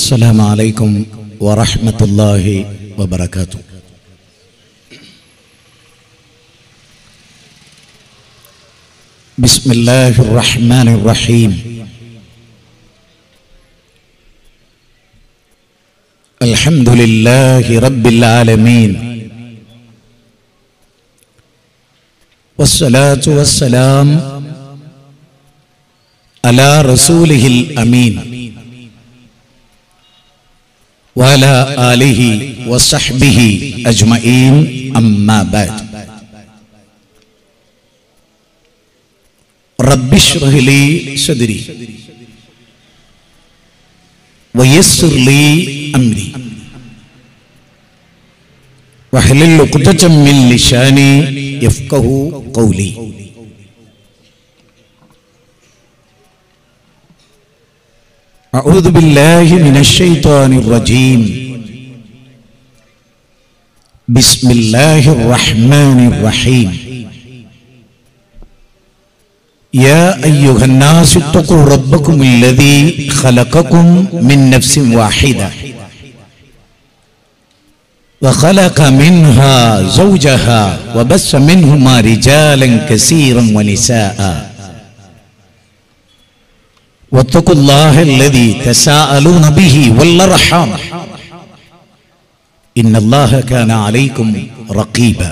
السلام عليكم ورحمة الله وبركاته بسم الله الرحمن الرحيم الحمد لله رب العالمين والصلاة والسلام على رسوله الأمين وعلى آله وصحبه أجمعين أما بعد رب اشرح لي صدري ويسر لي أمري واحلل عقدة من لساني يفقه قولي أعوذ بالله من الشيطان الرجيم بسم الله الرحمن الرحيم يا أيها الناس اتقوا ربكم الذي خلقكم من نفس واحدة وخلق منها زوجها وبث منهما رجالا كثيرا ونساء واتقوا الله الذي تساءلون به والارحام ان الله كان عليكم رقيبا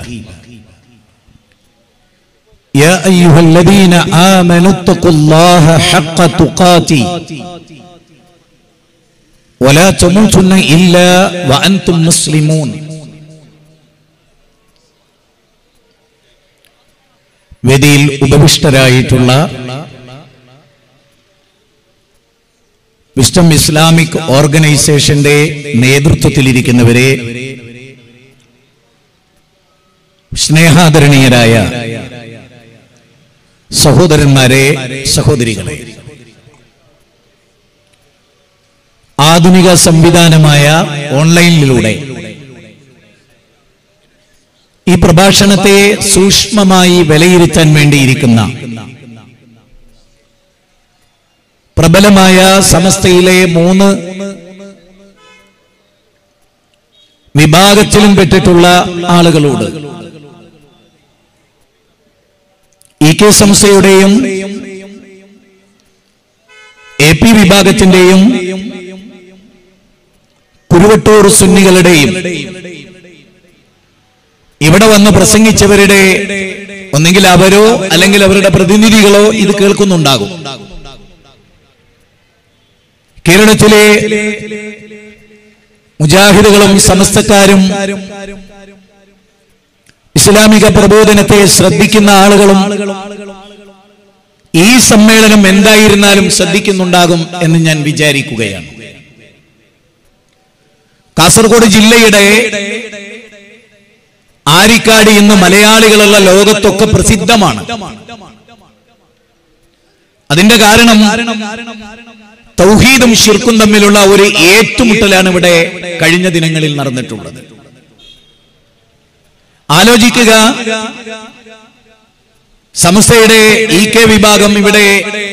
يا ايها الذين امنوا اتقوا الله حق تقاته ولا تموتن الا وانتم مسلمون വേദിയിൽ ഉപവിഷ്ടരായിട്ടുള്ള wisdom Islamic ഓർഗനൈസേഷന്റെ നേതൃത്വത്തിലിരിക്കുന്നവരെ സ്നേഹാദരണീയരായ സഹോദരന്മാരെ സഹോദരികളെ ആധുനിക സംവിധാനമായ ഓൺലൈനിലൂടെ ഈ പ്രഭാഷണത്തെ സൂക്ഷ്മമായി വിലയിരുത്താൻ വേണ്ടിയിരിക്കുന്ന പ്രബലമായ സമസ്തയിലെ മൂന്ന് വിഭാഗത്തിലും പെട്ടിട്ടുള്ള ആളുകളോട് ഇ കെ സംസ്ഥയുടെയും എ പി വിഭാഗത്തിന്റെയും കുരുവട്ടൂർ സുന്നികളുടെയും ഇവിടെ വന്ന് പ്രസംഗിച്ചവരുടെ ഒന്നെങ്കിൽ അവരോ അല്ലെങ്കിൽ അവരുടെ പ്രതിനിധികളോ ഇത് കേൾക്കുന്നുണ്ടാകും കേരളത്തിലെ മുജാഹിദുകളും സമസ്തക്കാരും ഇസ്ലാമിക പ്രബോധനത്തെ ശ്രദ്ധിക്കുന്ന ആളുകളും ഈ സമ്മേളനം എന്തായിരുന്നാലും ശ്രദ്ധിക്കുന്നുണ്ടാകും എന്ന് ഞാൻ വിചാരിക്കുകയാണ് കാസർഗോഡ് ജില്ലയുടെ ആരിക്കാട് ഇന്ന് മലയാളികളുള്ള ലോകത്തൊക്കെ പ്രസിദ്ധമാണ് അതിന്റെ കാരണം തൗഹീദും ഷിർക്കും തമ്മിലുള്ള ഒരു ഏറ്റുമുട്ടലാണ് ഇവിടെ കഴിഞ്ഞ ദിനങ്ങളിൽ നടന്നിട്ടുള്ളത് ആലോചിക്കുക സമസ്തയുടെ ഇ കെ വിഭാഗം ഇവിടെ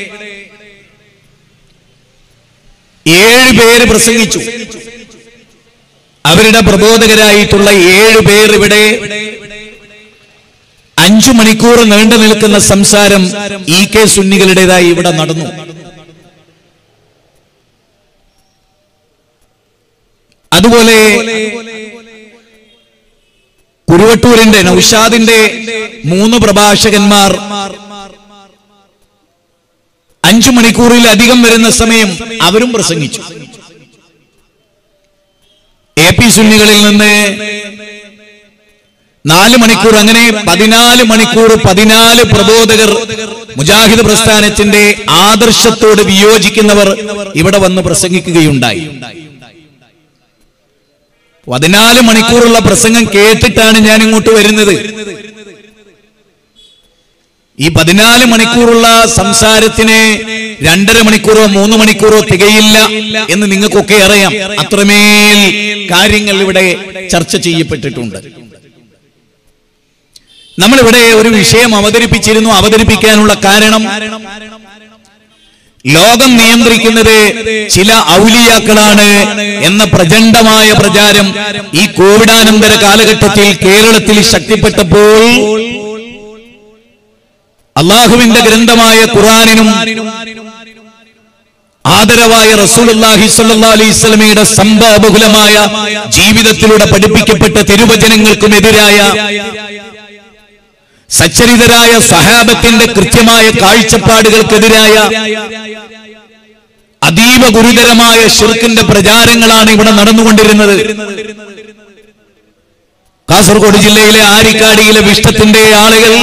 ഏഴ് പേര് പ്രസംഗിച്ചു അവരുടെ പ്രബോധകരായിട്ടുള്ള ഏഴ് പേർ ഇവിടെ അഞ്ചു മണിക്കൂർ നീണ്ടു നിൽക്കുന്ന സംസാരം ഇ കെ സുന്നികളുടേതായി ഇവിടെ നടന്നു അതുപോലെ കുരുവട്ടൂരിന്റെ നൌഷാദിന്റെ മൂന്ന് പ്രഭാഷകന്മാർ അഞ്ചു മണിക്കൂറിൽ അധികം വരുന്ന സമയം അവരും പ്രസംഗിച്ചു എ പി സുന്നികളിൽ നിന്ന് നാല് മണിക്കൂർ അങ്ങനെ പതിനാല് മണിക്കൂർ പതിനാല് പ്രബോധകർ മുജാഹിദ് പ്രസ്ഥാനത്തിന്റെ ആദർശത്തോട് വിയോജിക്കുന്നവർ ഇവിടെ വന്ന് പ്രസംഗിക്കുകയുണ്ടായി പതിനാല് മണിക്കൂറുള്ള പ്രസംഗം കേട്ടിട്ടാണ് ഞാൻ ഇങ്ങോട്ട് വരുന്നത് ഈ പതിനാല് മണിക്കൂറുള്ള സംസാരത്തിന് രണ്ടര മണിക്കൂറോ മൂന്ന് മണിക്കൂറോ തികയില്ല എന്ന് നിങ്ങൾക്കൊക്കെ അറിയാം അത്രമേൽ കാര്യങ്ങൾ ഇവിടെ ചർച്ച ചെയ്യപ്പെട്ടിട്ടുണ്ട് നമ്മളിവിടെ ഒരു വിഷയം അവതരിപ്പിച്ചിരുന്നു അവതരിപ്പിക്കാനുള്ള കാരണം ലോകം നിയന്ത്രിക്കുന്നത് ചില ഔലിയാക്കളാണ് എന്ന പ്രചണ്ഡമായ പ്രചാരം ഈ കോവിഡാനന്തര കാലഘട്ടത്തിൽ കേരളത്തിൽ ശക്തിപ്പെട്ടപ്പോൾ അള്ളാഹുവിന്റെ ഗ്രന്ഥമായ ഖുറാനിനും ആദരവായ റസൂലുള്ളാഹി സ്വല്ലല്ലാഹു അലൈഹി വസല്ലമയുടെ സംഭവബഹുലമായ ജീവിതത്തിലൂടെ പഠിപ്പിക്കപ്പെട്ട തിരുവചനങ്ങൾക്കും എതിരായ സച്ചരിതരായ സഹാബത്തിന്റെ കൃത്യമായ കാഴ്ചപ്പാടുകൾക്കെതിരായ അതീവ ഗുരുതരമായ ഷിർക്കിന്റെ പ്രചാരങ്ങളാണ് ഇവിടെ നടന്നുകൊണ്ടിരുന്നത് കാസർഗോഡ് ജില്ലയിലെ ആരിക്കാടിയിലെ വിഷ്ടത്തിന്റെ ആളുകൾ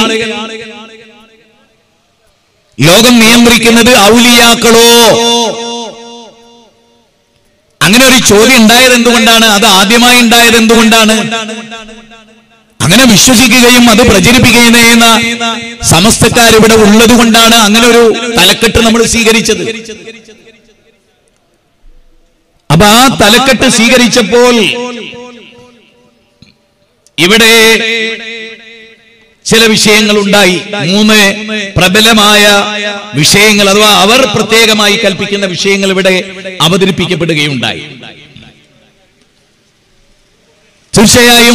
ലോകം നിയന്ത്രിക്കുന്നത് ഔലിയാക്കളോ അങ്ങനെ ഒരു ചോദ്യം ഉണ്ടായത് എന്തുകൊണ്ടാണ് അത് ആദ്യമായി ഉണ്ടായത് എന്തുകൊണ്ടാണ് അങ്ങനെ വിശ്വസിക്കുകയും അത് പ്രചരിപ്പിക്കുകയും ചെയ്യുന്ന സമസ്തക്കാർ ഇവിടെ ഉള്ളത് കൊണ്ടാണ് അങ്ങനെ ഒരു തലക്കെട്ട് നമ്മൾ സ്വീകരിച്ചത് അപ്പൊ ആ തലക്കെട്ട് സ്വീകരിച്ചപ്പോൾ ഇവിടെ ചില വിഷയങ്ങൾ ഉണ്ടായി മൂന്ന് പ്രബലമായ വിഷയങ്ങൾ അഥവാ അവർ പ്രത്യേകമായി കൽപ്പിക്കുന്ന വിഷയങ്ങൾ ഇവിടെ അവതരിപ്പിക്കപ്പെടുകയുണ്ടായി തീർച്ചയായും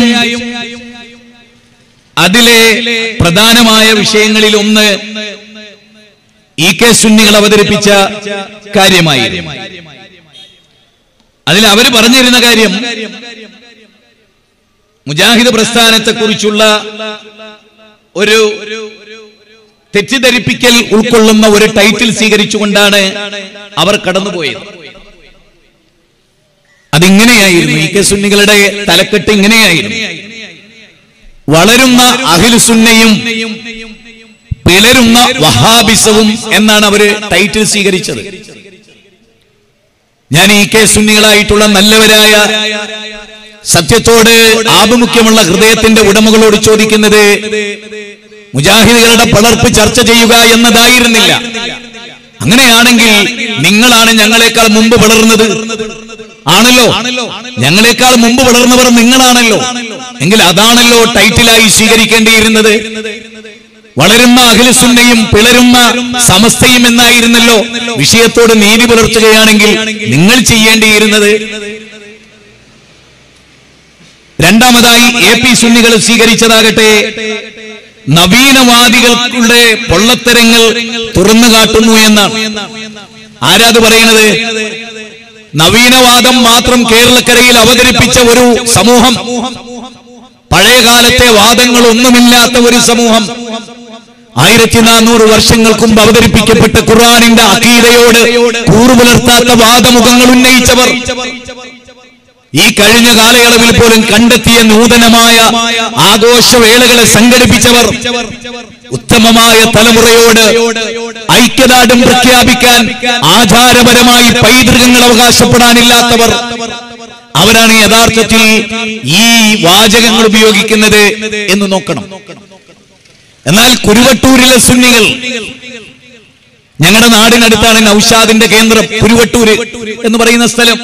അതിലെ പ്രധാനമായ വിഷയങ്ങളിൽ ഒന്ന് ഇ കെ സുന്നികൾ അവതരിപ്പിച്ച കാര്യമായിരുന്നു അതിൽ അവർ പറഞ്ഞിരുന്ന കാര്യം മുജാഹിദ് പ്രസ്ഥാനത്തെ കുറിച്ചുള്ള ഒരു തെറ്റിദ്ധരിപ്പിക്കൽ ഉൾക്കൊള്ളുന്ന ഒരു ടൈറ്റിൽ സ്വീകരിച്ചുകൊണ്ടാണ് അവർ കടന്നുപോയത് അതിങ്ങനെയായിരുന്നു ഇ കെ സുന്നികളുടെ തലക്കെട്ട് ഇങ്ങനെയായിരുന്നു വളരുന്ന അഖിലുസുന്നയും പിളരുന്ന വഹാബിസവും എന്നാണ് അവര് ടൈറ്റിൽ സ്വീകരിച്ചത് ഞാൻ ഈ കെ സുന്നികളായിട്ടുള്ള നല്ലവരായ സത്യത്തോട് ആഭിമുഖ്യമുള്ള ഹൃദയത്തിന്റെ ഉടമകളോട് ചോദിക്കുന്നത് മുജാഹിദുകളുടെ പളർപ്പ് ചർച്ച ചെയ്യുക എന്നതായിരുന്നില്ല അങ്ങനെയാണെങ്കിൽ നിങ്ങളാണ് ഞങ്ങളെക്കാൾ മുമ്പ് വളർന്നത് ആണല്ലോ ഞങ്ങളെക്കാൾ മുമ്പ് വളർന്നവർ നിങ്ങളാണല്ലോ എങ്കിൽ അതാണല്ലോ ടൈറ്റിലായി സ്വീകരിക്കേണ്ടിയിരുന്നത് വളരുന്ന അഖിലസുന്നയും പിളരുന്ന സമസ്തയും എന്നായിരുന്നല്ലോ വിഷയത്തോട് നീതി പുലർത്തുകയാണെങ്കിൽ നിങ്ങൾ ചെയ്യേണ്ടിയിരുന്നത് രണ്ടാമതായി എ പി സുന്നികൾ സ്വീകരിച്ചതാകട്ടെ നവീനവാദികളുടെ പൊള്ളത്തരങ്ങൾ തുറന്നു കാട്ടുന്നു എന്നാണ് ആരാത് പറയുന്നത് നവീനവാദം മാത്രം കേരളക്കരയിൽ അവതരിപ്പിച്ച ഒരു സമൂഹം പഴയകാലത്തെ വാദങ്ങളൊന്നുമില്ലാത്ത ഒരു സമൂഹം ആയിരത്തി നാനൂറ് വർഷങ്ങൾക്ക് മുമ്പ് അവതരിപ്പിക്കപ്പെട്ട ഖുർആാനിന്റെ അഖീദയോട് കൂറുപുലർത്താത്ത വാദമുഖങ്ങൾ ഉന്നയിച്ചവർ ഈ കഴിഞ്ഞ കാലയളവിൽ പോലും കണ്ടെത്തിയ നൂതനമായ ആഘോഷവേളകളെ സംഘടിപ്പിച്ചവർ ഉത്തമമായ തലമുറയോട് ഐക്യദാർഢ്യം പ്രഖ്യാപിക്കാൻ ആചാരപരമായി പൈതൃകങ്ങൾ അവകാശപ്പെടാനില്ലാത്തവർ അവരാണ് യഥാർത്ഥത്തിൽ ഈ വാചകങ്ങൾ ഉപയോഗിക്കുന്നത് എന്ന് നോക്കണം എന്നാൽ കുരുവട്ടൂരിലെ സുന്നികൾ ഞങ്ങളുടെ നാടിനടുത്താണ് നൌഷാദിന്റെ കേന്ദ്രം കുരുവട്ടൂര് എന്ന് പറയുന്ന സ്ഥലം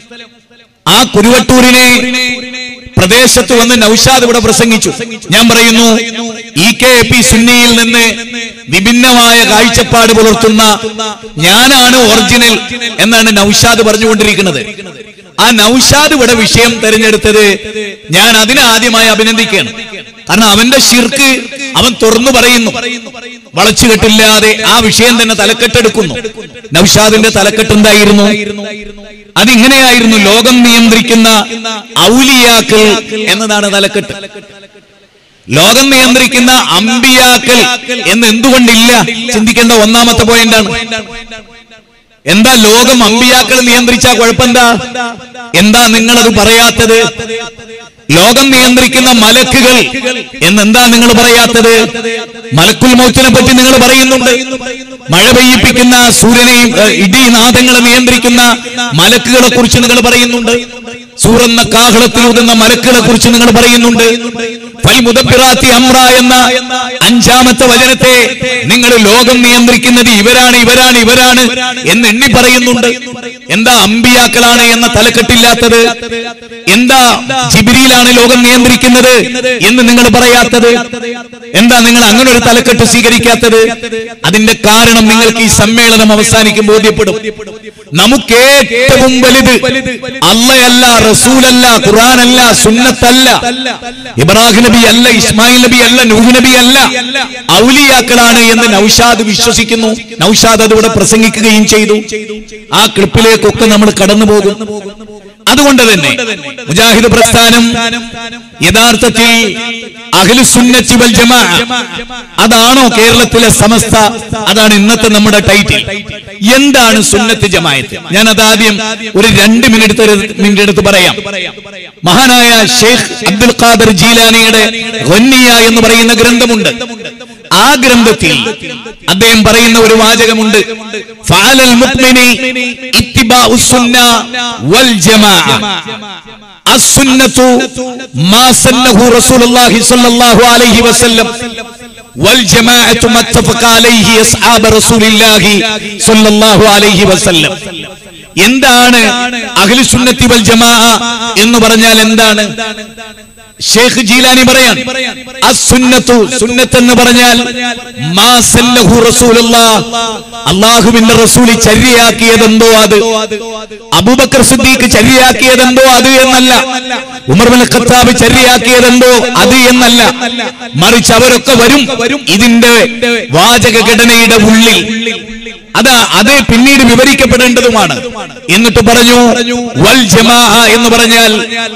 ആ കുരുവട്ടൂരിനെ പ്രദേശത്ത് വന്ന് നൌഷാദ് ഇവിടെ പ്രസംഗിച്ചു ഞാൻ പറയുന്നു ഇ കെ എ പി സുന്നിയിൽ നിന്ന് വിഭിന്നമായ കാഴ്ചപ്പാട് പുലർത്തുന്ന ഞാനാണ് ഒറിജിനൽ എന്നാണ് നൌഷാദ് പറഞ്ഞുകൊണ്ടിരിക്കുന്നത് ആ നൌഷാദ് ഇവിടെ വിഷയം തെരഞ്ഞെടുത്തത് ഞാൻ അതിനെ ആദ്യമായി അഭിനന്ദിക്കുകയാണ് കാരണം അവന്റെ ഷിർക്ക് അവൻ തുറന്നു പറയുന്നു വളച്ചുകെട്ടില്ലാതെ ആ വിഷയം തന്നെ തലക്കെട്ടെടുക്കുന്നു നൌഷാദിന്റെ തലക്കെട്ട് എന്തായിരുന്നു അതിങ്ങനെയായിരുന്നു ലോകം നിയന്ത്രിക്കുന്ന ഔലിയാക്കൾ എന്നതാണ് തലക്കെട്ട് ലോകം നിയന്ത്രിക്കുന്ന അമ്പിയാക്കൾ എന്ന് എന്തുകൊണ്ടില്ല ചിന്തിക്കേണ്ട ഒന്നാമത്തെ പോയിന്റാണ് എന്താ ലോകം അമ്പിയാക്കൾ നിയന്ത്രിച്ച കുഴപ്പമെന്താ എന്താ നിങ്ങളത് പറയാത്തത് ലോകം നിയന്ത്രിക്കുന്ന മലക്കുകൾ എന്നെന്താ നിങ്ങൾ പറയാത്തത് മലക്കുൽ മൗത്തിനെ പറ്റി നിങ്ങൾ പറയുന്നുണ്ട് മഴ പെയ്യിപ്പിക്കുന്ന സൂര്യനെയും ഏഹ്, ഇടിനാദങ്ങളെ നിയന്ത്രിക്കുന്ന മലക്കുകളെ കുറിച്ച് നിങ്ങൾ പറയുന്നുണ്ട് സൂറന്ന കാഹളത്തിൽ ഊതുന്ന മലക്കുകളെ കുറിച്ച് നിങ്ങൾ പറയുന്നുണ്ട് ഫൽ മുദബ്ബിറാത്തി അമ്ര എന്ന അഞ്ചാമത്തെ വചനത്തെ നിങ്ങൾ ലോകം നിയന്ത്രിക്കുന്നത് ഇവരാണ് ഇവരാണ് ഇവരാണ് എന്ന് എണ്ണി പറയുന്നുണ്ട് എന്താ അമ്പിയാക്കളാണ് എന്ന തലക്കെട്ടില്ലാത്തത് എന്താ ജിബിരിയിലാണ് ലോകം നിയന്ത്രിക്കുന്നത് എന്ന് നിങ്ങൾ പറയാത്തത് എന്താ നിങ്ങൾ അങ്ങനെ ഒരു തലക്കെട്ട് സ്വീകരിക്കാത്തത് അതിന്റെ കാരണം നിങ്ങൾക്ക് ഈ സമ്മേളനം അവസാനിക്കും ബോധ്യപ്പെടും നമുക്ക് ഏറ്റവും വലുത് അല്ലയല്ല റസൂലല്ല ഖുറാനല്ല സുന്നത്തല്ല ഇബ്രാഹിം നബി അല്ല ഇസ്മായിൽ നബി അല്ല നൂഹ് നബി അല്ല ഔലിയാക്കളാണ് എന്ന് നൌഷാദ് വിശ്വസിക്കുന്നു നൌഷാദ് അതിവിടെ പ്രസംഗിക്കുകയും ചെയ്തു ആ ക്ലിപ്പിലേക്കൊക്കെ നമ്മൾ കടന്നു പോകും അതുകൊണ്ട് തന്നെ മുജാഹിദ് പ്രസ്ഥാനം യഥാർത്ഥത്തിൽ അഖിലുസുന്നത്തി വൽ ജമാ അതാണോ കേരളത്തിലെ സമസ്ത അതാണ് ഇന്നത്തെ നമ്മുടെ ടൈറ്റിൽ എന്താണ് സുന്നത്ത് ജമായത്ത് ഞാൻ അതാദ്യം ഒരു രണ്ട് മിനിറ്റ് മിനിറ്റ് എടുത്ത് പറയാം മഹാനായ ഷെയ്ഖ് അബ്ദുൽ ഖാദർ ജീലാനിയുടെ ഗന്നിയ എന്ന് പറയുന്ന ഗ്രന്ഥമുണ്ട് ആ ഗ്രന്ഥത്തിൽ അദ്ദേഹം പറയുന്ന ഒരു വാചകമുണ്ട് ഫഅലൽ മുഅ്മിനി ഇത്തിബാഉ സുന്ന വൽ ജമാഅ السنة ما سنه رسول الله صلى الله عليه وسلم والجماعة ما اتفق عليه أصحاب رسول الله صلى الله عليه وسلم എന്താണ് അഖിലു സുന്നത്തി വൽ ജമാ എന്ന് പറഞ്ഞാൽ എന്താണ് ഷേഖ് ജീലാനി പറയാൻ അസുന്നത്തു സുന്നത്ത് എന്ന് പറഞ്ഞാൽ മാ സല്ലഹു റസൂലുള്ളാഹ് അള്ളാഹുവിന്റെ റസൂൽ ചര്യയാക്കിയതെന്തോ അത് അബൂബക്കർ സിദ്ദീഖ് ചര്യയാക്കിയതെന്തോ അത് എന്നല്ല ഉമർ ബിൻ ഖത്താബ് ചര്യയാക്കിയതെന്തോ അത് എന്നല്ല മറിച്ച് അവരൊക്കെ വരും ഇതിന്റെ വാചക ഘടനയുടെ ഉള്ളിൽ അത് അത് പിന്നീട് വിവരിക്കപ്പെടേണ്ടതുമാണ് എന്നിട്ട് പറഞ്ഞു വൽ ജമാ എന്ന് പറഞ്ഞാൽ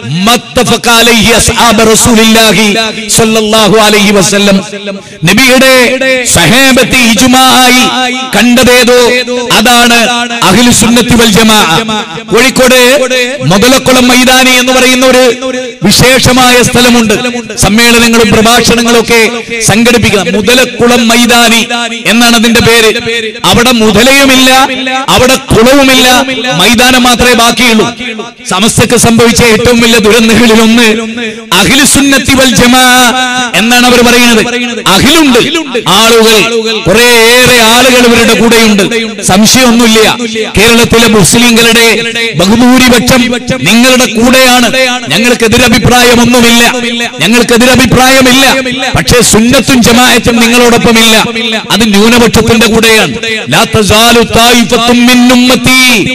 മത്തഫഖ അലൈഹി അസ്ഹാബ റസൂലില്ലാഹി സ്വല്ലല്ലാഹു അലൈഹി വസല്ലം നബിയുടെ സഹാബത്ത് ഇജ്മാആയി കണ്ടതേതോ അതാണ് അഹ്ലു സുന്നത്തി വൽ ജമാ കോഴിക്കോട് മുതലക്കുളം മൈതാനി എന്ന് പറയുന്ന ഒരു വിശേഷമായ സ്ഥലമുണ്ട് സമ്മേളനങ്ങളും പ്രഭാഷണങ്ങളും ഒക്കെ സംഘടിപ്പിക്കുക മുതലക്കുളം മൈതാനി എന്നാണ് അതിന്റെ പേര് അവിടെ മുതലയുമില്ല അവിടെ കുളവുമില്ല മൈതാനം മാത്രമേ ബാക്കിയുള്ളൂ സമസ്തക്ക് സംഭവിച്ച ഏറ്റവും വലിയ ദുരന്തങ്ങളിൽ ഒന്ന് അഖിലുസുന്നത്തി വൽ ജമാ എന്നാണ് അവർ പറയുന്നത് അഖിലുണ്ട് ആളുകൾ കുറേയേറെ ആളുകൾ ഇവരുടെ കൂടെയുണ്ട് സംശയമൊന്നുമില്ല കേരളത്തിലെ മുസ്ലിങ്ങളുടെ ബഹുഭൂരിപക്ഷം നിങ്ങളുടെ കൂടെയാണ് ഞങ്ങൾക്ക് എതിരഭിപ്രായമൊന്നുമില്ല ഞങ്ങൾക്ക് എതിരഭിപ്രായമില്ല പക്ഷേ സുന്നത്തും ജമാഅത്തും നിങ്ങളോടൊപ്പമില്ല അത് ന്യൂനപക്ഷത്തിന്റെ കൂടെയാണ് ലാ തസാലു തായിഫത്തും മിൻ ഉമ്മത്തി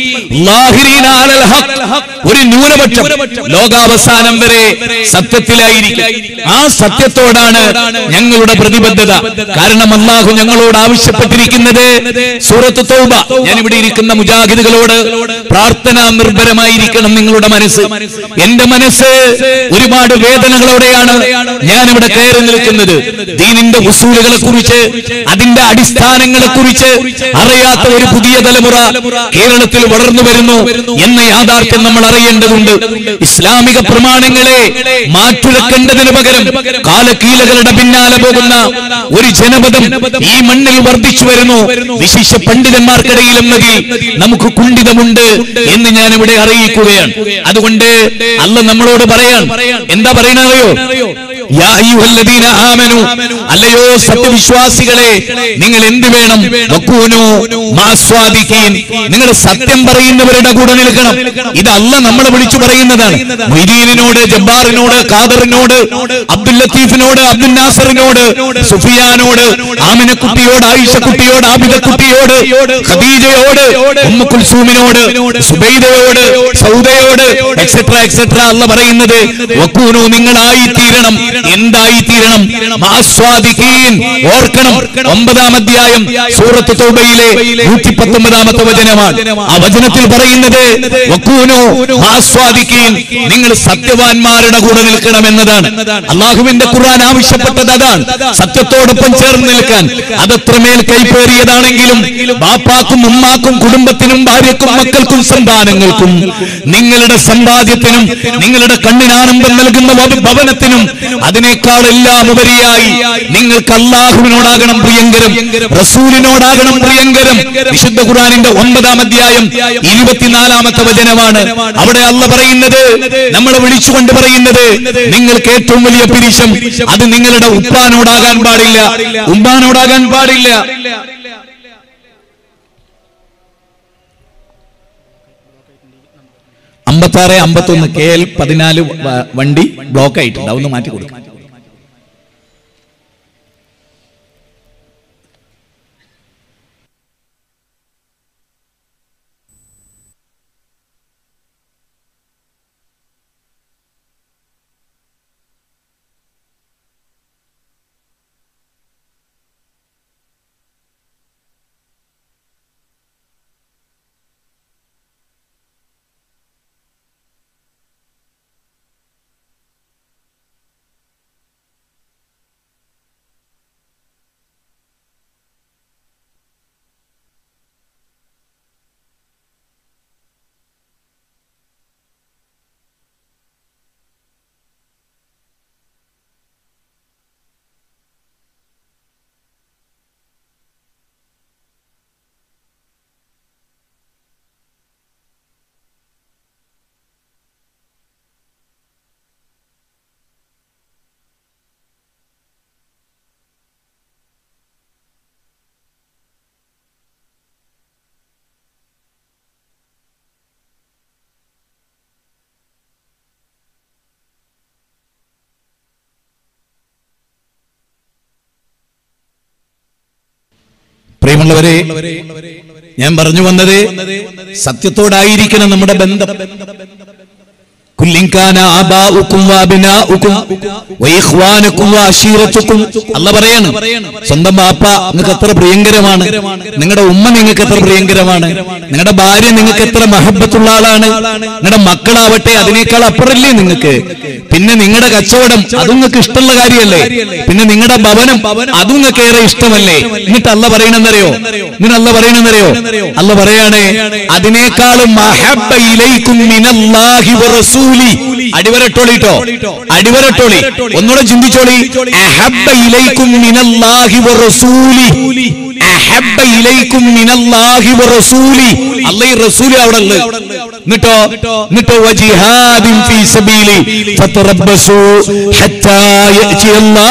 ലാഹിരീന അലൽ ഹഖ്. ഒരു ന്യൂനപക്ഷം ലോകാവസാനം വരെ സത്യത്തിലായിരിക്കും ആ സത്യത്തോടാണ് ഞങ്ങളുടെ പ്രതിബദ്ധത കാരണം അള്ളാഹു ഞങ്ങളോട് ആവശ്യപ്പെട്ടിരിക്കുന്നത് സൂറത്ത് തൗബ ഞാൻ ഇവിടെ ഇരിക്കുന്ന മുജാഹിദുകളോട് പ്രാർത്ഥന നിർഭരമായിരിക്കണം നിങ്ങളുടെ മനസ്സ് എന്റെ മനസ്സ് ഒരുപാട് വേദനകളോടെയാണ് ഞാൻ ഇവിടെ കയറി നിൽക്കുന്നത് ദീനിന്റെ ഉസൂലുകളെ കുറിച്ച് അതിന്റെ അടിസ്ഥാനങ്ങളെ കുറിച്ച് അറിയാത്ത ഒരു പുതിയ തലമുറ കേരളത്തിൽ വളർന്നു വരുന്നു എന്ന യാഥാർത്ഥ്യം നമ്മൾ അറിയേണ്ടതുണ്ട് ഇസ്ലാമിക പ്രമാണങ്ങളെ മാറ്റുരക്കേണ്ടതിന് പകരം കാലക്കീലകളുടെ പിന്നാലെ പോകുന്ന ഒരു ജനപദം ഈ മണ്ണിൽ വർദ്ധിച്ചു വരുന്നു വിശിഷ്ട പണ്ഡിതന്മാർക്കിടയിൽ എന്നതിൽ നമുക്ക് കുണ്ഠിതമുണ്ട് എന്ന് ഞാൻ ഇവിടെ അറിയിക്കുകയാണ് അതുകൊണ്ട് അല്ല നമ്മളോട് പറയാൻ എന്താ പറയുന്നതറിയോ യാ അയ്യുഹല്ലദീന ആമനു അല്ലയോ സത്യവിശ്വാസികളെ നിങ്ങൾ എന്ത് വേണം വക്കൂനു മാസ്വാദിക്കീൻ നിങ്ങൾ സത്യം പറയുന്നവരുടെ കൂടെ നിൽക്കണം ഇത് അല്ല നമ്മളെ വിളിച്ചു പറയുന്നതാണ് മൊയ്തീനിനോട് ജബ്ബാറിനോട് ഖാദറിനോട് അബ്ദുൽ ലത്തീഫിനോട് അബ്ദുൽ നാസറിനോട് സുഫിയാനോട് ആമിനക്കുട്ടിയോട് ആയിഷക്കുട്ടിയോട് ആബിദക്കുട്ടിയോട് ഖദീജയോട് ഉമ്മ കുൽസൂമിനോട് സുബൈദയോട് സൗദയോട് എക്സെട്ര എക്സെട്ര അല്ല പറയുന്നത് വക്കൂനു നിങ്ങളായി തീരണം എന്തായി തീരണം മാസ്വാദിക്കീൻ ഓർക്കണം ഒമ്പതാം അധ്യായം സൂറത്ത് തൗബയിലെ നൂറ്റി പത്തൊമ്പതാമത്തെ വചനമാണ് ആ വചനത്തിൽ പറയുന്നത് വക്കൂനു മാസ്വാദിക്കീൻ നിങ്ങൾ സത്യവാന്മാരുടെ കൂടെ നിൽക്കണം എന്നതാണ് അള്ളാഹുവിന്റെ ഖുർആൻ ആവശ്യപ്പെട്ടത് അതാണ് സത്യത്തോടൊപ്പം ചേർന്ന് നിൽക്കാൻ അതത്രമേൽ കൈപ്പേറിയതാണെങ്കിലും ബാപ്പാക്കും ഉമ്മാക്കും കുടുംബത്തിനും ഭാര്യക്കും മക്കൾക്കും സന്താനങ്ങൾക്കും നിങ്ങളുടെ സമ്പാദ്യത്തിനും നിങ്ങളുടെ കണ്ണിനാനന്ദം നൽകുന്ന ഭവ- ഭവനത്തിനും അതിനേക്കാൾ എല്ലാം ഉപരിയായി നിങ്ങൾക്ക് അള്ളാഹുവിനോടാകണം പ്രിയങ്കരം റസൂലിനോടാകണം പ്രിയങ്കരം വിശുദ്ധ ഖുർആനിന്റെ ഒമ്പതാം അധ്യായം ഇരുപത്തിനാലാമത്തെ വചനമാണ് അവിടെ അല്ല പറയുന്നത് നമ്മളെ വിളിച്ചുകൊണ്ട് പറയുന്നത് നിങ്ങൾക്ക് ഏറ്റവും വലിയ പിരിശം അത് നിങ്ങളുടെ ഉപ്പാനോടാകാൻ പാടില്ല ഉമ്മാനോടാകാൻ പാടില്ല അമ്പത്തി ആറ് അമ്പത്തി ഒന്ന് കെ എൽ പതിനാല് വ- വണ്ടി ബ്ലോക്ക് ആയിട്ടുണ്ട് അതൊന്ന് മാറ്റി കൊടുക്കാം പ്രിയമുള്ളവരെ ഞാൻ പറഞ്ഞു വന്നത് സത്യത്തോടായിരിക്കണം നമ്മുടെ ബന്ധം കുല്ലിങ്കാന ആബാഉക്കും വാബിനാഉക്കും വഇഖ്വാനുക്കും വഅശീറത്തുക്കും അല്ല പറയാണ് സ്വന്തം ബാപ്പ നിങ്ങൾക്ക് എത്ര പ്രിയങ്കരമാണ് നിങ്ങളുടെ ഉമ്മ നിങ്ങൾക്ക് എത്ര പ്രിയങ്കരമാണ് നിങ്ങളുടെ ഭാര്യ നിങ്ങൾക്ക് എത്ര മഹബത്തുള്ള ആളാണ് നിങ്ങളുടെ മക്കളാവട്ടെ അതിനേക്കാൾ അപ്പുറല്ലേ നിങ്ങൾക്ക് പിന്നെ നിങ്ങളുടെ കച്ചവടം അതും നിങ്ങൾക്ക് ഇഷ്ടമുള്ള കാര്യമല്ലേ പിന്നെ നിങ്ങളുടെ ഭവനം അതും നിങ്ങൾക്ക് ഏറെ ഇഷ്ടമല്ലേ എന്നിട്ട് അല്ല പറയണെന്നറിയോ എന്നിട്ട് അല്ല പറയണെന്നറിയോ അല്ല പറയാണ് അതിനേക്കാളും മഹബ്ബ ഇലൈക്കും മിനല്ലാഹി വറസൂലി അടിവരട്ടോളിട്ടോ അടിവരട്ടോളി ഒന്നുകൂടെ ചിന്തിച്ചോളി അഹബ്ബ ഇലൈക്കും മിനല്ലാഹി വറസൂലി അഹബ്ബ ഇലൈക്കും മിനല്ലാഹി വറസൂലി അല്ലാഹി റസൂലി അവിടെ ഉള്ളത് എന്നിട്ടോ എന്നിട്ടോ വജിഹാദിൻ ഫീ സബീലി ഫതറബ്ബസു ഹത്താ യഅതി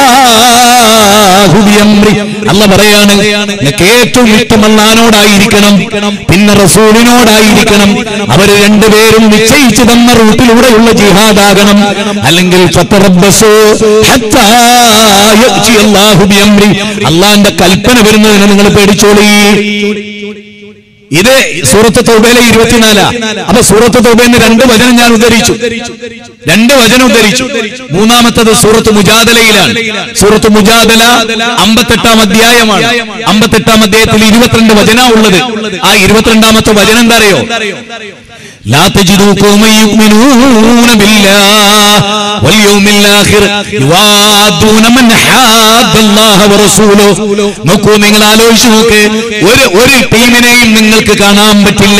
അല്ലാഹു ബിഅംരി അല്ല പറയാണ് നിങ്ങൾക്ക് ഏറ്റവും ഇഷ്ടം അല്ലാഹുവിനോടായിരിക്കണം പിന്നെ റസൂലിനോടായിരിക്കണം അവർ രണ്ടുപേരും നിശ്ചയിച്ചു തന്ന റൂട്ടിലൂടെയുള്ള ജിഹാദാകണം അല്ലെങ്കിൽ ഫതറബ്ബസു ഹത്താ യഅതി അല്ലാഹു ബിഅംരി അള്ളാന്റെ കൽപ്പന വരുന്നതിന് നിങ്ങൾ പേടിച്ചോളി ഇത് സൂറത്ത് തൗബയിലെ ഇരുപത്തിനാലാ അപ്പൊ സൂറത്ത് തൗബയിൽ രണ്ട് വചനം ഞാൻ ഉദ്ധരിച്ചു രണ്ട് വചനം ഉദ്ധരിച്ചു മൂന്നാമത്തത് സൂറത്ത് മുജാദലയിലാണ് സൂറത്ത് മുജാദല അമ്പത്തെട്ടാം അധ്യായമാണ് അമ്പത്തെട്ടാം അധ്യായത്തിൽ ഇരുപത്തിരണ്ട് വചന ഉള്ളത് ആ ഇരുപത്തിരണ്ടാമത്തെ വചനം എന്താ അറിയോ لا تجدوا قوما يؤمنون بالله واليوم الآخر يوادون من حاد الله ورسوله നോക്കൂ നിങ്ങൾ ആലോചിച്ച് നോക്ക് ഒരു ഒരു ടീമിനെയും നിങ്ങൾക്ക് കാണാൻ പറ്റില്ല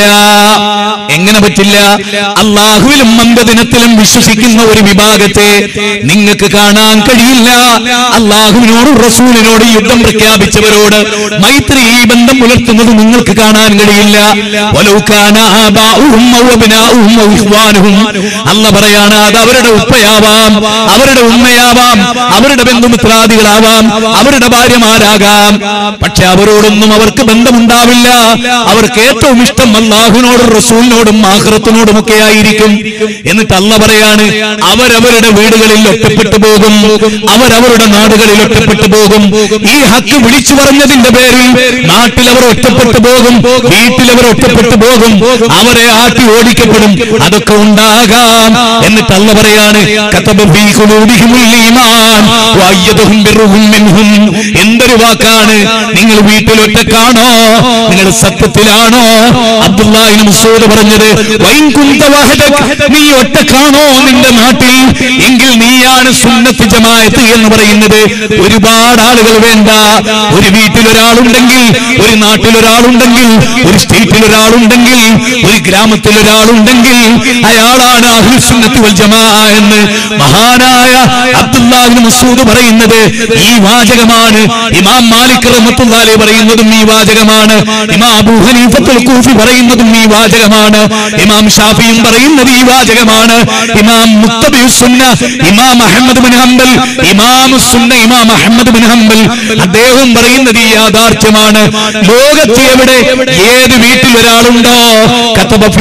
എങ്ങനെ പറ്റില്ല അള്ളാഹുവിലും മന്ദദിനത്തിലും വിശ്വസിക്കുന്ന ഒരു വിഭാഗത്തെ നിങ്ങൾക്ക് കാണാൻ കഴിയില്ല അള്ളാഹുവിനോടും റസൂലിനോട് യുദ്ധം പ്രഖ്യാപിച്ചവരോട് മൈത്രി ബന്ധം പുലർത്തുന്നത് നിങ്ങൾക്ക് കാണാൻ കഴിയില്ല വലൗകാന ആബാഉഹും ഔ അബ്നാഉഹും ഔ ഇഖ്വാനുഹും അല്ല പറയാണ് അത് അവരുടെ ഉപ്പയാവാം അവരുടെ ഉമ്മയാവാം അവരുടെ ബന്ധുമിത്രാദികളാവാം അവരുടെ ഭാര്യമാരാകാം പക്ഷെ അവരോടൊന്നും അവർക്ക് ബന്ധമുണ്ടാവില്ല അവർക്ക് ഏറ്റവും ഇഷ്ടം അള്ളാഹുവിനോടും റസൂലിനോടും ആഹ്റത്തിനോടും ഒക്കെ ആയിരിക്കും എന്നിട്ട് അല്ല പറയാണ് അവരവരുടെ വീടുകളിൽ ഒറ്റപ്പെട്ടു പോകും അവരവരുടെ നാടുകളിൽ ഒറ്റപ്പെട്ടു പോകും ഈ ഹക്ക് വിളിച്ചു പറഞ്ഞതിന്റെ പേരിൽ നാട്ടിൽ അവർ ഒറ്റപ്പെട്ടു പോകും വീട്ടിൽ അവർ ഒറ്റപ്പെട്ടു പോകും അവരെ ആട്ടി ഓടിക്കപ്പെടും അതൊക്കെ ഉണ്ടാകാം എന്നിട്ട് അല്ല പറയാണ് കതബ ഫീ ഖുലൂബിഹിമുൽ ഈമാൻ വഅയ്യദഹും ബിർറുഹും മിൻഹും എന്തൊരു വാക്കാണ് നിങ്ങൾ വീട്ടിൽ ഒറ്റക്കാണോ നിങ്ങൾ സത്യത്തിലാണോ അബ്ദുല്ലാഹിബ്നു മസ്ഊദ് പറഞ്ഞത് വൈൻ കുന്ത വഹദക നീ ഒറ്റക്കാണോ നിന്റെ നാട്ടിൽ എങ്കിൽ നീയാണ് സുന്നത്ത് ജമാഅത്ത് എന്ന് പറയുന്നത് ഒരുപാട് ആളുകൾ വേണ്ട ഒരു വീട്ടിൽ ഒരാളുണ്ടെങ്കിൽ ഒരു നാട്ടിൽ ഒരാളുണ്ടെങ്കിൽ ഒരു സ്റ്റേറ്റിൽ ഒരാളുണ്ടെങ്കിൽ ഒരു ഗ്രാമത്തിൽ ഒരാളുണ്ടെങ്കിൽ അയാളാണ് അഹ്ലു സുന്നത്ത് വൽ ജമാ എന്ന് മഹാനായ അബ്ദുല്ലാഹിബ്നു മസ്ഊദ് പറയുന്നത് ഈ വാചകമാണ് ഇമാം മാലിക് റഹ്മത്തുള്ളാഹി പറയുന്നതും ഈ വാചകമാണ് ഇമാം അബൂ ഹനീഫത്തുൽ കൂഫി പറയുന്നതും ഈ വാചകമാണ് ഇമാം ഷാഫിയും പറയുന്നത് ഈ വാചകമാണ് ഇമാം മുത്തബി സുന്ന ഇമാം അഹമ്മദ് ബിൻ ഹംബൽ ഇമാം സുന്ന ഇമാം അഹമ്മദ് ബിൻ ഹംബൽ അദ്ദേഹം പറയുന്നത് ഈ യാഥാർത്ഥ്യമാണ് ലോകത്ത് എവിടെ ഏത് വീട്ടിൽ ഒരാളുണ്ടോ കതബ ഫീ ഖുലൂബി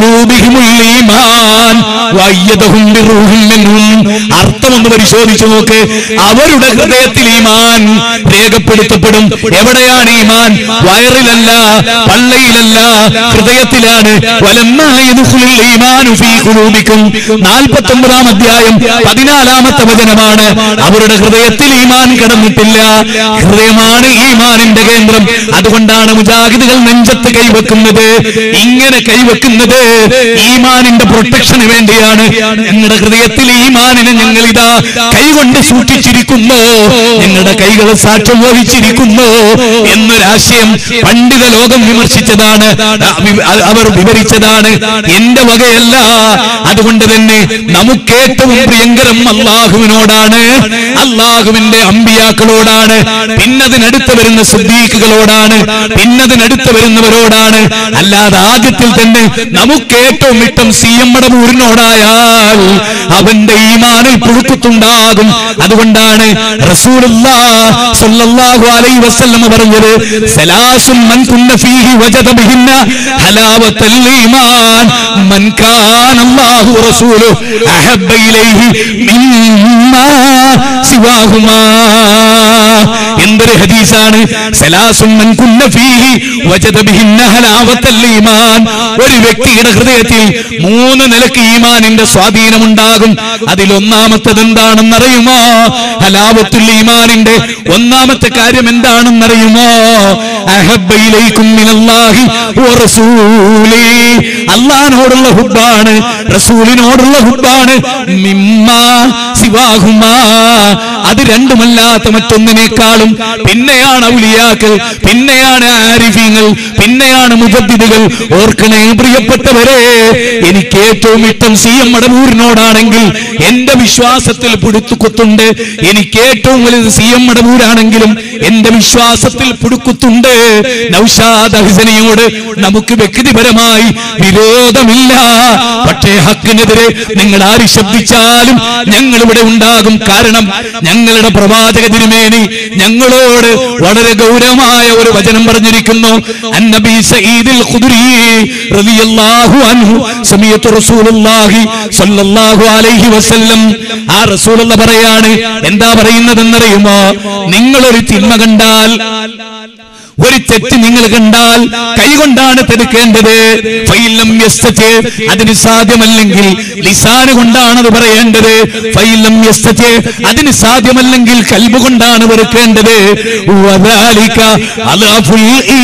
ഖുലൂബിഹിമുൽ ഈമാൻ വയ്യദഹും ബിറൂഹിൻ മിൻഹും അർത്ഥം ഒന്ന് പരിശോധിച്ചു നോക്ക് അവരുടെ ഹൃദയത്തിൽ ഈമാൻ രേഖപ്പെടുത്തപ്പെടും എവിടെയാണ് ഈമാൻ വയറിലല്ല പള്ളയിലല്ല ഹൃദയത്തിലാണ് വലമ്മാ യദ്ഖുലുൽ ഈമാനു ഫീ ഖുലൂബിക്കും 49 അധ്യായം പതിനാലാമത്തെ വചനമാണ് അവരുടെ ഹൃദയത്തിൽ ഈമാൻ കിടന്നിട്ടില്ല ഹൃദയമാണ് ഈമാനിന്റെ കേന്ദ്രം അതുകൊണ്ടാണ് മുജാഹിദുകൾ നെഞ്ചത്ത് കൈവെക്കുന്നത് ഇങ്ങനെ കൈവെക്കുന്നത് ഈമാനിന്റെ പ്രൊട്ടക്ഷന് വേണ്ടിയാണ് ഞങ്ങളുടെ ഹൃദയത്തിൽ ഈമാനിനെ ഞങ്ങൾ ഇതാ കൈകൊണ്ട് സൂക്ഷിച്ചിരിക്കുന്നു ഞങ്ങളുടെ കൈകൾ സാക്ഷ്യം വഹിച്ചിരിക്കുന്നു എന്നൊരാശയം പണ്ഡിത ലോകം വിമർശിച്ചതാണ് അ- അവർ വിവരിച്ചതാണ് എന്റെ വകയല്ല അതുകൊണ്ട് തന്നെ നമുക്ക് ഏറ്റവും പ്രിയങ്കരം അള്ളാഹുവിനോടാണ് അള്ളാഹുവിന്റെ അമ്പിയാക്കളോടാണ് പിന്നതിനടുത്ത് വരുന്ന സിദ്ദീഖുകളോടാണ് പിന്നതിനടുത്ത് വരുന്നവരോടാണ് അല്ലാതെ ആദ്യത്തിൽ തന്നെ നമുക്ക് ഏറ്റവും ഇഷ്ടം സി എം മടമൂരിനോടായാൽ അവന്റെ ഈമാനിൽ പുഴുക്കുത്തുണ്ടാകും അതുകൊണ്ടാണ് റസൂലുള്ളാഹ് സ്വല്ലല്ലാഹു അലൈഹി വസല്ലം പറഞ്ഞത് സലാസുൻ മൻ കുന്ന ഫീഹി വജദ ബിഹിന്ന ഹലാവത്തൽ ഈമാൻ മൻ കാന അല്ലാഹു റസൂലു അഹബ്ബ ഇലൈഹി മിമ്മാ സിവാഹുമാ എന്തൊരു ഹദീസാണ് സലാസുൻ മൻ കുന്ന ഫീഹി വജദ ബിഹിന്ന ഹലാവത്തൽ ഈമാൻ ഒരു വ്യക്തിയുടെ ഹൃദയത്തിൽ മൂന്ന് നിലക്ക് ഈമാനിന്റെ സ്വാധീനമുണ്ടാകും അതിൽ ഒന്നാമത്തത് എന്താണെന്നറിയുമോ ഹലാവത്തുൽ ഈമാനിന്റെ ഒന്നാമത്തെ കാര്യം എന്താണെന്നറിയുമോ അഹബ്ബയിലേക്കും മിനല്ലാഹി വറസൂലി അള്ളാഹിനോടുള്ള ഹുബാണ് റസൂലിനോടുള്ള ഹുബാണ് മിമ്മ സിവാഹുമാ അത് രണ്ടുമല്ലാത്ത മറ്റൊന്നിനേക്കാളും പിന്നെയാണ് ഔലിയാക്കൾ പിന്നെയാണ് ആരിഫീങ്ങൾ പിന്നെയാണ് മുജദ്ദിദുകൾ ഓർക്കണേ പ്രിയപ്പെട്ടവരെ എനിക്ക് ഏറ്റവും ഇഷ്ടം സി എം മടവൂരിനോടാണെങ്കിൽ എന്റെ വിശ്വാസത്തിൽ പുടുത്തുക്കുത്തുണ്ട് എനിക്ക് ഏറ്റവും വലുത് സി എം മടവൂരാണെങ്കിലും എന്റെ വിശ്വാസത്തിൽ പുടുക്കുത്തുണ്ട് നൗഷാദ് അഹ്സനിയോട് നമുക്ക് വ്യക്തിപരമായി വിരോധമില്ല പക്ഷേ ഹക്കിനെതിരെ നിങ്ങൾ ആര് ശബ്ദിച്ചാലും ഞങ്ങൾ ഇവിടെ ഉണ്ടാകും കാരണം ഞങ്ങളുടെ പ്രവാചക തിരുമേനി ഞങ്ങളോട് വളരെ ഗൗരവമായ ഒരു വചനം പറഞ്ഞിരിക്കുന്നു അന്നബി സഈദിൽ ഖുദരി റളിയല്ലാഹു അൻഹു സമയത്ത് റസൂലുള്ളാഹി സ്വല്ലല്ലാഹു അലൈഹി വസല്ലം ആ റസൂലുള്ള പറയാണ് എന്താ പറയുന്നതെന്നറിയുമോ നിങ്ങളൊരു തിന്മ കണ്ടാൽ ഒരു തെറ്റ് നിങ്ങൾ കണ്ടാൽ കൈകൊണ്ടാണ് തെടുക്കേണ്ടത് ഫൈലം യസ്തത്തെ അതിന് സാധ്യമല്ലെങ്കിൽ ലിസാന് കൊണ്ടാണ് അത് പറയേണ്ടത് ഫൈലം യസ്തത്തെ അതിന് സാധ്യമല്ലെങ്കിൽ കൽബ് കൊണ്ടാണ് വെറുക്കേണ്ടത് വദാലിക അലാഫുൽ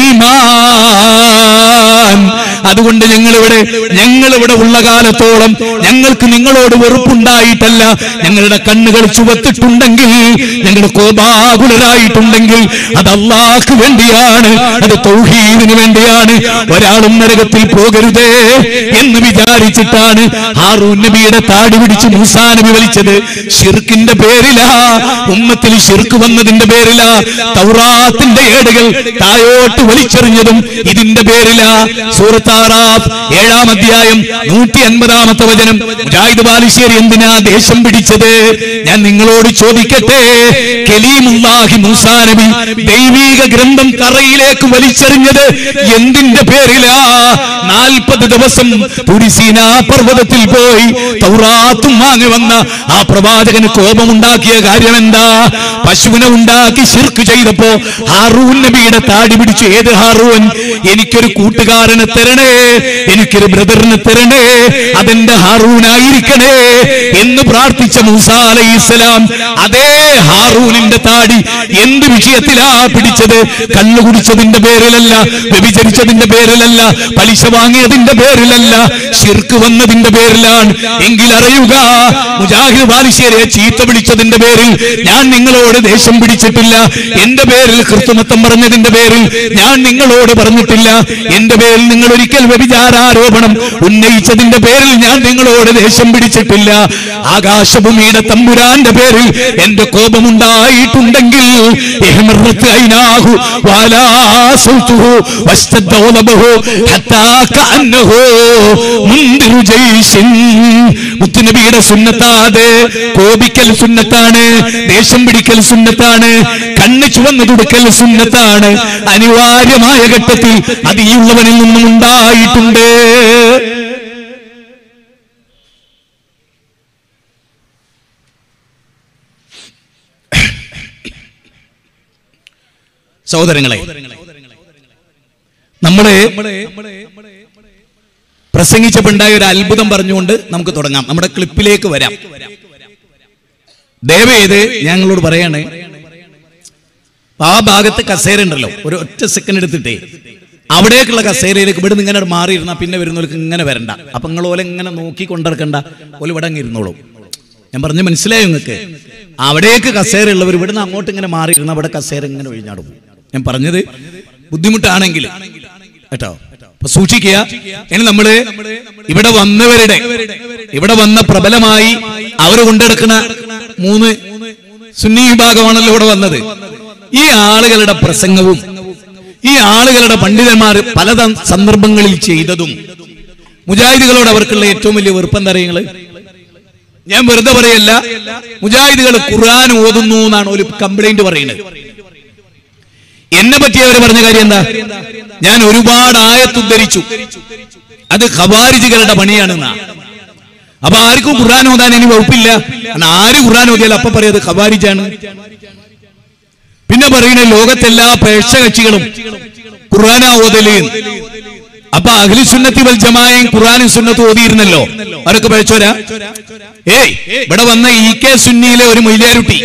ഈമാൻ അതുകൊണ്ട് ഞങ്ങളിവിടെ ഞങ്ങളിവിടെ ഉള്ള കാലത്തോളം ഞങ്ങൾക്ക് നിങ്ങളോട് വെറുപ്പുണ്ടായിട്ടല്ല ഞങ്ങളുടെ കണ്ണുകൾ ചുവത്തിട്ടുണ്ടെങ്കിൽ ഞങ്ങളുടെ കോപാകുലരായിട്ടുണ്ടെങ്കിൽ അത് അള്ളാഹ്ക്ക് വേണ്ടിയാണ് അത് തൗഹീദിന് വേണ്ടിയാണ് ഒരാളും നരകത്തിൽ പോകരുതേ എന്ന് വിചാരിച്ചിട്ടാണ് ഹാറൂൻ നബിയുടെ താടി പിടിച്ച് മൂസാ നബി വലിച്ചത് ഷിർക്കിന്റെ പേരിലാ ഉമ്മത്തിൽ ഷിർക്ക് വന്നതിന്റെ പേരിലാ തൗറാത്തിന്റെ ഏടുകൾ തായോട്ട് വലിച്ചെറിഞ്ഞതും ഇതിന്റെ പേരിലാ സൂറത്താറാഫ് ഏഴാം അധ്യായം നൂറ്റി അൻപതാമത്തെ വചനം മുജാഹിദ് ബാലുശ്ശേരി എന്തിനാ ദേഷ്യം പിടിച്ചത് ഞാൻ നിങ്ങളോട് ചോദിക്കട്ടെ കലീമുല്ലാഹി മൂസാ നബി ദൈവീക ഗ്രന്ഥം തറയിലേക്ക് വലിച്ചെറിഞ്ഞത് എന്തിന്റെ പേരിലാ നാൽപ്പത് ദിവസം തുരിസീന പർവ്വതത്തിൽ പോയി തൗറാത്തും വാങ്ങി വന്ന ആ പ്രവാചകന് കോപമുണ്ടാക്കിയ കാര്യം എന്താ പശുവിനെ ഉണ്ടാക്കി ശിർക്ക് ചെയ്തപ്പോ ഹാറൂൻ നബിയുടെ താടി പിടിച്ചു ഏത് ഹാറൂൻ എനിക്കൊരു കൂട്ടുകാരനെ തരണേ എനിക്കൊരു ബ്രദറിനെ തരണേ അതെന്റെ ഹാറൂനായിരിക്കണേ എന്ന് പ്രാർത്ഥിച്ച മൂസ അലൈഹിസ്സലാം അതേ ഹാറൂനിന്റെ താടി എന്ത് വിഷയത്തിലാ പിടിച്ചത് കണ്ണു കുടിച്ചതിന്റെ പേരിലല്ല വ്യഭിചരിച്ചതിന്റെ പേരിലല്ല പലിശ വാങ്ങിയതിന്റെ പേരിലല്ല ഷിർക്ക് വന്നതിന്റെ പേരിലാണ് എങ്കിൽ അറിയുക മുജാഹിദ് ബാലിശ്ശേരിയെ ചീത്ത വിളിച്ചതിന്റെ പേരിൽ ഞാൻ നിങ്ങളോട് ദേഷ്യം പിടിച്ചിട്ടില്ല എന്റെ പേരിൽ കൃത്രിമത്വം പറഞ്ഞതിന്റെ പേരിൽ ഞാൻ നിങ്ങളോട് പറഞ്ഞിട്ടില്ല എന്റെ പേരിൽ നിങ്ങൾ ഒരിക്കൽ വ്യഭിചാരാരോപണം ഉന്നയിച്ചതിന്റെ പേരിൽ ഞാൻ നിങ്ങളോട് ദേഷ്യം പിടിച്ചിട്ടില്ല ആകാശഭൂമിയുടെ തമ്പുരാന്റെ പേരിൽ എന്റെ കോപമുണ്ടായിട്ടുണ്ടെങ്കിൽ ഇഹ്മറത്ത് ഐനാഹു വലാ സൗതുഹു വസ്തദ്ദ ഗളബഹു ഹത്താ കഅന്നഹു മുൻദിറു ജയ്ശിൻ മുത്തുനബിയുടെ സുന്നത്താത് കോപിക്കൽ സുന്നത്താണ് ദേഷ്യം പിടിക്കൽ സുന്നത്താണ് കണ്ണ് ചുവന്നു കൊടുക്കൽ സുന്നത്താണ് അനിവാര്യമായ ഘട്ടത്തിൽ അത് ഈ ഉള്ളവനിൽ നിന്നും ഉണ്ടായിട്ടുണ്ട് സഹോദരങ്ങളെ നമ്മള് പ്രസംഗിച്ചപ്പോണ്ടായ ഒരു അത്ഭുതം പറഞ്ഞുകൊണ്ട് നമുക്ക് തുടങ്ങാം നമ്മുടെ ക്ലിപ്പിലേക്ക് വരാം ദയവേത് ഞങ്ങളോട് പറയാണ് ആ ഭാഗത്ത് കസേര ഉണ്ടല്ലോ ഒരു ഒറ്റ സെക്കൻഡ് എടുത്തിട്ടേ അവിടേക്കുള്ള കസേരയിലേക്ക് ഇവിടെ നിന്ന് ഇങ്ങനെ മാറിയിരുന്ന പിന്നെ വരുന്നവർക്ക് ഇങ്ങനെ വരണ്ട അപ്പൊ നിങ്ങൾ ഓലെ ഇങ്ങനെ നോക്കി കൊണ്ടിറക്കണ്ട ഓല ഇവിടെ അങ്ങ് ഇരുന്നോളൂ ഞാൻ പറഞ്ഞു മനസ്സിലായോ നിങ്ങൾക്ക് അവിടേക്ക് കസേര ഉള്ളവർ ഇവിടുന്ന് അങ്ങോട്ട് ഇങ്ങനെ മാറിയിരുന്ന അവിടെ കസേര ഇങ്ങനെ ഒഴിഞ്ഞാടും ഞാൻ പറഞ്ഞത് ബുദ്ധിമുട്ടാണെങ്കിൽ കേട്ടോ അപ്പൊ സൂക്ഷിക്കുക ഇനി നമ്മള് ഇവിടെ വന്നവരുടെ ഇവിടെ വന്ന പ്രബലമായി അവർ കൊണ്ടെടുക്കുന്ന മൂന്ന് സുന്നി വിഭാഗമാണല്ലോ ഇവിടെ വന്നത് ഈ ആളുകളുടെ പ്രസംഗവും ഈ ആളുകളുടെ പണ്ഡിതന്മാർ പല ത- സന്ദർഭങ്ങളിൽ ചെയ്തതും മുജാഹിദുകളോട് അവർക്കുള്ള ഏറ്റവും വലിയ വെറുപ്പം എന്താ അറിയങ്ങള് ഞാൻ വെറുതെ പറയല്ല മുജാഹിദുകൾ ഖുർആൻ ഓതുന്നു എന്നാണ് ഒരു കംപ്ലൈന്റ് പറയുന്നത് എന്നെ പറ്റി അവർ പറഞ്ഞ കാര്യം എന്താ ഞാൻ ഒരുപാട് ആയത്ത് ഉദ്ധരിച്ചു അത് ഖവാരിജികളുടെ പണിയാണെന്നാ അപ്പൊ ആർക്കും ഖുർആൻ ഓതാൻ ഇനി വകുപ്പില്ല കാരണം ആര് ഖുർആൻ ഓതിയാലും അപ്പൊ പറയത് ഖവാരിജാണ് പിന്നെ പറയുന്ന ലോകത്തെല്ലാ പേക്ഷ കക്ഷികളും ഖുർആന ഓതല് അപ്പൊ അഖിലി സുന്നത്തി വൽ ജമായും ഖുർആനും സുന്നത്ത് ഓതിയിരുന്നല്ലോ അവരൊക്കെ പഴച്ചോരാ ഏയ് ഇവിടെ വന്ന ഇ കെ സുന്നിയിലെ ഒരു മൊയിലാരുട്ടി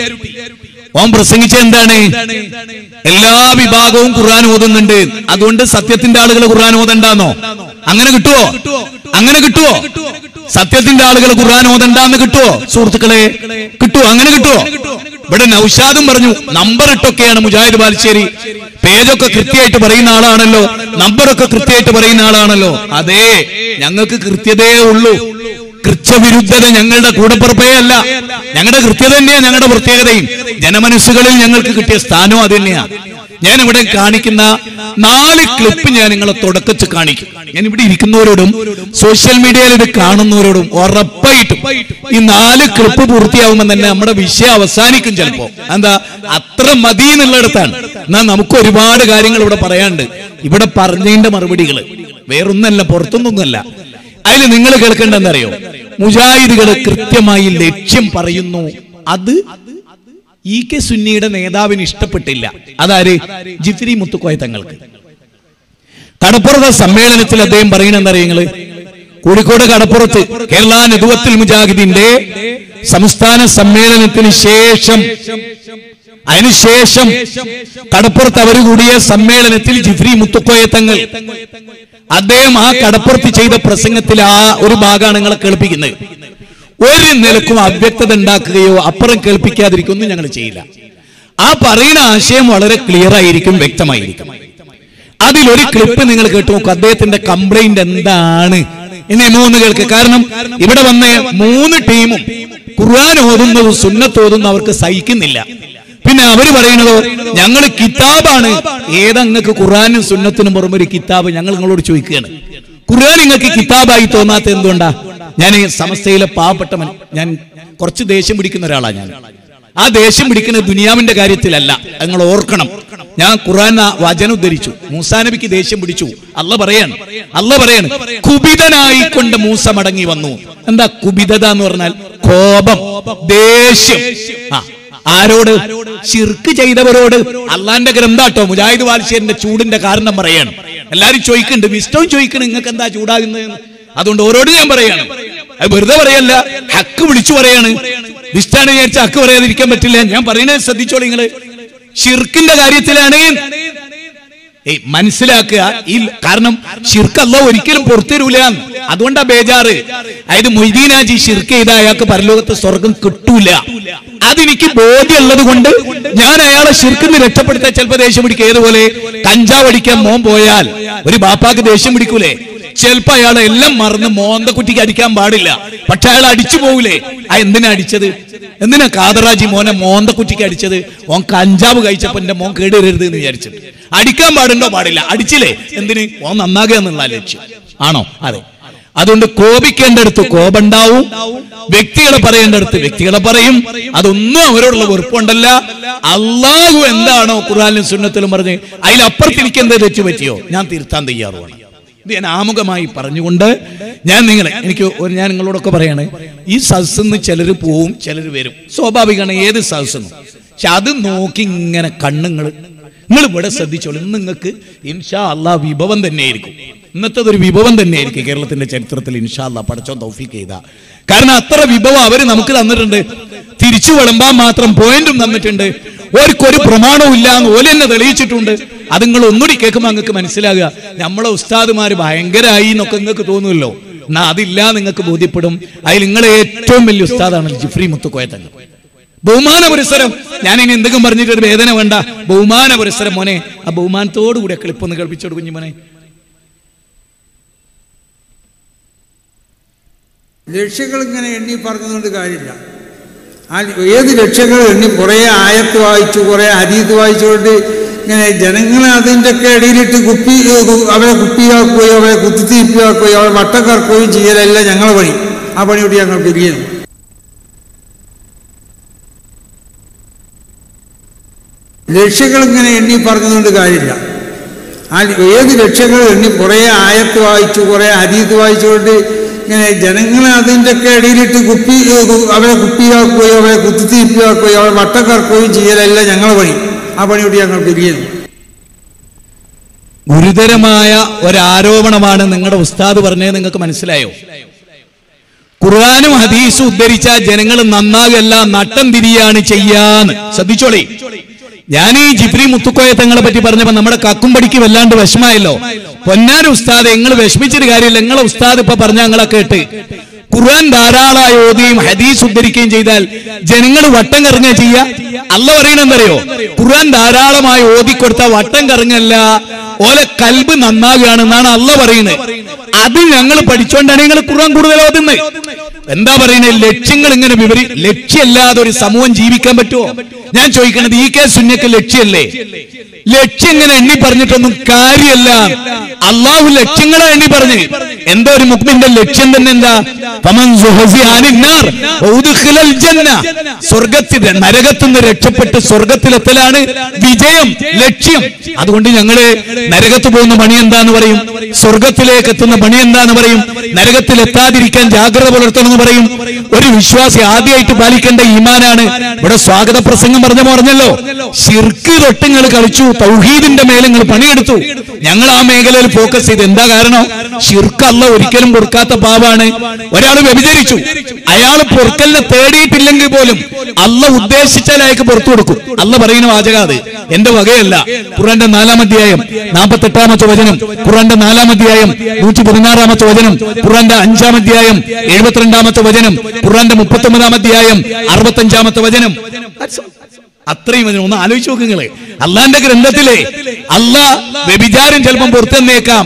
ഓൻ പ്രസംഗിച്ച എന്താണ് എല്ലാ വിഭാഗവും ഖുർആൻ ഓതുന്നുണ്ട് അതുകൊണ്ട് സത്യത്തിന്റെ ആളുകൾ ഖുർആൻ ഓതണ്ടാന്നോ അങ്ങനെ കിട്ടുവോ അങ്ങനെ കിട്ടുവോ സത്യത്തിന്റെ ആളുകൾ ഖുർആൻ ഓതണ്ടാന്ന് കിട്ടുവോ സുഹൃത്തുക്കളെ കിട്ടുവോ അങ്ങനെ കിട്ടുവോ ഇവിടെ നൌഷാദും പറഞ്ഞു നമ്പർ ഇട്ടൊക്കെയാണ് മുജാഹിദ് ബാലുശ്ശേരി പേജൊക്കെ കൃത്യമായിട്ട് പറയുന്ന ആളാണല്ലോ നമ്പറൊക്കെ കൃത്യമായിട്ട് പറയുന്ന ആളാണല്ലോ അതെ ഞങ്ങൾക്ക് കൃത്യതയേ ഉള്ളൂ കൃത്യവിരുദ്ധത ഞങ്ങളുടെ കൂടപ്പുറപ്പേ അല്ല ഞങ്ങളുടെ കൃത്യത തന്നെയാണ് ഞങ്ങളുടെ പ്രത്യേകതയും ജനമനസ്സുകളിൽ ഞങ്ങൾക്ക് കിട്ടിയ സ്ഥാനവും അത് തന്നെയാ ഞാൻ ഇവിടെ കാണിക്കുന്ന നാല് ക്ലിപ്പ് ഞാൻ നിങ്ങളെ തുടക്കച്ച് കാണിക്കും ഞാൻ ഇവിടെ ഇരിക്കുന്നവരോടും സോഷ്യൽ മീഡിയയിൽ ഇത് കാണുന്നവരോടും ഉറപ്പായിട്ടും ഈ നാല് ക്ലിപ്പ് പൂർത്തിയാവുമ്പോൾ തന്നെ നമ്മുടെ വിഷയം അവസാനിക്കും ചിലപ്പോ എന്താ അത്ര മതി എന്നുള്ളിടത്താണ് എന്നാ നമുക്ക് ഒരുപാട് കാര്യങ്ങൾ ഇവിടെ പറയാനുണ്ട് ഇവിടെ പറഞ്ഞതിന്റെ മറുപടികൾ വേറൊന്നല്ല പുറത്തൊന്നൊന്നുമല്ല അതിൽ നിങ്ങൾ കേൾക്കേണ്ട എന്തറിയോ മുജാഹിദുകൾ കൃത്യമായി ലക്ഷ്യം പറയുന്നു അത് ഇ കെ സുന്നിയുടെ നേതാവിന് ഇഷ്ടപ്പെട്ടില്ല അതാര് ജിഫ്രി മുത്തുക്കോയ തങ്ങൾക്ക് കടപ്പുറത്തെ സമ്മേളനത്തിൽ അദ്ദേഹം പറയുന്നത് നിങ്ങള് കോഴിക്കോട് കടപ്പുറത്ത് കേരള നെതുവത്തിൽ മുജാഹിദിന്റെ സംസ്ഥാന സമ്മേളനത്തിന് ശേഷം അതിനുശേഷം കടപ്പുറത്ത് അവർ കൂടിയ സമ്മേളനത്തിൽ ജിഫ്രി മുത്തുക്കോയ തങ്ങൾ അദ്ദേഹം ആ കടപ്പുറത്ത് ചെയ്ത പ്രസംഗത്തിൽ ആ ഒരു ഭാഗമാണ് നിങ്ങളെ കേൾപ്പിക്കുന്നത് ഒരു നിലക്കും അവ്യക്തത ഉണ്ടാക്കുകയോ അപ്പുറം കേൾപ്പിക്കാതിരിക്കൊന്നും ഞങ്ങൾ ചെയ്യില്ല ആ പറയുന്ന ആശയം വളരെ ക്ലിയർ ആയിരിക്കും വ്യക്തമായിരിക്കും അതിലൊരു ക്ലിപ്പ് നിങ്ങൾ കേട്ടു നോക്കൂ അദ്ദേഹത്തിന്റെ കംപ്ലൈന്റ് എന്താണ് ഇനി മൂന്ന് കേൾക്ക് കാരണം ഇവിടെ വന്ന മൂന്ന് ടീമും ഖുർആൻ ഓതുന്നതും സുന്നത്ത് ഓതുന്നതും അവർക്ക് സഹിക്കുന്നില്ല പിന്നെ അവര് പറയുന്നതോ ഞങ്ങൾ കിതാബാണ് ഏതങ്ങൾക്ക് ഖുർആനും സുന്നത്തിനും പുറമെ ഒരു കിതാബ് ഞങ്ങൾ നിങ്ങളോട് ചോദിക്കുകയാണ് ഖുർആൻ നിങ്ങൾക്ക് കിതാബായി തോന്നാത്ത എന്തുകൊണ്ടാ ഞാൻ ഈ സമസ്തയിലെ പാവപ്പെട്ട മൻ- ഞാൻ കുറച്ച് ദേഷ്യം പിടിക്കുന്ന ഒരാളാണ് ഞാൻ ആ ദേഷ്യം പിടിക്കുന്ന ദുനിയാവിന്റെ കാര്യത്തിലല്ല അത് നിങ്ങൾ ഓർക്കണം ഞാൻ ഖുർആൻ ആ വചനം ഉദ്ധരിച്ചു മൂസാ നബിക്ക് ദേഷ്യം പിടിച്ചു അല്ല പറയാണ് അല്ല പറയാണ് കുപിതനായിക്കൊണ്ട് മൂസ മടങ്ങി വന്നു എന്താ കുപിതത എന്ന് പറഞ്ഞാൽ കോപം ദേഷ്യം ആ ആരോട് ശിർക്ക് ചെയ്തവരോട് അള്ളാന്റെ ഗ്രന്ഥാട്ടോ മുജാഹിദ് വാൽശ്ശേരിന്റെ ചൂടിന്റെ കാരണം പറയാണ് എല്ലാരും ചോദിക്കുന്നുണ്ട് വിഷ്ടവും ചോദിക്കണം നിങ്ങൾക്ക് എന്താ ചൂടാകുന്നത് എന്ന്. അതുകൊണ്ട് ഓരോട് ഞാൻ പറയാണ് അത് വെറുതെ പറയല്ല ഹക്ക് വിളിച്ചു പറയാണ് വിഷ്ടാണ് വിചാരിച്ച ഹക്ക് പറയാതിരിക്കാൻ പറ്റില്ല ഞാൻ പറയുന്നത് ശ്രദ്ധിച്ചോളൂ നിങ്ങള് ഷിർക്കിന്റെ കാര്യത്തിലാണ് ഏയ് മനസ്സിലാക്കുക ഈ കാരണം ഷിർക്ക് അല്ല ഒരിക്കലും പുറത്തരൂല അതുകൊണ്ടാ ബേജാറ് അതായത് മൊയ്തീനാജി ഷിർക്ക് ചെയ്ത അയാൾക്ക് പരലോകത്ത് സ്വർഗം കിട്ടൂല അതെനിക്ക് ബോധ്യമുള്ളത് കൊണ്ട് ഞാൻ അയാളെ ഷിർക്കിന്ന് രക്ഷപ്പെടുത്താൻ ചിലപ്പോ ദേഷ്യം പിടിക്കുക ഏതുപോലെ കഞ്ചാവ് അടിക്കാൻ മോൻ പോയാൽ ഒരു ബാപ്പാക്ക് ദേഷ്യം പിടിക്കൂലേ ചിലപ്പോ അയാളെ എല്ലാം മറന്ന് മോന്തക്കുറ്റിക്ക് അടിക്കാൻ പാടില്ല പക്ഷെ അയാൾ അടിച്ചു പോകൂലേ ആ എന്തിനാ അടിച്ചത് എന്തിനാ കാതറാജി മോനെ മോന്തക്കുറ്റിക്ക് അടിച്ചത് ഓൻ കഞ്ചാവ് കഴിച്ചപ്പോ എന്റെ മോൻ കേടുവരരുത് എന്ന് വിചാരിച്ചിട്ട് അടിക്കാൻ പാടുണ്ടോ പാടില്ല അടിച്ചില്ലേ എന്തിന് ഓൻ നന്നാകുക എന്നുള്ള ലക്ഷ്യം ആണോ അതെ അതുകൊണ്ട് കോപിക്കേണ്ടടുത്ത് കോപണ്ടാവും വ്യക്തികളെ പറയേണ്ടടുത്ത് വ്യക്തികളെ പറയും അതൊന്നും അവരോടുള്ള വെറുപ്പുണ്ടല്ല അള്ളാഹു എന്താണോ ഖുറാനിലും സുന്നത്തിലും പറഞ്ഞ് അതിലപ്പുറത്ത് എനിക്ക് എന്താ തെറ്റു പറ്റിയോ ഞാൻ തിരുത്താൻ തയ്യാറുമാണ് ഇത് ഞാൻ ആമുഖമായി പറഞ്ഞുകൊണ്ട് ഞാൻ നിങ്ങളെ എനിക്ക് ഒരു ഞാൻ നിങ്ങളോടൊക്കെ പറയാണ് ഈ സദസ്സിന്ന് ചിലർ പോവും ചിലർ വരും സ്വാഭാവികമാണ് ഏത് സദസ്സെന്നും പക്ഷെ അത് നോക്കി ഇങ്ങനെ കണ്ണുങ്ങൾ നിങ്ങൾ ഇവിടെ ശ്രദ്ധിച്ചോളൂ ഇന്ന് നിങ്ങൾക്ക് ഇൻഷാ അള്ളാ വിഭവം തന്നെയായിരിക്കും ഇന്നത്തെ ഒരു വിഭവം തന്നെയായിരിക്കും കേരളത്തിന്റെ ചരിത്രത്തിൽ ഇൻഷാ അള്ളാ പടച്ചോൻ തൗഫീക്ക് ചെയ്ത കാരണം അത്ര വിഭവം അവര് നമുക്ക് തന്നിട്ടുണ്ട് തിരിച്ചു വിളമ്പാൻ മാത്രം പോയിന്റും തന്നിട്ടുണ്ട് ഓർക്കൊരു പ്രമാണവും ഇല്ല എന്ന് ഓല് തന്നെ തെളിയിച്ചിട്ടുണ്ട് അത് നിങ്ങൾ ഒന്നുകൂടി കേൾക്കുമ്പോൾ നിങ്ങൾക്ക് മനസ്സിലാകുക നമ്മളെ ഉസ്താദുമാര് ഭയങ്കരമായി എന്നൊക്കെ നിങ്ങൾക്ക് തോന്നുമല്ലോ എന്നാ അതില്ല നിങ്ങൾക്ക് ബോധ്യപ്പെടും അതിൽ നിങ്ങളെ ഏറ്റവും വലിയ ഉസ്താദാണ് ജിഫ്രി മുത്തുക്കോയത്തങ്ങൾ ബഹുമാന പുരസ്സരം ഞാൻ ഇനി എന്തെങ്കിലും പറഞ്ഞിട്ട് ഒരു വേദന വേണ്ട ബഹുമാന പുരസ്സരം മോനെ ആ ബഹുമാനത്തോടു കൂടി ആ ക്ലിപ്പൊന്ന് കേൾപ്പിച്ചോട് കുഞ്ഞുമോനെ ലക്ഷ്യങ്ങൾ ഇങ്ങനെ എണ്ണി പറഞ്ഞതുകൊണ്ട് കാര്യമില്ല ആ ഏത് ലക്ഷ്യങ്ങൾ എണ്ണി കുറേ ആയത്ത് വായിച്ചു കുറേ അതീത് വായിച്ചുകൊണ്ട് ഇങ്ങനെ ജനങ്ങളെ അതിൻ്റെ ഒക്കെ ഇടയിലിട്ട് കുപ്പി ഏ, കു- അവരെ കുപ്പിയാക്കുകയോ അവരെ കുത്തിത്തീപ്പിയാക്കുകയോ അവരെ വട്ടം കറക്കുകയും ചെയ്യലല്ല ഞങ്ങളെ പണി ആ പണിയോട് ഞങ്ങൾ പിരിയുന്നു ലക്ഷ്യങ്ങൾ ഇങ്ങനെ എണ്ണി പറഞ്ഞതുകൊണ്ട് കാര്യമില്ല ആ ഏത് ലക്ഷ്യങ്ങൾ എണ്ണി കുറേ ആയത്ത് വായിച്ചു കുറേ അതീത് വായിച്ചുകൊണ്ട് ഇങ്ങനെ ജനങ്ങളെ അതിൻ്റെ ഒക്കെ ഇടയിലിട്ട് കുപ്പി ഏ, കു- അവരെ കുപ്പിയാക്കുകയോ അവരെ കുത്തിത്തീപ്പിയാക്കുകയോ അവരെ വട്ടം കറക്കുകയും ചെയ്യലല്ല ഞങ്ങളെ പണി ആ പണിയോട് ഞങ്ങൾ പിരിയുന്നു ഗുരുതരമായ ഒരാരോപണമാണ് നിങ്ങളുടെ ഉസ്താദ് പറഞ്ഞത് നിങ്ങൾക്ക് മനസ്സിലായോ ഖുർആാനും ഹദീസും ഉദ്ധരിച്ച ജനങ്ങൾ നന്നാകല്ല നട്ടം തിരിയാണ് ചെയ്യാന്ന് ശ്രദ്ധിച്ചോളി ഞാൻ ഈ ജിബ്രി മുത്തുക്കോയ തങ്ങളെ പറ്റി പറഞ്ഞപ്പോ നമ്മുടെ കക്കുംപടിക്ക് വല്ലാണ്ട് വിഷമായല്ലോ പൊന്നാൻ ഉസ്താദ് നിങ്ങൾ വിഷമിച്ചൊരു കാര്യമില്ല നിങ്ങളെ ഉസ്താദ് ഇപ്പൊ പറഞ്ഞ ഞങ്ങളെ കേട്ട് ഖുർആൻ ധാരാളമായി ഓതുകയും ഹദീസ് ഉദ്ധരിക്കുകയും ചെയ്താൽ ജനങ്ങൾ വട്ടം കറങ്ങുക ചെയ്യുക അല്ല പറയണെന്തറിയോ ഖുർആൻ ധാരാളമായി ഓതിക്കൊടുത്ത വട്ടം കറങ്ങല്ല ഓലെ കൽബ് നന്നാകുകയാണെന്നാണ് അല്ല പറയുന്നത് അത് ഞങ്ങൾ പഠിച്ചോണ്ടാണ് നിങ്ങൾ ഖുർആൻ കൂടുതൽ ഓതുന്നത് എന്താ പറയുന്നത് ലക്ഷ്യങ്ങൾ ഇങ്ങനെ വിവരി ലക്ഷ്യമില്ലാതെ ഒരു സമൂഹം ജീവിക്കാൻ പറ്റുമോ ഞാൻ ചോദിക്കണത് ഈ കെ സുന്യക്ക് ലക്ഷ്യമല്ലേ ലക്ഷ്യം ഇങ്ങനെ എണ്ണി പറഞ്ഞിട്ടൊന്നും കാര്യമല്ല അള്ളാഹു ലക്ഷ്യങ്ങളെ എണ്ണി പറഞ്ഞ് എന്താ ഒരു മുക്മിന്റെ ലക്ഷ്യം തന്നെ എന്താ ഫമൻ സുഹസി അനിൻ നാർ വഉദ്ഖിലൽ ജന്ന സ്വർഗത്തിൽ നരകത്തിൽ നിന്ന് രക്ഷപ്പെട്ട് സ്വർഗത്തിലെത്തലാണ് വിജയം ലക്ഷ്യം അതുകൊണ്ട് ഞങ്ങള് നരകത്ത് പോകുന്ന പണി എന്താന്ന് പറയും സ്വർഗത്തിലേക്ക് എത്തുന്ന പണി എന്താന്ന് പറയും നരകത്തിൽ എത്താതിരിക്കാൻ ജാഗ്രത പുലർത്തണമെന്ന് പറയും ഒരു വിശ്വാസി ആദ്യമായിട്ട് പാലിക്കേണ്ട ഈമാനാണ് ഇവിടെ സ്വാഗത പ്രസംഗം പറഞ്ഞ പറഞ്ഞല്ലോ ശിർക്ക് തൊട്ടുങ്ങൾ കളിച്ചു തൗഹീദിന്റെ മേലെ നിങ്ങൾ പണിയെടുത്തു ഞങ്ങൾ ആ മേഖലയിൽ ഫോക്കസ് ചെയ്ത് എന്താ കാരണം ഷിർക്ക് അല്ല ഒരിക്കലും പൊറുക്കാത്ത പാവാണ് ഒരാൾ വ്യഭിചരിച്ചു അയാൾ പൊറുക്കലിനെ തേടിയിട്ടില്ലെങ്കിൽ പോലും അല്ല ഉദ്ദേശിച്ചാൽ അയാൾക്ക് പുറത്തു കൊടുക്കും അല്ല പറയുന്ന വാചക അത് എന്റെ വകയല്ല ഖുറാന്റെ നാലാം അധ്യായം നാൽപ്പത്തി എട്ടാമത്തെ വചനം ഖുറാന്റെ നാലാം അധ്യായം നൂറ്റി പതിനാറാമത്തെ വചനം ഖുറാന്റെ അഞ്ചാം അധ്യായം എഴുപത്തിരണ്ടാമത്തെ വചനം ഖുറാന്റെ മുപ്പത്തി ഒമ്പതാം അധ്യായം അറുപത്തഞ്ചാമത്തെ വചനം അത്രയും വചനം ഒന്ന് ആലോചിച്ച് നോക്ക് നിങ്ങള് അള്ളാന്റെ ഗ്രന്ഥത്തിലെ അല്ല വ്യഭിചാരം ചിലപ്പം പുറത്തെന്നേക്കാം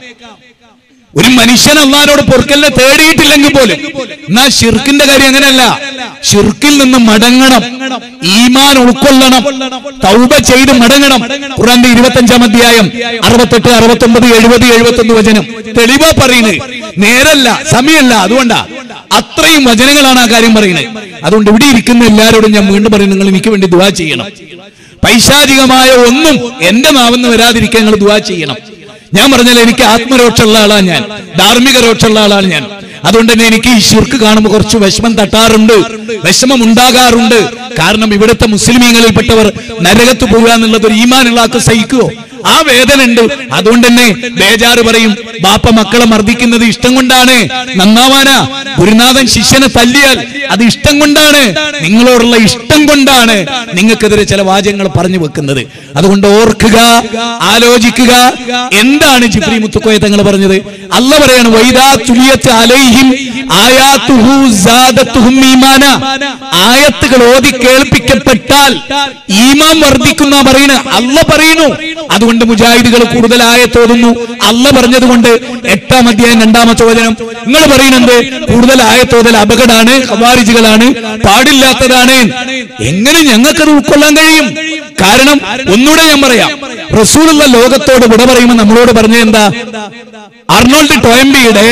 ഒരു മനുഷ്യൻ അള്ളഹാനോട് പൊറുക്കലിനെ തേടിയിട്ടില്ലെങ്കിൽ പോലും എന്നാ ഷിർക്കിന്റെ കാര്യം അങ്ങനെയല്ല ഷിർക്കിൽ നിന്ന് മടങ്ങണം ഈമാൻ ഉൾക്കൊള്ളണം തൗബ ചെയ്ത് മടങ്ങണം ഖുറാന്റെ ഇരുപത്തഞ്ചാം അധ്യായം അറുപത്തെട്ട് അറുപത്തൊമ്പത് എഴുപത് എഴുപത്തൊന്ന് വചനം തെളിവാ പറയുന്നത് നേരല്ല സമയമല്ല അതുകൊണ്ടാ അത്രയും വചനങ്ങളാണ് ആ കാര്യം പറയുന്നത് അതുകൊണ്ട് ഇവിടെ ഇരിക്കുന്ന എല്ലാവരോടും ഞാൻ വീണ്ടും പറയും നിങ്ങൾ എനിക്ക് വേണ്ടി ദുവാ ചെയ്യണം പൈശാചികമായ ഒന്നും എന്റെ നാവെന്ന് വരാതിരിക്കാൻ നിങ്ങൾ ദുവാ ചെയ്യണം ഞാൻ പറഞ്ഞാൽ എനിക്ക് ആത്മരോക്ഷമുള്ള ആളാണ് ഞാൻ ധാർമ്മിക രോക്ഷമുള്ള ആളാണ് ഞാൻ അതുകൊണ്ട് തന്നെ എനിക്ക് ഈ ശിർക്ക് കാണുമ്പോൾ കുറച്ച് വിഷമം തട്ടാറുണ്ട് വിഷമം ഉണ്ടാകാറുണ്ട് കാരണം ഇവിടുത്തെ മുസ്ലിമീങ്ങളിൽപ്പെട്ടവർ നരകത്ത് പോകുക എന്നുള്ളത് ഒരു ഈമാനുള്ള ആൾക്ക് സഹിക്കുവോ ആ വേദന ഉണ്ട് അതുകൊണ്ട് തന്നെ ബേജാറ് പറയും ബാപ്പ മക്കളെ മർദ്ദിക്കുന്നത് ഇഷ്ടം കൊണ്ടാണ് നന്നാവാനാ ഗുരുനാഥൻ ശിഷ്യനെ തല്ലിയാൽ അത് ഇഷ്ടം കൊണ്ടാണ് നിങ്ങളോടുള്ള ഇഷ്ടം കൊണ്ടാണ് നിങ്ങൾക്കെതിരെ ചില വാചകങ്ങൾ പറഞ്ഞു വെക്കുന്നത് അതുകൊണ്ട് ഓർക്കുക ആലോചിക്കുക എന്താണ് ജിബ്രി മുത്തുക്കോയ തങ്ങൾ പറഞ്ഞത് അല്ല പറയാണ് വൈദാ തുലിയത്ത് അലൈഹിം ആയാത്തുഹു സാദത്തുഹും ഈമാന ആയത്തുകൾ ഓതി കേൾപ്പിക്കപ്പെട്ടാൽ ഈമാൻ വർദ്ധിക്കുന്ന പറയുന്നത് അല്ല പറയുന്നു അതുകൊണ്ട് മുജാഹിദുകൾ കൂടുതൽ ആയത്തോതുന്നു അല്ല പറഞ്ഞതുകൊണ്ട് എട്ടാം അധ്യായം രണ്ടാമത്തെ വചനം നിങ്ങൾ പറയുന്നത് കൂടുതൽ ആയത്തോതൽ അപകടമാണ് ഖവാരിജുകളാണ് പാടില്ലാത്തതാണ് എങ്ങനെ ഞങ്ങൾക്കത് ഉൾക്കൊള്ളാൻ കഴിയും കാരണം ഒന്നുകൂടെ ഞാൻ പറയാം റസൂലുള്ള ലോകത്തോട് വിട പറയുമ്പോൾ നമ്മളോട് പറഞ്ഞത് എന്താ അർണോൾഡ് ടോയംബിയുടെ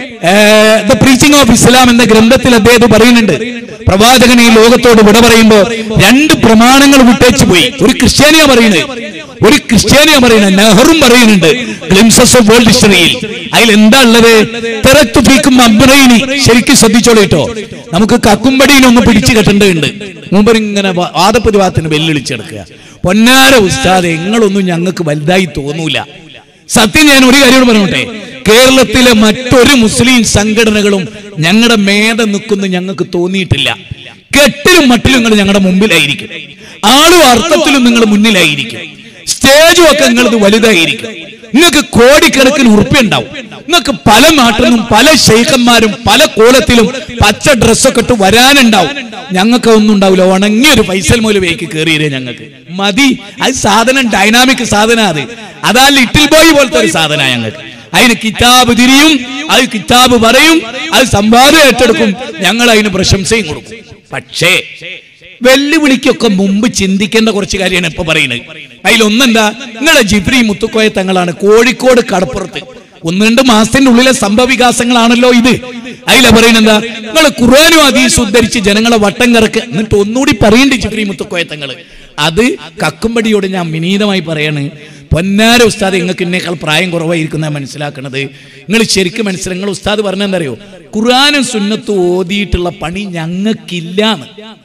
ദ പ്രീച്ചിങ് ഓഫ് ഇസ്ലാം എന്ന ഗ്രന്ഥത്തിൽ അദ്ദേഹം പറയുന്നുണ്ട് പ്രവാചകൻ ഈ ലോകത്തോട് വിട പറയുമ്പോൾ രണ്ട് പ്രമാണങ്ങൾ വിട്ടേച്ചു പോയി ഒരു ക്രിസ്ത്യാനിയാ പറയുന്നത് ഒരു ക്രിസ്ത്യാനിയാ പറയുന്നത് നെഹറും പറയുന്നുണ്ട് ഗ്ലിംസസ് ഓഫ് വേൾഡ് ഹിസ്റ്ററിയിൽ അതിൽ എന്താ ഉള്ളത് തെറത്തു ഫീക്കും അബ്രൈനി ശരിക്കും ശ്രദ്ധിച്ചോളൂ കേട്ടോ നമുക്ക് കക്കുംപടിയിനൊന്ന് പിടിച്ചു കെട്ടേണ്ടതുണ്ട് മുമ്പ് ഇങ്ങനെ വാ- വാദപ്രതിവാദത്തിന് വെല്ലുവിളിച്ചെടുക്കുക പൊന്നാര ഉസ്താദ് എങ്ങളൊന്നും ഞങ്ങൾക്ക് വലുതായി തോന്നൂല സത്യം ഞാൻ ഒരു കാര്യം കൂടി പറഞ്ഞോട്ടെ കേരളത്തിലെ മറ്റൊരു മുസ്ലിം സംഘടനകളും ഞങ്ങളുടെ മേധ നിൽക്കുന്നു ഞങ്ങൾക്ക് തോന്നിയിട്ടില്ല കെട്ടിലും മട്ടിലും നിങ്ങൾ ഞങ്ങളുടെ മുമ്പിലായിരിക്കും ആളും അർത്ഥത്തിലും നിങ്ങൾ മുന്നിലായിരിക്കും സ്റ്റേജും ഒക്കെ നിങ്ങളത് വലുതായിരിക്കും നിങ്ങൾക്ക് കോടിക്കണക്കിന് ഉറുപ്പ്യുണ്ടാവും നിങ്ങൾക്ക് പല നാട്ടിൽ നിന്നും പല ഷെയ്ഖന്മാരും പല കോലത്തിലും പച്ച ഡ്രസ്സൊക്കെ ഇട്ട് വരാനുണ്ടാവും ഞങ്ങൾക്ക് ഒന്നും ഉണ്ടാവില്ല ഉണങ്ങിയ ഒരു പൈസൽ മൂലമേക്ക് കയറിയേ ഞങ്ങൾക്ക് മതി അത് സാധനം ഡൈനാമിക് സാധനം അത് അതാ ലിറ്റിൽ ബോയ് പോലത്തെ ഒരു സാധന ഞങ്ങൾക്ക് അതിന് കിതാബ് തിരിയും അത് കിതാബ് പറയും അത് സംവാദം ഏറ്റെടുക്കും ഞങ്ങൾ അതിന് പ്രശംസയും കൊടുക്കും പക്ഷേ വെല്ലുവിളിക്കൊക്കെ മുമ്പ് ചിന്തിക്കേണ്ട കുറച്ച് കാര്യമാണ് ഇപ്പൊ പറയുന്നത് അതിലൊന്നെന്താ നിങ്ങളെ ജിബ്രി മുത്തുക്കോയ തങ്ങളാണ് കോഴിക്കോട് കടപ്പുറത്ത് ഒന്ന് രണ്ട് മാസത്തിന്റെ ഉള്ളിലെ സംഭവവികാസങ്ങളാണല്ലോ ഇത് അതിലാ പറയുന്നത് എന്താ നിങ്ങൾ ഖുർആാനും അതീസ് ഉദ്ധരിച്ച് ജനങ്ങളെ വട്ടം കറക്ക് എന്നിട്ട് ഒന്നുകൂടി പറയണ്ട് ജിബ്രി മുത്തുക്കോയ തങ്ങള് അത് കക്കുംപടിയോട് ഞാൻ വിനീതമായി പറയാണ് പൊന്നാര ഉസ്താദ് നിങ്ങൾക്ക് എന്നേക്കാൾ പ്രായം കുറവായിരിക്കുന്ന മനസ്സിലാക്കണത് നിങ്ങൾ ശരിക്കും മനസ്സിലാക്കി നിങ്ങൾ ഉസ്താദ് പറഞ്ഞെന്തറിയോ ഖുർആാനും സുന്നത്തും ഓതിയിട്ടുള്ള പണി ഞങ്ങൾക്കില്ലാന്ന്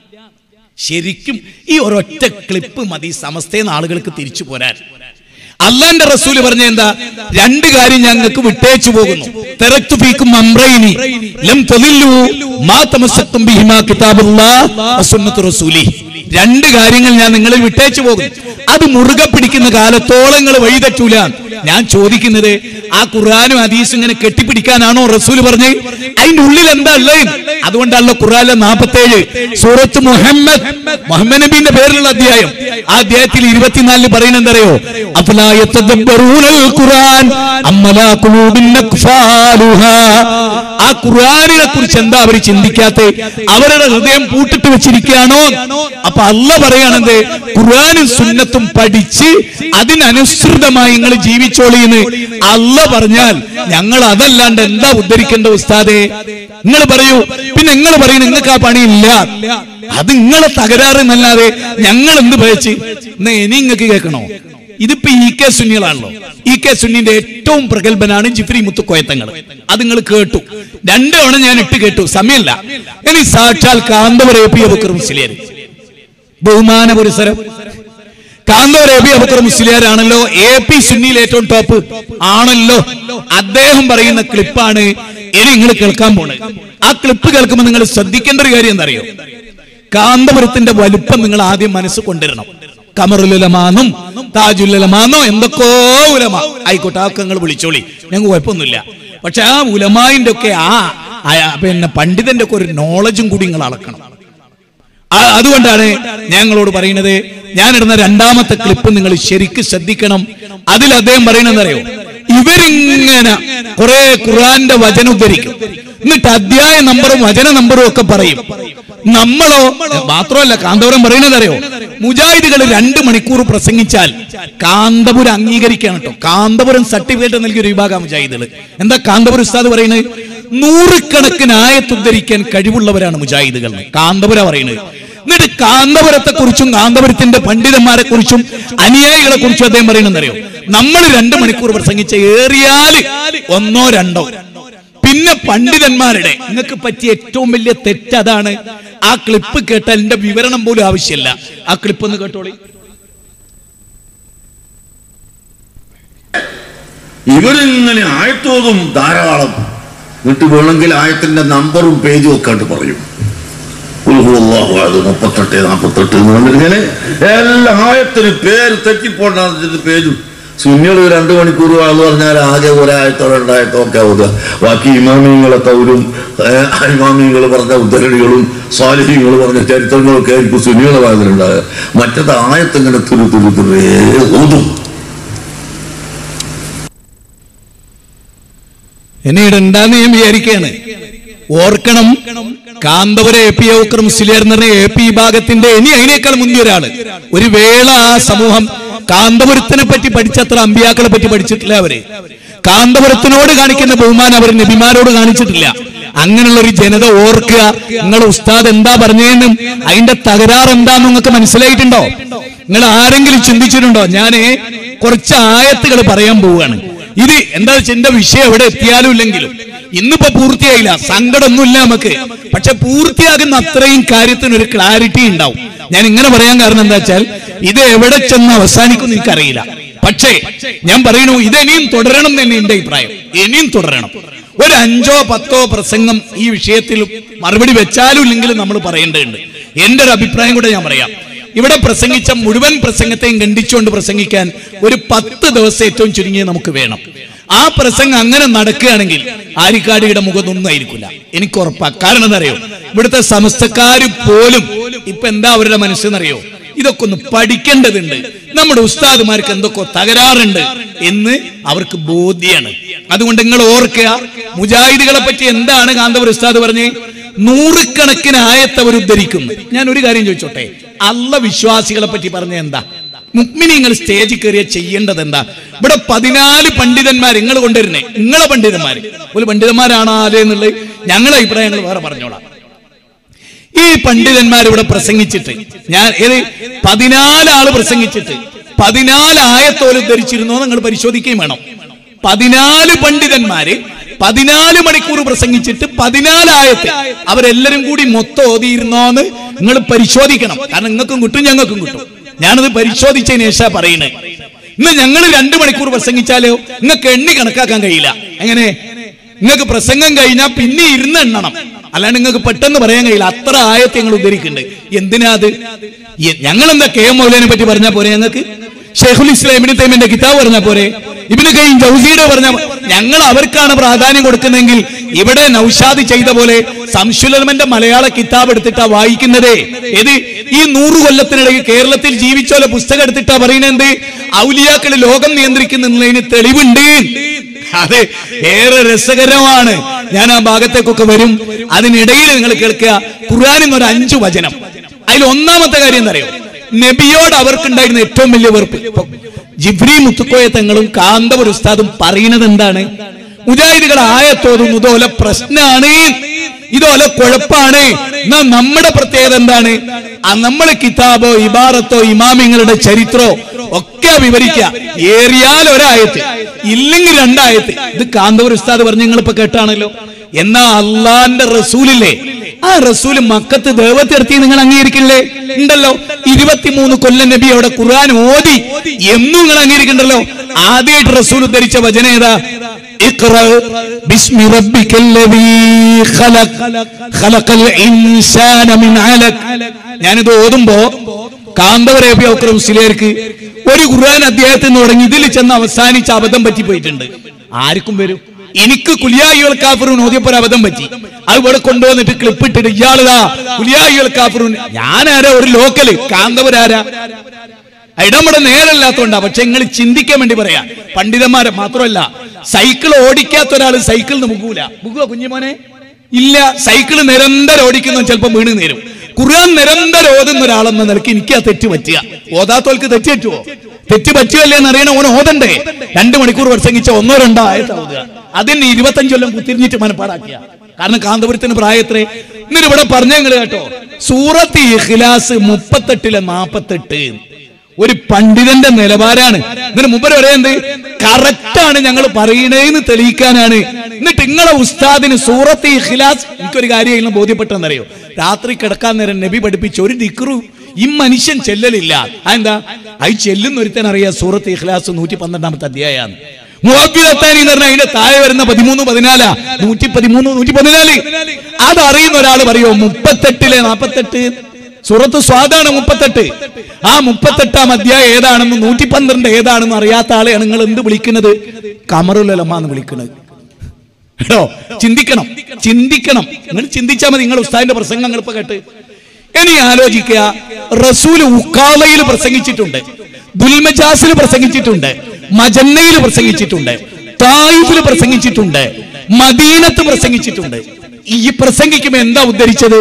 ശരിക്കും ഈ ഒരൊറ്റ ക്ലിപ്പ് മതി സമസ്തയെന്ന് ആളുകൾക്ക് തിരിച്ചു പോരാൻ അള്ളാന്റെ റസൂല് പറഞ്ഞ എന്താ രണ്ട് കാര്യം ഞങ്ങൾക്ക് വിട്ടേച്ചു പോകുന്നു തെറക്തു ഫീക്കും അംറൈനി ലം തദില്ലു മാ തമസ്സക്തും ബിഹിമാ കിതാബുല്ലാഹ് വസുന്നത്തു റസൂലി രണ്ട് കാര്യങ്ങൾ ഞാൻ നിങ്ങളിൽ വിട്ടേച്ചു പോകും അത് മുറുകെ പിടിക്കുന്ന കാലത്തോളം നിങ്ങൾ വഴിതെറ്റൂല ഞാൻ ചോദിക്കുന്നത് ആ ഖുർആാനും ഹദീസും ഇങ്ങനെ കെട്ടിപ്പിടിക്കാനാണോ റസൂൽ പറഞ്ഞ് അതിന്റെ ഉള്ളിൽ എന്താ ഉള്ളത് അതുകൊണ്ടാണല്ലോ ഖുർആാനിലെ നാൽപ്പത്തേഴ് സൂറത്ത് മുഹമ്മദ് മുഹമ്മദ് നബീന്റെ പേരിലുള്ള അധ്യായം ആ അധ്യായത്തിൽ ഇരുപത്തിനാലിന് പറയുന്നത് എന്തറിയോ അഫലാ യതദബ്ബറൂനൽ ഖുർആൻ അമ്മലാ ഖുലൂബിൻ അക്ഫാലുഹാ ആ ഖുർആനിനെ കുറിച്ച് എന്താ അവർ ചിന്തിക്കാത്ത അവരുടെ ഹൃദയം പൂട്ടിട്ട് വെച്ചിരിക്കുകയാണോ അപ്പൊ അല്ല പറയാണെന്ത് ഖുർആനും സുന്നത്തും പഠിച്ച് അതിനനുസൃതമായി നിങ്ങൾ ജീവിച്ചോളിയെന്ന് അല്ല പറഞ്ഞാൽ ഞങ്ങൾ അതല്ലാണ്ട് എന്താ ഉദ്ധരിക്കേണ്ട ഉസ്താദെ നിങ്ങൾ പറയൂ പിന്നെ നിങ്ങൾ പറയും നിങ്ങൾക്ക് ആ പണിയില്ല അത് നിങ്ങളെ തകരാറ് എന്നല്ലാതെ ഞങ്ങൾ എന്ത് ഭയച്ച് എന്നാ ഇനി നിങ്ങൾക്ക് കേൾക്കണോ ഇതിപ്പോ ഇ കെ സുന്നികളാണല്ലോ ഇ കെ സുന്നിന്റെ ഏറ്റവും പ്രഗത്ഭനാണ് ജിഫ്രി മുത്തുക്കോയത്തങ്ങൾ അത് നിങ്ങൾ കേട്ടു രണ്ടു തവണ ഞാൻ ഇട്ട് കേട്ടു സമയമല്ല ഇനി സാക്ഷാൽ കാന്തപുര എ പി അബുക്കർ മുസ്ലിയാർ ബഹുമാന പുരസരം കാന്തപുര എ പി അബുക്കർ മുസ്ലിയാരാണല്ലോ എ പി സുന്നിയിൽ ഏറ്റവും ടോപ്പ് ആണല്ലോ അദ്ദേഹം പറയുന്ന ക്ലിപ്പാണ് ഇനി നിങ്ങൾ കേൾക്കാൻ പോണത് ആ ക്ലിപ്പ് കേൾക്കുമ്പോൾ നിങ്ങൾ ശ്രദ്ധിക്കേണ്ട ഒരു കാര്യം എന്താ അറിയോ കാന്തപുരത്തിന്റെ വലുപ്പം നിങ്ങൾ ആദ്യം മനസ്സ് കൊണ്ടുവരണം കമറുലുലമാന്നും താജുലുലമാന്നോ എന്തൊക്കെയോ ഉലമ ആയിക്കോട്ടെ ആ നിങ്ങൾ വിളിച്ചോളി ഞങ്ങൾക്ക് കുഴപ്പമൊന്നുമില്ല പക്ഷെ ആ ഉലമായിന്റെ ഒക്കെ ആ ആ- പിന്നെ പണ്ഡിതന്റെ ഒക്കെ ഒരു നോളജും കൂടി നിങ്ങൾ അളക്കണം ആ- അതുകൊണ്ടാണ് ഞങ്ങളോട് പറയുന്നത് ഞാനിടുന്ന രണ്ടാമത്തെ ക്ലിപ്പ് നിങ്ങൾ ശരിക്കും ശ്രദ്ധിക്കണം അതിൽ അദ്ദേഹം പറയുന്നത് അറിയോ ഇവരിങ്ങനെ കുറെ ഖുർആന്റെ വചനം ഉദ്ധരിക്കും എന്നിട്ട് അധ്യായ നമ്പറും വചന നമ്പറും ഒക്കെ പറയും നമ്മളോ മാത്രമല്ല കാന്തപുരം പറയുന്നത് അറിയോ മുജാഹിദുകൾ രണ്ട് മണിക്കൂർ പ്രസംഗിച്ചാൽ കാന്തപുരം അംഗീകരിക്കണം കേട്ടോ കാന്തപുരം സർട്ടിഫിക്കറ്റ് നൽകിയ ഒരു വിഭാഗം മുജാഹിദുകൾ എന്താ കാന്തപുരം ഉസ്താദ് പറയുന്നത് നൂറുകണക്കിന് ആയത്ത് ഉദ്ധരിക്കാൻ കഴിവുള്ളവരാണ് മുജാഹിദുകൾ കാന്തപുരം പറയുന്നത് എന്നിട്ട് കാന്തപുരത്തെ കുറിച്ചും കാന്തപുരത്തിന്റെ പണ്ഡിതന്മാരെ കുറിച്ചും അനുയായികളെ കുറിച്ചും അദ്ദേഹം പറയുന്നറിയോ നമ്മൾ രണ്ടു മണിക്കൂർ പ്രസംഗിച്ച ഏറിയാല് ഒന്നോ രണ്ടോ പിന്നെ പണ്ഡിതന്മാരുടെ നിങ്ങൾക്ക് പറ്റിയ ഏറ്റവും വലിയ തെറ്റ് അതാണ് ആ ക്ലിപ്പ് കേട്ടാൽ എന്റെ വിവരണം പോലും ആവശ്യമില്ല ആ ക്ലിപ്പ് ഒന്ന് കേട്ടോളി ഇവരിങ്ങനെ ആയത്തോതും ധാരാളം എന്നിട്ട് വേണമെങ്കിൽ ആയത്തിന്റെ നമ്പറും പേജും ഒക്കെ ആയിട്ട് പറയും ഉൽഹുവല്ലാഹു മുപ്പത്തെട്ട് നാൽപ്പത്തെട്ട് എന്ന് പറഞ്ഞിങ്ങനെ എല്ലാ ആയത്തിന് പേര് തെറ്റിപ്പോണ്ടാന്ന് പേജും സുന്നികൾ രണ്ടു മണിക്കൂർ ആള് പറഞ്ഞാൽ ആകെ ഒരായത്തോ രണ്ടായത്തോ ഒക്കെ ആവുക ബാക്കി ഇമാമിയങ്ങളെ തൗരും ഇമാമിയങ്ങൾ പറഞ്ഞ ഉദ്ധരണികളും സ്വാലിഹ്യങ്ങൾ പറഞ്ഞ ചരിത്രങ്ങളൊക്കെ ആയിരിക്കും സുന്നികളെ ഭാഗത്തിലുണ്ടാകുക മറ്റത് ആയത്തിങ്ങനെ തുരു തുരു തുറേ ഓതും എന്നെ ഇടണ്ടെന്ന് ഞാൻ വിചാരിക്കുകയാണ് ഓർക്കണം കാന്തപുര എ പി ഔക്കർ മുസ്ലിയാർ എന്ന് പറഞ്ഞ എ പി വിഭാഗത്തിന്റെ ഇനി അതിനേക്കാൾ മുന്തിയ ഒരാള് ഒരു വേള ആ സമൂഹം കാന്തപുരത്തിനെ പറ്റി പഠിച്ചത്ര അമ്പിയാക്കളെ പറ്റി പഠിച്ചിട്ടില്ല അവര് കാന്തപുരത്തിനോട് കാണിക്കുന്ന ബഹുമാനം അവർ നബിമാരോട് കാണിച്ചിട്ടില്ല അങ്ങനെയുള്ള ഒരു ജനത ഓർക്കുക നിങ്ങൾ ഉസ്താദ് എന്താ പറഞ്ഞതെന്നും അതിന്റെ തകരാറ് എന്താന്ന് നിങ്ങൾക്ക് മനസ്സിലായിട്ടുണ്ടോ നിങ്ങൾ ആരെങ്കിലും ചിന്തിച്ചിട്ടുണ്ടോ ഞാന് കുറച്ച് ആയത്തുകൾ പറയാൻ പോവുകയാണ് ഇത് എന്താ വെച്ചാൽ എന്റെ വിഷയം എവിടെ എത്തിയാലും ഇല്ലെങ്കിലും ഇന്നിപ്പോ പൂർത്തിയായില്ല സങ്കടമൊന്നുമില്ല നമുക്ക് പക്ഷെ പൂർത്തിയാകുന്ന അത്രയും കാര്യത്തിന് ഒരു ക്ലാരിറ്റി ഉണ്ടാവും ഞാൻ ഇങ്ങനെ പറയാൻ കാരണം എന്താ വെച്ചാൽ ഇത് എവിടെ ചെന്ന് അവസാനിക്കും എനിക്കറിയില്ല പക്ഷേ ഞാൻ പറയണു ഇതെനിയും തുടരണം എന്ന് തന്നെ എന്റെ അഭിപ്രായം ഇനിയും തുടരണം ഒരു അഞ്ചോ പത്തോ പ്രസംഗം ഈ വിഷയത്തിൽ മറുപടി വെച്ചാലും ഇല്ലെങ്കിലും നമ്മൾ പറയേണ്ടതുണ്ട് എന്റെ ഒരു അഭിപ്രായം കൂടെ ഞാൻ പറയാം ഇവിടെ പ്രസംഗിച്ച മുഴുവൻ പ്രസംഗത്തെയും ഖണ്ഡിച്ചുകൊണ്ട് പ്രസംഗിക്കാൻ ഒരു പത്ത് ദിവസം ഏറ്റവും ചുരുങ്ങിയത് നമുക്ക് വേണം ആ പ്രസംഗം അങ്ങനെ നടക്കുകയാണെങ്കിൽ ആരിക്കാടിയുടെ മുഖത്തൊന്നും ആയിരിക്കില്ല എനിക്ക് ഉറപ്പാ കാരണം എന്താ അറിയോ ഇവിടുത്തെ സമസ്തക്കാര് പോലും ഇപ്പൊ എന്താ അവരുടെ മനസ്സെന്നറിയോ ഇതൊക്കെ ഒന്ന് പഠിക്കേണ്ടതുണ്ട് നമ്മുടെ ഉസ്താദുമാർക്ക് എന്തൊക്കെ തകരാറുണ്ട് എന്ന് അവർക്ക് ബോധ്യാണ് അതുകൊണ്ട് നിങ്ങൾ ഓർക്കുക മുജാഹിദുകളെ പറ്റി എന്താണ് കാന്തപുര ഉസ്താദ് പറഞ്ഞേ നൂറുകണക്കിന് ആയത്ത് അവർ ഉദ്ധരിക്കുന്നു ഞാൻ ഒരു കാര്യം ചോദിച്ചോട്ടെ അല്ല വിശ്വാസികളെ പറ്റി പറഞ്ഞ എന്താ മുക്മിനിങ്ങൾ സ്റ്റേജിൽ കയറിയ ചെയ്യേണ്ടത് എന്താ ഇവിടെ പതിനാല് പണ്ഡിതന്മാർ നിങ്ങൾ കൊണ്ടുവരുന്നേ നിങ്ങളെ പണ്ഡിതന്മാർ ഒരു പണ്ഡിതന്മാരാണോ ആലേ എന്നുള്ളത് ഞങ്ങളെ അഭിപ്രായങ്ങൾ വേറെ പറഞ്ഞോളാം ഈ പണ്ഡിതന്മാർ ഇവിടെ പ്രസംഗിച്ചിട്ട് ഞാൻ ഏത് പതിനാല് ആള് പ്രസംഗിച്ചിട്ട് പതിനാല് ആയത്തോല് ധരിച്ചിരുന്നോ നിങ്ങൾ പരിശോധിക്കുകയും വേണം പതിനാല് പണ്ഡിതന്മാര് പതിനാല് മണിക്കൂർ പ്രസംഗിച്ചിട്ട് പതിനാല് ആയത്ത് അവരെല്ലാരും കൂടി മൊത്തം ഓതിയിരുന്നോന്ന് നിങ്ങൾ പരിശോധിക്കണം കാരണം നിങ്ങൾക്കും കിട്ടും ഞങ്ങൾക്കും കിട്ടും ഞാനത് പരിശോധിച്ചതിന് ശേഷം പറയണേ ഇന്ന് ഞങ്ങൾ രണ്ടു മണിക്കൂർ പ്രസംഗിച്ചാലോ നിങ്ങൾക്ക് എണ്ണി കണക്കാക്കാൻ കഴിയില്ല എങ്ങനെ നിങ്ങൾക്ക് പ്രസംഗം കഴിഞ്ഞാൽ പിന്നെ ഇരുന്ന് എണ്ണണം അല്ലാണ്ട് നിങ്ങൾക്ക് പെട്ടെന്ന് പറയാൻ കഴിയില്ല അത്ര ആയത്തെ ഞങ്ങൾ ഉദ്ധരിക്കുന്നുണ്ട് എന്തിനാ അത് ഞങ്ങൾ എന്താ കെ എം മൗലനെ പറ്റി പറഞ്ഞാൽ പോരെ ഞങ്ങൾക്ക് ഷെയ്ഖുൽ ഇസ്ലാം ഇബിന് തൈമിന്റെ കിതാബ് പറഞ്ഞാൽ പോരെ ഇബിന് കൈം ജൗസിയുടെ പറഞ്ഞ ഞങ്ങൾ അവർക്കാണ് പ്രാധാന്യം കൊടുക്കുന്നതെങ്കിൽ ഇവിടെ നൌഷാദ് ചെയ്ത പോലെ സംശുലമന്റെ മലയാള കിതാബ് എടുത്തിട്ടാ വായിക്കുന്നതേ ഏത് ഈ നൂറു കൊല്ലത്തിനിടയിൽ കേരളത്തിൽ ജീവിച്ചോലെ പുസ്തകം എടുത്തിട്ടാ പറയുന്നത് എന്ത് ഔലിയാക്കള് ലോകം നിയന്ത്രിക്കുന്നതിന് തെളിവുണ്ട് അതെ ഏറെ രസകരമാണ് ഞാൻ ആ ഭാഗത്തേക്കൊക്കെ വരും അതിനിടയിൽ നിങ്ങൾ കേൾക്കുക ഖുർആാനിൽ ഒരു അഞ്ചു വചനം അതിൽ ഒന്നാമത്തെ കാര്യം എന്താ അറിയോ നബിയോട് അവർക്കുണ്ടായിരുന്ന ഏറ്റവും വലിയ വെറുപ്പ് ഇപ്പൊ ജിബ്രി മുത്തുക്കോയ തങ്ങളും കാന്തപുര ഉസ്താദും പറയുന്നത് എന്താണ് മുജാഹിദുകൾ ആയത്തോതും ഇതോലെ പ്രശ്നമാണ് ഇതോലെ കുഴപ്പാണ് എന്നാ നമ്മുടെ പ്രത്യേകത എന്താണ് ആ നമ്മളെ കിതാബോ ഇബാറത്തോ ഇമാമിങ്ങളുടെ ചരിത്രോ ഒക്കെ വിവരിക്കുക ഏറിയാൽ ഒരായത്ത് ഇല്ലെങ്കിൽ രണ്ടായത്ത് ഇത് കാന്തപുര ഉസ്താദ് പറഞ്ഞ് നിങ്ങൾ ഇപ്പൊ കേട്ടാണല്ലോ എന്നാ അള്ളാന്റെ റസൂലില്ലേ ആ റസൂല് മക്കത്ത് ദേവത്തെടുത്തി നിങ്ങൾ അംഗീകരിക്കില്ലേ ഉണ്ടല്ലോ ഇരുപത്തിമൂന്ന് കൊല്ലം നബി അവിടെ ഖുർആൻ ഓതി എന്നും നിങ്ങൾ അംഗീകരിക്കണ്ടല്ലോ ആദ്യമായിട്ട് റസൂൽ ഉദ്ധരിച്ച വചനം ഏതാ اقرأ باسم ربك الذي خلق خلق الإنسان من علق ഞാനിത് ഓതുമ്പോ കാന്തവരേബി ഒക്കെ മുസ്ലിയർക്ക് ഒരു ഖുർആൻ അധ്യായത്തിൽ നിന്ന് തുടങ്ങി ഇതിൽ ചെന്ന് അവസാനിച്ച് അബദ്ധം പറ്റിപ്പോയിട്ടുണ്ട് ആർക്കും വരും എനിക്ക് കുലിയായികൾ കാഫറൂൻ ഓതിയപ്പോ ഒരു അബദ്ധം പറ്റി അത് ഇവിടെ കൊണ്ടുവന്നിട്ട് ക്ലിപ്പ് ഇട്ടിട്ട് ഇയാളിതാ കുലിയായികൾ കാഫറൂൻ ഞാനാരാ ഒരു ലോക്കല് കാന്തപുരാരാ ഇടപെട നേരല്ലാത്തോണ്ടാ പക്ഷെ നിങ്ങൾ ചിന്തിക്കാൻ വേണ്ടി പറയാ പണ്ഡിതന്മാരെ മാത്രമല്ല സൈക്കിൾ ഓടിക്കാത്ത ഒരാൾ സൈക്കിൾ മുകൂല മുകുവോ കുഞ്ഞുമോനെ ഇല്ല സൈക്കിൾ നിരന്തരം ഓടിക്കുന്ന ചിലപ്പോൾ വീണ് നേരും ഖുർആൻ നിരന്തരം ഓതുന്ന ഒരാളെന്ന നിലയ്ക്ക് എനിക്ക് ആ തെറ്റ് പറ്റുക ഓതാത്തോൽക്ക് തെറ്റ് പറ്റുമോ തെറ്റ് പറ്റുമല്ലേ എന്ന് അറിയണ ഓൻ ഓതണ്ടേ രണ്ടു മണിക്കൂർ പ്രസംഗിച്ച ഒന്നോ രണ്ടോ ആയത്ത ഓതുക അതിന് ഇരുപത്തഞ്ച് കൊല്ലം കുത്തിരിഞ്ഞിട്ട് മനപ്പാടാക്കിയ കാരണം കാന്തപുരത്തിന് പ്രായത്രേ എന്നിട്ട് ഇവിടെ പറഞ്ഞങ്ങൾ കേട്ടോ സൂറത്ത് ഇഖ്ലാസ് മുപ്പത്തെട്ടിലെ നാപ്പത്തെട്ട് ഒരു പണ്ഡിതന്റെ നിലവാരാണ് ഇതിന് മുമ്പ് പറയുന്നത് കറക്റ്റ് ആണ് ഞങ്ങൾ പറയണേന്ന് തെളിയിക്കാനാണ് എന്നിട്ട് നിങ്ങളെ ഉസ്താദിന് സൂറത്ത് ഇഖ്ലാസ് എനിക്കൊരു കാര്യം ബോധ്യപ്പെട്ടെന്നറിയോ രാത്രി കിടക്കാൻ നേരം നബി പഠിപ്പിച്ച ഒരു ദിക്റു ഈ മനുഷ്യൻ ചെല്ലലില്ല അതെന്താ അത് ചെല്ലുന്ന ഒരുത്തൻ അറിയാം സൂറത്ത് ഇഖ്ലാസ് നൂറ്റി പന്ത്രണ്ടാമത്തെ അധ്യായാണ് മുഹബിലത്താനി എന്ന് പറഞ്ഞാൽ അതിന്റെ താഴെ വരുന്ന പതിമൂന്ന് പതിനാലാ നൂറ്റി പതിമൂന്ന് നൂറ്റി പതിനാല് അതറിയുന്ന ഒരാൾ പറയോ മുപ്പത്തെട്ടിലെ നാപ്പത്തെട്ട് സൂറത്ത് സ്വാദാണ് മുപ്പത്തെട്ട് ആ മുപ്പത്തെട്ടാം അധ്യായം ഏതാണെന്ന് നൂറ്റി പന്ത്രണ്ട് ഏതാണെന്ന് അറിയാത്ത ആളെയാണ് നിങ്ങൾ എന്ത് വിളിക്കുന്നത് കമറുലമ എന്ന് വിളിക്കുന്നത് കേട്ടോ ചിന്തിക്കണം ചിന്തിക്കണം നിങ്ങൾ ചിന്തിച്ചാൽ മതി നിങ്ങൾ ഉസ്താദിന്റെ പ്രസംഗങ്ങൾ ഇപ്പൊ കേട്ട് ഇനി ആലോചിക്കുക റസൂല് ഉക്കാലയിൽ പ്രസംഗിച്ചിട്ടുണ്ട് ദുൽമജാസിൽ പ്രസംഗിച്ചിട്ടുണ്ട് മജന്നയിൽ പ്രസംഗിച്ചിട്ടുണ്ട് തായിഫിൽ പ്രസംഗിച്ചിട്ടുണ്ട് മദീനത്ത് പ്രസംഗിച്ചിട്ടുണ്ട് ഈ പ്രസംഗിക്കുമ്പോ എന്താ ഉദ്ധരിച്ചത്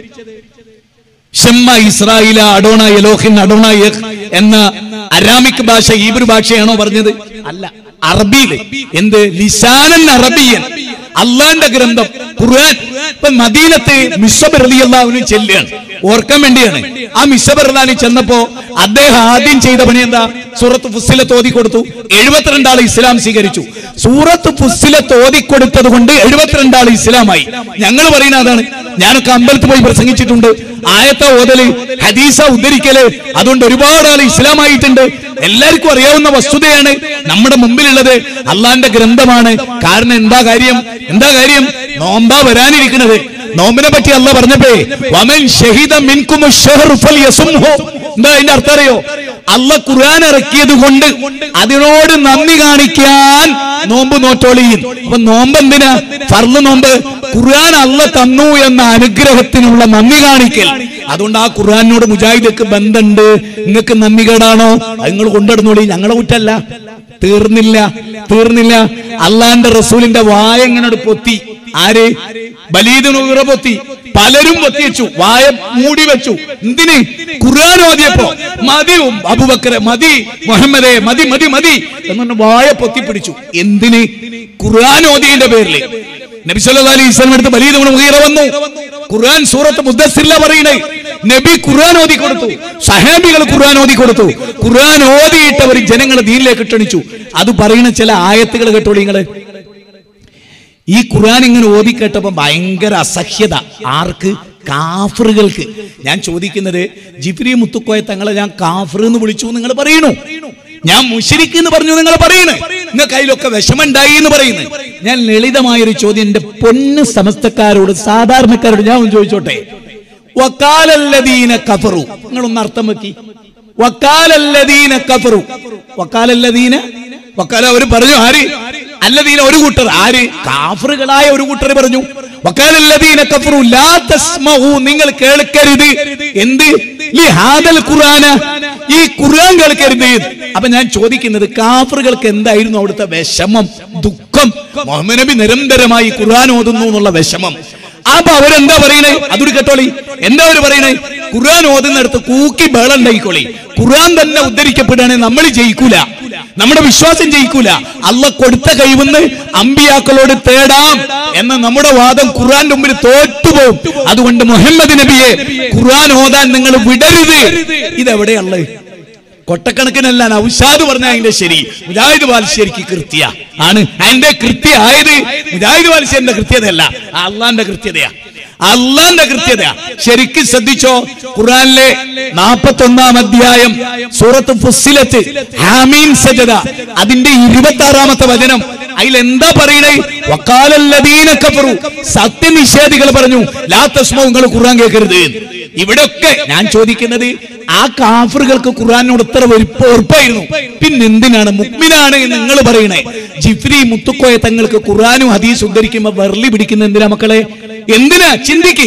ഷമ്മ ഇസ്രായേല അഡോണ എലോഹിൻ അഡോണ യഹ് എന്ന അരാമിക് ഭാഷ ഈബ്രു ഭാഷയാണോ പറഞ്ഞത് അല്ല അറബിയിൽ എന്ത് ലിസാനൻ അറബിയൻ അള്ളാന്റെ ഗ്രന്ഥം ഖുർആൻ ഇപ്പൊ മദീനത്ത് മിസ്ബർ അലി അള്ളാഹുവിന് ചെല്ലുകയാണ് ഓർക്കാൻ വേണ്ടിയാണ് ആ മിസ്ബർ അള്ളാഹി ചെന്നപ്പോ അദ്ദേഹം ആദ്യം ചെയ്ത പണി എന്താ സൂറത്ത് ഫുസ്സിലെ തോതി കൊടുത്തു എഴുപത്തിരണ്ട് ആൾ ഇസ്ലാം സ്വീകരിച്ചു സൂറത്ത് ഫുസ്സിലെ തോതി കൊടുത്തത് കൊണ്ട് എഴുപത്തിരണ്ട് ആൾ ഇസ്ലാമായി ഞങ്ങൾ പറയുന്ന അതാണ് ഞാനൊക്കെ അമ്പലത്തിൽ പോയി പ്രസംഗിച്ചിട്ടുണ്ട് ആയത്ത ഓതല് ഹദീസ ഉദ്ധരിക്കല് അതുകൊണ്ട് ഒരുപാട് ആൾ ഇസ്ലാമായിട്ടുണ്ട് എല്ലാവർക്കും അറിയാവുന്ന വസ്തുതയാണ് നമ്മുടെ മുമ്പിലുള്ളത് അള്ളാന്റെ ഗ്രന്ഥമാണ് കാരണം എന്താ കാര്യം എന്താ കാര്യം നോമ്പാ വരാനിരിക്കുന്നത് നോമ്പിനെ പറ്റി അല്ല പറഞ്ഞപ്പേ വമൻ ഷഹിദ മിൻകും അശ്ശഹ്റു ഫൽയസുംഹു എന്താ അതിന്റെ അർത്ഥം അറിയോ അല്ല ഖുർആൻ ഇറക്കിയത് കൊണ്ട് അതിനോട് നന്ദി കാണിക്കാൻ നോമ്പ് നോറ്റോളിയും അപ്പൊ നോമ്പ് എന്തിനാ ഫർള് നോമ്പ് ഖുർആൻ അല്ല തന്നു എന്ന അനുഗ്രഹത്തിനുള്ള നന്ദി കാണിക്കൽ അതുകൊണ്ട് ആ ഖുർആനോട് മുജാഹിദക്ക് ബന്ധമുണ്ട് നിങ്ങൾക്ക് നന്ദി കേടാണോ അത് നിങ്ങൾ കൊണ്ടിടുന്നോളി ഞങ്ങളെ കുറ്റല്ല തീർന്നില്ല തീർന്നില്ല അള്ളാന്റെ റസൂലിന്റെ വായ എങ്ങനെ പൊത്തി ആര് ബലീദിനുറ പൊത്തി പലരും പൊത്തി വെച്ചു വായ മൂടി വെച്ചു എന്തിന് ഖുർആൻ ഓതിയപ്പോ മതി അബുബക്കറെ മതി മുഹമ്മദേ മതി മതി മതി എന്നു വായ പൊത്തി പിടിച്ചു എന്തിന് ഖുർആൻ ഓതിയതിന്റെ പേരിൽ നബി സല്ലല്ലാഹു അലൈഹി വസല്ലം അടുത്ത് ബലീദ് ഇബ്നു മുഗീറ വന്നു ഖുർആൻ സൂറത്ത് മുദ്ദസ്സില്ല പറയണേ നബി ഖുർആൻ ഓതി കൊടുത്തു സഹാബികൾ ഖുർആൻ ഓതി കൊടുത്തു ഖുർആൻ ഓതിയിട്ട് അവർ ജനങ്ങളെ ദീനിലേക്ക് ക്ഷണിച്ചു അത് പറയുന്ന ചില ആയത്തുകൾ കേട്ടോളൂ നിങ്ങള് ഈ ഖുർആൻ ഇങ്ങനെ ഓതി കേട്ടപ്പോ ഭയങ്കര അസഹ്യത ആർക്ക് കാഫറുകൾക്ക് ഞാൻ ചോദിക്കുന്നത് ജിബ്രി മുത്തുക്കോയ തങ്ങളെ ഞാൻ കാഫർ എന്ന് വിളിച്ചു നിങ്ങൾ പറയണു ഞാൻ മുഷിരിക്ക് എന്ന് പറഞ്ഞു നിങ്ങൾ പറയണേ നിങ്ങൾക്ക് അതിലൊക്കെ വിഷമുണ്ടായി എന്ന് പറയുന്നു ഞാൻ ലളിതമായൊരു ചോദ്യം എന്റെ പൊന്ന് സമസ്തക്കാരോട് സാധാരണക്കാരോട് ഞാൻ ഒന്ന് ചോദിച്ചോട്ടെ വക്കാലല്ലദീന കഫറു നിങ്ങളൊന്ന് അർത്ഥം വെക്കി വക്കാലല്ലദീന കഫറു വക്കാലല്ലദീന വക്കാല അവർ പറഞ്ഞു ആര് അല്ലദീന ഒരു കൂട്ടർ ആര് കാഫറുകളായ ഒരു കൂട്ടർ പറഞ്ഞു വക്കാലല്ലദീന കഫറു ലാ തസ്മഉ നിങ്ങൾ കേൾക്കരുത് എന്ത് ലി ഹാദൽ ഖുർആന ഈ ഖുർആൻ കേൾക്കരുത് അപ്പൊ ഞാൻ ചോദിക്കുന്നത് കാഫറുകൾക്ക് എന്തായിരുന്നു അവിടുത്തെ വിഷമം ദുഃഖം മുഹമ്മദ് നബി നിരന്തരമായി ഖുർആൻ ഓതുന്നു എന്നുള്ള വിഷമം അപ്പൊ അവരെന്താ പറയണേ അതൊരു കേട്ടോളി എന്താ അവര് പറയണേ ഖുർആൻ ഓതുന്നിടത്ത് കൂക്കി ബഹളം ഉണ്ടായിക്കോളി ഖുർആൻ തന്നെ ഉദ്ധരിക്കപ്പെടുകയാണെങ്കിൽ നമ്മൾ ജയിക്കൂല നമ്മുടെ വിശ്വാസം ജയിക്കൂല അല്ല കൊടുത്ത കഴിവെന്ന് അമ്പിയാക്കളോട് തേടാം എന്ന നമ്മുടെ വാദം ഖുർആന്റെ മുമ്പിൽ തോറ്റുപോകും അതുകൊണ്ട് മുഹമ്മദ് നബിയെ ഖുർആൻ ഓതാൻ നിങ്ങൾ വിടരുത് ഇതെവിടെയുള്ളത് കൊട്ടക്കണക്കിനല്ല ഔഷാദ് പറഞ്ഞ അതിന്റെ ശരി മുജാഹിദ് ബാലുശ്ശേരിക്ക് കൃത്യ ആണ് അതിന്റെ കൃത്യ ആയത് മുജാഹിദ് ബാലുശ്ശേരിന്റെ കൃത്യതയല്ല അള്ളാന്റെ കൃത്യതയാ അള്ളാന്റെ കൃത്യത ശരിക്കും ശ്രദ്ധിച്ചോ ഖുറാനിലെ നാൽപ്പത്തി ഒന്നാം അധ്യായം സൂറത്ത് ഫുസ്സിലത്ത് ഹാമീൻ സജദ അതിന്റെ ഇരുപത്തി ആറാമത്തെ വചനം അതിൽ എന്താ പറയണേ വക്കാലല്ലദീന കഫറു സത്യനിഷേധികൾ പറഞ്ഞു ലാ തസ്മോ നിങ്ങൾ ഖുർആൻ കേൾക്കരുത് ഇവിടൊക്കെ ഞാൻ ചോദിക്കുന്നത് ആ കാഫറുകൾക്ക് ഖുർആനോട് ഇത്ര വെറുപ്പ് ഉറപ്പായിരുന്നു പിന്നെന്തിനാണ് മുക്മിനാണ് എന്ന് നിങ്ങൾ പറയണേ ജിഫ്രി മുത്തുക്കോയ തങ്ങൾക്ക് ഖുർആനും ഹദീസ് ഉദ്ധരിക്കുമ്പോ വെറലി പിടിക്കുന്ന എന്തിനാ മക്കളെ എന്തിനാ ചിന്തിക്ക്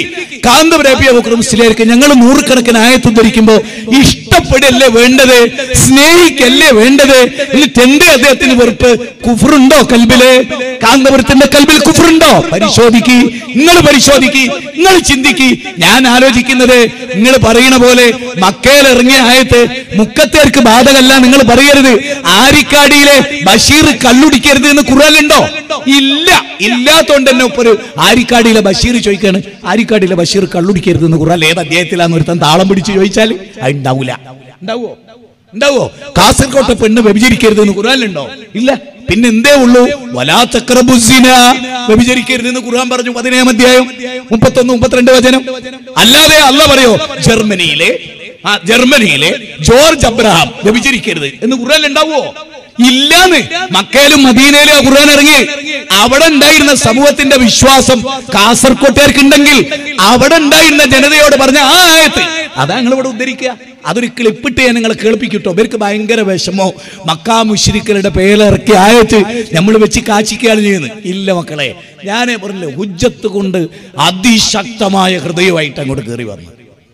കാന്തപുരപ്പിയ ഞങ്ങൾ നൂറുകണക്കിന് ആയത്ത് ഉദ്ധരിക്കുമ്പോ ഇഷ്ടപ്പെടല്ലേ വേണ്ടത് സ്നേഹിക്കല്ലേ വേണ്ടത് എന്നിട്ട് എന്തേ അദ്ദേഹത്തിന് വെറുപ്പ് കുഫറുണ്ടോ കൽബില് കാന്തപുരത്തിന്റെ കൽബിൽ കുഫറുണ്ടോ പരിശോധിക്ക് നിങ്ങൾ പരിശോധിക്ക് നിങ്ങൾ ചിന്തിക്ക് ഞാൻ ആലോചിക്കുന്നത് നിങ്ങൾ പറയണ പോലെ മക്കയിൽ ഇറങ്ങിയ ആയത്ത് മുക്കത്തേർക്ക് ബാധകല്ല നിങ്ങൾ പറയരുത് ആരിക്കാടിയിലെ ബഷീർ കള്ളുടിക്കരുത് എന്ന് ഖുറാനുണ്ടോ ഇല്ല ഇല്ലാത്തോണ്ട് തന്നെ ഇപ്പൊ ഒരു ആരിക്കാടിയിലെ ബഷീർ ചോദിക്കാണ് ആരിക്കാടിയിലെ ബഷീർ കള്ളുടിക്കരുത് എന്ന് ഖുറാൻ ഏത് അധ്യായത്തിലാന്ന് ഒരുത്തൻ താളം പിടിച്ച് ചോദിച്ചാൽ അത് ഉണ്ടാവൂല ഉണ്ടാവോ ഉണ്ടാവോ കാസർകോട്ടെ പെണ്ണ് വ്യഭിചരിക്കരുത് എന്ന് ഖുറാനിലുണ്ടോ ഇല്ല പിന്നെ എന്തേ ഉള്ളൂ വലാത്തക്രബുസിന വ്യഭിചരിക്കരുത് എന്ന് ഖുർആൻ പറഞ്ഞു പതിനേഴാം അധ്യായം മുപ്പത്തൊന്ന് മുപ്പത്തിരണ്ട് വചനം അല്ലാതെ അല്ല പറയോ ജർമ്മനിയിലെ ആ ജർമ്മനിയിലെ ജോർജ് അബ്രഹാം വ്യഭിചരിക്കരുത് എന്ന് ഖുർആൻ ഉണ്ടാവോ ഇല്ലാന്ന് മക്കയിലും മദീനയിലും ആ ഖുർആൻ ഇറങ്ങി അവിടെ ഉണ്ടായിരുന്ന സമൂഹത്തിന്റെ വിശ്വാസം കാസർകോട്ടുകാർക്ക് ഉണ്ടെങ്കിൽ അവിടെ ഉണ്ടായിരുന്ന ജനതയോട് പറഞ്ഞ ആ ആയത്ത് അതാ നിങ്ങൾ ഇവിടെ ഉദ്ധരിക്കുക അതൊരു ക്ലിപ്പിട്ട് ഞാൻ നിങ്ങളെ കേൾപ്പിക്കട്ടോ ഇവർക്ക് ഭയങ്കര വിഷമോ മക്കാ മുഷിരിക്കലുടെ പേരിറക്കി ആയത്ത് നമ്മൾ വെച്ച് കാച്ചിക്കുകയാണ് ചെയ്യുന്നത് ഇല്ല മക്കളെ ഞാൻ പറഞ്ഞില്ല ഹുജ്ജത്ത് കൊണ്ട് അതിശക്തമായ ഹൃദയമായിട്ട് അങ്ങോട്ട് കയറി വന്നു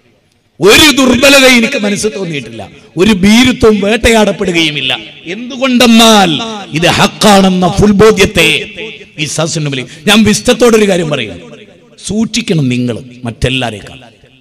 ഒരു ദുർബലത എനിക്ക് മനസ്സിൽ തോന്നിയിട്ടില്ല ഒരു ഭീരുത്വം വേട്ടയാടപ്പെടുകയുമില്ല എന്തുകൊണ്ടെന്നാൽ ഇത് ഹക്കാണെന്ന ഫുൾ ബോധ്യത്തെ ഈ സദസ്സിന് മുമ്പിൽ ഞാൻ വിസ്തത്തോടൊരു കാര്യം പറയും സൂക്ഷിക്കണം നിങ്ങൾ മറ്റെല്ലാരേക്കാൾ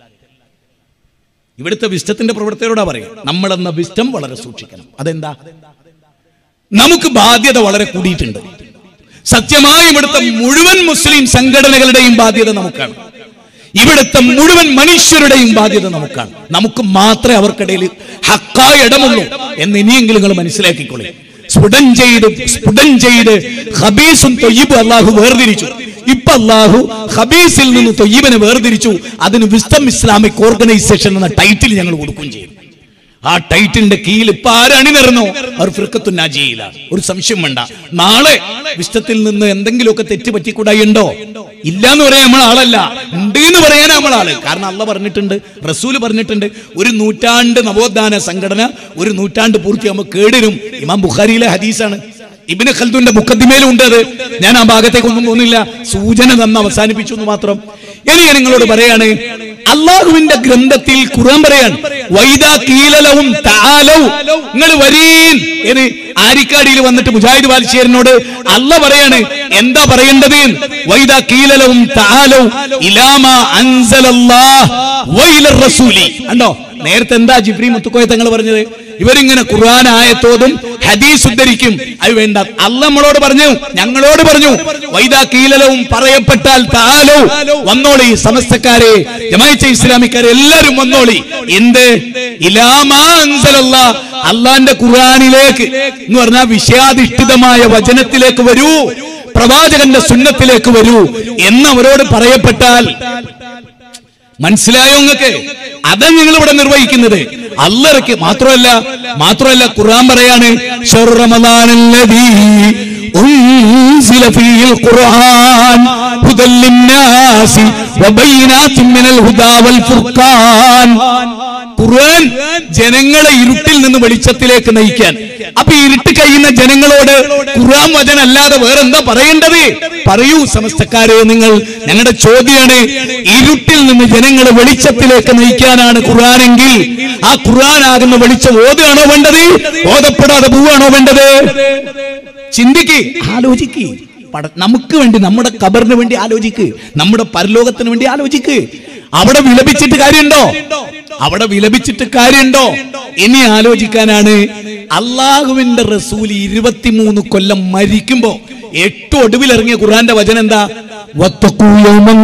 ഇവിടുത്തെ വിസ്റ്റത്തിന്റെ പ്രവർത്തകരോടാ പറയാം നമ്മളെന്ന വിസ്റ്റം വളരെ സൂക്ഷിക്കണം അതെന്താ നമുക്ക് ബാധ്യത വളരെ കൂടിയിട്ടുണ്ട് സത്യമായും ഇവിടുത്തെ മുഴുവൻ മുസ്ലിം സംഘടനകളുടെയും ബാധ്യത നമുക്കാണ് ഇവിടുത്തെ മുഴുവൻ മനുഷ്യരുടെയും ബാധ്യത നമുക്കാണ് നമുക്ക് മാത്രമേ അവർക്കിടയിൽ ഹക്കായ ഇടമുള്ളൂ എന്ന് ഇനിയെങ്കിലും നിങ്ങൾ മനസ്സിലാക്കിക്കൊള്ളേ സ്ഫുടം ചെയ്ത് സ്ഫുടം ചെയ്ത് ഹബീസും തൊയ്യബ് അള്ളാഹു വേർതിരിച്ചു ഇപ്പൊ അള്ളാഹു ഹബീസിൽ നിന്ന് തൊയ്യബനെ വേർതിരിച്ചു അതിന് വിസ്തം ഇസ്ലാമിക് ഓർഗനൈസേഷൻ എന്ന ടൈറ്റിൽ ഞങ്ങൾ കൊടുക്കുകയും ചെയ്തു ആ ടൈറ്റിലിന്റെ കീഴിൽ ഇപ്പൊ ആര് അണിനിറന്നോ അവർ ഫിർക്കത്തു നാജിയിലാണ് ഒരു സംശയം വേണ്ട നാളെ വിഷ്ടത്തിൽ നിന്ന് എന്തെങ്കിലുമൊക്കെ തെറ്റ് പറ്റിക്കൂടായുണ്ടോ ഇല്ല എന്ന് പറയാൻ നമ്മൾ ആളല്ല ഉണ്ട് എന്ന് പറയാൻ നമ്മൾ ആള് കാരണം അള്ള പറഞ്ഞിട്ടുണ്ട് റസൂല് പറഞ്ഞിട്ടുണ്ട് ഒരു നൂറ്റാണ്ട് നവോത്ഥാന സംഘടന ഒരു നൂറ്റാണ്ട് പൂർത്തിയാകുമ്പോൾ കേടിരും ഇമാം ബുഖാരിയിലെ ഹദീസാണ് ഇബിന് ഖൽദുന്റെ മുക്കദ്ദിമയിലും ഉണ്ട് അത് ഞാൻ ആ ഭാഗത്തേക്കൊന്നും പോകുന്നില്ല സൂചന തന്ന് അവസാനിപ്പിച്ചു എന്ന് മാത്രം ഇനി ഞാൻ നിങ്ങളോട് പറയാണ് അള്ളാഹുവിന്റെ ഗ്രന്ഥത്തിൽ ഖുർആൻ പറയാണ് വൈദാ കീലലവും താലവും നിങ്ങൾ വരീൻ എന്ന് ആരിക്കാടിയിൽ വന്നിട്ട് മുജാഹിദ് ബാലിശ്ശേരിനോട് അല്ല പറയാണ് എന്താ പറയേണ്ടത് വൈദാ കീലലവും താലവും ഇലാമ അൻസലല്ലാഹ് വൈലർ റസൂലി കണ്ടോ നേരത്തെ എന്താ ജിബ്രി മുത്തുക്കോയ തങ്ങൾ പറഞ്ഞത് ഇവരിങ്ങനെ ഖുർആൻ ആയത്തോതും ഹദീസ് ഉദ്ധരിക്കും അത് വേണ്ട അല്ല നമ്മളോട് പറഞ്ഞു ഞങ്ങളോട് പറഞ്ഞു വൈദാ കീലലവും പറയപ്പെട്ടാൽ താലോ വന്നോളി സമസ്തക്കാരെ ജമായിച്ച ഇസ്ലാമിക്കാരെ എല്ലാരും വന്നോളി എന്ത് ഇലാമാ അൻസലല്ലാ അള്ളാന്റെ ഖുർആനിലേക്ക് എന്ന് പറഞ്ഞാൽ വിഷയാധിഷ്ഠിതമായ വചനത്തിലേക്ക് വരൂ പ്രവാചകന്റെ സുന്നത്തിലേക്ക് വരൂ എന്ന് അവരോട് പറയപ്പെട്ടാൽ മനസ്സിലായോ നിങ്ങൾക്ക് അതാണ് ഞങ്ങൾ ഇവിടെ നിർവഹിക്കുന്നത് അല്ലറക്ക് മാത്രമല്ല മാത്രമല്ല ഖുർആൻ പറയാണ് ശഹ്റു റമദാനല്ലദീ ഉൻസില ഫീഹിൽ ഖുർആൻ ഹുദൽ ലിന്നാസി വബയ്യിനാത്തിൻ മിനൽ ഹുദാ വൽ ഫുർഖാൻ ഖുർആൻ ജനങ്ങളെ ഇരുട്ടിൽ നിന്ന് വെളിച്ചത്തിലേക്ക് നയിക്കാൻ അപ്പൊ ഈ ഇരുട്ട് കഴിയുന്ന ജനങ്ങളോട് ഖുർആൻ വചനം അല്ലാതെ വേറെന്താ പറയേണ്ടത് പറയൂ സമസ്തക്കാരെ നിങ്ങൾ ഞങ്ങളുടെ ചോദ്യമാണ് ഇരുട്ടിൽ നിന്ന് ജനങ്ങളെ വെളിച്ചത്തിലേക്ക് നയിക്കാനാണ് ഖുർആനെങ്കിൽ ആ ഖുർആൻ ആകുന്ന വെളിച്ചം ഓതുകയാണോ വേണ്ടത് ഓതപ്പെടാതെ പോവുകയാണോ വേണ്ടത് ചിന്തിക്ക് ആലോചിക്ക് പട- നമുക്ക് വേണ്ടി നമ്മുടെ കബറിന് വേണ്ടി ആലോചിക്ക് നമ്മുടെ പരലോകത്തിന് വേണ്ടി ആലോചിക്ക് അവിടെ വിലപിച്ചിട്ട് കാര്യമുണ്ടോ അവിടെ വിലപിച്ചിട്ട് കാര്യമുണ്ടോ ഇനി ആലോചിക്കാനാണ് അള്ളാഹുവിന്റെ റസൂൽ ഇരുപത്തിമൂന്ന് കൊല്ലം മരിക്കുമ്പോ ഏറ്റവും ഒടുവിൽ ഇറങ്ങിയ ഖുർആന്റെ വചനം എന്താ വത്തഖൂ യൗമൻ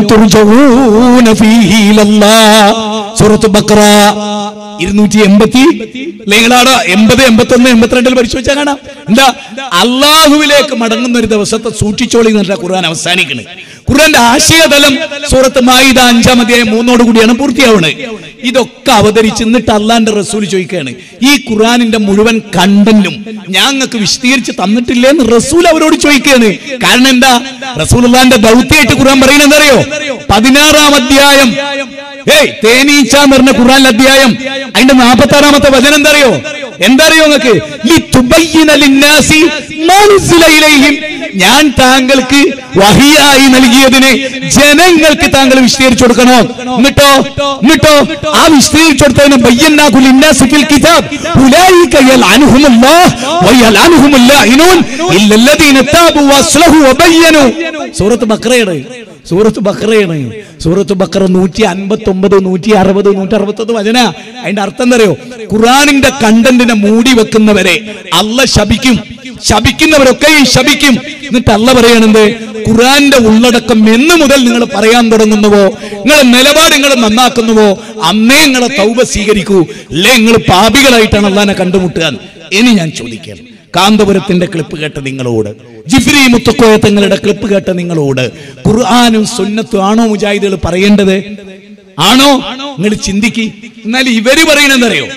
തുർജഊന ഫീഹി ഇലല്ലാഹ്. സൂറത്ത് ബഖറ ഇരുന്നൂറ്റി എൺപത്തി നിങ്ങളാടോ എൺപത് എൺപത്തി ഒന്ന് എൺപത്തിരണ്ടിൽ പരിശോധിച്ചാൽ കാണാം എന്താ അള്ളാഹുവിലേക്ക് മടങ്ങുന്ന ഒരു ദിവസത്തെ സൂക്ഷിച്ചോളി എന്നിട്ട് ഖുർആൻ അവസാനിക്കുന്നത് ഖുർആന്റെ ആശയതലം സൂറത്ത് മായിദ അഞ്ചാം അധ്യായം മൂന്നോട് കൂടിയാണ് പൂർത്തിയാവുന്നത് ഇതൊക്കെ അവതരിച്ച് എന്നിട്ട് അള്ളാന്റെ റസൂൽ ചോദിക്കുകയാണ് ഈ ഖുർആനിന്റെ മുഴുവൻ കണ്ടന്റും ഞങ്ങൾക്ക് വിശദീകരിച്ച് തന്നിട്ടില്ലേ എന്ന് റസൂൽ അവരോട് ചോദിക്കുകയാണ് കാരണം എന്താ റസൂൽ അള്ളാന്റെ ദൗത്യമായിട്ട് ഖുർആൻ പറയുന്നത് എന്തറിയോ പതിനാറാം അധ്യായം ഏയ് തേനീച്ച എന്ന് പറഞ്ഞ ഖുർആൻ അധ്യായം അതിന്റെ നാൽപ്പത്തി ആറാമത്തെ വചനം എന്താ അറിയോ എന്താ അറിയോ നിങ്ങൾക്ക് ലിതുബയ്യിന ലിന്നാസി മാ നുസില ഇലൈഹിം. ഞാൻ താങ്കൾക്ക് വഹിയായി നൽകിയതിന് ജനങ്ങൾക്ക് താങ്കൾ വിശദീകരിച്ചു കൊടുക്കണോ എന്നിട്ടോ എന്നിട്ടോ ആ വിശദീകരിച്ചു കൊടുത്തതിന് ബയ്യന്നാഖു ലിന്നാസി ഫിൽ കിതാബ് ഉലൈക യൽഅനുഹുമുല്ലാഹ് വയൽഅനുഹുമുൽ ലാഇനൂൻ ഇല്ലല്ലദീന താബു വസ്ലഹു വബയ്യനു സൂറത്ത് ബഖറയാണ് സൂറത്ത് ബഖറയാണ് സൂറത്ത് ബഖറ നൂറ്റി അൻപത്തി ഒമ്പത് നൂറ്റി അറുപത് നൂറ്റി അറുപത്തൊന്ന് വചന അതിന്റെ അർത്ഥം എന്താ അറിയോ ഖുറാനിന്റെ കണ്ടന്റിനെ മൂടി വെക്കുന്നവരെ അല്ല ശപിക്കും ശപിക്കുന്നവരൊക്കെ ഈ ശപിക്കും എന്നിട്ട് അല്ല പറയണത് ഖുറാന്റെ ഉള്ളടക്കം എന്ന് മുതൽ നിങ്ങൾ പറയാൻ തുടങ്ങുന്നുവോ നിങ്ങളെ നിലപാട് നിങ്ങൾ നന്നാക്കുന്നുവോ അന്നേ നിങ്ങളെ തൗബ സ്വീകരിക്കൂ അല്ലേ നിങ്ങൾ പാപികളായിട്ടാണ് അള്ളാനെ കണ്ടുമുട്ടുക ഇനി ഞാൻ ചോദിക്കാം കാന്തപുരത്തിന്റെ ക്ലിപ്പ് കേട്ട നിങ്ങളോട് ജിഫ്രി മുത്തക്കോയ തങ്ങളുടെ ക്ലിപ്പ് കേട്ട നിങ്ങളോട് ഖുർആാനും സുന്നത്തും ആണോ മുജാഹിദുകൾ പറയേണ്ടത് ആണോ നിങ്ങൾ ചിന്തിക്ക് എന്നാൽ ഇവര് പറയണെന്തറിയോ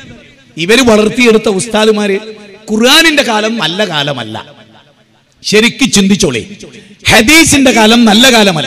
ഇവര് വളർത്തിയെടുത്ത ഉസ്താദുമാര് ഖുർആാനിന്റെ കാലം നല്ല കാലമല്ല ശരിക്ക് ചിന്തിച്ചോളി ഹദീസിന്റെ കാലം നല്ല കാലമല്ല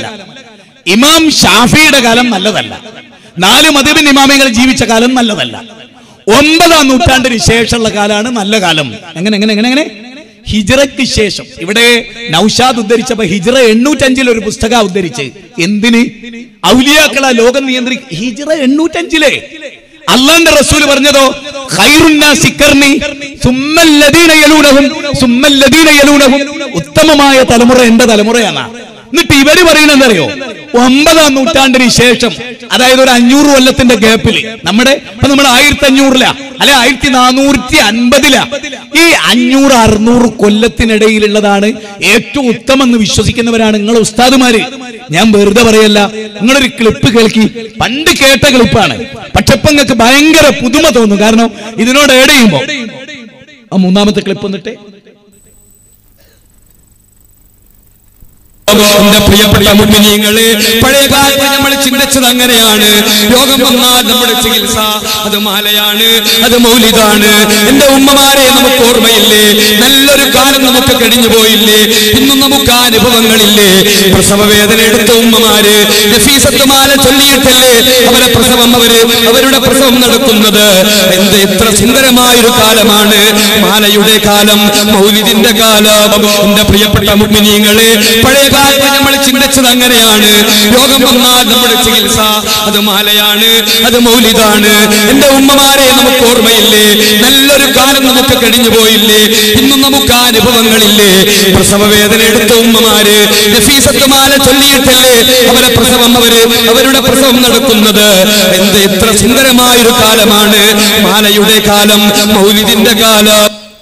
ഇമാം ഷാഫിയുടെ കാലം നല്ലതല്ല നാല് മതബിൻ ഇമാമികൾ ജീവിച്ച കാലം നല്ലതല്ല ഒമ്പതാം നൂറ്റാണ്ടിന് ശേഷമുള്ള കാലാണ് നല്ല കാലം എങ്ങനെ എങ്ങനെ എങ്ങനെ എങ്ങനെ ഹിജറയ്ക്ക് ശേഷം ഇവിടെ നൌഷാദ് ഉദ്ധരിച്ചപ്പോ ഹിജറ എണ്ണൂറ്റഞ്ചിൽ ഒരു പുസ്തക ഉദ്ധരിച്ച് എന്തിന് ഔലിയാക്കള ലോകം നിയന്ത്രി ഹിജറ എണ്ണൂറ്റഞ്ചിലെ അള്ളാന്റെ റസൂൽ പറഞ്ഞതോ ഖൈറുന്നാസി ഖർനി, സുമ്മല്ലദീന യലൂനഹും, സുമ്മല്ലദീന യലൂനഹും. ഉത്തമമായ തലമുറ എന്റെ തലമുറയാണ് എന്നിട്ട് ഇവര് പറയുന്നത് അറിയോ ഒമ്പതാം നൂറ്റാണ്ടിന് ശേഷം അതായത് ഒരു അഞ്ഞൂറ് കൊല്ലത്തിന്റെ ഗ്യാപ്പിൽ നമ്മുടെ ഇപ്പൊ നമ്മൾ ആയിരത്തി അഞ്ഞൂറിലാ അല്ലെ ആയിരത്തി നാനൂറ്റി അൻപതിലാ ഈ അഞ്ഞൂറ് അറുന്നൂറ് കൊല്ലത്തിനിടയിലുള്ളതാണ് ഏറ്റവും ഉത്തമം എന്ന് വിശ്വസിക്കുന്നവരാണ് നിങ്ങളെ ഉസ്താദുമാര് ഞാൻ വെറുതെ പറയല്ല നിങ്ങളൊരു ക്ലിപ്പ് കേൾക്കി പണ്ട് കേട്ട ക്ലിപ്പാണ് പക്ഷെ ഇപ്പൊ നിങ്ങൾക്ക് ഭയങ്കര പുതുമ തോന്നും കാരണം ഇതിനോട് ഏഡ് ചെയ്യുമ്പോ ആ മൂന്നാമത്തെ ക്ലിപ്പ് എന്നിട്ട് എന്റെ പ്രിയപ്പെട്ട മുന്നിങ്ങളെ പഴയ കാലത്ത് നമ്മൾ ചിന്തിച്ചത് അങ്ങനെയാണ് രോഗം വന്നാൽ നമ്മുടെ ചികിത്സ അത് മാലയാണ് അത് മൗലിതാണ് എന്റെ ഉമ്മമാരെ നമുക്ക് ഓർമ്മയില്ലേ നല്ലൊരു കാലം നമുക്ക് കഴിഞ്ഞു പോയില്ലേ ഇന്നും നമുക്ക് ആ അനുഭവങ്ങളില്ലേ പ്രസവ വേദന എടുത്ത ഉമ്മമാര് നഫീസത്ത് മാല ചൊല്ലിയിട്ടല്ലേ അവരെ പ്രസവം അവര് അവരുടെ പ്രസവം നടക്കുന്നത് എന്ത് എത്ര സുന്ദരമായൊരു കാലമാണ് മാലയുടെ കാലം മൗലിദിന്റെ കാലം എന്റെ പ്രിയപ്പെട്ട മുഗ്മിനീങ്ങളെ പഴയ കാലത്ത് നമ്മൾ ചിന്തിച്ചത് അങ്ങനെയാണ് രോഗം വന്നാൽ നമ്മുടെ ചികിത്സ അത് മാലയാണ് അത് മൗലിതാണ് എന്റെ ഉമ്മമാരെ നമുക്ക് ഓർമ്മയില്ലേ നല്ലൊരു കാലം നമുക്ക് കഴിഞ്ഞു പോയില്ലേ ഇന്നും നമുക്ക് ആ അനുഭവങ്ങളില്ലേ പ്രസവ വേദന എടുത്ത ഉമ്മമാര് നഫീസത്ത് മാല ചൊല്ലിയിട്ടല്ലേ അവരെ പ്രസവം അവര് അവരുടെ പ്രസവം നടക്കുന്നത് എന്ത് എത്ര സുന്ദരമായൊരു കാലമാണ് മാലയുടെ കാലം മൗലിദിന്റെ കാലം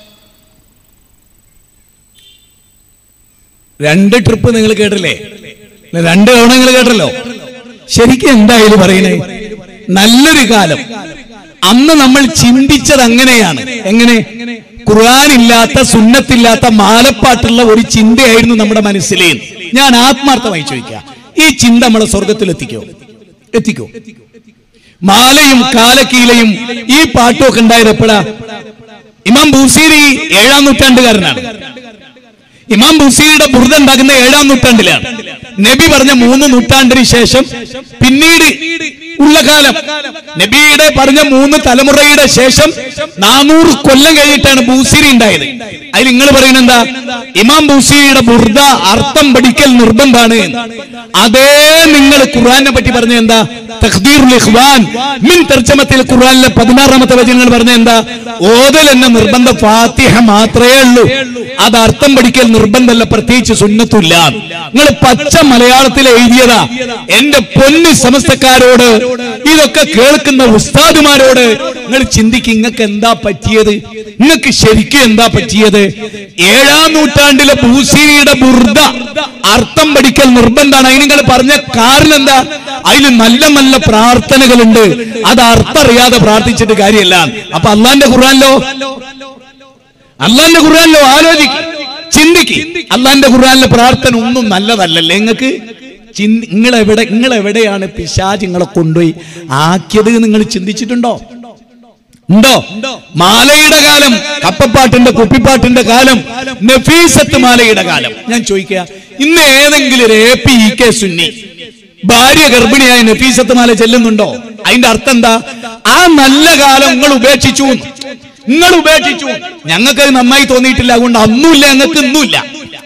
രണ്ട് ട്രിപ്പ് നിങ്ങൾ കേട്ടില്ലേ രണ്ട് തവണ നിങ്ങൾ കേട്ടല്ലോ ശരിക്കും എന്തായാലും പറയണേ നല്ലൊരു കാലം അന്ന് നമ്മൾ ചിന്തിച്ചത് അങ്ങനെയാണ് എങ്ങനെ ഖുർആൻ ഇല്ലാത്ത സുന്നത്തില്ലാത്ത മാലപ്പാട്ടുള്ള ഒരു ചിന്തയായിരുന്നു നമ്മുടെ മനസ്സിലേ ഞാൻ ആത്മാർത്ഥമായി ചോദിക്കുക ഈ ചിന്ത നമ്മളെ സ്വർഗത്തിൽ എത്തിക്കോ എത്തിക്കോ മാലയും കാലക്കീലയും ഈ പാട്ടും ഒക്കെ ഉണ്ടായത് എപ്പോഴാ ഇമാം ബൂസീരി ഏഴാം നൂറ്റാണ്ടുകാരനാണ് ഇമാം ബുസീയുടെ ബുർദ ഉണ്ടാക്കുന്ന ഏഴാം നൂറ്റാണ്ടിലാണ് നബി പറഞ്ഞ മൂന്ന് നൂറ്റാണ്ടിന് ശേഷം പിന്നീട് ഉള്ള കാലം നബിയുടെ പറഞ്ഞ മൂന്ന് തലമുറയുടെ ശേഷം നാനൂറ് കൊല്ലം കഴിഞ്ഞിട്ടാണ് ബൂസിരി ഉണ്ടായത് അതിൽ നിങ്ങൾ പറയുന്നത് എന്താ ഇമാം ബൂസിരിയുടെ ബുർദ അർത്ഥം പഠിക്കൽ നിർബന്ധമാണ് അതേ നിങ്ങൾ ഖുർആനെ പറ്റി പറഞ്ഞ എന്താ തഖ്ദീറുൽ ഇഖ്വാൻ മിൻ തർജമത്തിൽ ഖുർആനിലെ പതിനാറാമത്തെ വചനങ്ങൾ പറഞ്ഞ എന്താ ഓതൽ എന്ന നിർബന്ധ ഫാത്തിഹ മാത്രമേ ഉള്ളൂ അത് അർത്ഥം പഠിക്കൽ നിർബന്ധമല്ല പ്രത്യേകിച്ച് സുന്നത്തില്ല നിങ്ങൾ പച്ച മലയാളത്തിൽ എഴുതിയതാ എന്റെ പൊന്നു സമസ്തക്കാരോട് ഇതൊക്കെ കേൾക്കുന്ന ഉസ്താദുമാരോട് നിങ്ങൾ ചിന്തിക്കും നിങ്ങൾക്ക് എന്താ പറ്റിയത് നിങ്ങൾക്ക് ശരിക്കും എന്താ പറ്റിയത് ഏഴാം നൂറ്റാണ്ടിലെ ഭൂസിരിയുടെ ബുർദ അർത്ഥം പഠിക്കൽ നിർബന്ധമാണ് അതിന് നിങ്ങൾ പറഞ്ഞ കാരണം എന്താ അതിൽ നല്ല നല്ല പ്രാർത്ഥനകളുണ്ട് അത് അർത്ഥം അറിയാതെ പ്രാർത്ഥിച്ചിട്ട് കാര്യമല്ല അപ്പൊ അള്ളാന്റെ ഖുർആാനിലോ അള്ളാന്റെ ഖുർആാനിലോ ആലോചിക്ക് ചിന്തിക്ക് അള്ളാന്റെ ഖുർആാനിലെ പ്രാർത്ഥന ഒന്നും നല്ലതല്ലല്ലേ നിങ്ങൾക്ക് നിങ്ങൾ എവിടെ നിങ്ങൾ എവിടെയാണ് പിശാജ് നിങ്ങളെ കൊണ്ടുപോയി ആക്കിയത് നിങ്ങൾ ചിന്തിച്ചിട്ടുണ്ടോ ഉണ്ടോ മാലയുടെ കാലം കപ്പപ്പാട്ടിന്റെ കുപ്പിപ്പാട്ടിന്റെ കാലം നഫീസത്ത് മാലയുടെ കാലം ഞാൻ ചോദിക്കുക ഇന്ന് ഏതെങ്കിലും ഒരു എ പി ഇ കെ സുന്നി ഭാര്യ ഗർഭിണിയായ നഫീസത്ത് മാല ചെല്ലുന്നുണ്ടോ അതിന്റെ അർത്ഥം എന്താ ആ നല്ല കാലം നിങ്ങൾ ഉപേക്ഷിച്ചു നിങ്ങൾ ഉപേക്ഷിച്ചു ഞങ്ങൾക്ക് അത് നന്നായി തോന്നിയിട്ടില്ല അതുകൊണ്ട് അന്നുമില്ല ഞങ്ങൾക്ക് ഇന്നുമില്ല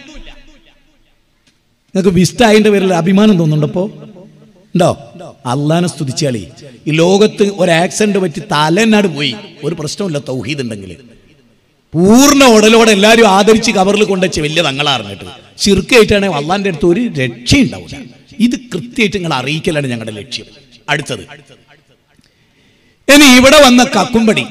നിങ്ങൾക്ക് വിസ്റ്റ അതിന്റെ പേരിൽ അഭിമാനം തോന്നുന്നുണ്ടപ്പോ ഉണ്ടോ അള്ളാനെ സ്തുതിച്ചാളി ഈ ലോകത്ത് ഒരു ആക്സിഡന്റ് പറ്റി തലനാട് പോയി ഒരു പ്രശ്നമില്ല തൗഹീദ് ഉണ്ടെങ്കിൽ പൂർണ്ണ ഉടലോടെ എല്ലാവരും ആദരിച്ച് കവറിൽ കൊണ്ടുവച്ച് വലിയ തങ്ങളാറിഞ്ഞിട്ട് ചിറുക്കായിട്ടാണെങ്കിൽ അള്ളാന്റെ അടുത്ത് ഒരു രക്ഷയുണ്ടാവില്ല ഇത് കൃത്യമായിട്ട് നിങ്ങൾ അറിയിക്കലാണ് ഞങ്ങളുടെ ലക്ഷ്യം അടുത്തത് ഇനി ഇവിടെ വന്ന കക്കുംപടി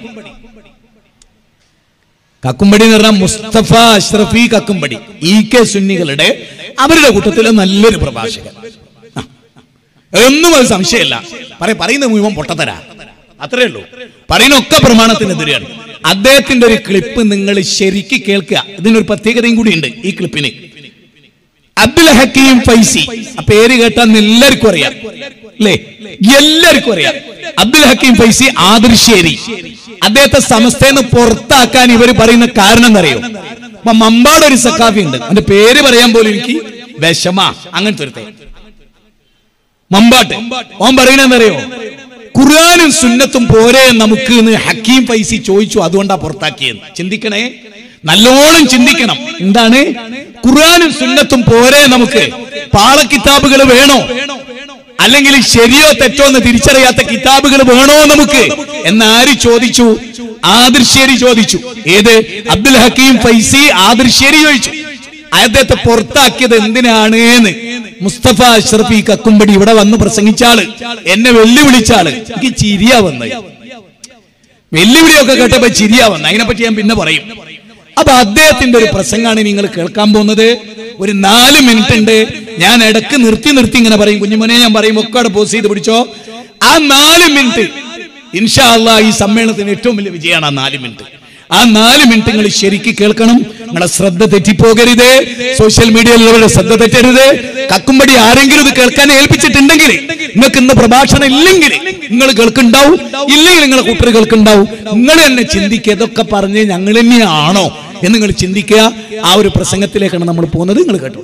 കക്കുംപടി എന്ന് പറഞ്ഞാൽ മുസ്തഫ അഷ്റഫി കക്കുംപടി ഇ കെ സുന്നികളുടെ അവരുടെ കൂട്ടത്തിലെ നല്ലൊരു പ്രഭാഷകൻ ആ. ഒന്നും അത് സംശയമില്ല പറയ പറയുന്ന മുഴുവൻ പൊട്ടത്തരാ അത്രേ ഉള്ളൂ പറയുന്നൊക്കെ പ്രമാണത്തിനെതിരെയാണ് അദ്ദേഹത്തിന്റെ ഒരു ക്ലിപ്പ് നിങ്ങൾ ശരിക്ക് കേൾക്കുക ഇതിനൊരു പ്രത്യേകതയും കൂടിയുണ്ട് ഈ ക്ലിപ്പിന് അബ്ദുൽ ഹക്കീം ഫൈസി ആ പേര് കേട്ടാൽ എല്ലാവർക്കും അറിയാം അല്ലേ എല്ലാവർക്കും അറിയാം അബ്ദുൽ ഹക്കീം ഫൈസി ആദർശേരി അദ്ദേഹത്തെ സമസ്തന്ന് പുറത്താക്കാൻ ഇവർ പറയുന്ന കാരണം എന്നറിയോ അപ്പൊ മമ്പാട് ഒരു സക്കാഫി ഉണ്ട് അവന്റെ പേര് പറയാൻ പോലും എനിക്ക് വിഷമ അങ്ങനത്തെ ഒരുത്തെ മമ്പാട്ട് ഓൻ പറയുന്നറിയോ ഖുർആാനും സുന്നത്തും പോരെ നമുക്ക് എന്ന് ഹക്കീം ഫൈസി ചോദിച്ചു അതുകൊണ്ടാ പുറത്താക്കിയത് ചിന്തിക്കണേ നല്ലോണം ചിന്തിക്കണം എന്താണ് ഖുർആാനും സുന്നത്തും പോരെ നമുക്ക് പാളക്കിതാബുകൾ വേണോ അല്ലെങ്കിൽ ശരിയോ തെറ്റോ എന്ന് തിരിച്ചറിയാത്ത കിതാബുകൾ വേണോ നമുക്ക് എന്നാര് ചോദിച്ചു ആദിർശ്ശേരി ചോദിച്ചു ഏത് അബ്ദുൽ ഹക്കീം ഫൈസി ആദിർശ്ശേരി ചോദിച്ചു അദ്ദേഹത്തെ പുറത്താക്കിയത് എന്തിനാണ് എന്ന് മുസ്തഫ അഷ്റഫി കക്കുംപടി ഇവിടെ വന്ന് പ്രസംഗിച്ചാള് എന്നെ വെല്ലുവിളിച്ചാള് എനിക്ക് ചിരിയാ വന്നത് വെല്ലുവിളിയൊക്കെ കേട്ടപ്പോ ചിരിയാ വന്നത് അതിനെപ്പറ്റി ഞാൻ പിന്നെ പറയും അപ്പൊ അദ്ദേഹത്തിന്റെ ഒരു പ്രസംഗമാണ് നിങ്ങൾ കേൾക്കാൻ പോകുന്നത് ഒരു നാല് മിനിറ്റ് ഉണ്ട് ഞാൻ ഇടക്ക് നിർത്തി നിർത്തി ഇങ്ങനെ പറയും കുഞ്ഞുമോനെ ഞാൻ പറയും ഒക്കെ അവിടെ പോസ് ചെയ്ത് പിടിച്ചോ ആ നാല് മിനിറ്റ് ഇൻഷാ അള്ളാ ഈ സമ്മേളനത്തിന് ഏറ്റവും വലിയ വിജയമാണ് ആ നാല് മിനിറ്റ് ആ നാല് മിനിറ്റ് നിങ്ങൾ ശരിക്ക് കേൾക്കണം നിങ്ങളെ ശ്രദ്ധ തെറ്റിപ്പോകരുത് സോഷ്യൽ മീഡിയയിലുള്ളവരുടെ ശ്രദ്ധ തെറ്റരുത് കക്കുംപടി ആരെങ്കിലും ഇത് കേൾക്കാൻ ഏൽപ്പിച്ചിട്ടുണ്ടെങ്കിൽ നിങ്ങൾക്ക് ഇന്ന് പ്രഭാഷണം ഇല്ലെങ്കിൽ നിങ്ങൾ കേൾക്കുണ്ടാവും ഇല്ലെങ്കിൽ നിങ്ങളെ കൂട്ടർ കേൾക്കുണ്ടാവും നിങ്ങൾ തന്നെ ചിന്തിക്കുക ഇതൊക്കെ പറഞ്ഞ് ഞങ്ങൾ തന്നെയാണോ എന്ന് നിങ്ങൾ ചിന്തിക്കുക ആ ഒരു പ്രസംഗത്തിലേക്കാണ് നമ്മൾ പോകുന്നത് നിങ്ങൾ കേട്ടോ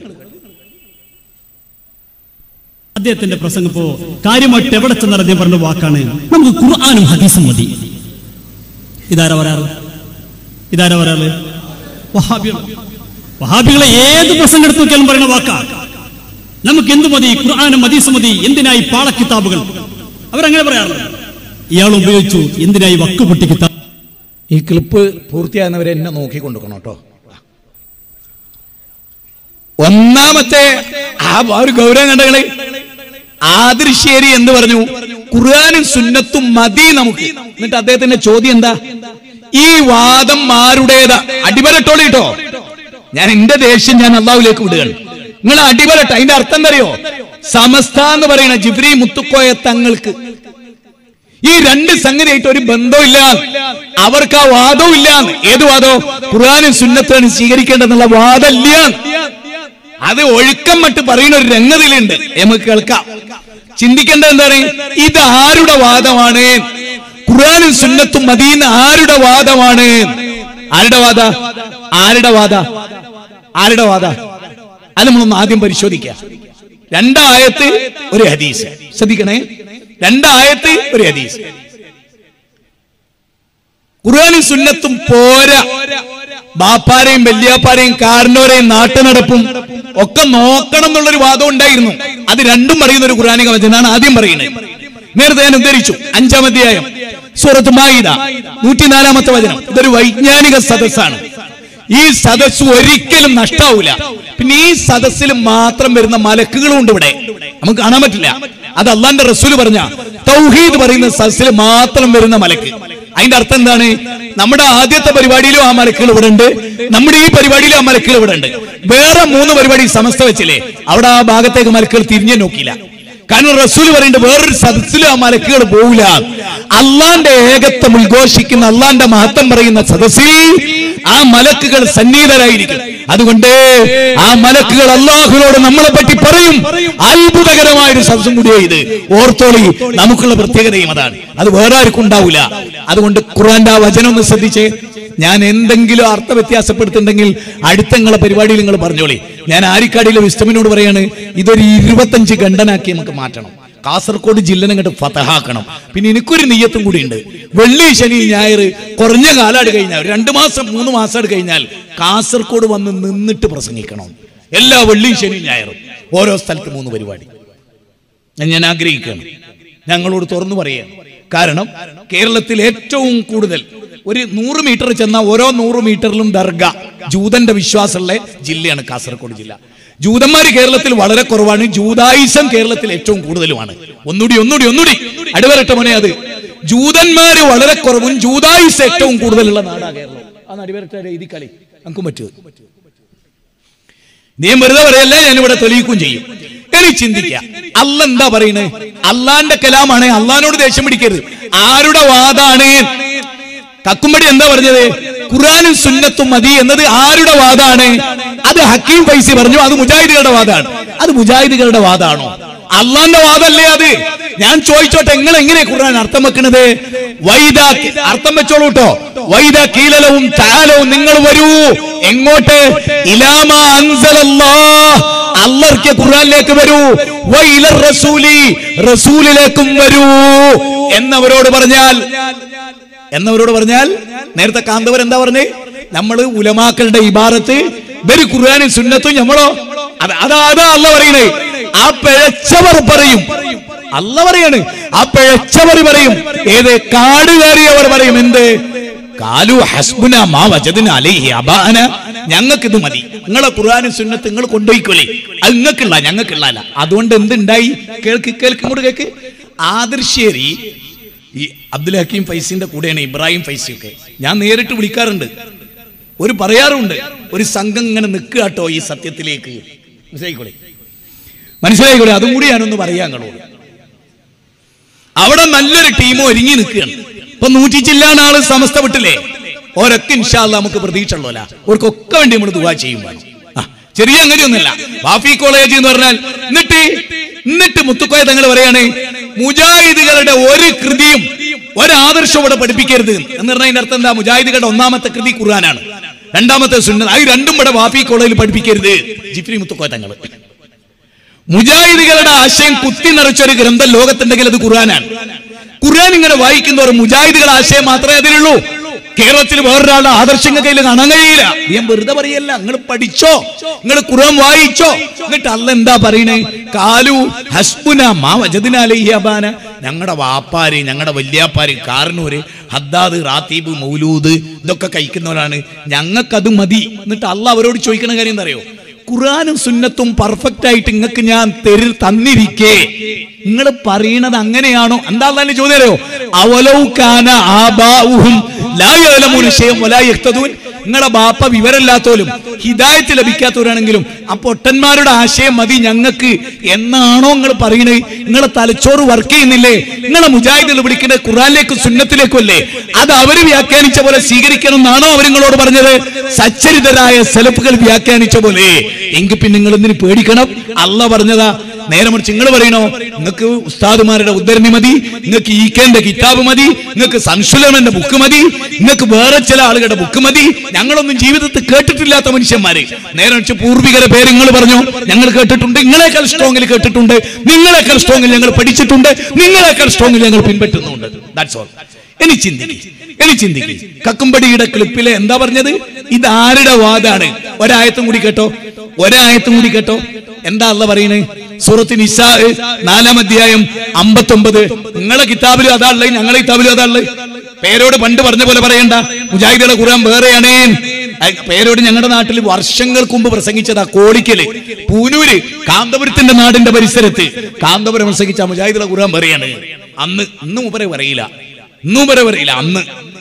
അദ്ദേഹത്തിന്റെ പ്രസംഗം ഇപ്പോ കാര്യമായിട്ട് എവിടെ ചെന്നാൽ അദ്ദേഹം പറഞ്ഞ വാക്കാണ് നമുക്ക് ഖുർആാനും ഹദീസും മതി ഇതാരാ പറയാറ് ഇതാരാ പറയാറ് വഹാബികൾ വഹാബികളെ ഏത് പ്രസംഗം എടുത്ത് നോക്കിയാലും പറയുന്ന വാക്കാ നമുക്ക് എന്ത് മതി ഖുർആാനും ഹദീസും മതി എന്തിനായി പാളക്കിതാബുകൾ അവരങ്ങനെ പറയാറുണ്ട് ഇയാൾ ഉപയോഗിച്ചു എന്തിനായി വക്കുപൊട്ടി കിതാബ് ഈ ക്ലിപ്പ് പൂർത്തിയാകുന്നവരെ എന്നെ നോക്കി കൊണ്ടുക്കണം കേട്ടോ ഒന്നാമത്തെ ആ ഒരു ഗൗരവം കണ്ടകളെ ആദൃശ്ശേരി എന്ന് പറഞ്ഞു ഖുർആാനും സുന്നത്തും മതി നമുക്ക് എന്നിട്ട് അദ്ദേഹത്തിന്റെ ചോദ്യം എന്താ ഈ വാദം ആരുടേതാ അടിപരട്ടോളി കേട്ടോ ഞാൻ എന്റെ ദേഷ്യം ഞാൻ അള്ളാഹുലേക്ക് വിടുകയാണ് നിങ്ങൾ അടിപരട്ട അതിന്റെ അർത്ഥം എന്തറിയോ സമസ്ത എന്ന് പറയുന്ന ജിബ്രി മുത്തുക്കോയ തങ്ങൾക്ക് ഈ രണ്ട് സംഗതിയായിട്ട് ഒരു ബന്ധമില്ല അവർക്ക് ആ വാദവും ഇല്ല ഏത് വാദവും ഖുർആാനും സുന്നത്താണ് സ്വീകരിക്കേണ്ടതെന്നുള്ള വാദമില്ല അത് ഒഴുക്കം മട്ട് പറയുന്ന ഒരു രംഗതിലുണ്ട് നമുക്ക് കേൾക്കാം ചിന്തിക്കേണ്ടത് എന്താണ് ഇത് ആരുടെ വാദമാണ് ഖുർആാനും സുന്നത്തും മദീന ആരുടെ വാദമാണ് ആരുടെ വാദ ആരുടെ വാദ ആരുടെ വാദ അത് നമ്മളൊന്ന് ആദ്യം പരിശോധിക്കാം രണ്ടായത്ത് ഒരു ഹദീസ് ശ്രദ്ധിക്കണേ രണ്ടായത്ത് ഒരു ഹദീസ് ഖുർആാനും സുന്നത്തും പോരാ ബാപ്പാരെയും വല്യാപ്പാരെയും കാരണവരെയും നാട്ടുനടപ്പും ഒക്കെ നോക്കണം എന്നുള്ളൊരു വാദം ഉണ്ടായിരുന്നു അത് രണ്ടും പറയുന്ന ഒരു ഖുർആാനിക വചനാണ് ആദ്യം പറയുന്നത് നേരത്തെ ഞാൻ ഉദ്ധരിച്ചു അഞ്ചാം അധ്യായം സൂറത്ത് മായിദ നൂറ്റിനാലാമത്തെ വചനം ഇതൊരു വൈജ്ഞാനിക സദസ്സാണ് ഈ സദസ് ഒരിക്കലും നഷ്ടാവൂല പിന്നെ ഈ സദസ്സിൽ മാത്രം വരുന്ന മലക്കുകളും ഉണ്ട് ഇവിടെ നമുക്ക് കാണാൻ പറ്റില്ല അത് അള്ളാന്റെ റസൂല് പറഞ്ഞ തൗഹീദ് പറയുന്ന സദസ്സിൽ മാത്രം വരുന്ന മലക്ക് അതിന്റെ അർത്ഥം എന്താണ് നമ്മുടെ ആദ്യത്തെ പരിപാടിയിലും ആ മലക്കുകൾ ഇവിടെ ഉണ്ട് നമ്മുടെ ഈ പരിപാടിയിലും ആ മലക്കുകൾ ഇവിടെ ഉണ്ട് വേറെ മൂന്ന് പരിപാടി സമസ്ത വെച്ചില്ലേ അവിടെ ആ ഭാഗത്തേക്ക് മലക്കുകൾ തിരിഞ്ഞു നോക്കിയില്ല കാരണം റസൂൽ പറയുന്നുണ്ട് വേറൊരു സദസ്സിലും ആ മലക്കുകൾ പോവില്ല അള്ളാന്റെ ഏകത്വം ഉദ്ഘോഷിക്കുന്ന അള്ളാന്റെ മഹത്വം പറയുന്ന സദസ്സിൽ ആ മലക്കുകൾ സന്നിഹിതരായിരിക്കും അതുകൊണ്ട് ആ മലക്കുകൾ അള്ളാഹുവിനോട് നമ്മളെ പറ്റി പറയും അത്ഭുതകരമായ ഒരു സദസ്സും കൂടിയോ ഇത് ഓർത്തോളി നമുക്കുള്ള പ്രത്യേകതയും അതാണ് അത് വേറെ ആർക്കും ഉണ്ടാവില്ല അതുകൊണ്ട് ഖുർആന്റെ ആ വചനം ഒന്ന് ശ്രദ്ധിച്ചേ ഞാൻ എന്തെങ്കിലും അർത്ഥ വ്യത്യാസപ്പെടുത്തുണ്ടെങ്കിൽ അടുത്ത നിങ്ങളെ പരിപാടിയിൽ നിങ്ങൾ പറഞ്ഞോളി ഞാൻ ആരിക്കാടിയിലെ വിസ്തമിനോട് പറയാണ് ഇതൊരു ഇരുപത്തഞ്ച് ഖണ്ഡനാക്കി നമുക്ക് മാറ്റണം കാസർഗോഡ് ജില്ലനെ അങ്ങോട്ട് ഫതഹാക്കണം പിന്നെ എനിക്കൊരു നെയ്യത്തും കൂടി ഉണ്ട് വെള്ളി ശനി ഞായർ കുറഞ്ഞ കാലാട് കഴിഞ്ഞാൽ രണ്ടു മാസം മൂന്ന് മാസം കഴിഞ്ഞാൽ കാസർഗോഡ് വന്ന് നിന്നിട്ട് പ്രസംഗിക്കണം എല്ലാ വെള്ളിയും ശനി ഞായറും ഓരോ സ്ഥലത്ത് മൂന്ന് പരിപാടി ഞാൻ- ഞാൻ ആഗ്രഹിക്കുകയാണ് ഞങ്ങളോട് തുറന്നു പറയുകയാണ് കാരണം കേരളത്തിൽ ഏറ്റവും കൂടുതൽ ഒരു നൂറ് മീറ്റർ ചെന്ന ഓരോ നൂറ് മീറ്ററിലും ദർഗ ജൂതന്റെ വിശ്വാസമുള്ള ജില്ലയാണ് കാസർഗോഡ് ജില്ല ജൂതന്മാര് കേരളത്തിൽ വളരെ കുറവാണ് ജൂതായുസം കേരളത്തിൽ ഏറ്റവും കൂടുതലുമാണ് ഒന്നുകൂടി ഒന്നുകൂടി ഒന്നുകൂടി അടിവരട്ട മോനെ അത് ജൂതന്മാര് വളരെ കുറവും ജൂതായുസ് ഏറ്റവും കൂടുതലുള്ള നാടാ കേരളം ആ അടിവരട്ട എഴുതി കളി നമുക്കും പറ്റുമോ നീ വെറുതെ പറയല്ല ഞാൻ ഇവിടെ തെളിയിക്കുകയും ചെയ്യും ഇനി ചിന്തിക്കുക അല്ല എന്താ പറയുന്നത് അള്ളാന്റെ കലാമാണ് അള്ളഹാനോട് ദേഷ്യം പിടിക്കരുത് ആരുടെ വാദാണ് കക്കുമ്പടി എന്താ പറഞ്ഞത് ഖുറാനും സുന്നത്തും മതി എന്നത് ആരുടെ വാദാണ് അത് ഹക്കീം ഫൈസി പറഞ്ഞു അത് മുജാഹിദുകളുടെ വാദമാണ് അത് മുജാഹിദുകളുടെ വാദാണോ അള്ളാന്റെ വാദമല്ലേ അത് ഞാൻ ചോദിച്ചോട്ടെ നിങ്ങൾ എങ്ങനെ ഖുർആൻ അർത്ഥം വെക്കണത് വൈദ അർത്ഥം വെച്ചോളൂ കേട്ടോ വൈദ കീലലവും താലവും നിങ്ങൾ വരൂ എങ്ങോട്ട് ഇലാമ അൻസലല്ലാഹ് അള്ളർക്ക് ഖുർആനിലേക്ക് വരൂ വൈല റസൂലി റസൂലിലേക്കും വരൂ എന്നവരോട് പറഞ്ഞാൽ എന്നവരോട് പറഞ്ഞാൽ നേരത്തെ കാന്തവർ എന്താ പറഞ്ഞേ നമ്മള് ഉലമാക്കളുടെ ഇബാറത്ത് ഇവര് ഖുർആാനും സുന്നത്തും നമ്മളോ അത് അതാ അതാ അല്ല പറയണേ ആ പിഴച്ചവർ പറയും അല്ല പറയാണ് ആ പിഴച്ചവർ പറയും ഏത് കാട് കയറിയവർ പറയും എന്ത് കാലു ഹസ്ബുന മാ വജദിന അലൈഹി അബാന ഞങ്ങൾക്ക് ഇത് മതി നിങ്ങളെ ഖുർആാനും സുന്നത്ത് നിങ്ങൾ കൊണ്ടുപോയിക്കോലേ അത് നിങ്ങൾക്കുള്ള ഞങ്ങൾക്കുള്ള അല്ല അതുകൊണ്ട് എന്തുണ്ടായി കേൾക്ക് കേൾക്ക് ഇങ്ങോട്ട് കേൾക്ക് ആദർശേരി ഈ അബ്ദുൽ ഹക്കീം ഫൈസിന്റെ കൂടെയാണ് ഇബ്രാഹിം ഫൈസിയൊക്കെ ഞാൻ നേരിട്ട് വിളിക്കാറുണ്ട് ഒരു പറയാറുണ്ട് ഒരു സംഘം ഇങ്ങനെ നിൽക്കുക കേട്ടോ ഈ സത്യത്തിലേക്ക് മനസ്സിലായിക്കോളെ മനസ്സിലായിക്കോളെ അതും കൂടി ഞാനൊന്ന് പറയാം നിങ്ങളോട് അവിടെ നല്ലൊരു ടീം ഒരുങ്ങി നിൽക്കുകയാണ് ഇപ്പൊ നൂറ്റി ചില്ലാൻ ആള് സമസ്ത വിട്ടില്ലേ ഓരൊക്കെ ഇൻഷാല്ല നമുക്ക് പ്രതീക്ഷ ഉള്ളോല ഓർക്കൊക്കെ വേണ്ടി നമ്മൾ ദുവാ ചെയ്യും വേണം. ആ, ചെറിയ അങ്ങനെയൊന്നുമല്ല വാഫി കോളേജ് എന്ന് പറഞ്ഞാൽ എന്നിട്ട് എന്നിട്ട് മുത്തുക്കോയ തങ്ങൾ പറയാണ് മുജാഹിദുകളുടെ ഒരു കൃതിയും ഒരാദർശം ഇവിടെ പഠിപ്പിക്കരുത് എന്ന് പറഞ്ഞാൽ അതിന്റെ അർത്ഥം എന്താ മുജാഹിദുകളുടെ ഒന്നാമത്തെ കൃതി ഖുർആനാണ് രണ്ടാമത്തെ സുന്നത്ത് അത് രണ്ടും ഇവിടെ വാഫി കോളേജിൽ പഠിപ്പിക്കരുത് ജിഫ്രി മുത്തുക്കോയ തങ്ങൾ മുജാഹിദുകളുടെ ആശയം കുത്തി നിറച്ചൊരു ഗ്രന്ഥം ലോകത്തുണ്ടെങ്കിൽ അത് ഖുർആനാണ് ഖുർആൻ ഇങ്ങനെ വായിക്കുന്നവർ മുജാഹിദുകളുടെ ആശയം മാത്രമേ അതിലുള്ളൂ കേരളത്തിൽ വേറൊരാളുടെ ആദർശങ്ങൾ കയ്യിൽ കാണാൻ കഴിയില്ല ഞാൻ വെറുതെ പറയല്ല നിങ്ങൾ പഠിച്ചോ നിങ്ങൾ ഖുർആൻ വായിച്ചോ എന്നിട്ട് അല്ല എന്താ പറയണേ കാലു ഹസ്ബുന മാ വജദിനാലയ്യാബാന ഞങ്ങളുടെ വാപ്പാര് ഞങ്ങളുടെ വല്യാപ്പാര് കാർണൂര് ഹദ്ദാദ് റാത്തീബ് മൗലൂദ് ഇതൊക്കെ കഴിക്കുന്നവരാണ് ഞങ്ങൾക്കത് മതി എന്നിട്ട് അല്ല അവരോട് ചോദിക്കണ കാര്യം എന്താ അറിയോ ഖുറാനും സുന്നത്തും പെർഫെക്റ്റ് ആയിട്ട് നിങ്ങൾക്ക് ഞാൻ തെരി തന്നിരിക്കേ നിങ്ങൾ പറയണത് അങ്ങനെയാണോ എന്താ തന്നെ ചോദ്യം അറിയോ അവലൗകാന ആബാഉഹും ലാ യഅലമൂന ശൈഅൻ വലാ യഹ്തദൂൻ നിങ്ങളെ ബാപ്പ വിവരമില്ലാത്തോലും ഹിദായത്ത് ലഭിക്കാത്തവരാണെങ്കിലും ആ പൊട്ടന്മാരുടെ ആശയം മതി ഞങ്ങൾക്ക് എന്നാണോ നിങ്ങൾ പറയണത് നിങ്ങളെ തലച്ചോറ് വർക്ക് ചെയ്യുന്നില്ലേ നിങ്ങളെ മുജാഹിദുകൾ വിളിക്കുന്നത് ഖുറാനിലേക്കും സുന്നത്തിലേക്കും അല്ലേ അത് അവർ വ്യാഖ്യാനിച്ച പോലെ സ്വീകരിക്കണം എന്നാണോ അവർ നിങ്ങളോട് പറഞ്ഞത് സച്ചരിതരായ സെലഫുകൾ വ്യാഖ്യാനിച്ച പോലെ എങ്കിൽ പിന്നെ നിങ്ങൾ എന്തിനു പേടിക്കണം അല്ല പറഞ്ഞതാ നേരെ മറിച്ച് നിങ്ങൾ പറയണോ നിങ്ങൾക്ക് ഉസ്താദുമാരുടെ ഉദ്ധരണി മതി നിങ്ങൾക്ക് ഈക്കേന്റെ കിതാബ് മതി നിങ്ങൾക്ക് സംശുലമന്റെ ബുക്ക് മതി നിങ്ങൾക്ക് വേറെ ചില ആളുകളുടെ ബുക്ക് മതി ഞങ്ങളൊന്നും ജീവിതത്തിൽ കേട്ടിട്ടില്ലാത്ത മനുഷ്യന്മാര് നേരെ മറിച്ച് പൂർവികരെ പേര് നിങ്ങൾ പറഞ്ഞു ഞങ്ങൾ കേട്ടിട്ടുണ്ട് നിങ്ങളെക്കാൾ സ്ട്രോങ്ങിൽ കേട്ടിട്ടുണ്ട് നിങ്ങളെക്കാൾ സ്ട്രോങ്ങിൽ ഞങ്ങൾ പഠിച്ചിട്ടുണ്ട് നിങ്ങളെക്കാൾ സ്ട്രോങ്ങിൽ ഞങ്ങൾ പിൻപറ്റുന്നുണ്ട് ദാറ്റ്സ് ഓൾ ഇനി ചിന്തിക്ക് ഇനി ചിന്തിക്ക് കക്കുംപടിയുടെ ക്ലിപ്പിലെ എന്താ പറഞ്ഞത് ഇത് ആരുടെ വാദാണ് ഒരായത്തും കൂടി കേട്ടോ ഒരായത്തും കൂടി കേട്ടോ എന്താ അല്ല പറയണേ സൂറത്ത് നിസാ നാലാം അധ്യായം അമ്പത്തൊമ്പത് നിങ്ങളെ കിതാബിലും അതാ ഉള്ളത് ഞങ്ങളെ കിതാബിലും അതാ ഉള്ളത് പേരോട് പണ്ട് പറഞ്ഞ പോലെ പറയണ്ട മുജാഹിദുകളെ ഖുർആൻ വേറെയാണേ അയ് പേരോട് ഞങ്ങളുടെ നാട്ടിൽ വർഷങ്ങൾക്ക് മുമ്പ് പ്രസംഗിച്ചതാ കോളിക്കല് പൂനൂര് കാന്തപുരത്തിന്റെ നാടിന്റെ പരിസരത്ത് കാന്തപുരം പ്രസംഗിച്ച മുജാഹിദുകളെ ഖുർആൻ വേറെയാണ് അന്ന് ഇന്ന് മുമ്പരെ പറയില്ല ഇന്നും മുമ്പരെ പറയില്ല അന്ന്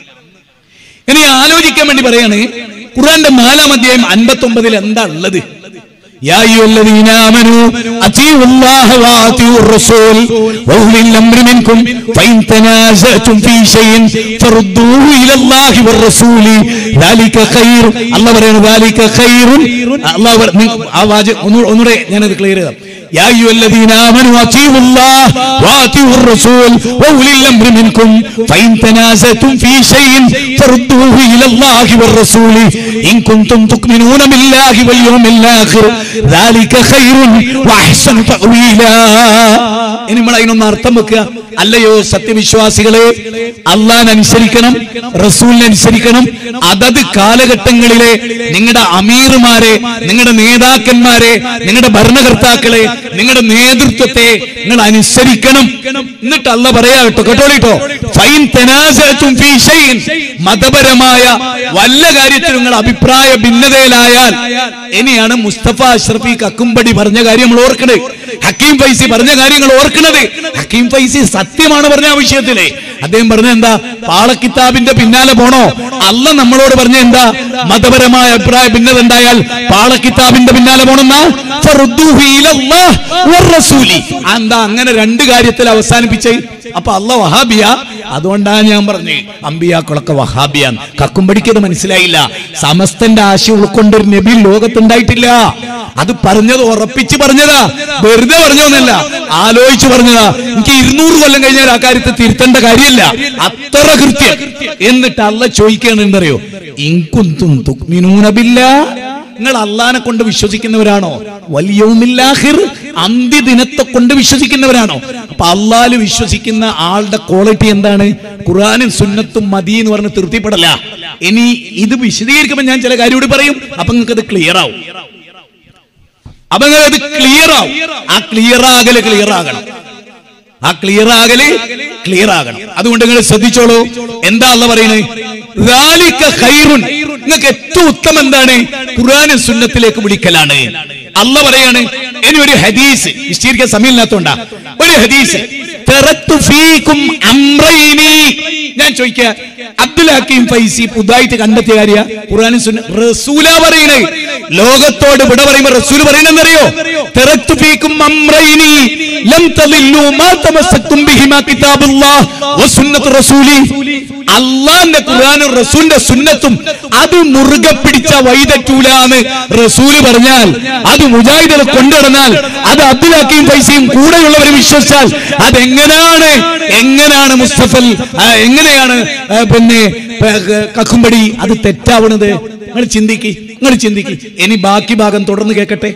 ഇനി ആലോചിക്കാൻ വേണ്ടി പറയാണ് ഖുർആന്റെ നാലാം അധ്യായം അൻപത്തി ഒമ്പതിൽ എന്താ ഉള്ളത് يا أيها الذين آمنوا أطيعوا الله وأطيعوا الرسول وأولي الأمر منكم فإن تنازعتم في شيء فردوه إلى الله والرسول ذلك خير الله പറയുന്നു ذلك خير الله ആ വാചകം ഒന്നുകൂടെ ഞാനത് ക്ലിയർ ചെയ്താം يا أيها الذين آمنوا أطيعوا الله وأطيعوا الرسول وأولي الأمر منكم فإن تنازعتم في شيء فردوه إلى الله والرسول إن كنتم تؤمنون بالله واليوم الآخر ذلك خير وأحسن تأويلا ഇനി നമ്മൾ അതിനൊന്ന് അർത്ഥം വെക്കുക അല്ലയോ സത്യവിശ്വാസികളെ അള്ളാൻ അനുസരിക്കണം റസൂലിനെ അനുസരിക്കണം അതത് കാലഘട്ടങ്ങളിലെ നിങ്ങളുടെ അമീർമാരെ നിങ്ങളുടെ നേതാക്കന്മാരെ നിങ്ങളുടെ ഭരണകർത്താക്കളെ നിങ്ങളുടെ നേതൃത്വത്തെ നിങ്ങൾ അനുസരിക്കണം എന്നിട്ട് അല്ല പറയാ കേട്ടോ കേട്ടോളിട്ടോ ഫൈൻ തനാസഅതും ഫീ ഷൈഇൻ മതപരമായ വല്ല കാര്യത്തിലും നിങ്ങൾ അഭിപ്രായ ഭിന്നതയിലായാൽ ഇനിയാണ് മുസ്തഫ അഷ്റഫി കക്കുംപടി പറഞ്ഞ കാര്യം നമ്മൾ ഓർക്കണേ ഹക്കീം ഫൈസി പറഞ്ഞ കാര്യങ്ങൾ ഓർക്കണത് ഹക്കീം ഫൈസി സത്യമാണ് പറഞ്ഞ ആ വിഷയത്തിലെ അദ്ദേഹം പറഞ്ഞ എന്താ പാളക്കിതാബിന്റെ പിന്നാലെ പോണോ അല്ല നമ്മളോട് പറഞ്ഞ എന്താ മതപരമായ അഭിപ്രായ ഭിന്നത ഉണ്ടായാൽ പാളക്കിതാബിന്റെ പിന്നാലെ പോണെന്നാ ഫറുദ്ദൂഹു ഇലല്ലാഹ് വറസൂലി. ആ എന്താ അങ്ങനെ രണ്ട് കാര്യത്തിൽ അവസാനിപ്പിച്ചേ അപ്പൊ അല്ല വഹാബിയ അതുകൊണ്ടാണ് ഞാൻ പറഞ്ഞു അമ്പിയാക്കളൊക്കെ വഹാബിയാൻ കക്കുംപടിക്കത് മനസ്സിലായില്ല സമസ്തന്റെ ആശയം ഉൾക്കൊണ്ടൊരു നബി ലോകത്തുണ്ടായിട്ടില്ല അത് പറഞ്ഞത് ഉറപ്പിച്ച് പറഞ്ഞതാ വെറുതെ പറഞ്ഞൊന്നല്ല ആലോചിച്ച് പറഞ്ഞതാ എനിക്ക് ഇരുന്നൂറ് കൊല്ലം കഴിഞ്ഞാൽ ആ കാര്യത്തെ തിരുത്തേണ്ട കാര്യമില്ല അത്ര കൃത്യം എന്നിട്ട് അല്ല ചോദിക്കുകയാണ് എന്തറിയോ ഇൻകുന്തും തുക്മിനൂനബില്ല നിങ്ങൾ അള്ളാനെ കൊണ്ട് വിശ്വസിക്കുന്നവരാണോ വലിയവുമില്ലാഹിർ അന്ത്യദിനത്തെ കൊണ്ട് വിശ്വസിക്കുന്നവരാണോ അപ്പൊ അള്ളാല് വിശ്വസിക്കുന്ന ആളുടെ ക്വാളിറ്റി എന്താണ് ഖുറാനും സുന്നത്തും മതി എന്ന് പറഞ്ഞ് തൃപ്തിപ്പെടല ഇനി ഇത് വിശദീകരിക്കുമ്പോൾ ഞാൻ ചില കാര്യം കൂടി പറയും അപ്പൊ നിങ്ങൾക്ക് അത് ക്ലിയർ ആവും അപ്പൊ നിങ്ങൾക്ക് അത് ക്ലിയർ ആവും ആ ക്ലിയർ ആകല് ക്ലിയർ ആകണം ആ ക്ലിയർ ആകല് ക്ലിയർ ആകണം അതുകൊണ്ട് നിങ്ങൾ ശ്രദ്ധിച്ചോളൂ എന്താ അല്ല പറയുന്നത് ذَلِكَ خَيْرٌ. നിങ്ങൾക്ക് ഏറ്റവും ഉത്തമം എന്താണ് ഖുർആനും സുന്നത്തിലേക്ക് വിളിക്കലാണ് അല്ല പറയാണ് ഇനി ഒരു ഹദീസ് വിശദീകരിക്കാൻ സമയമില്ലാത്തോണ്ടാ ഒരു ഹദീസ് തറത്തു ഫീകും അംറൈനി. ഞാൻ ചോദിക്കുക അബ്ദുൽ ഹക്കീം ഫൈസി പുതുതായിട്ട് കണ്ടെത്തിയ കാര്യ ഖുർആനും സുന്ന റസൂല പറയണേ ലോകത്തോട് വിട പറയുമ്പോ റസൂൽ പറയണെന്നറിയോ തറത്തു ഫീകും അംറൈനി ലം തളില്ലു മാ തമസ്സക്തും ബിഹിമാ കിതാബുല്ലാഹ് വസുന്നത്തു റസൂലി അള്ളാന്റെ ഖുർആാനും റസൂലിന്റെ സുന്നത്തും അത് മുറുകെ പിടിച്ച വൈതറ്റൂലാന്ന് റസൂല് പറഞ്ഞാൽ അത് മുജാഹിദുകൾ കൊണ്ടുനടന്നാൽ അത് അബ്ദുലാക്കിയും പൈസയും കൂടെയുള്ളവർ വിശ്വസിച്ചാൽ അതെങ്ങനെയാണ് എങ്ങനെയാണ് മുസ്തഫൽ ആ, എങ്ങനെയാണ് ആ, പിന്നെ പ- ക- കക്കുംപടി അത് തെറ്റാവണത് നിങ്ങൾ ചിന്തിക്ക് നിങ്ങൾ ചിന്തിക്ക് ഇനി ബാക്കി ഭാഗം തുടർന്ന് കേൾക്കട്ടെ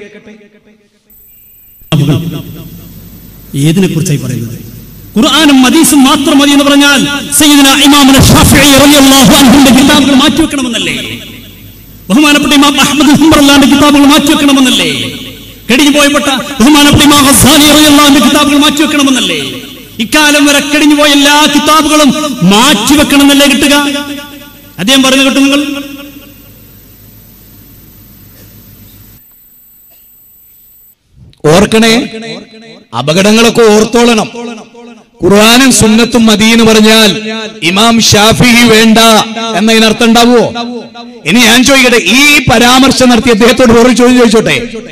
ഏതിനെ കുറിച്ചായി പറയുന്നത് ഖുർആാനും ഹദീസും മാത്രം മതി എന്ന് പറഞ്ഞാൽ സയ്യിദുന ഇമാമുന ഷാഫിഈ റളിയല്ലാഹു അൻഹുവിന്റെ കിതാബുകൾ മാറ്റിവെക്കണമെന്നല്ലേ ബഹുമാനപ്പെട്ട ഇമാം അഹ്മദ് ഹംബർലാന്റെ കിതാബുകൾ മാറ്റിവെക്കണമെന്നല്ലേ കടിഞ്ഞു പോയപ്പെട്ട ബഹുമാനപ്പെട്ട ഇമാം ഹസാനി റളിയല്ലാഹുവിന്റെ കിതാബുകൾ മാറ്റിവെക്കണമെന്നല്ലേ ഇക്കാലം വരെ കടിഞ്ഞു പോയ എല്ലാ കിതാബുകളും മാറ്റിവെക്കണമെന്നല്ലേ കിട്ടുക അദ്ദേഹം പറഞ്ഞു കേട്ടു നിങ്ങൾ ഓർക്കണേ അപകടങ്ങളൊക്കെ ഓർത്തോളണം ഖുർആാനും സുന്നത്തും മതി എന്ന് പറഞ്ഞാൽ ഇമാം ഷാഫി വേണ്ട എന്നതിനർത്ഥം ഉണ്ടാവുമോ ഇനി ഞാൻ ചോദിക്കട്ടെ ഈ പരാമർശം നടത്തി അദ്ദേഹത്തോട് വേറൊരു ചോദ്യം ചോദിച്ചോട്ടെ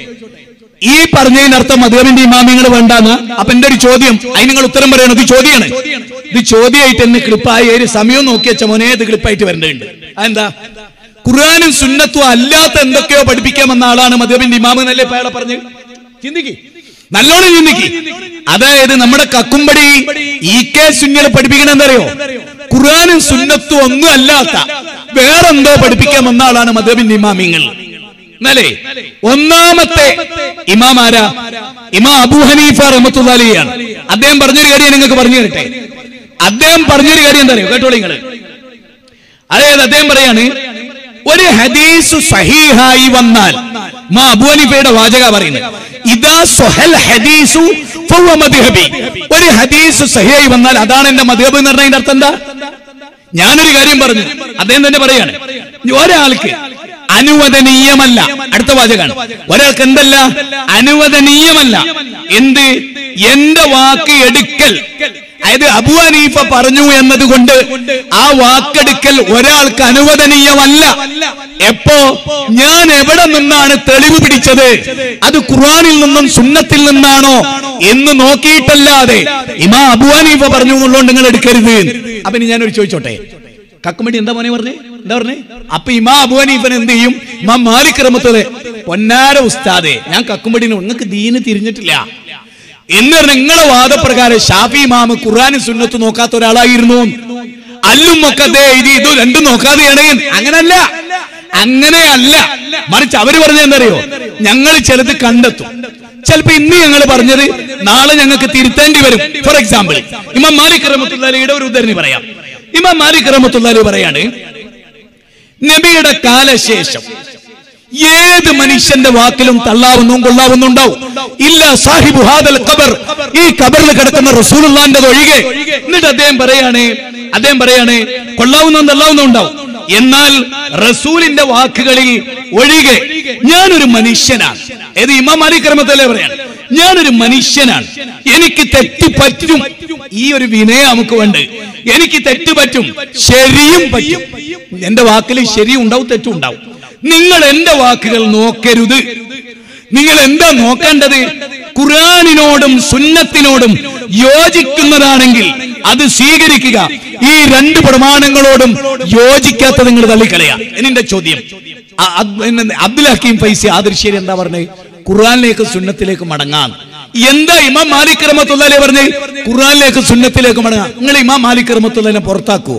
ഈ പറഞ്ഞതിനർത്ഥം മധുബിന്റെ ഇമാമിങ്ങൾ വേണ്ടാന്ന് അപ്പൊ എന്റെ ഒരു ചോദ്യം അതിന് നിങ്ങൾ ഉത്തരം പറയണം ഇത് ചോദ്യമാണ് ഇത് ചോദ്യമായിട്ട് എന്നെ ക്ലിപ്പായി ഒരു സമയം നോക്കി വെച്ച മോനെ ഇത് ക്ലിപ്പായിട്ട് വരേണ്ടതുണ്ട് അതെന്താ ഖുർആാനും സുന്നത്തും അല്ലാത്ത എന്തൊക്കെയോ പഠിപ്പിക്കാമെന്ന ആളാണ് മധുബിന്റെ ഇമാമ് എന്നല്ലേ ഇപ്പൊ അയാളെ പറഞ്ഞ് ചിന്തിക്ക് നല്ലോണം ചിന്തിക്ക് അതായത് നമ്മുടെ കക്കുംപടി ഈ കെ സുന്നിനെ പഠിപ്പിക്കണ എന്തറിയോ ഖുർആാനും സുന്നത്തും ഒന്നും അല്ലാത്ത വേറെന്തോ പഠിപ്പിക്കാൻ വന്ന ആളാണ് മധുബിന്റെ ഇമാമിങ്ങൾ എന്നല്ലേ ഒന്നാമത്തെ ഇമാം ആരാ ഇമാം അബൂ ഹനീഫ റഹ്മത്തുള്ളാലിയാണ് അദ്ദേഹം പറഞ്ഞൊരു കാര്യം നിങ്ങൾക്ക് പറഞ്ഞു തരട്ടെ അദ്ദേഹം പറഞ്ഞൊരു കാര്യം എന്താ അറിയോ കേട്ടോളൂ നിങ്ങള് അതായത് അദ്ദേഹം പറയാണ് ഒരു ഹദീസ് സഹീഹായി വന്നാൽ മാ അബൂ ഹനീഫയുടെ വാചക പറയുന്നത് ഇതാ സ്വഹൽ ഹദീസു ഫഹുവ മദ്ഹബി ഒരു ഹദീസ് സഹിയായി വന്നാൽ അതാണ് എന്റെ മദ്ഹബ് എന്ന് പറഞ്ഞതിന്റെ അർത്ഥം എന്താ ഞാനൊരു കാര്യം പറഞ്ഞു അദ്ദേഹം തന്നെ പറയാണ് ഒരാൾക്ക് അനുവദനീയമല്ല അടുത്ത വാചകാണ് ഒരാൾക്ക് എന്തല്ല അനുവദനീയമല്ല എന്ത് എന്റെ വാക്ക് എടുക്കൽ അതായത് അബു ഹനീഫ പറഞ്ഞു എന്നതുകൊണ്ട് ആ വാക്കെടുക്കൽ ഒരാൾക്ക് അനുവദനീയമല്ല എപ്പോ ഞാൻ എവിടെ നിന്നാണ് തെളിവ് പിടിച്ചത് അത് ഖുർആനിൽ നിന്നും സുന്നത്തിൽ നിന്നാണോ എന്ന് നോക്കിയിട്ടല്ലാതെ ഇമാ അബു ഹനീഫ പറഞ്ഞു എന്നുള്ളതുകൊണ്ട് നിങ്ങൾ എടുക്കരുത് അപ്പൊ ഇനി ഞാനൊരു ചോദിച്ചോട്ടെ കക്കുമടി എന്താ മോനെ പറഞ്ഞേ എന്താ പറഞ്ഞേ അപ്പൊ ഇമാ അബു ഹനീഫൻ എന്ത് ചെയ്യും ഇമാ മാലിക് റഹ്മത്തുള്ളാഹി പൊന്നാര ഉസ്താദെ ഞാൻ കക്കുംപടിന് നിങ്ങൾക്ക് ദീന് തിരിഞ്ഞിട്ടില്ല എന്ന് പറഞ്ഞ നിങ്ങളെ വാദപ്രകാരം ഷാഫി ഇമാമ് ഖുർആാനും സുന്നത്ത് നോക്കാത്ത ഒരാളായിരുന്നു അല്ലും ഒക്കെ ദേ ഇത് ഇത് രണ്ടും നോക്കാതെയാണ് അങ്ങനല്ല അങ്ങനെയല്ല മറിച്ച് അവര് പറഞ്ഞ എന്തറിയോ ഞങ്ങൾ ചിലത് കണ്ടെത്തും ചിലപ്പോ ഇന്ന് ഞങ്ങൾ പറഞ്ഞത് നാളെ ഞങ്ങൾക്ക് തിരുത്തേണ്ടി വരും ഫോർ എക്സാമ്പിൾ ഇമാം മാലിക് റഹ്മത്തുള്ളാഹിയുടെ ഒരു ഉദാഹരണം പറയാം ഇമാം മാലിക് റഹ്മത്തുള്ളാഹി പറയാണ് നബിയുടെ കാലശേഷം ഏത് മനുഷ്യന്റെ വാക്കിലും തള്ളാവുന്നും കൊള്ളാവുന്നും ഉണ്ടാവും ഇല്ല സാഹിബു ഹാദൽ ഖബർ ഈ ഖബറിൽ കിടക്കുന്ന റസൂലുള്ളാന്റെ ഒഴികെ എന്നിട്ട് അദ്ദേഹം പറയാണ് അദ്ദേഹം പറയാണ് കൊള്ളാവുന്നും തള്ളാവുന്നും ഉണ്ടാവും എന്നാൽ റസൂലിന്റെ വാക്കുകളിൽ ഒഴികെ ഞാനൊരു മനുഷ്യനാണ് ഏത് ഇമാം മാലിക് റഹ്മത്തുള്ളാഹി പറയാണ് ഞാനൊരു മനുഷ്യനാണ് എനിക്ക് തെറ്റ് പറ്റും ഈ ഒരു വിനയം നമുക്ക് വേണ്ട എനിക്ക് തെറ്റ് പറ്റും ശരിയും പറ്റും എന്റെ വാക്കിൽ ശരിയും ഉണ്ടാവും തെറ്റും ഉണ്ടാവും നിങ്ങൾ എന്റെ വാക്കുകൾ നോക്കരുത് നിങ്ങൾ എന്താ നോക്കേണ്ടത് ഖുർആാനിനോടും സുന്നത്തിനോടും യോജിക്കുന്നതാണെങ്കിൽ അത് സ്വീകരിക്കുക ഈ രണ്ട് പ്രമാണങ്ങളോടും യോജിക്കാത്ത നിങ്ങൾ തള്ളിക്കളയാ എന്നെ ചോദ്യം അ- അദ്- എന്നെ അബ്ദുൽ ഹക്കീം ഫൈസി ആദർശേരി എന്താ പറഞ്ഞത് ഖുർആാനിലേക്ക് സുന്നത്തിലേക്ക് മടങ്ങാം എന്താ ഇമാം മാലിക് റഹ്മത്തുള്ളാഹി പറഞ്ഞ് ഖുർആാനിലേക്ക് സുന്നത്തിലേക്ക് മടങ്ങാം നിങ്ങൾ ഇമാം മാലിക് റഹ്മത്തുള്ളാഹിനെ പുറത്താക്കുവോ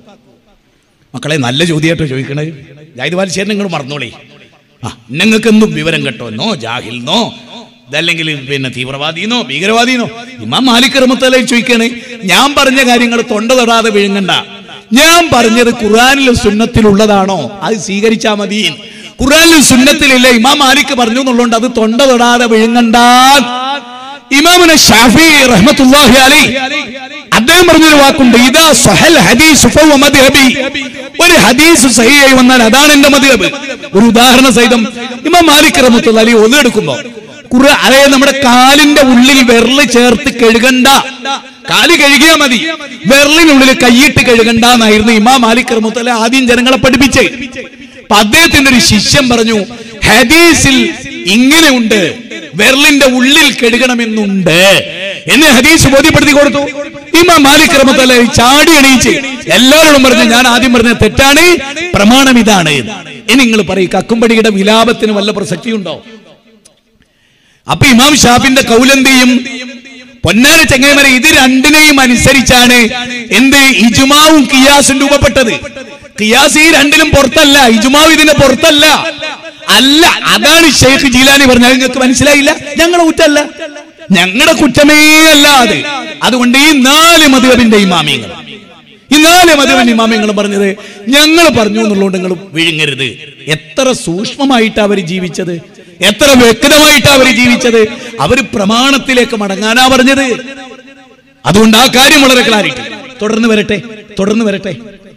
മക്കളെ നല്ല ചോദ്യമായിട്ടോ ചോദിക്കണേ ജാഹിദ് വാലിശ്ശേരി നിങ്ങൾ മറന്നോളി ആ നിങ്ങൾക്ക് എന്തും വിവരം കേട്ടോന്നോ ജാഹിൽന്നോ ഇതല്ലെങ്കിൽ പിന്നെ തീവ്രവാദിന്നോ ഭീകരവാദിന്നോ ഇമാം മാലിക് റഹ്മത്തലൈ ചോദിക്കണേ ഞാൻ പറഞ്ഞ കാര്യങ്ങൾ തൊണ്ട തൊടാതെ വിഴുങ്ങണ്ട ഞാൻ പറഞ്ഞത് ഖുർആാനിലും സുന്നത്തിലുള്ളതാണോ അത് സ്വീകരിച്ചാ മതി ഖുർആാനിലും സുന്നത്തിലില്ല ഇമാം മാലിക് പറഞ്ഞു എന്നുള്ളതുകൊണ്ട് അത് തൊണ്ട തൊടാതെ വിഴുങ്ങണ്ട ഇമാമുന ഷാഫി റഹ്മത്തുള്ളാഹി അലൈഹി അദ്ദേഹം പറഞ്ഞൊരു വാക്കുണ്ട് ഇതാ സഹൽ ഹദീസ് ഫഹുവ മദ്ഹബി ഒരു ഹദീസ് സഹിയായി വന്നാൽ അതാണ് എന്റെ മദ്ഹബ് ഒരു ഉദാഹരണ സഹിതം ഇമാം മാലിക് റഹ്മത്തുള്ളാഹി അലൈഹി ഒന്നു എടുക്കുമ്പോ ഖുർആ അതായത് നമ്മുടെ കാലിന്റെ ഉള്ളിൽ വിരല് ചേർത്ത് കഴുകണ്ട കാല് കഴുകിയാ മതി വിരലിനുള്ളിൽ കൈയിട്ട് കഴുകണ്ട എന്നായിരുന്നു ഇമാം മാലിക് റഹ്മത്തുള്ളാഹി ആദ്യം ജനങ്ങളെ പഠിപ്പിച്ചേ അപ്പൊ അദ്ദേഹത്തിന്റെ ഒരു ശിഷ്യൻ പറഞ്ഞു ഹദീസിൽ ഇങ്ങനെ ഉണ്ട് വിരലിന്റെ ഉള്ളിൽ കഴുകണമെന്നുണ്ട് എന്ന് ഹദീസ് ബോധ്യപ്പെടുത്തി കൊടുത്തു ഇമാം മാലിക് റഹ്മത്തുള്ളാഹി ചാടി എണീച്ച് എല്ലാവരോടും പറഞ്ഞു ഞാൻ ആദ്യം പറഞ്ഞ തെറ്റാണ് പ്രമാണം ഇതാണ് ഇനി നിങ്ങൾ പറയും കക്കുംപടിയുടെ വിലാപത്തിന് വല്ല പ്രസക്തിയുണ്ടോ അപ്പൊ ഇമാം ഷാഫിന്റെ കൗലന്തിയും പൊന്നാര ചെങ്ങൈമര ഇത് രണ്ടിനെയും അനുസരിച്ചാണ് എന്ത് ഇജുമാവും കിയാസും രൂപപ്പെട്ടത് കിയാസ് ഈ രണ്ടിലും പുറത്തല്ല ഇജുമാവ് ഇതിന്റെ പുറത്തല്ല അല്ല അതാണ് ഷെയ്ഖ് ജീലാനി പറഞ്ഞത് നിങ്ങൾക്ക് മനസ്സിലായില്ല ഞങ്ങളുടെ കുറ്റമല്ല ഞങ്ങളുടെ കുറ്റമേ അല്ല അത് അതുകൊണ്ട് ഈ നാല് മധുബിന്റെ ഇമാമിയങ്ങൾ ഈ നാല് മധുബിന്റെ ഇമാമിയങ്ങൾ പറഞ്ഞത് ഞങ്ങൾ പറഞ്ഞു എന്നുള്ളതുകൊണ്ട് നിങ്ങൾ വിഴുങ്ങരുത് എത്ര സൂക്ഷ്മമായിട്ടാ അവർ ജീവിച്ചത് എത്ര വ്യക്തമായിട്ടാ അവർ ജീവിച്ചത് അവർ പ്രമാണത്തിലേക്ക് മടങ്ങാനാ പറഞ്ഞത് അതുകൊണ്ട് ആ കാര്യം വളരെ ക്ലാരിറ്റി തുടർന്ന് വരട്ടെ തുടർന്ന് വരട്ടെ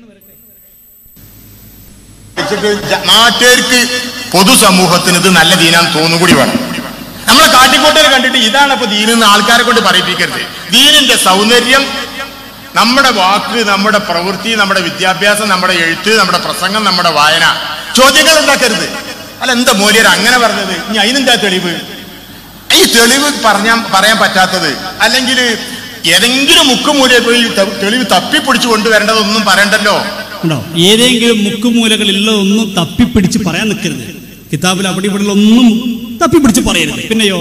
വെച്ചിട്ട് ജ- നാട്ടുകാർക്ക് പൊതുസമൂഹത്തിന് ഇത് നല്ല ദീനാന്ന് തോന്നുകൂടി വേണം നമ്മളെ കാട്ടിക്കോട്ടയിൽ കണ്ടിട്ട് ഇതാണ് അപ്പൊ ദീനെന്ന് ആൾക്കാരെ കൊണ്ട് പറയിപ്പിക്കരുത് ദീനിന്റെ സൗന്ദര്യം നമ്മുടെ വാക്ക് നമ്മുടെ പ്രവൃത്തി നമ്മുടെ വിദ്യാഭ്യാസം നമ്മുടെ എഴുത്ത് നമ്മുടെ പ്രസംഗം നമ്മുടെ വായന ചോദ്യങ്ങൾ ഉണ്ടാക്കരുത് അല്ല എന്താ മൂല്യർ അങ്ങനെ പറഞ്ഞത് ഇനി അതിനെന്താ തെളിവ് ഈ തെളിവ് പറഞ്ഞാൻ പറയാൻ പറ്റാത്തത് അല്ലെങ്കിൽ ഏതെങ്കിലും മുക്കുമൂലയിൽ പോയി ത- തെളിവ് തപ്പിപ്പിടിച്ചു കൊണ്ടുവരേണ്ടതൊന്നും പറയണ്ടല്ലോ ഉണ്ടോ ഏതെങ്കിലും മുക്കുമൂലകളിലുള്ള ഒന്നും തപ്പിപ്പിടിച്ച് പറയാൻ നിൽക്കരുത് കിതാബിൽ അവിടെ ഇവിടെ ഒന്നും തപ്പിപ്പിടിച്ച് പറയരുത് പിന്നെയോ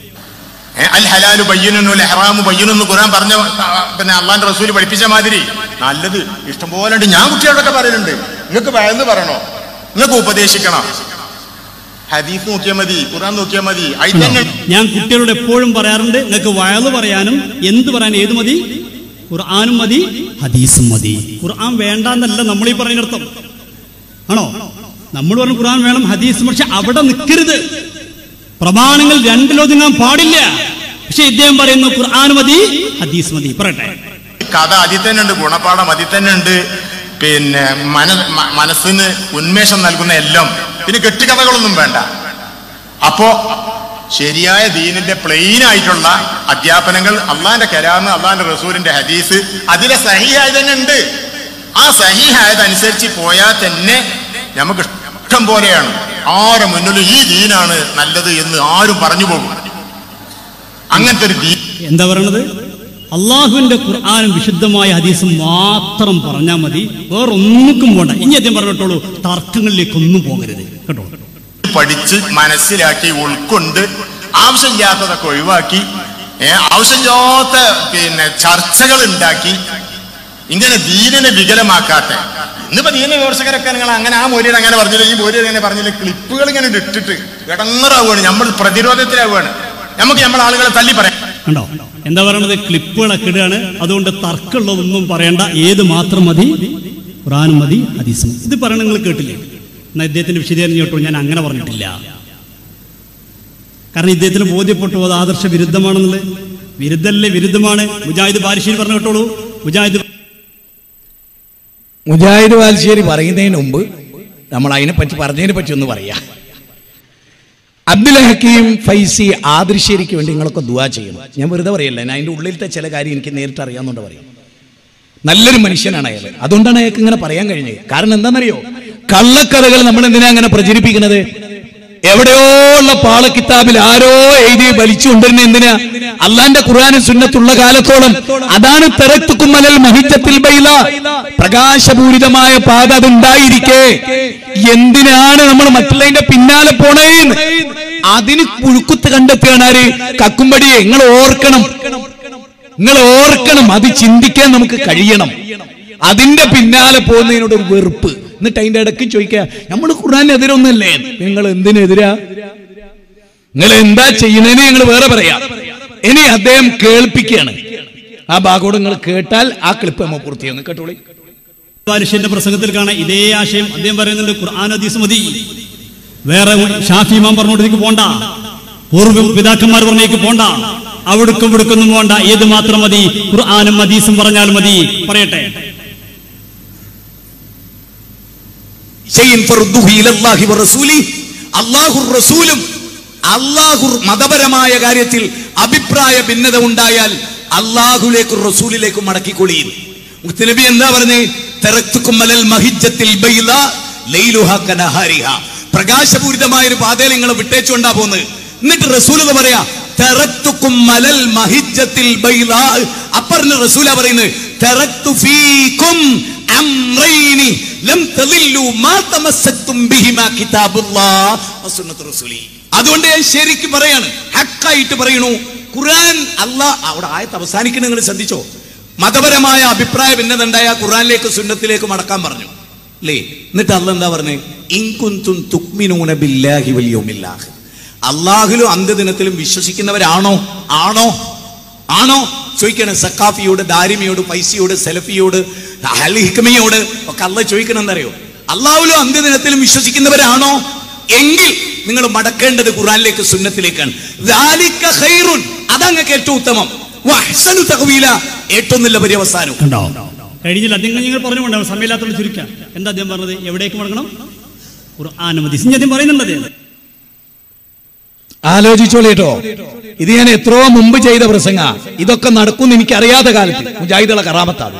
ഏ, അൽ ഹലാലു ബയ്യനു ഹറാമു ബയ്യനു എന്ന് ഖുറാൻ പറഞ്ഞ ആ, പിന്നെ അള്ളാന്റെ റസൂല് പഠിപ്പിച്ച മാതിരി നല്ലത് ഇഷ്ടംപോലെ ഉണ്ട് ഞാൻ കുട്ടികളോടൊക്കെ പറയുന്നുണ്ട് നിങ്ങൾക്ക് വയന്ന് പറയണോ നിങ്ങൾക്ക് ഉപദേശിക്കണം ഹദീസ് നോക്കിയാൽ മതി ഖുറാൻ നോക്കിയാൽ മതി അതിൽ തന്നെ ഞാൻ കുട്ടികളോട് എപ്പോഴും പറയാറുണ്ട് നിങ്ങൾക്ക് വയല് പറയാനും എന്ത് പറയാനും ഏത് മതി ഖുർആാനും മതി ഹദീസും മതി ഖുർആൻ വേണ്ടാന്നല്ല നമ്മൾ ഈ പറയുന്നിടത്തം ആണോ നമ്മൾ പറഞ്ഞു ഖുർആൻ വേണം ഹദീസും പക്ഷെ അവിടെ നിൽക്കരുത് പ്രമാണങ്ങൾ രണ്ടിലൊതുങ്ങാൻ പാടില്ല പക്ഷെ ഇദ്ദേഹം പറയുന്നു ഖുർആൻ മതി ഹദീസ് മതി പറയട്ടെ കഥ അതിൽ തന്നെ ഉണ്ട് ഗുണപാഠം അതിൽ തന്നെ ഉണ്ട് പിന്നെ മന മ- മനസ്സിന് ഉന്മേഷം നൽകുന്ന എല്ലാം പിന്നെ കെട്ടുകഥകളൊന്നും വേണ്ട അപ്പോ ശരിയായ ദീനിന്റെ പ്ലെയിൻ ആയിട്ടുള്ള അധ്യാപനങ്ങൾ അള്ളാന്റെ കരാമ് അള്ളാന്റെ റസൂലിന്റെ ഹദീസ് അതിലെ സഹിയായ തന്നെ ഉണ്ട് ആ സഹിഹായതനുസരിച്ച് പോയാൽ തന്നെ നമുക്ക് ഇഷ്ടം പോലെയാണ് ആരെ മുന്നിലും ഈ ദീനാണ് നല്ലത് എന്ന് ആരും പറഞ്ഞു പോകും അങ്ങനത്തെ ഒരു ദീൻ എന്താ പറയണത് അള്ളാഹുവിന്റെ ഖുർആാനും വിശുദ്ധമായ ഹദീസും മാത്രം പറഞ്ഞാൽ മതി വേറൊന്നുക്കും പോണ്ട ഇനി അദ്ദേഹം പറഞ്ഞിട്ടുള്ളൂ തർക്കങ്ങളിലേക്കൊന്നും പോകരുത് കേട്ടോ പഠിച്ച് മനസ്സിലാക്കി ഉൾക്കൊണ്ട് ആവശ്യമില്ലാത്തതൊക്കെ ഒഴിവാക്കി ഏ, ആവശ്യമില്ലാത്ത പിന്നെ ചർച്ചകൾ ഉണ്ടാക്കി ഇങ്ങനെ ദീനിനെ വികലമാക്കാത്ത ഇന്നിപ്പോ ദീന വിമർശകരൊക്കെ നിങ്ങൾ അങ്ങനെ ആ മൂല്യം അങ്ങനെ പറഞ്ഞില്ല ഈ മൂല്യം അങ്ങനെ പറഞ്ഞില്ല ക്ലിപ്പുകൾ ഇങ്ങനെ ഇട്ടിട്ട് ഇടങ്ങറാവുകയാണ് നമ്മൾ പ്രതിരോധത്തിലാവുകയാണ് നമുക്ക് നമ്മൾ ആളുകളെ തള്ളി പറയാം കണ്ടോ എന്താ പറയണത് ക്ലിപ്പുകളൊക്കെ ഇടുകയാണ് അതുകൊണ്ട് തർക്കമുള്ളതൊന്നും പറയണ്ട ഏത് മാത്രം മതി ഖുറാനും മതി ഹദീസും മതി. ഇത് പറയണ നിങ്ങൾ കേട്ടില്ലേ എന്നാൽ ഇദ്ദേഹത്തിന്റെ വിശദീകരണം കേട്ടോ ഞാൻ അങ്ങനെ പറഞ്ഞിട്ടില്ല കാരണം ഇദ്ദേഹത്തിന് ബോധ്യപ്പെട്ടു അത് ആദർശ വിരുദ്ധമാണെന്നുള്ളത് വിരുദ്ധല്ലേ വിരുദ്ധമാണ് മുജാഹിദ് ബാരിഷീൽ പറഞ്ഞു കേട്ടോളൂ മുജാഹിദ് മുജാഹിദ് വാൽശ്ശേരി പറയുന്നതിന് മുമ്പ് നമ്മൾ അതിനെ പറ്റി പറഞ്ഞതിനെ പറ്റി ഒന്ന് പറയാം അബ്ദുൽ ഹക്കീം ഫൈസി ആദൃശ്ശേരിക്ക് വേണ്ടി നിങ്ങളൊക്കെ ദുവാ ചെയ്യണം ഞാൻ വെറുതെ പറയല്ല ഞാൻ അതിന്റെ ഉള്ളിലത്തെ ചില കാര്യം എനിക്ക് നേരിട്ട് അറിയാവുന്നതുകൊണ്ട് പറയാം നല്ലൊരു മനുഷ്യനാണ് അയാൾ അതുകൊണ്ടാണ് അയാൾക്ക് ഇങ്ങനെ പറയാൻ കഴിഞ്ഞത് കാരണം എന്താണെന്നറിയോ കള്ളക്കഥകൾ നമ്മൾ എന്തിനാ അങ്ങനെ പ്രചരിപ്പിക്കുന്നത് എവിടെയോ ഉള്ള പാളക്കിതാബിൽ ആരോ എഴുതി വലിച്ചു കൊണ്ടിരുന്ന എന്തിനാ അള്ളാന്റെ ഖുർആാനും സുന്നത്തുള്ള കാലത്തോളം അതാണ് തെരത്തുക്കും മലൽ മഹിറ്റത്തിൽ ബൈല പ്രകാശപൂരിതമായ പാത അതുണ്ടായിരിക്കെ എന്തിനാണ് നമ്മൾ മറ്റുള്ളതിന്റെ പിന്നാലെ പോണേന്ന് അതിന് പുഴുക്കുത്ത് കണ്ടെത്തുകയാണ് ആര് കക്കുംപടിയെ നിങ്ങൾ ഓർക്കണം നിങ്ങൾ ഓർക്കണം അത് ചിന്തിക്കാൻ നമുക്ക് കഴിയണം അതിന്റെ പിന്നാലെ പോകുന്നതിനോട് ഒരു വെറുപ്പ് എന്നിട്ട് അതിന്റെ ഇടയ്ക്ക് ചോദിക്കുക നമ്മൾ ഖുർആാനെതിരൊന്നല്ലേ നിങ്ങൾ എന്തിനെതിരാ നിങ്ങൾ എന്താ ചെയ്യുന്നതിന് ഞങ്ങൾ വേറെ പറയാം ഇനി അദ്ദേഹം കേൾപ്പിക്കുകയാണ് ആ ഭാഗോട് നിങ്ങൾ കേട്ടാൽ ആ ക്ലിപ്പ് നമ്മൾ പൂർത്തിയാകുന്നു കേട്ടോളി ബാരിഷീന്റെ പ്രസംഗത്തിൽ കാണാൻ ഇതേ ആശയം അദ്ദേഹം പറയുന്നുണ്ട് ഖുർആൻ ഹദീസ് മതി വേറെ ഷാഫി ഇമാം പറഞ്ഞോട്ടേക്ക് പോണ്ട പൂർവ്വ പിതാക്കന്മാർ പറഞ്ഞേക്ക് പോണ്ട അവിടുക്കും ഇവിടുക്കൊന്നും പോണ്ട ഏത് മാത്രം മതി ഖുർആാനും ഹദീസും പറഞ്ഞാൽ മതി പറയട്ടെ ഷൈഇൻ ഫർദുഹു ഇലല്ലാഹി വറസൂലി അല്ലാഹു റസൂലും അല്ലാഹു മതപരമായ കാര്യത്തിൽ അഭിപ്രായ ഭിന്നത ഉണ്ടായാൽ അല്ലാഹുലേക്കും റസൂലിലേക്കും മടക്കിക്കൊള്ളിയും മുത്തനബി എന്താ പറഞ്ഞേ തെറത്തുക്കും മലൽ മഹിജ്ജത്തിൽ ബൈല ലൈലുഹ കനഹാരിഹ പ്രകാശപൂരിതമായ ഒരു പാതയിൽ നിങ്ങൾ വിട്ടേച്ചുകൊണ്ടാ പോകുന്നത് എന്നിട്ട് റസൂൽ എന്ന് പറയാ തെറത്തുക്കും മലൽ മഹിജ്ജത്തിൽ ബൈല അപ്പറിന് റസൂല പറയുന്നത് തറക്തു ഫീകും അംറൈനി ലം തദില്ലു മാ തമസ്സക്തും ബിഹിമാ കിതാബുല്ലാഹ് വസുന്നത്തു റസൂലി അതുകൊണ്ട് ഞാൻ ശരിക്കും പറയാണ് ഹക്കായിട്ട് പറയണു ഖുർആൻ അല്ലാഹ് അവിടെ ആയത്ത് അവസാനിക്കുന്ന നിങ്ങൾ ശ്രദ്ധിച്ചോ മതപരമായ അഭിപ്രായ ഭിന്നതണ്ടായ ഖുർആനിലേക്ക് സുന്നത്തിലേക്ക് മടക്കാൻ പറഞ്ഞു അല്ലേ എന്നിട്ട് അല്ല എന്താ പറഞ്ഞത് ഇൻകുന്തും തുക്മിനൂന ബില്ലാഹി വൽ യൗമിൽ ആഖിർ അള്ളാഹുലും അന്ത്യദിനത്തിലും വിശ്വസിക്കുന്നവരാണോ ആണോ ആണോ ചോദിക്കണം സക്കാഫിയോട് ദാരിമിയോട് പൈസയോട് സെലഫിയോട് അൽ ഹിക്മയോട് ഒക്കെ അല്ല ചോദിക്കണം എന്തറിയോ അള്ളാഹുലും അന്ത്യദിനത്തിലും വിശ്വസിക്കുന്നവരാണോ എങ്കിൽ നിങ്ങൾ മടക്കേണ്ടത് ഖുറാനിലേക്ക് സുന്നത്തിലേക്കാണ് ദാലിക ഖൈറുൻ അതങ്ങൾക്ക് ഏറ്റവും ഉത്തമം വഹ്സനു തഹ്വീല ഏറ്റവും നല്ല പര്യവസാനം കണ്ടോ കഴിഞ്ഞില്ല നിങ്ങൾ നിങ്ങൾ പറഞ്ഞുകൊണ്ടാവും സമയമില്ലാത്തോട് ചുരുക്കാം എന്താ അദ്ദേഹം പറഞ്ഞത് എവിടേക്ക് മടങ്ങണം ഖുർആൻ മതി അദ്ദേഹം പറയുന്നുണ്ട് അദ്ദേഹം ആലോചിച്ചോളിട്ടോ ഇത് ഞാൻ എത്രയോ മുമ്പ് ചെയ്ത പ്രസംഗ ഇതൊക്കെ നടക്കും എനിക്ക് അറിയാത്ത കാലത്ത് മുജാഹിദുള്ള കറാമത്താണ്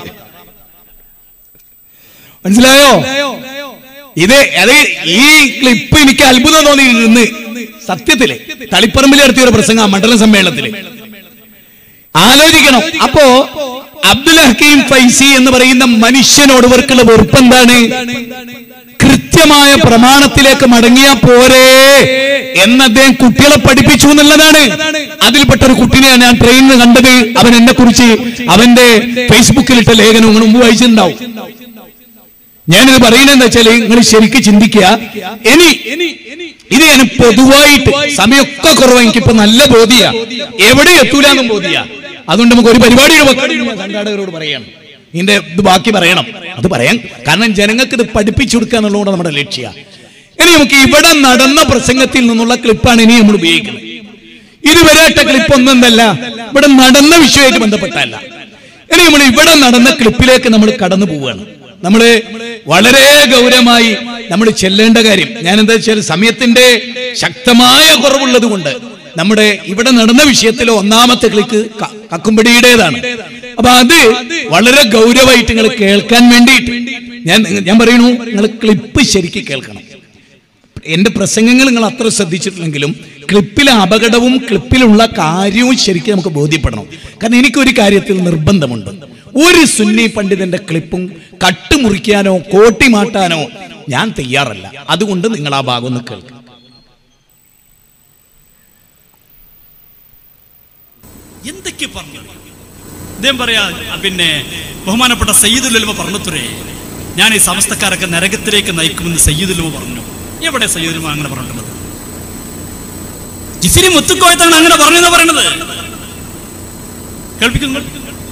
മനസ്സിലായോ ഇത് അത് ഈ ക്ലിപ്പ് എനിക്ക് അത്ഭുതം തോന്നിയിരുന്നു സത്യത്തില് തളിപ്പറമ്പിൽ നടത്തിയ ഒരു പ്രസംഗ മണ്ഡല സമ്മേളനത്തില് ആലോചിക്കണം അപ്പോ അബ്ദുൽ ഹക്കീം ഫൈസി എന്ന് പറയുന്ന മനുഷ്യനോട് ഇവർക്കുള്ള വെറുപ്പ് എന്താണ് കൃത്യമായ പ്രമാണത്തിലേക്ക് മടങ്ങിയാ പോരേ എന്ന് അദ്ദേഹം കുട്ടികളെ പഠിപ്പിച്ചു എന്നുള്ളതാണ് അതിൽപ്പെട്ട ഒരു കുട്ടിനെയാണ് ഞാൻ ട്രെയിനിൽ കണ്ടത് അവൻ എന്നെ കുറിച്ച് അവന്റെ ഫേസ്ബുക്കിലിട്ട ലേഖനം നിങ്ങൾ മുമ്പ് വായിച്ചിട്ടുണ്ടാവും ഞാനിത് പറയുന്നത് വെച്ചാല് നിങ്ങൾ ശരിക്ക് ചിന്തിക്കുക ഇനി ഇത് ഞാൻ പൊതുവായിട്ട് സമയമൊക്കെ കുറവ് എനിക്കിപ്പോ നല്ല ബോധിയ എവിടെ എത്തൂലെന്നും ബോധിയ അതുകൊണ്ട് നമുക്ക് ഒരു പരിപാടിയുടെ വെക്കാൻ ഞാൻ സംഘാടകരോട് പറയണം ഇതിന്റെ ഇത് ബാക്കി പറയണം അത് പറയാൻ കാരണം ജനങ്ങൾക്ക് ഇത് പഠിപ്പിച്ചു കൊടുക്കുക എന്നുള്ളതുകൊണ്ട് നമ്മുടെ ലക്ഷ്യ ഇനി നമുക്ക് ഇവിടെ നടന്ന പ്രസംഗത്തിൽ നിന്നുള്ള ക്ലിപ്പാണ് ഇനി നമ്മൾ ഉപയോഗിക്കുന്നത് ഇതുവരെ ഇട്ട ക്ലിപ്പ് ഒന്നെന്തല്ല ഇവിടെ നടന്ന വിഷയമായിട്ട് ബന്ധപ്പെട്ടല്ല ഇനി നമ്മൾ ഇവിടെ നടന്ന ക്ലിപ്പിലേക്ക് നമ്മൾ കടന്നു പോവുകയാണ് നമ്മൾ വളരെ ഗൗരവമായി നമ്മൾ ചെല്ലേണ്ട കാര്യം ഞാൻ എന്താ വെച്ചാൽ സമയത്തിന്റെ ശക്തമായ കുറവുള്ളത് കൊണ്ട് നമ്മുടെ ഇവിടെ നടന്ന വിഷയത്തിലെ ഒന്നാമത്തെ ക്ലിക്ക് ക- കക്കുംപടിയുടേതാണ് അപ്പൊ അത് വളരെ ഗൗരവമായിട്ട് നിങ്ങൾ കേൾക്കാൻ വേണ്ടിയിട്ട് ഞാൻ ഞാൻ പറയണു നിങ്ങൾ ക്ലിപ്പ് ശരിക്ക് കേൾക്കണം എന്റെ പ്രസംഗങ്ങൾ നിങ്ങൾ അത്ര ശ്രദ്ധിച്ചിട്ടില്ലെങ്കിലും ക്ലിപ്പിലെ അപകടവും ക്ലിപ്പിലുള്ള കാര്യവും ശരിക്കും നമുക്ക് ബോധ്യപ്പെടണം കാരണം എനിക്കൊരു കാര്യത്തിൽ നിർബന്ധമുണ്ട് ഒരു സുന്നി പണ്ഡിതന്റെ ക്ലിപ്പും കട്ടുമുറിക്കാനോ കോട്ടി മാട്ടാനോ ഞാൻ തയ്യാറല്ല അതുകൊണ്ട് നിങ്ങൾ ആ ഭാഗം ഒന്ന് കേൾക്കുക എന്തൊക്കെ പറഞ്ഞു അദ്ദേഹം പറയാ ആ, പിന്നെ ബഹുമാനപ്പെട്ട സയ്യിദുലുലമ പറഞ്ഞത്രേ ഞാൻ ഈ സമസ്തക്കാരൊക്കെ നരകത്തിലേക്ക് നയിക്കുമെന്ന് സയ്യിദുലുമ പറഞ്ഞു എവിടെ സയ്യിദുലുമ അങ്ങനെ പറഞ്ഞിട്ടുള്ളത് ജിഫിരി മുത്തുക്കോയത്താണ് അങ്ങനെ പറഞ്ഞെന്ന് പറയണത് കേൾപ്പിക്കുന്നു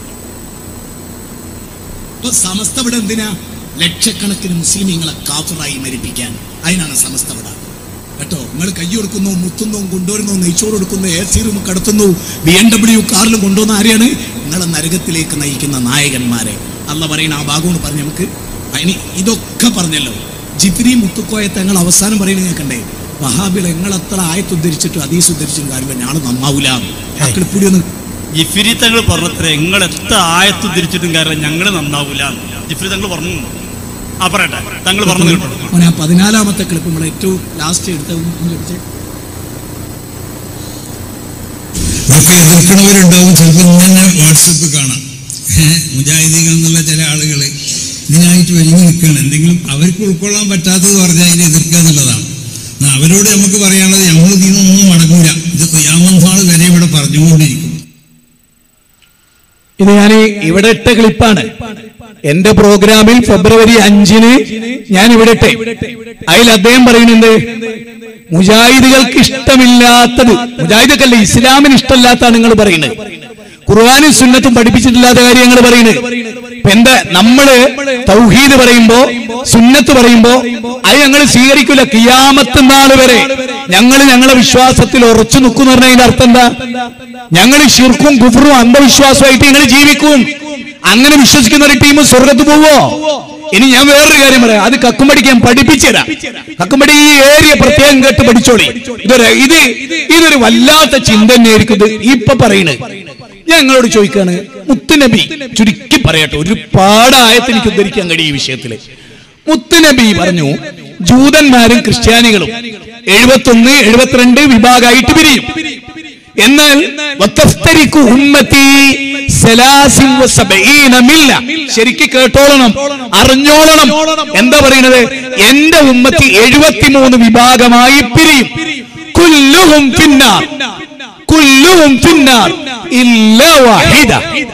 ഇപ്പൊ സമസ്ത ഇവിടെ എന്തിനാ ലക്ഷക്കണക്കിന് മുസ്ലിമീങ്ങളെ കാഫറായി മരിപ്പിക്കാൻ അതിനാണ് സമസ്ത ഇവിടെ കേട്ടോ നിങ്ങൾ കൈ കൊടുക്കുന്നു മുത്തുന്നു കൊണ്ടുവരുന്നു നെയ്ച്ചോറ് കൊടുക്കുന്നു എ സി റൂം കടത്തുന്നു ബി എം ഡബ്ല്യു കാറിലും കൊണ്ടുവന്ന ആരെയാണ് നിങ്ങളെ നരകത്തിലേക്ക് നയിക്കുന്ന നായകന്മാരെ അല്ല പറയുന്ന ആ ഭാഗമാണ് പറഞ്ഞു നമുക്ക് അതിന് ഇതൊക്കെ പറഞ്ഞല്ലോ ജിഫിരി മുത്തുക്കോയ തങ്ങൾ അവസാനം പറയുന്നത് കേൾക്കണ്ടേ വഹാബികൾ എങ്ങളത്ര ആയത്ത് ഉദ്ധരിച്ചിട്ട് അതീസ് ഉദ്ധരിച്ചിട്ട് കാര്യമില്ല ഞാൻ നന്നാവൂല അക്കളിപ്പൂടി ഒന്ന് ജിഫിരി തങ്ങൾ പറഞ്ഞത്രേ നിങ്ങൾ എത്ര ആയത്ത് തിരിച്ചിട്ടും കാരണം ഞങ്ങൾ നന്നാവൂല ജിഫിരി തങ്ങൾ പറഞ്ഞു ആ പറയട്ടെ തങ്ങൾ പറഞ്ഞു കേട്ടോ അവനെ ആ പതിനാലാമത്തെ ക്ലിപ്പ് നമ്മൾ ഏറ്റവും ലാസ്റ്റ് എടുത്ത ഒന്ന് എടുത്തേ. ഒക്കെ എതിർക്കണവരുണ്ടാവും ചിലപ്പോൾ ഇങ്ങനെ വാട്സപ്പ് കാണാം ഏഹ് മുജാഹിദീകൾ എന്നുള്ള ചില ആളുകൾ ഇതിനായിട്ട് ഒരുങ്ങി നിൽക്കുകയാണ് എന്തെങ്കിലും അവർക്ക് ഉൾക്കൊള്ളാൻ പറ്റാത്തത് പറഞ്ഞാൽ അതിനെ എതിർക്കുക എന്നുള്ളതാണ് എന്നാ അവരോട് നമുക്ക് പറയാനുള്ളത് നമ്മൾ ഇതിനൊന്നും മടങ്ങൂല ഇത് ഖിയാമത്ത് വരെ ഇവിടെ പറഞ്ഞുകൊണ്ടിരിക്കും ഇത് ഞാൻ ഇവിടെ ഇട്ട ക്ലിപ്പാണ് എന്റെ പ്രോഗ്രാമിൽ ഫെബ്രുവരി അഞ്ചിന് ഞാൻ ഇവിടെ ഇട്ടെ അതിൽ അദ്ദേഹം പറയുന്നുണ്ട് മുജാഹിദുകൾക്ക് ഇഷ്ടമില്ലാത്തത് മുജാഹിദക്കല്ല ഇസ്ലാമിന് ഇഷ്ടമില്ലാത്താണ് നിങ്ങൾ പറയുന്നത് ഖുർആാനും സുന്നത്തും പഠിപ്പിച്ചിട്ടില്ലാത്ത കാര്യങ്ങൾ പറയുന്നത് ഇപ്പൊ എന്താ നമ്മള് തൗഹീദ് പറയുമ്പോ സുന്നത്ത് പറയുമ്പോ അത് ഞങ്ങൾ സ്വീകരിക്കില്ല കിയാമത്ത് നാൾ വരെ ഞങ്ങൾ ഞങ്ങളെ വിശ്വാസത്തിൽ ഉറച്ചു നിൽക്കുന്ന പറഞ്ഞതിന്റെ അർത്ഥം എന്താ ഞങ്ങൾ ഷിർക്കും കുഫറും അന്ധവിശ്വാസമായിട്ട് ഞങ്ങൾ ജീവിക്കും അങ്ങനെ വിശ്വസിക്കുന്ന ഒരു ടീം സ്വർഗത്ത് പോവോ ഇനി ഞാൻ വേറൊരു കാര്യം പറയാം അത് കക്കുംപടിക്ക് ഞാൻ പഠിപ്പിച്ചു തരാം കക്കുംപടി ഈ ഏരിയ പ്രത്യേകം കേട്ട് പഠിച്ചോളി ഇതൊരു ഇത് ഇതൊരു വല്ലാത്ത ചിന്ത തന്നെയായിരിക്കും ഇത് ഇപ്പൊ പറയുന്നത് ഞാൻ നിങ്ങളോട് ചോദിക്കാണ് മുത്തുനബി ചുരുക്കി പറയട്ടെ ഒരുപാട് ആയത്ത് എനിക്ക് ഉദ്ധരിക്കാൻ കഴിയും ഈ വിഷയത്തില് മുത്തുനബി പറഞ്ഞു ജൂതന്മാരും ക്രിസ്ത്യാനികളും എഴുപത്തൊന്ന് എഴുപത്തിരണ്ട് വിഭാഗമായിട്ട് പിരിയും എന്നാൽ വതഫ്തരിക്കു ഉമ്മത്തി സലാസിൻ വസബഈന മില്ല. ശരിക്ക് കേട്ടോളണം അറിഞ്ഞോളണം എന്താ പറയുന്നത് എന്റെ ഉമ്മത്തി എഴുപത്തിമൂന്ന് വിഭാഗമായി പിരിയും കുല്ലുഹും ഫിന്നാർ കുല്ലുഹും ഫിന്നാർ ഇല്ല വാഹിദ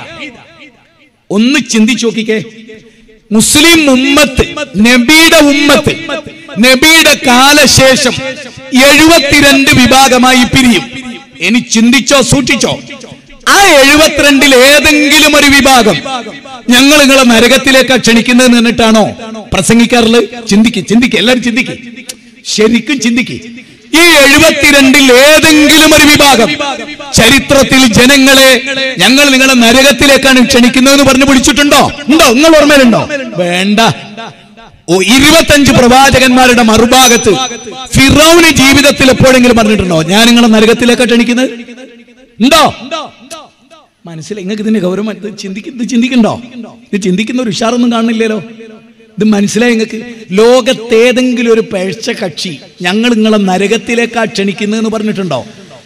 ഒന്ന് ചിന്തിച്ചു നോക്കിക്കേ മുസ്ലിം ഉമ്മത്ത് നബിയുടെ ഉമ്മത്ത് നബിയുടെ കാലശേഷം എഴുപത്തിരണ്ട് വിഭാഗമായി പിരിയും ഇനി ചിന്തിച്ചോ സൂക്ഷിച്ചോ ആ എഴുപത്തിരണ്ടിൽ ഏതെങ്കിലും ഒരു വിഭാഗം ഞങ്ങൾ നിങ്ങളെ നരകത്തിലേക്ക് ക്ഷണിക്കുന്നത് നിന്നിട്ടാണോ പ്രസംഗിക്കാറുള്ളത് ചിന്തിക്ക് ചിന്തിക്ക് എല്ലാവരും ചിന്തിക്ക് ശരിക്കും ചിന്തിക്ക് ഈ എഴുപത്തിരണ്ടിൽ ഏതെങ്കിലും ഒരു വിഭാഗം ചരിത്രത്തിൽ ജനങ്ങളെ ഞങ്ങൾ നിങ്ങളെ നരകത്തിലേക്കാണ് ക്ഷണിക്കുന്നതെന്ന് പറഞ്ഞു പിടിച്ചിട്ടുണ്ടോ ഉണ്ടോ നിങ്ങൾ ഓർമ്മയിലുണ്ടോ വേണ്ട ഓ ഇരുപത്തഞ്ച് പ്രവാചകന്മാരുടെ മറുഭാഗത്ത് ഫിറൌന് ജീവിതത്തിൽ എപ്പോഴെങ്കിലും പറഞ്ഞിട്ടുണ്ടോ ഞാൻ നിങ്ങളെ നരകത്തിലേക്കാണ് ക്ഷണിക്കുന്നത് ഉണ്ടോ മനസ്സിലായി നിങ്ങൾക്ക് ഇതിന്റെ ഗൗരവം ഇത് ചിന്തിക്ക ഇത് ചിന്തിക്കണ്ടോ ഇത് ചിന്തിക്കുന്ന ഒരു ഉഷാറൊന്നും കാണുന്നില്ലല്ലോ ഇത് മനസ്സിലായി നിങ്ങൾക്ക് ലോകത്തേതെങ്കിലും ഒരു പഴച്ച കക്ഷി ഞങ്ങൾ നിങ്ങളെ നരകത്തിലേക്കാ ക്ഷണിക്കുന്നതെന്ന് പറഞ്ഞിട്ടുണ്ടോ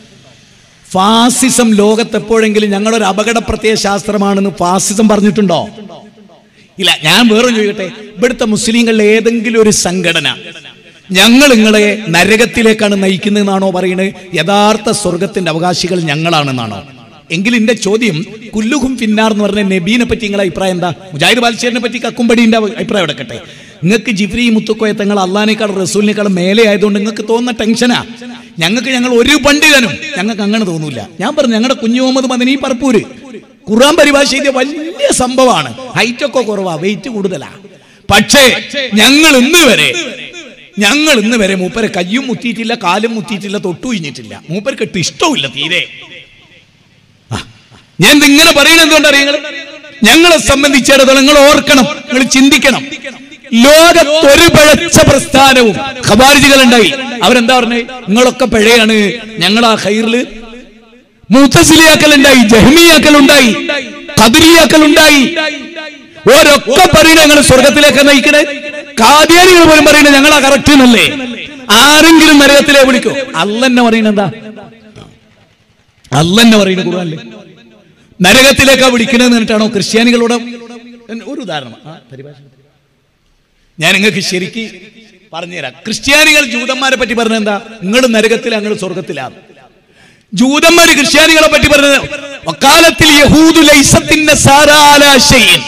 ഫാസിസം ലോകത്തെപ്പോഴെങ്കിലും ഞങ്ങളൊരു അപകട പ്രത്യയ ശാസ്ത്രമാണെന്ന് ഫാസിസം പറഞ്ഞിട്ടുണ്ടോ ഇല്ല ഞാൻ വേറെ ചോദിക്കട്ടെ ഇവിടുത്തെ മുസ്ലിങ്ങളുടെ ഏതെങ്കിലും ഒരു സംഘടന ഞങ്ങൾ നിങ്ങളെ നരകത്തിലേക്കാണ് നയിക്കുന്നതെന്നാണോ പറയുന്നത് യഥാർത്ഥ സ്വർഗത്തിന്റെ അവകാശികൾ ഞങ്ങളാണെന്നാണോ എങ്കിൽ എന്റെ ചോദ്യം കുല്ലുഹും ഫിന്നാർ എന്ന് പറഞ്ഞ നബീനെ പറ്റി നിങ്ങളെ അഭിപ്രായം എന്താ മുജാഹിദ് ബാൽശേരിനെ പറ്റി കക്കുംപടിന്റെ അഭിപ്രായം എടുക്കട്ടെ നിങ്ങൾക്ക് ജിഫ്രി മുത്തുക്കോയ തങ്ങൾ അള്ളഹാനേക്കാൾ റസൂലിനേക്കാൾ മേലെ ആയതുകൊണ്ട് നിങ്ങൾക്ക് തോന്നുന്ന ടെൻഷനാ ഞങ്ങൾക്ക് ഞങ്ങൾ ഒരു പണ്ഡിതനും ഞങ്ങൾക്ക് അങ്ങനെ തോന്നൂല ഞാൻ പറഞ്ഞു ഞങ്ങളുടെ കുഞ്ഞു മുഹമ്മദ് മദനി പറപ്പൂര് ഖുറാൻ പരിഭാഷ ചെയ്ത വലിയ സംഭവമാണ് ഹൈറ്റ് ഒക്കെ കുറവാ വെയിറ്റ് കൂടുതലാ പക്ഷേ ഞങ്ങൾ ഇന്ന് വരെ ഞങ്ങൾ ഇന്ന് വരെ മൂപ്പരെ കയ്യും മുത്തിയിട്ടില്ല കാലും മുത്തിയിട്ടില്ല തൊട്ടു കഴിഞ്ഞിട്ടില്ല മൂപ്പർക്ക് ഇട്ട് ഇഷ്ടമില്ല തീരെ ആ, ഞാൻ ഇതിങ്ങനെ പറയുന്നത് എന്തുകൊണ്ട് അറിയങ്ങൾ ഞങ്ങളെ സംബന്ധിച്ചിടത്തോളം നിങ്ങൾ ഓർക്കണം നിങ്ങൾ ചിന്തിക്കണം ലോകത്തൊരു പിഴച്ച പ്രസ്ഥാനവും ഖബാരിജികൾ ഉണ്ടായി അവരെന്താ പറഞ്ഞേ നിങ്ങളൊക്കെ പിഴയാണ് ഞങ്ങൾ ആ ഹൈറില് മൂത്തസിലിയാക്കൽ ഉണ്ടായി ജഹ്മിയാക്കൽ ഉണ്ടായി കതിരിയാക്കൽ ഉണ്ടായി ഓരൊക്കെ പറയുന്നത് ഞങ്ങൾ സ്വർഗത്തിലേക്ക് നയിക്കണേ കാദ്യാനികൾ പോലും പറയുന്നത് ഞങ്ങളാ കറക്റ്റ് എന്നല്ലേ ആരെങ്കിലും നരകത്തിലെ വിളിക്കോ അല്ലെന്നെ പറയുന്നത് എന്താ അല്ലെന്നെ പറയുന്നത് ഖുർആനില് നരകത്തിലേക്കാ വിളിക്കണമെന്ന് പറഞ്ഞിട്ടാണോ ക്രിസ്ത്യാനികളോട് ഒരു ഉദാഹരണം ആ, പരിഭാഷ ഞാൻ നിങ്ങൾക്ക് ശരിക്ക് പറഞ്ഞുതരാം ക്രിസ്ത്യാനികൾ ജൂതന്മാരെ പറ്റി പറഞ്ഞത് എന്താ നിങ്ങൾ നരകത്തിൽ ഞങ്ങൾ സ്വർഗത്തിലാണ് ജൂതന്മാര് ക്രിസ്ത്യാനികളെ പറ്റി പറഞ്ഞത് വക്കാലത്തിൽ യഹൂദു ലൈസത്തിന്റെ സാരാലാശയൻ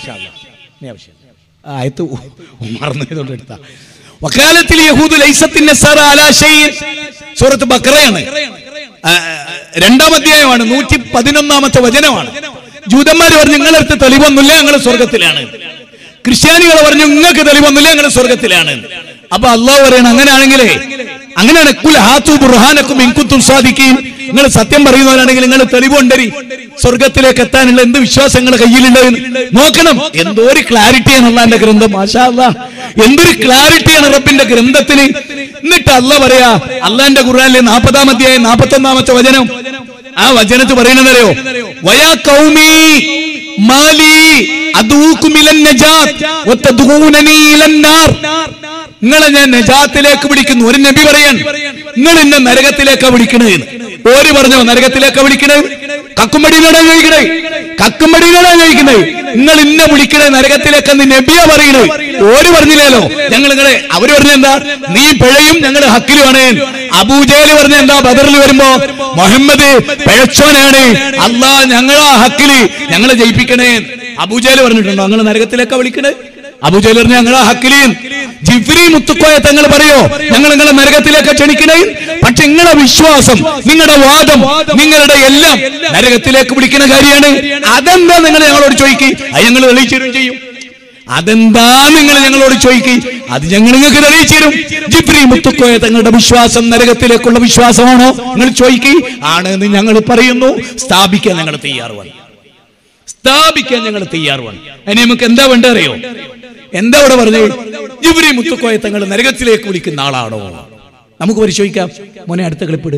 ആയത്ത് മറന്നതുകൊണ്ട് എടുത്ത വക്കാലത്തിൽ യഹൂദു ലൈസത്തിന്റെ സാരാലാശയൻ സൂറത്ത് ബക്രയാണ് ആ, രണ്ടാം അധ്യായമാണ് നൂറ്റി പതിനൊന്നാമത്തെ വചനമാണ് ജൂതന്മാർ പറഞ്ഞു നിങ്ങളടുത്ത് തെളിവൊന്നുമില്ല ഞങ്ങൾ സ്വർഗത്തിലാണ് ക്രിസ്ത്യാനികൾ പറഞ്ഞു നിങ്ങൾക്ക് തെളിവൊന്നുമില്ല ഞങ്ങൾ സ്വർഗത്തിലാണ് അപ്പൊ അള്ളാഹ് പറയണം അങ്ങനെയാണെങ്കിലേ അങ്ങനെയാണ് കുൽ ഹാത്തു ബുർഹാനക്കും ഇൻകുത്തും സാധിക്കുകയും നിങ്ങൾ സത്യം പറയുന്നവരാണെങ്കിൽ നിങ്ങൾ തെളിവുണ്ടരി സ്വർഗത്തിലേക്ക് എത്താനുള്ള എന്ത് വിശ്വാസങ്ങൾ കയ്യിലുണ്ട് എന്ന് നോക്കണം എന്തോ ഒരു ക്ലാരിറ്റിയാണ് അള്ളാന്റെ ഗ്രന്ഥം മാഷാ അല്ലാ എന്തൊരു ക്ലാരിറ്റിയാണ് റബ്ബിന്റെ ഗ്രന്ഥത്തിന് എന്നിട്ട് അല്ല പറയാ അള്ളാന്റെ ഖുർആനിലെ നാൽപ്പതാം അധ്യായം നാൽപ്പത്തി ഒന്നാമത്തെ വചനം ആ വചനത്ത് പറയുന്നതറിയോ വയാ കൗമി മാലി അദൂക്കും ഇലൻ നജാത്ത് വതദൂനനി ഇലൻ നാർ നിങ്ങളെ ഞാൻ നജാത്തിലേക്ക് വിളിക്കുന്നു ഒരു നബി പറയാൻ നിങ്ങൾ എന്നെ നരകത്തിലേക്കാ വിളിക്കണേ ഓര് പറഞ്ഞോ നരകത്തിലേക്കാ വിളിക്കണേ കക്കുമ്പടിയിലാണ് ചോദിക്കണേ കക്കുമ്പടിയിലാണ് ചോദിക്കണേ നിങ്ങൾ ഇന്നെ വിളിക്കണേ നരകത്തിലേക്കെന്ന് നബിയാ പറയണേ ഓര് പറഞ്ഞില്ലല്ലോ ഞങ്ങൾ നിങ്ങളെ അവര് പറഞ്ഞ എന്താ നീ പിഴയും ഞങ്ങൾ ഹക്കിലുമാണ് അബൂജേല് പറഞ്ഞ എന്താ ബദറിൽ വരുമ്പോ മുഹമ്മദ് പിഴച്ചോനാണ് അല്ലാ ഞങ്ങളാ ഹക്കില് ഞങ്ങളെ ജയിപ്പിക്കണേ അബൂജേല് പറഞ്ഞിട്ടുണ്ടോ ഞങ്ങൾ നരകത്തിലേക്കാ വിളിക്കണേ അബൂജേൽ പറഞ്ഞ ഞങ്ങളാ ഹക്കിലീൻ ജിഫ്രി മുത്തുക്കോയ തങ്ങൾ പറയോ ഞങ്ങൾ നിങ്ങളെ നരകത്തിലേക്ക് ക്ഷണിക്കണേ പക്ഷെ നിങ്ങളുടെ വിശ്വാസം നിങ്ങളുടെ വാദം നിങ്ങളുടെ എല്ലാം നരകത്തിലേക്ക് വിളിക്കുന്ന കാര്യമാണ് അതെന്താ നിങ്ങൾ ഞങ്ങളോട് ചോദിക്കുക അത് ഞങ്ങൾ തെളിയിച്ചു തരും ചെയ്യും അതെന്താ നിങ്ങൾ ഞങ്ങളോട് ചോദിക്കുക അത് ഞങ്ങൾ നിങ്ങൾക്ക് തെളിയിച്ചു തരും ജിഫ്രി മുത്തുക്കോയ തങ്ങളുടെ വിശ്വാസം നരകത്തിലേക്കുള്ള വിശ്വാസമാണോ നിങ്ങൾ ചോദിക്കുക ആണെന്ന് ഞങ്ങൾ പറയുന്നു സ്ഥാപിക്കാൻ ഞങ്ങൾ തയ്യാറുമാണ് സ്ഥാപിക്കാൻ ഞങ്ങൾ തയ്യാറുമാണ് അതിന് നമുക്ക് എന്താ വേണ്ട അറിയോ എന്താ ഇവിടെ പറഞ്ഞു ജിബ്രി മുത്തുക്കോയ തങ്ങൾ നരകത്തിലേക്ക് വിളിക്കുന്ന ആളാണോ നമുക്ക് പരിശോധിക്കാം മോനെ അടുത്ത ക്ലിപ്പിട്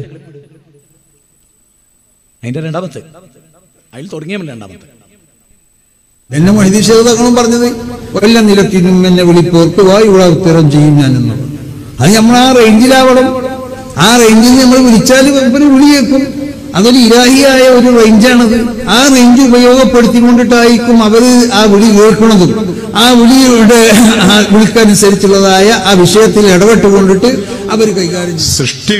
അതിന്റെ രണ്ടാമത്തെ അതിൽ തുടങ്ങിയ രണ്ടാമത്തെ എന്നെ മണിനിഷേധങ്ങളും പറഞ്ഞത് വല്ല നിലത്തിനും എന്നെ വിളിപ്പോർത്തുവാ ഇവിടെ ഉത്തരം ചെയ്യും ഞാൻ എന്നുള്ളത് അത് നമ്മൾ ആ റേഞ്ചിലാവണം ആ റേഞ്ചിൽ നമ്മൾ വിളിച്ചാൽ ഇവര് വിളി കേൾക്കും അതൊരു ഇരാഹിയായ ഒരു റേഞ്ചാണത് ആ റേഞ്ച് ഉപയോഗപ്പെടുത്തിക്കൊണ്ടിട്ടായിരിക്കും അവർ ആ വിളി കേൾക്കുന്നതും ആ വിളിയുടെ ആ വിളിക്കനുസരിച്ചുള്ളതായ ആ വിഷയത്തിൽ ഇടപെട്ടുകൊണ്ടിട്ട് അവർ കൈകാര്യം ചെയ്യും സൃഷ്ടി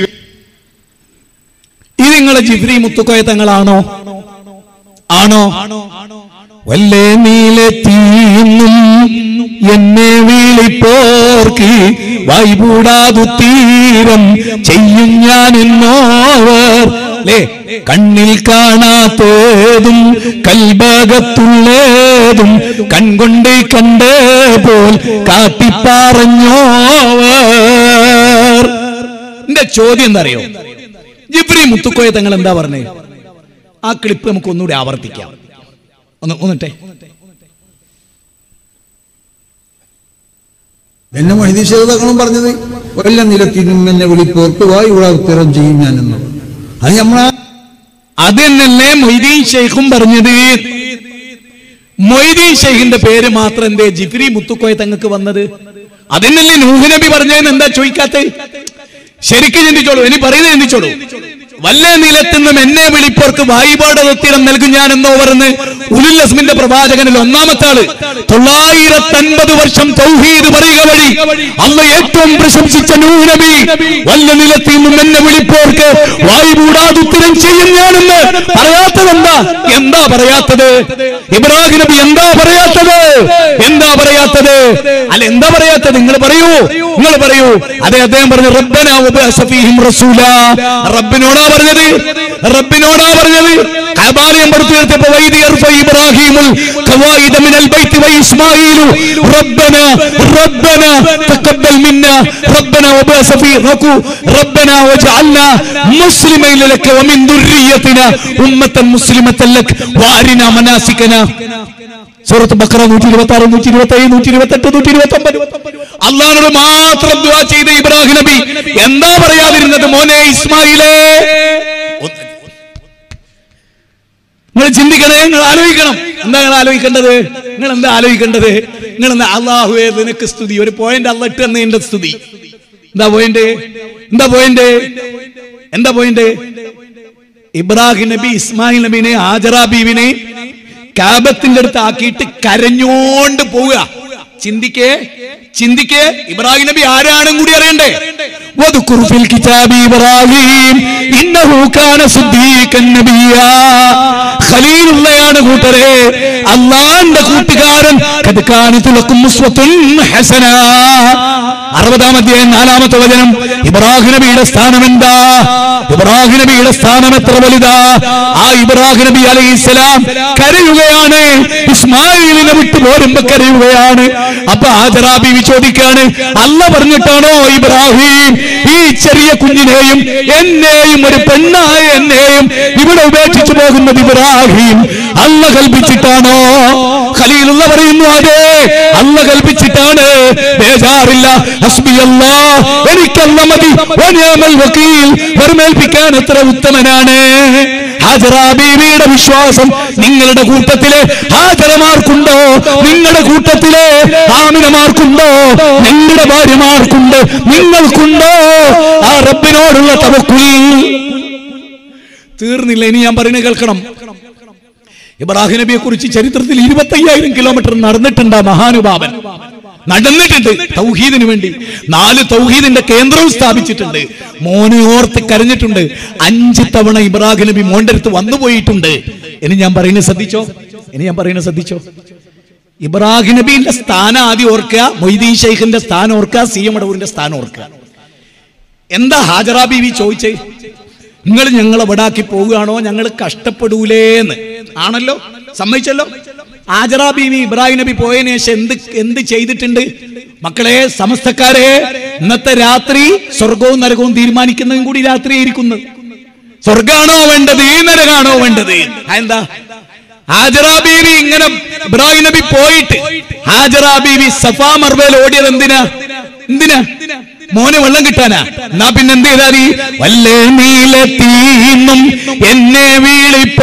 ഇത് നിങ്ങളെ ജിബ്രി മുത്തുക്കോയ തങ്ങളാണോ ആണോ വല്ലേ നീലെത്തിയുന്നും എന്നെ വിളിപ്പോർക്ക് വൈകൂടാതു തീരം ചെയ്യും ഞാൻ എന്നോവർ ലേ കണ്ണിൽ കാണാത്തതും കൽഭാഗത്തുള്ളതും കൺകൊണ്ട് കണ്ട് പോൽ കാട്ടിപ്പറഞ്ഞോവർ എന്റെ ചോദ്യം എന്താ അറിയോ ജിബ്രി മുത്തുക്കോയ തങ്ങൾ എന്താ പറഞ്ഞേ ആ ക്ലിപ്പ് നമുക്ക് ഒന്നുകൂടി ആവർത്തിക്കാം ഒന്ന് ഒന്നിട്ടെ എന്നെ മഹിതീശ്വരതകളും പറഞ്ഞത് വല്ല നിലത്തിനും എന്നെ വിളിപ്പോർക്ക് വാ ഇവിടെ ഉത്തരം ചെയ്യും ഞാൻ എന്നുള്ളത് അത് നമ്മളാ അത് തന്നെയല്ലേ മൊയ്തീൻ ഷെയ്ഖും പറഞ്ഞത് മൊയ്തീൻ ഷെയ്ഖിന്റെ പേര് മാത്രം എന്തേ ജിഫ്രി മുത്തുക്കോയ തങ്ങൾക്ക് വന്നത് അതിനല്ലേ നൂഹ് നബി പറഞ്ഞതെന്ന് എന്താ ചോദിക്കാത്ത ശരിക്കും ചിന്തിച്ചോളൂ ഇനി പറയുന്നത് ചിന്തിച്ചോളൂ വല്ല നിലത്തുനിന്നും എന്നെ വിളിപ്പോർക്ക് വായ്പാടൊത്തിരം നൽകും ഞാൻ എന്നോ പറഞ്ഞ് ഉലുല്ലസ്മിന്റെ പ്രവാചകനിൽ ഒന്നാമത്തെ ആള് തൊള്ളായിരത്തി അൻപത് വർഷം തൗഹീദ് പറയുക വഴി അല്ല ഏറ്റവും പ്രശംസിച്ച നൂഹ് നബി വല്ല നിലത്തിൽ നിന്നും എന്നെ വിളിപ്പോർക്ക് വായ്പൂടാതെ ഉത്തരം ചെയ്യും ഞാനെന്ന് പറയാത്തത് എന്താ എന്താ പറയാത്തത് ഇബ്രാഹിം നബി എന്താ പറയാത്തത് എന്താ പറയാത്തത് അല്ല എന്താ പറയാത്തത് നിങ്ങൾ പറയൂ നിങ്ങൾ പറയൂ അതെ അദ്ദേഹം പറഞ്ഞു റബ്ബന വബഅസ ഫീഹിം റസൂല റബ്ബിനോടാ പറഞ്ഞത് റബ്ബിനോടാ പറഞ്ഞത് കബാലയം പടുത്തുയർത്തിയപ്പോ വൈദി യർഫ ഇബ്രാഹിമുൽ ഖവായിദ മിനൽ ബൈത്തി വ ഇസ്മാഈലു റബ്ബന റബ്ബന തഖബ്ബൽ മിന്ന റബ്ബന വബഅസ ഫീ റകു റബ്ബന വജഅൽനാ മുസ്ലിമൈൻ ലക വമിൻ ദുർരിയതിന ഉമ്മത്തൻ മുസ്ലിമത്തൻ ലക് വഅരിനാ മനാസികന സൂറത്ത് ബക്കറ നൂറ്റി ഇരുപത്തി ആറ് നൂറ്റി ഇരുപത്തി ഏഴ് നൂറ്റി ഇരുപത്തി എട്ട് നൂറ്റി ഇരുപത്തി ഒമ്പത് അള്ളഹാനോട് മാത്രം ദുആ ചെയ്ത ഇബ്രാഹിം നബി എന്താ പറയാതിരുന്നത് മോനെ ഇസ്മായിലേ നിങ്ങൾ ചിന്തിക്കണേ നിങ്ങൾ ആലോചിക്കണം എന്താ നിങ്ങൾ ആലോചിക്കേണ്ടത് നിങ്ങൾ എന്താ ആലോചിക്കേണ്ടത് നിങ്ങൾ എന്താ അള്ളാഹുവേ നിനക്ക് സ്തുതി ഒരു പോയിന്റ് അല്ല ഇട്ട് എന്നതിന്റെ സ്തുതി എന്താ പോയിന്റ് എന്താ പോയിന്റ് എന്താ പോയിന്റ് ഇബ്രാഹിം നബി ഇസ്മായിൽ നബീനെ ആജറ ബീവിനെ കാബത്തിന്റെ അടുത്ത് ആക്കിയിട്ട് കരഞ്ഞോണ്ട് പോവുക ചിന്തിക്കേ ചിന്തിക്കേ ഇബ്രാഹിം നബി ആരാണെന്നും കൂടി അറിയണ്ടേ واذكر في الكتاب إبراهيم إنه كان صديقا نبيا ഖലീലുള്ളയാണ് കൂട്ടരെ അള്ളാന്റെ കൂട്ടുകാരൻ കതുക്കാനത്തുലക്കും ഹസന അറുപതാം അധ്യായം നാലാമത്തെ വചനം ഇബ്രാഹിം നബിയുടെ സ്ഥാനം എന്താ ഇബ്രാഹിം നബിയുടെ സ്ഥാനം എത്ര വലുതാ ആ ഇബ്രാഹിം നബി അലൈഹി ഇസ്ലാം കരയുകയാണ് ഇസ്മായിലിനെ വിട്ടു പോരുമ്പോ കരയുകയാണ് അപ്പൊ ആജറാ ബീവി ചോദിക്കാണ് അല്ല പറഞ്ഞിട്ടാണോ ഇബ്രാഹിം ഈ ചെറിയ കുഞ്ഞിനെയും എന്നെയും ഒരു പെണ്ണായ എന്നെയും ഇവിടെ ഉപേക്ഷിച്ചു പോകുന്നത് ഇബ്രാഹിം അല്ല കൽപ്പിച്ചിട്ടാണോ ഖലീലുള്ള പറയുന്നു അതെ അല്ല കൽപ്പിച്ചിട്ടാണ് ബേജാറില്ല ഹസ്ബി അല്ലാ എനിക്കല്ല മതി വനിയമൽ വക്കീൽ വരമേൽപ്പിക്കാൻ എത്ര ഉത്തമനാണ് ഹാജറ ബീവിയുടെ വിശ്വാസം നിങ്ങളുടെ കൂട്ടത്തിലെ ഹാജറമാർക്കുണ്ടോ നിങ്ങളുടെ കൂട്ടത്തിലെ ആമിനമാർക്കുണ്ടോ നിങ്ങളുടെ ഭാര്യമാർക്കുണ്ട് നിങ്ങൾക്കുണ്ടോ ആ റബ്ബിനോടുള്ള തവക്കുൽ തീർന്നില്ല ഇനി ഞാൻ പറയുന്നത് കേൾക്കണം ഇബ്രാഹിം നബിയെ കുറിച്ച് ചരിത്രത്തിൽ ഇരുപത്തയ്യായിരം കിലോമീറ്റർ നടന്നിട്ടുണ്ട് ആ മഹാനുഭാവൻ നടന്നിട്ടുണ്ട് തൗഹീദിന് വേണ്ടി നാല് തൗഹീദിന്റെ കേന്ദ്രവും സ്ഥാപിച്ചിട്ടുണ്ട് മോനെ ഓർത്ത് കരഞ്ഞിട്ടുണ്ട് അഞ്ച് തവണ ഇബ്രാഹിം നബി മോന്റെ അടുത്ത് വന്നു പോയിട്ടുണ്ട് ഇനി ഞാൻ പറയുന്നത് ശ്രദ്ധിച്ചോ ഇനി ഞാൻ പറയുന്നത് ശ്രദ്ധിച്ചോ ഇബ്രാഹിം നബീന്റെ സ്ഥാനം ആദ്യം ഓർക്കുക മൊയ്തീൻ ഷെയ്ഖിന്റെ സ്ഥാനം ഓർക്കുക സി എം അടവൂരിന്റെ സ്ഥാനം ഓർക്കുക എന്താ ഹാജറ ബീവി ചോദിച്ചേ നിങ്ങൾ ഞങ്ങളെ വിടാക്കി പോവുകയാണോ ഞങ്ങൾ കഷ്ടപ്പെടൂലേന്ന് ആണല്ലോ സമ്മതിച്ചല്ലോ ആജറ ബീവി ഇബ്രാഹിം നബി പോയതിനു ശേഷം എന്ത് എന്ത് ചെയ്തിട്ടുണ്ട് മക്കളെ സമസ്തക്കാരെ ഇന്നത്തെ രാത്രി സ്വർഗവും നരകവും തീരുമാനിക്കുന്നതും കൂടി രാത്രി ആയിരിക്കുന്നത് സ്വർഗാണോ വേണ്ടത് ഈ നരകാണോ വേണ്ടത് ആ എന്താ ഹാജറ ബീവി ഇങ്ങനെ ഇബ്രാഹിം നബി പോയിട്ട് ഹാജറ ബീവി സഫാ മർവേൽ ഓടിയത് എന്തിനാ എന്തിനാ മോനെ വെള്ളം കിട്ടാനാ എന്നാ പിന്നെ എന്ത് ചെയ്താ നീ വല്ലേ നീലത്തീന്നും എന്നെ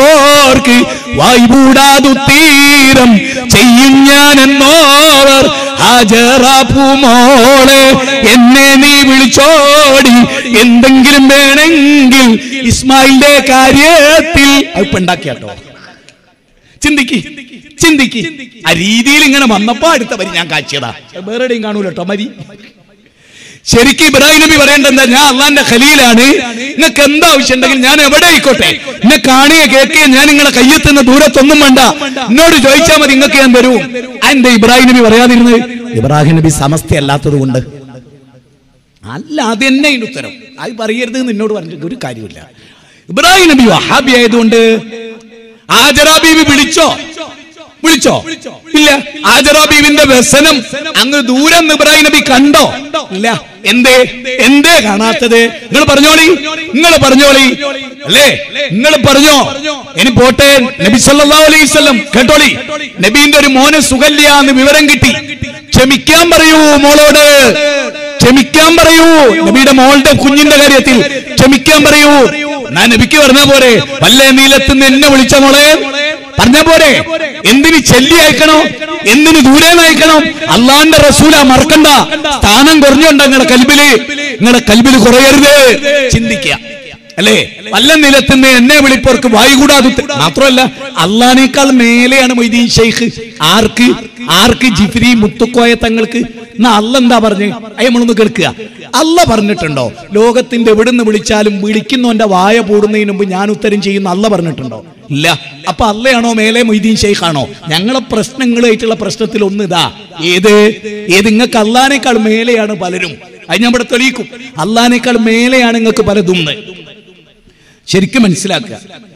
വീളിപ്പോർക്ക് വായ്പൂടാതു തീരം ചെയ്യും ഞാൻ എന്നോവർ ഹാജറ പൂമോളെ എന്നെ നീ വിളിച്ചോടി എന്തെങ്കിലും വേണമെങ്കിൽ ഇസ്മായിലിന്റെ കാര്യത്തിൽ അത് ഇപ്പൊ ഉണ്ടാക്കിയാട്ടോ ചിന്തിക്ക് ചിന്തിക്ക് ആ രീതിയിൽ ഇങ്ങനെ വന്നപ്പോ അടുത്ത വരി ഞാൻ കാച്ചിയതാ വേറെ എവിടെയും കാണൂല കേട്ടോ മരി ശരിക്കും ഇബ്രാഹിം നബി പറയേണ്ടത് എന്താ ഞാൻ അള്ളാന്റെ ഖലീലാണ് നിങ്ങൾക്ക് എന്താ ആവശ്യം ഉണ്ടെങ്കിൽ ഞാൻ എവിടെ ആയിക്കോട്ടെ എന്നെ കാണുക കേൾക്കുക ഞാൻ നിങ്ങളെ കയ്യെത്തുന്ന ദൂരത്തൊന്നും വേണ്ട എന്നോട് ചോദിച്ചാൽ മതി നിങ്ങൾക്ക് ഞാൻ തരൂ എന്താ ഇബ്രാഹിം നബി പറയാതിരുന്നത് ഇബ്രാഹിം നബി സമസ്തയല്ലാത്തത് കൊണ്ട് അല്ല അത് തന്നെ അതിന്റെ ഉത്തരം അത് പറയരുത് എന്ന് എന്നോട് പറഞ്ഞിട്ട് ഒരു കാര്യമില്ല ഇബ്രാഹിം നബി വഹാബി ആയതുകൊണ്ട് ആജറാ ബീവി വിളിച്ചോ വിളിച്ചോ ഇല്ല ആജറാ ബീവിന്റെ വ്യസനം അങ്ങ് ദൂരം ഇബ്രാഹിം നബി കണ്ടോ ഇല്ല എന്തേ എന്തേ കാണാത്തത് നിങ്ങൾ പറഞ്ഞോളി നിങ്ങൾ പറഞ്ഞോളി അല്ലേ നിങ്ങൾ പറഞ്ഞോ ഇനി പോട്ടെ നബി സല്ലല്ലാഹു അലൈഹി വസല്ലം കേട്ടോളി നബീന്റെ ഒരു മോനെ സുഖല്യ എന്ന് വിവരം കിട്ടി ക്ഷമിക്കാൻ പറയൂ മോളോട് ക്ഷമിക്കാൻ പറയൂ നബിയുടെ മോളുടെ കുഞ്ഞിന്റെ കാര്യത്തിൽ ക്ഷമിക്കാൻ പറയൂ ഞാൻ നബിക്ക് പറഞ്ഞ പോരെ വല്ല നീലത്തുനിന്ന് എന്നെ വിളിച്ച മോളെ പറഞ്ഞ പോരെ എന്തിന് ചെല്ലി അയക്കണോ എന്തിന് ദൂരേന്ന് അയക്കണോ അള്ളാന്റെ റസൂല മറക്കണ്ട സ്ഥാനം കുറഞ്ഞുണ്ട് നിങ്ങളുടെ കൽബില് നിങ്ങളുടെ കൽബില് കുറയരുത് ചിന്തിക്കുക അല്ലേ വല്ല നിലത്തുനിന്ന് എന്നെ വിളിപ്പവർക്ക് വായു കൂടാതെ മാത്രമല്ല അള്ളാനേക്കാൾ മേലെയാണ് മൊയ്തീൻ ഷെയ്ഖ് ആർക്ക് ആർക്ക് ജിഫ്രി മുത്തുക്കോയ തങ്ങൾക്ക് എന്നാ അല്ല എന്താ പറഞ്ഞ് അയ്യ നമ്മളൊന്ന് കേൾക്കുക അല്ല പറഞ്ഞിട്ടുണ്ടോ ലോകത്തിന്റെ എവിടുന്ന് വിളിച്ചാലും വിളിക്കുന്നവന്റെ വായ പൂടുന്നതിന് മുമ്പ് ഞാൻ ഉത്തരം ചെയ്യുന്ന അല്ല പറഞ്ഞിട്ടുണ്ടോ ഇല്ല അപ്പൊ അല്ലയാണോ മേലെ മൊയ്തീൻ ഷെയ്ഖാണോ ഞങ്ങളെ പ്രശ്നങ്ങളായിട്ടുള്ള പ്രശ്നത്തിൽ ഒന്ന് ഇതാ ഏത് ഏത് നിങ്ങൾക്ക് അള്ളാനേക്കാൾ മേലെയാണ് പലരും അത് ഞാൻ ഇവിടെ തെളിയിക്കും അള്ളാനേക്കാൾ മേലെയാണ് നിങ്ങൾക്ക് പലതും എന്ന്. ശരിക്കും മനസ്സിലാക്കുക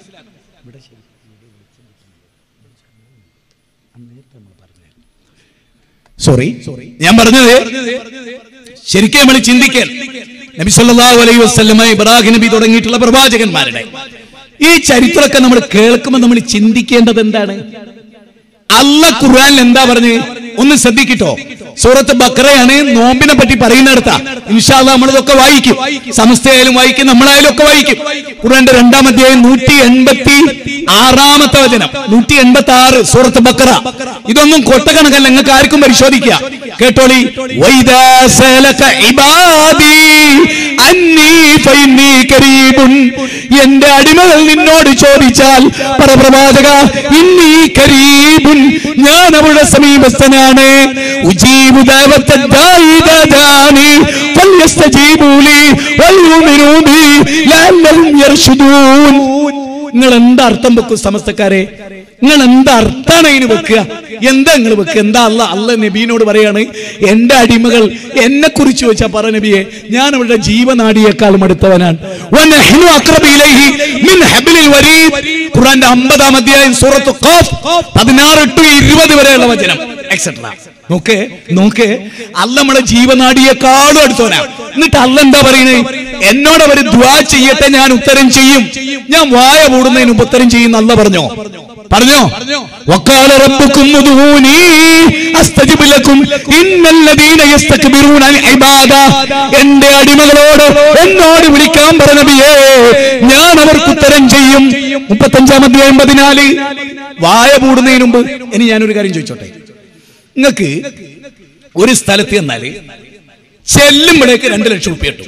സോറി ഞാൻ പറഞ്ഞത് ശരിക്കും നമ്മൾ ചിന്തിക്കാൻ നബി സല്ലല്ലാഹു അലൈഹി വസല്ലമ ഇബ്രാഹിം നബി തുടങ്ങിയിട്ടുള്ള പ്രവാചകന്മാരുടെ ഈ ചരിത്രമൊക്കെ നമ്മൾ കേൾക്കുമ്പോൾ നമ്മൾ ചിന്തിക്കേണ്ടത് എന്താണ് അല്ല ഖുർആനിൽ എന്താ പറഞ്ഞ് ഒന്ന് ശ്രദ്ധിക്കട്ടോ സൂറത്ത് ബക്രയാണ് നോമ്പിനെ പറ്റി പറയുന്നിടത്ത ഇൻഷാല്ല നമ്മളിതൊക്കെ വായിക്കും സമസ്തയായാലും വായിക്കും നമ്മളായാലും ഒക്കെ വായിക്കും ഖുർആന്റെ രണ്ടാം അധ്യായം നൂറ്റി എൺപത്തി ആറാമത്തെ വചനം നൂറ്റി എൺപത്തി ആറ് സൂറത്ത് ബക്ര ഇതൊന്നും കൊട്ടക്കണക്കല്ല നിങ്ങൾക്ക് ആർക്കും പരിശോധിക്കുക കേട്ടോളി വൈദാ സലക ഇബാദി അന്നീ ഫൈന്നീ കരീബുൻ എന്റെ അടിമകൾ നിന്നോട് ചോദിച്ചാൽ പരപ്രവാചക ഇന്നീ കരീബുൻ ഞാൻ അവരുടെ സമീപസ്ഥനാണ് ഉജീബു ദഅവത്ത ദാഇ ഇദാ ദാനി ഫല്യസ്തജീബൂ ലി വൽയുമിനൂ ബി ലഅല്ലഹും യർഷുദൂൻ നിങ്ങൾ എന്താ അർത്ഥം വെക്കും സമസ്തക്കാരെ നിങ്ങൾ എന്താ അർത്ഥാണ് അതിന് വെക്കുക എന്താ നിങ്ങൾ വെക്കുക എന്താ അല്ല അല്ല നബീനോട് പറയാണ് എന്റെ അടിമകൾ എന്നെ കുറിച്ച് ചോദിച്ചാ പറ നബിയെ ഞാൻ അവരുടെ ജീവനാടിയേക്കാളും അടുത്തവനാണ് വനഹ്നു അഖ്റബു ഇലൈഹി മിൻ ഹബ്ലിൽ വരീദ് ഖുർആന്റെ 50 അധ്യായം സൂറത്ത് ഖാഫ് 16 ടു 20 വരെയുള്ള വചനം എക്സെട്ര നോക്കേ നോക്കേ അല്ല നമ്മുടെ ജീവനാടിയേക്കാളും അടുത്തവനാ എന്നിട്ട് അല്ല എന്താ പറയുന്നത് എന്നോട് അവർ ദ്വാ ചെയ്യട്ടെ ഞാൻ ഉത്തരം ചെയ്യും ഞാൻ വായ മൂടുന്നതിന് മുമ്പ് ഉത്തരം ചെയ്യുന്ന അല്ല പറഞ്ഞോ പറഞ്ഞോ വക്കാല റബ്ബുക്കും ഉദ്ഊനി അസ്തജിബ് ലക്കും ഇന്നല്ലദീന യസ്തക്ബിറൂന അൻ ഇബാദ എന്റെ അടിമകളോട് എന്നോട് വിളിക്കാൻ പറഞ്ഞ നബിയേ ഞാൻ അവർക്ക് ഉത്തരം ചെയ്യും മുപ്പത്തഞ്ചാം അധ്യായം പതിനാല് വായ മൂടുന്നതിന് മുമ്പ് ഇനി ഞാനൊരു കാര്യം ചോദിച്ചോട്ടെ നിങ്ങൾക്ക് ഒരു സ്ഥലത്ത് ചെന്നാല് ചെല്ലുമ്പോഴേക്ക് രണ്ട് ലക്ഷം റുപ്യ കിട്ടും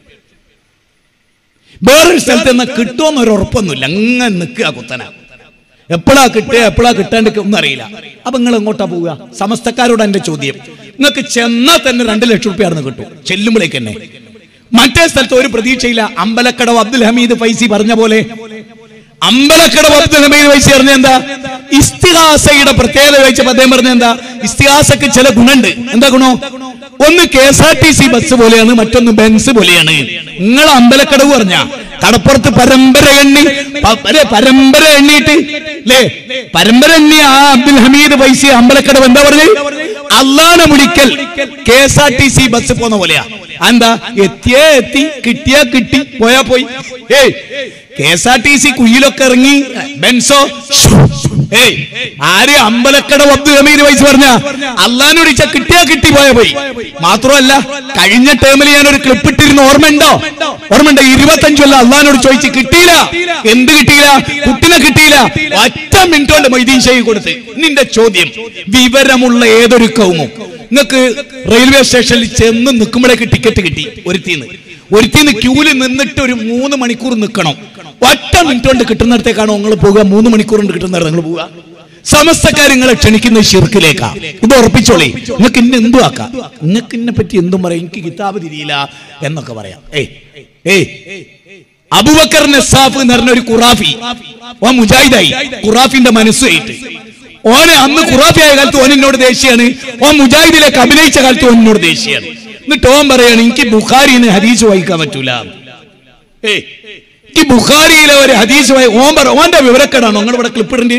വേറൊരു സ്ഥലത്ത് എന്നാൽ കിട്ടുമെന്ന് ഒരു ഉറപ്പൊന്നുമില്ല അങ്ങനെ നിൽക്കുക കുത്തന എപ്പോഴാ കിട്ടുക എപ്പോഴാ കിട്ടാണ്ട് ഒന്നും അറിയില്ല അപ്പൊ നിങ്ങൾ എങ്ങോട്ടാ പോവുക സമസ്തക്കാരോട് എന്റെ ചോദ്യം നിങ്ങൾക്ക് ചെന്നാൽ തന്നെ രണ്ട് ലക്ഷം റുപ്യ ആണെന്ന് കിട്ടും ചെല്ലുമ്പോഴേക്ക് തന്നെ മറ്റേ സ്ഥലത്ത് ഒരു പ്രതീക്ഷയില്ല അമ്പലക്കടവ് അബ്ദുൽ ഹമീദ് ഫൈസി പറഞ്ഞ പോലെ അമ്പലക്കടവ് അബ്ദുൽ ഹമീദ് ഫൈസി പറഞ്ഞ എന്താ ഇസ്തിഹാസയുടെ പ്രത്യേകത വെച്ചപ്പോ അദ്ദേഹം പറഞ്ഞ എന്താ ഇസ്തിഹാസക്ക് ചില ഗുണുണ്ട് എന്താ ഗുണോ ഒന്ന് K S R T C bus പോലെയാണ് മറ്റൊന്ന് ബെൻസ് പോലെയാണ് നിങ്ങൾ അമ്പലക്കടവ് പറഞ്ഞ കടപ്പുറത്ത് പരമ്പര എണ്ണി പ- അല്ലേ, പരമ്പര എണ്ണിയിട്ട് അല്ലേ പരമ്പര എണ്ണി ആ അബ്ദുൽ ഹമീദ് ഫൈസി അമ്പലക്കടവ് എന്താ പറഞ്ഞത് അള്ളാനെ മുടിക്കൽ K S R T C bus പോന്ന പോലെയാ എന്താ എത്തിയേ എത്തി കിട്ടിയാ കിട്ടി പോയാ പോയി ഏയ് K S R T C കുയിലൊക്കെ ഇറങ്ങി ബെൻസോ ഏയ് ആര് അമ്പലക്കട അബ്ദുൽ ഹമീദ് വയസ്സ് പറഞ്ഞ അള്ളാനോട് ഇച്ച കിട്ടിയാ കിട്ടി പോയാ പോയി മാത്രമല്ല കഴിഞ്ഞ ടേമിൽ ഞാൻ ഒരു ക്ലിപ്പ് ഇട്ടിരുന്ന ഓർമ്മയുണ്ടോ ഓർമ്മയുണ്ടോ ഇരുപത്തഞ്ചല്ല അള്ളാനോട് ചോദിച്ച് കിട്ടിയില്ല എന്ത് കിട്ടിയില്ല കുട്ടിനെ കിട്ടിയില്ല ഒറ്റ മിനിറ്റ് കൊണ്ട് മൊയ്തീൻ ഷെയ്ഖ് കൊടുത്ത് നിന്റെ ചോദ്യം വിവരമുള്ള ഏതൊരു കൗമും നിങ്ങൾക്ക് റെയിൽവേ സ്റ്റേഷനിൽ ചെന്ന് നിൽക്കുമ്പോഴേക്ക് ടിക്കറ്റ് കിട്ടി ഒരുത്തിന്ന് ഒരുത്തിന്ന് ക്യൂല് നിന്നിട്ട് ഒരു മൂന്ന് മണിക്കൂർ നിൽക്കണം ഒറ്റ മിനിറ്റ് കൊണ്ട് കിട്ടുന്നിടത്തേക്കാണോ നിങ്ങൾ പോകുക മൂന്ന് മണിക്കൂർ കൊണ്ട് കിട്ടുന്നിടത്ത് നിങ്ങൾ പോവുക സമസ്തക്കാർ നിങ്ങളെ ക്ഷണിക്കുന്ന ഷിർക്കിലേക്കാ ഇത് ഉറപ്പിച്ചോളേ നിങ്ങൾക്ക് ഇന്നെ എന്തും ആക്കാം നിങ്ങൾക്ക് ഇന്നെ പറ്റി എന്തും പറയാം എനിക്ക് കിതാബ് തിരിയില്ല എന്നൊക്കെ പറയാം ഏയ് ഏയ് അബുബക്കർ നസാഫ് എന്ന് പറഞ്ഞ ഒരു ഖുറാഫി ഓ മുജാഹിദായി ഖുറാഫിന്റെ മനസ്സുമായിട്ട് ഓനെ അന്ന് ഖുറാഫി ആയ കാലത്ത് ഓൻ എന്നോട് ദേഷ്യാണ് ഓൻ മുജാഹിദിലേക്ക് അഭിനയിച്ച കാലത്ത് ഓൻ എന്നോട് ദേഷ്യാണ് എന്നിട്ട് ഓൻ പറയാണ് എനിക്ക് ബുഖാരിന്ന് ഹദീസ് വായിക്കാൻ പറ്റൂല ഏയ് എനിക്ക് ബുഖാരിയിലെ ഒരു ഹദീസ് വായി ഓൻ പറ ഓന്റെ വിവരക്കേടാണോ നിങ്ങൾ ഇവിടെ ക്ലിപ്പ് ഇടണ്ട്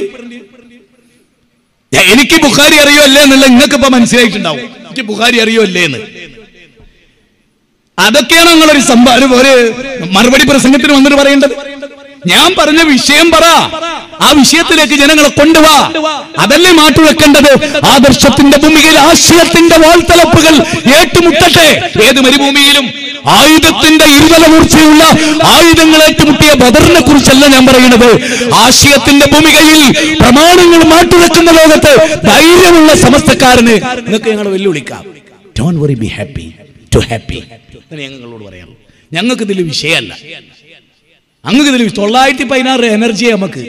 എനിക്ക് ബുഖാരി അറിയോ അല്ലേ എന്നുള്ള നിങ്ങൾക്ക് ഇപ്പൊ മനസ്സിലായിട്ടുണ്ടാവും എനിക്ക് ബുഖാരി അറിയോ അല്ലേ എന്ന് അതൊക്കെയാണ് നിങ്ങളൊരു സംഭവം ഒരു- ഒരു മറുപടി പ്രസംഗത്തിന് വന്നിട്ട് പറയേണ്ടത് ഞാൻ പറഞ്ഞ വിഷയം പറ ആ വിഷയത്തിലേക്ക് ജനങ്ങളെ കൊണ്ടുവാ അതല്ലേ മാറ്റുവെക്കേണ്ടത് ആദർശത്തിന്റെ ഭൂമിയിൽ ആശയത്തിന്റെ വാൾത്തലപ്പുകൾ ഏറ്റുമുട്ടട്ടെ ഏത് മരുഭൂമിയിലും ആയുധത്തിന്റെ ഇരുതല മൂർച്ചയുള്ള ആയുധങ്ങൾ ഏറ്റുമുട്ടിയ ബദറിനെ കുറിച്ചല്ല ഞാൻ പറയുന്നത് ആശയത്തിന്റെ ഭൂമികയിൽ പ്രമാണങ്ങൾ മാറ്റുവെക്കുന്ന ലോകത്ത് ധൈര്യമുള്ള സമസ്തക്കാരന് നിങ്ങൾക്ക് ഞങ്ങൾ വെല്ലുവിളിക്കാം don't worry be happy to happy ഞങ്ങളോട് പറയാനുള്ളൂ ഞങ്ങൾക്ക് ഇതിൽ വിഷയമല്ല അങ്ങക്ക് ഇതിൽ തൊള്ളായിരത്തി പതിനാറ് എനർജി നമുക്ക്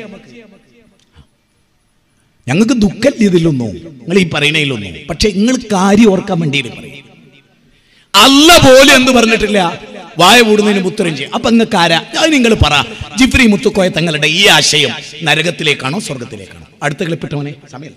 ഞങ്ങൾക്ക് ദുഃഖമില്ല ഇതിലൊന്നും നിങ്ങൾ ഈ പറയണതിലൊന്നും പക്ഷെ നിങ്ങൾ കാര്യം ഓർക്കാൻ വേണ്ടിയിട്ട് പറയും അല്ല പോലും എന്ന് പറഞ്ഞിട്ടില്ല വായ കൂടുന്നതിന് ഉത്തരം ചെയ്യും അപ്പൊ നിങ്ങൾക്ക് ആരാ അത് നിങ്ങൾ പറ ജിഫ്രി മുത്തുക്കോയ തങ്ങളുടെ ഈ ആശയം നരകത്തിലേക്കാണോ സ്വർഗത്തിലേക്കാണോ അടുത്ത ക്ലിപ്പിട്ടവനെ സമയമല്ല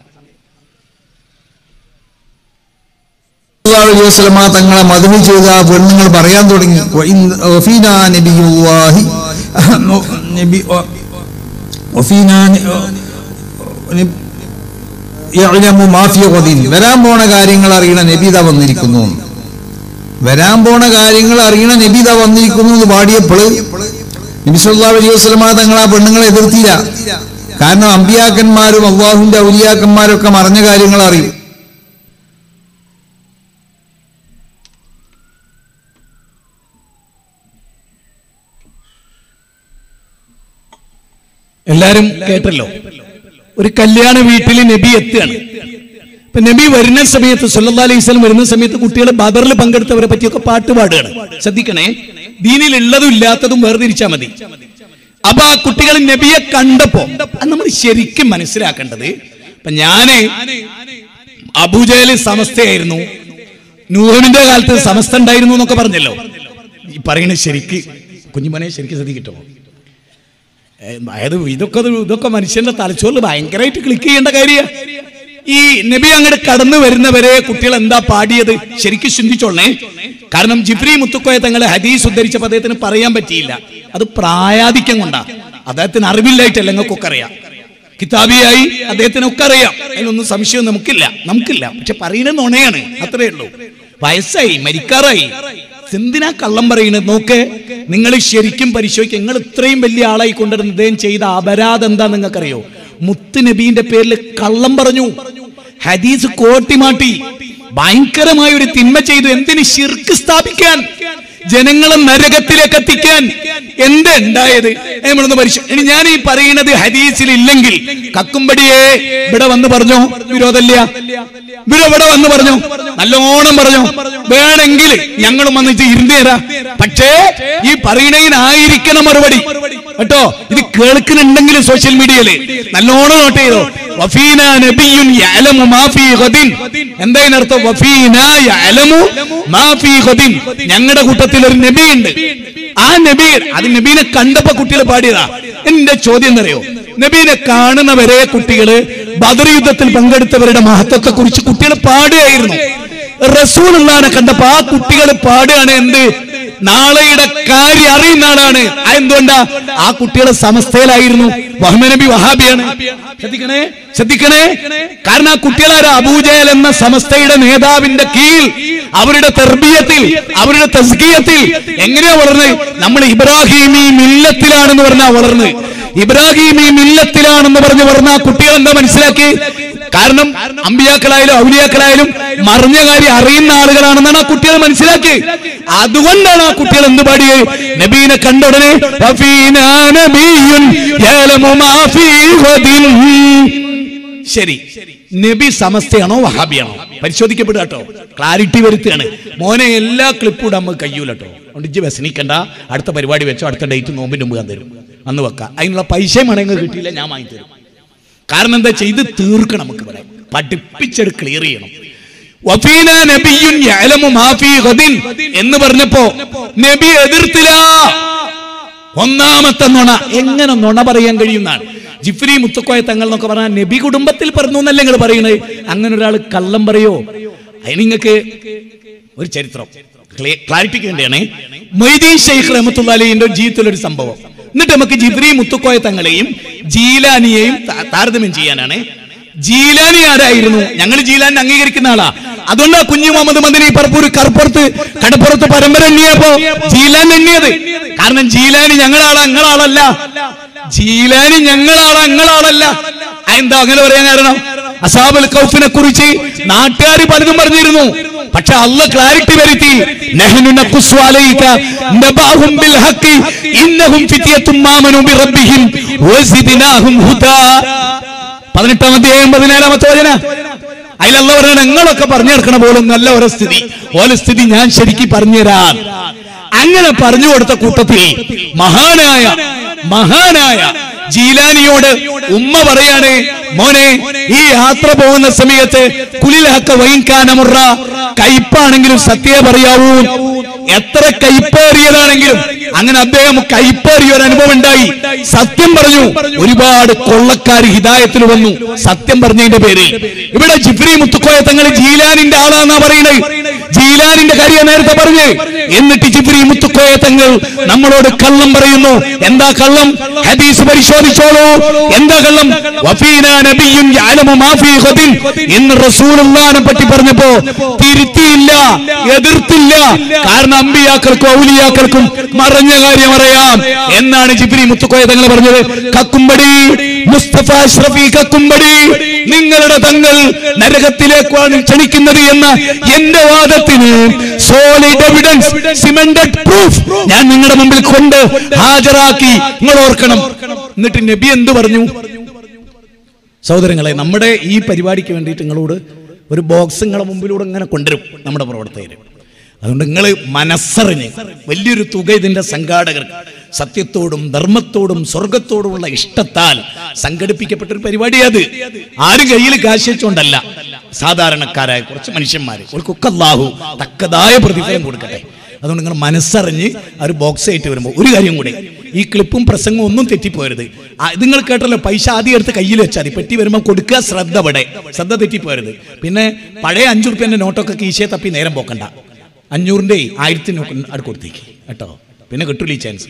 സല്ലല്ലാഹു അലൈഹി വസല്ലമ തങ്ങളെ മധുമി ചെയ്ത ആ പെണ്ണുങ്ങൾ പറയാൻ തുടങ്ങി വഇൻ- വഫീനാ നബിയുല്ലാഹി നബി വഫീനാ ന- യഅലമു മാ ഫീ ഗദിൻ. വരാൻ പോണ കാര്യങ്ങൾ അറിയണ നബിത വന്നിരിക്കുന്നു എന്ന്. വരാൻ പോണ കാര്യങ്ങൾ അറിയണ നബിത വന്നിരിക്കുന്നു എന്ന് പാടിയപ്പോൾ നബി സല്ലല്ലാഹു അലൈഹി വസല്ലമ തങ്ങൾ ആ പെണ്ണുങ്ങളെ എതിർത്തില്ല കാരണം അമ്പിയാക്കന്മാരും അള്ളാഹുവിന്റെ ഔലിയാക്കന്മാരും ഒക്കെ മറഞ്ഞ കാര്യങ്ങൾ അറിയും എല്ലാരും കേട്ടല്ലോ ഒരു കല്യാണ വീട്ടിൽ നബി എത്തുകയാണ് ഇപ്പൊ നബി വരുന്ന സമയത്ത് സല്ലല്ലാഹു അലൈഹി വസല്ലം വരുന്ന സമയത്ത് കുട്ടികൾ ബദറിൽ പങ്കെടുത്തവരെ പറ്റിയൊക്കെ പാട്ട് പാടുകയാണ് ശ്രദ്ധിക്കണേ ദീനിൽ ഉള്ളതും ഇല്ലാത്തതും വേർതിരിച്ചാൽ മതി അപ്പൊ ആ കുട്ടികൾ നബിയെ കണ്ടപ്പോ അത് നമ്മൾ ശരിക്കും മനസ്സിലാക്കേണ്ടത് ഇപ്പൊ ഞാന് അബൂജയില് സമസ്തയായിരുന്നു നൂഹമിന്റെ കാലത്ത് സമസ്ത ഉണ്ടായിരുന്നു എന്നൊക്കെ പറഞ്ഞല്ലോ ഈ പറയുന്നത് ശരിക്ക് കുഞ്ഞുമനെ ശരിക്കും ശ്രദ്ധിക്കട്ടോ ഏ, അതായത് ഇതൊക്കെ ഒരു- ഇതൊക്കെ മനുഷ്യന്റെ തലച്ചോറിൽ ഭയങ്കരമായിട്ട് ക്ലിക്ക് ചെയ്യേണ്ട കാര്യമാണ് ഈ നബി അങ്ങോട്ട് കടന്നു വരുന്നവരെ കുട്ടികൾ എന്താ പാടിയത് ശരിക്കും ചിന്തിച്ചോളണേ കാരണം ജിബ്രി മുത്തുക്കോയ തങ്ങളെ ഹദീസ് ഉദ്ധരിച്ചപ്പോൾ അദ്ദേഹത്തിന് പറയാൻ പറ്റിയില്ല അത് പ്രായാധിക്യം കൊണ്ടാ അദ്ദേഹത്തിന് അറിവില്ലായിട്ടല്ല നിങ്ങൾക്കൊക്കെ അറിയാം കിതാബിയായി അദ്ദേഹത്തിന് ഒക്കെ അറിയാം അതിലൊന്നും സംശയം നമുക്കില്ല നമുക്കില്ല പക്ഷെ പറയുന്നത് നുണയാണ് അത്രേ ഉള്ളൂ വയസ്സായി മരിക്കാറായി എന്തിനാ കള്ളം പറയുന്നത് നോക്ക് നിങ്ങൾ ശരിക്കും പരിശോധിക്കുക നിങ്ങൾ ഇത്രയും വലിയ ആളായി കൊണ്ടിരുന്ന ഇദ്ദേഹം ചെയ്ത അപരാധം എന്താ നിങ്ങൾക്കറിയോ മുത്ത് നബീന്റെ പേരിൽ കള്ളം പറഞ്ഞു ഹദീസ് കോട്ടിമാട്ടി ഭയങ്കരമായ ഒരു തിന്മ ചെയ്തു എന്തിന് ശിർക്ക് സ്ഥാപിക്കാൻ ജനങ്ങളെ നരകത്തിലേക്ക് എത്തിക്കാൻ എന്ത് ഉണ്ടായത് നമ്മളൊന്ന് പരിശോ ഇനി ഞാൻ ഈ പറയുന്നത് ഹദീസിൽ ഇല്ലെങ്കിൽ കക്കുംപടിയെ ഇവിടെ വന്ന് പറഞ്ഞോ വിരോധമില്ല ഇവിടെ ഇവിടെ വന്ന് പറഞ്ഞു നല്ലോണം പറഞ്ഞു വേണമെങ്കിൽ ഞങ്ങളും വന്നിട്ട് ഇരുന്ന് തരാം പക്ഷേ ഈ പറയണതിനായിരിക്കണം മറുപടി കേട്ടോ ഇത് കേൾക്കുന്നുണ്ടെങ്കിൽ സോഷ്യൽ മീഡിയയില് നല്ലോണം നോട്ട് ചെയ്തോ വഫീന നബിയുൻ യഅലമു മാ ഫീ ഗദിൻ എന്താ ഇതിനർത്ഥം വഫീന യഅലമു മാ ഫീ ഗദിൻ ഞങ്ങളുടെ കൂട്ടത്തിൽ ഒരു നബിയുണ്ട് ആ നബി അത് നബീനെ കണ്ടപ്പോ കുട്ടികൾ പാടിയതാ എന്റെ ചോദ്യം എന്നറിയോ നബീനെ കാണുന്നവരെ കുട്ടികള് ബദർ യുദ്ധത്തിൽ പങ്കെടുത്തവരുടെ മഹത്വത്തെ കുറിച്ച് കുട്ടികൾ പാടുകയായിരുന്നു റസൂലുള്ളാനെ കണ്ടപ്പോ ആ കുട്ടികൾ പാടുകയാണ് എന്ത് നാളെയുടെ കാര്യം അറിയുന്ന ആളാണ് ആ എന്തുകൊണ്ടാ ആ കുട്ടികളെ സമസ്തയിലായിരുന്നു വഹ്മ നബി വഹാബിയാണ് ശ്രദ്ധിക്കണേ ശ്രദ്ധിക്കണേ കാരണം ആ കുട്ടികളാര അബൂജയൽ എന്ന സമസ്തയുടെ നേതാവിന്റെ കീഴിൽ അവരുടെ തെർബീയത്തിൽ അവരുടെ തസ്കീയത്തിൽ എങ്ങനെയാ വളർന്നത് നമ്മൾ ഇബ്രാഹിമി മില്ലത്തിലാണെന്ന് പറഞ്ഞാ വളർന്ന് ഇബ്രാഹിമി മില്ലത്തിലാണെന്ന് പറഞ്ഞ് വളർന്ന ആ കുട്ടികൾ എന്താ മനസ്സിലാക്കി കാരണം അമ്പിയാക്കളായാലും ഔലിയാക്കളായാലും മറിഞ്ഞ കാര്യം അറിയുന്ന ആളുകളാണെന്നാണ് ആ കുട്ടികൾ മനസ്സിലാക്കി അതുകൊണ്ടാണ് ആ കുട്ടികൾ എന്ത് പാടിയത് നബീനെ കണ്ട ഉടനെ "വഫീനാ നബിയ്യുൻ യഅലമു മാ ഫീ ഗദിൻ." ശരി നബി സമസ്തയാണോ വഹാബിയാണോ പരിശോധിക്കപ്പെടുക കേട്ടോ ക്ലാരിറ്റി വരുത്തുകയാണ് മോനെ എല്ലാ ക്ലിപ്പും ഇടാൻ നമുക്ക് കഴിയൂലട്ടോ അതുകൊണ്ട് ഇജ്ജ് വ്യസനിക്കണ്ട അടുത്ത പരിപാടി വെച്ചോ അടുത്ത ഡേറ്റ് നോമ്പിന് മുമ്പ് ഞാൻ തരും അന്ന് വെക്കാം അതിനുള്ള പൈസയും വേണമെങ്കിൽ കിട്ടിയില്ല ഞാൻ വാങ്ങി തരും കാരണം എന്താ ചെയ്ത് തീർക്കണം നമുക്ക് ഇവിടെ പഠിപ്പിച്ചത് ക്ലിയർ ചെയ്യണം വഫീന നബിയ്യുൻ യഅലമു മാ ഫീ ഗദിൻ എന്ന് പറഞ്ഞപ്പോ നബി എതിർത്തില്ല ഒന്നാമത്തെ നുണ എങ്ങനെ നുണ പറയാൻ കഴിയുന്നതാണ് ജിഫ്രി മുത്തക്കോയ തങ്ങൾ എന്നൊക്കെ പറഞ്ഞാൽ നബി കുടുംബത്തിൽ പറഞ്ഞു എന്നല്ലേ നിങ്ങൾ പറയുന്നത് അങ്ങനെ ഒരാൾ കള്ളം പറയോ അതിന് നിങ്ങൾക്ക് ഒരു ചരിത്രം ക്ലാരിറ്റിക്ക് വേണ്ടിയാണ് മൊയ്തീൻ ഷെയ്ഖ് റഹമത്തുള്ള അലിന്റെ ജീവിതത്തിൽ ഒരു സംഭവം എന്നിട്ട് നമുക്ക് ജിബ്രി മുത്തുക്കോയ തങ്ങളെയും ജീലാനിയെയും താ- താരതമ്യം ചെയ്യാനാണ് ജീലാനി ആരായിരുന്നു ഞങ്ങൾ ജീലാനെ അംഗീകരിക്കുന്ന ആളാ അതുകൊണ്ടാ കുഞ്ഞു മുഹമ്മദ് മദനി പറപ്പൂർ കറുപ്പുറത്ത് കടപ്പുറത്ത് പരമ്പര എണ്ണിയപ്പോ ജീലാൻ എണ്ണിയത് കാരണം ജീലാനി ഞങ്ങളാളാ ഞങ്ങളാളല്ല ജീലാനി ഞങ്ങളാളാ ഞങ്ങളാളല്ല എന്താ അങ്ങനെ പറയാൻ കാരണം അസാബുൽ കൗഫിനെ കുറിച്ച് നാട്ടുകാർ പലതും പറഞ്ഞിരുന്നു പക്ഷെ അല്ല ക്ലാരിറ്റി വരുത്തി നഹ്നു നഖുസ്സു അലൈക നബഅഹും ബിൽ ഹഖ് ഇന്നഹും ഫിത്യത്തും ആമനു ബിറബ്ബിഹിം വസിദ്നാഹും ഹുദാ പതിനെട്ടാം അധ്യായം പതിനേഴാമത്തെ വചന അതിലല്ല പറയണ നിങ്ങളൊക്കെ പറഞ്ഞു നടക്കണ പോലും നല്ല ഒരു സ്ഥിതി ഓല സ്ഥിതി ഞാൻ ശരിക്കും പറഞ്ഞുതരാം അങ്ങനെ പറഞ്ഞു കൊടുത്ത കൂട്ടത്തിൽ മഹാനായ മഹാനായ ജീലാനിയോട് ഉമ്മ പറയാണ് മോനെ ഈ യാത്ര പോകുന്ന സമയത്ത് കുലിലഹക്ക വൈൻകാനമുറ കയ്പാണെങ്കിലും സത്യ പറയാവൂ എത്ര കയ്പേറിയതാണെങ്കിലും അങ്ങനെ അദ്ദേഹം കയ്പേറിയ ഒരു അനുഭവം ഉണ്ടായി സത്യം പറഞ്ഞു ഒരുപാട് കൊള്ളക്കാർ ഹിതായത്തിൽ വന്നു സത്യം പറഞ്ഞതിന്റെ പേരിൽ ഇവിടെ ജിഫ്രി മുത്തുക്കോയ തങ്ങൾ ജീലാനിന്റെ ആളാന്നാ പറയുന്നത് ജീലാനിന്റെ കാര്യം നേരത്തെ പറഞ്ഞ് എന്നിട്ട് ജിഫ്രി മുത്തുക്കോയ തങ്ങൾ നമ്മളോട് കള്ളം പറയുന്നു എന്താ കള്ളം ഹദീസ് പരിശോധിച്ചോളൂ എന്താ കള്ളം വഫീന നബിയും യഅലമു മാ ഫീ ഗദിൻ എന്ന് റസൂലുള്ളാഹിനെ പറ്റി പറഞ്ഞപ്പോ തിരുത്തിയില്ല എതിർത്തില്ല കാരണം അമ്പിയാക്കൾക്കും ഔലിയാക്കൾക്കും മറഞ്ഞ കാര്യം അറിയാം എന്നാണ് ജിബ്രി മുത്തുക്കോയ തങ്ങൾ പറഞ്ഞത് കക്കുംപടി മുസ്തഫ അഷ്റഫി കക്കുംപടി നിങ്ങളുടെ തങ്ങൾ നരകത്തിലേക്കാണ് ക്ഷണിക്കുന്നത് എന്ന എന്റെ വാദത്തിന് സോളിഡ് എവിഡൻസ് സിമെന്റഡ് പ്രൂഫ് ഞാൻ നിങ്ങളുടെ മുമ്പിൽ കൊണ്ട് ഹാജരാക്കി നിങ്ങൾ ഓർക്കണം എന്നിട്ട് നബി എന്ത് പറഞ്ഞു സഹോദരങ്ങളെ നമ്മുടെ ഈ പരിപാടിക്ക് വേണ്ടിയിട്ട് നിങ്ങളോട് ഒരു ബോക്സ് നിങ്ങളെ മുമ്പിലൂടെ ഇങ്ങനെ കൊണ്ടുവരും നമ്മുടെ പ്രവർത്തകർ അതുകൊണ്ട് നിങ്ങൾ മനസ്സറിഞ്ഞ് വലിയൊരു തുക ഇതിന്റെ സംഘാടകർ സത്യത്തോടും ധർമ്മത്തോടും സ്വർഗത്തോടുമുള്ള ഇഷ്ടത്താൽ സംഘടിപ്പിക്കപ്പെട്ട ഒരു പരിപാടി അത് ആരും കയ്യിൽ കാശ് വെച്ചുകൊണ്ടല്ല സാധാരണക്കാരായ കുറച്ച് മനുഷ്യന്മാർ അവർക്കൊക്കെ അല്ലാഹു തക്കതായ പ്രതിഫലം കൊടുക്കട്ടെ അതുകൊണ്ട് നിങ്ങൾ മനസ്സറിഞ്ഞ് ആ ഒരു ബോക്സ് ആയിട്ട് വരുമ്പോൾ ഒരു കാര്യം കൂടെ ഈ ക്ലിപ്പും പ്രസംഗവും ഒന്നും തെറ്റിപ്പോരുത് ആ, ഇത് നിങ്ങൾ കേട്ടല്ലോ പൈസ ആദ്യം എടുത്ത് കയ്യിൽ വെച്ചാൽ മതി പെട്ടി വരുമ്പോൾ കൊടുക്കുക ശ്രദ്ധ ഇവിടെ ശ്രദ്ധ തെറ്റിപ്പോരുത് പിന്നെ പഴയ അഞ്ചു റുപ്യന്റെ നോട്ടൊക്കെ കീശയെ തപ്പി നേരം പോക്കണ്ട അഞ്ഞൂറിന്റെ ആയിരത്തിന് അടുത്ത് കൊടുത്തേക്ക് കേട്ടോ പിന്നെ കിട്ടൂല ഈ ചാൻസ്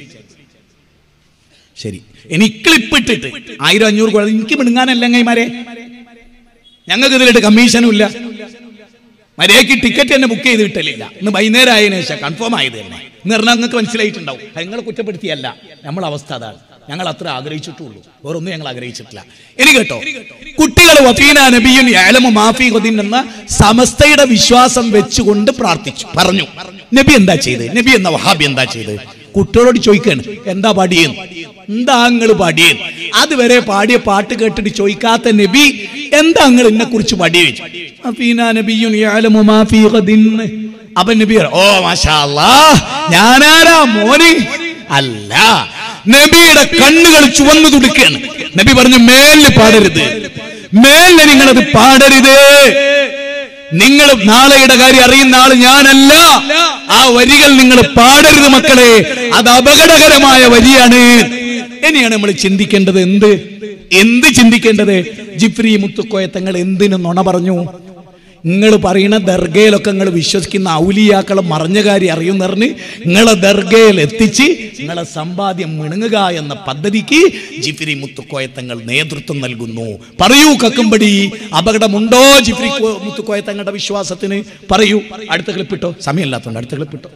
ശരി ഇനി ക്ലിപ്പ് ഇട്ടിട്ട് ആയിരം അഞ്ഞൂറ് കൊടുത്ത് എനിക്ക് മിണുങ്ങാനല്ല കൈമാരെ ഞങ്ങൾക്ക് ഇതിലിട്ട് കമ്മീഷനും ഇല്ല മര്യാദയ്ക്ക് ടിക്കറ്റ് തന്നെ ബുക്ക് ചെയ്ത് കിട്ടലില്ല ഇന്ന് വൈകുന്നേരം ആയതിനു ശേഷം കൺഫേം ആയത് തന്നെ എന്ന് പറഞ്ഞാൽ നിങ്ങൾക്ക് മനസ്സിലായിട്ടുണ്ടാവും അത് നിങ്ങളെ കുറ്റപ്പെടുത്തിയല്ല നമ്മളെ അവസ്ഥ അതാണ് ഞങ്ങൾ അത്ര ആഗ്രഹിച്ചിട്ടുള്ളൂ വേറൊന്നും ഞങ്ങൾ ആഗ്രഹിച്ചിട്ടില്ല ഇനി കേട്ടോ കുട്ടികൾ വഫീന നബിയും യാലമു മാഫി ഖുദീൻ എന്ന സമസ്തയുടെ വിശ്വാസം വെച്ചുകൊണ്ട് പ്രാർത്ഥിച്ചു പറഞ്ഞു നബി എന്താ ചെയ്ത് നബി എന്ന വഹാബി എന്താ ചെയ്ത് കുട്ടികളോട് ചോദിക്കാണ് എന്താ പാടിയെന്ന് എന്താ നിങ്ങൾ പാടിയെന്ന് അതുവരെ പാടിയ പാട്ട് കേട്ടിട്ട് ചോദിക്കാത്ത നബി എന്താ നിങ്ങൾ എന്നെ കുറിച്ച് പാടിയ വെച്ചു അഫീന നബിയും യഅലമു മാ ഫീ ഗദിൻ. അപ്പൊ നബി പറ, ഓ മാഷാ അല്ലാ ഞാനാരാ മോന് അല്ല നബിയുടെ കണ്ണുകൾ ചുവന്നു തുടിക്കുകയാണ് നബി പറഞ്ഞു മേലിൽ പാടരുത് മേലിൽ നിങ്ങളത് പാടരുത് നിങ്ങൾ നാളെയുടെ കാര്യം അറിയുന്ന ആള് ഞാനല്ല ആ വരികൾ നിങ്ങൾ പാടരുത് മക്കളെ അത് അപകടകരമായ വരിയാണ് ഇനിയാണ് നമ്മൾ ചിന്തിക്കേണ്ടത് എന്ത് എന്ത് ചിന്തിക്കേണ്ടത് ജിഫ്രി മുത്തുക്കോയ തങ്ങൾ എന്തിനു നുണ പറഞ്ഞു നിങ്ങൾ പറയുന്ന ദർഗയിലൊക്കെ നിങ്ങൾ വിശ്വസിക്കുന്ന ഔലിയാക്കളെ മറഞ്ഞ കാര്യം അറിയും പറഞ്ഞ് നിങ്ങളെ ദർഗയിൽ എത്തിച്ച് നിങ്ങളെ സമ്പാദ്യം മിണുങ്ങുക എന്ന പദ്ധതിക്ക് ജിഫിരി മുത്തുക്കോയത്തങ്ങൾ നേതൃത്വം നൽകുന്നു പറയൂ കക്കുംപടി അപകടമുണ്ടോ ജിഫിരി കോ- മുത്തുക്കോയത്തങ്ങളുടെ വിശ്വാസത്തിന് പറയൂ അടുത്ത ക്ലിപ്പിട്ടോ സമയമില്ലാത്തതുകൊണ്ട് അടുത്ത ക്ലിപ്പിട്ടോ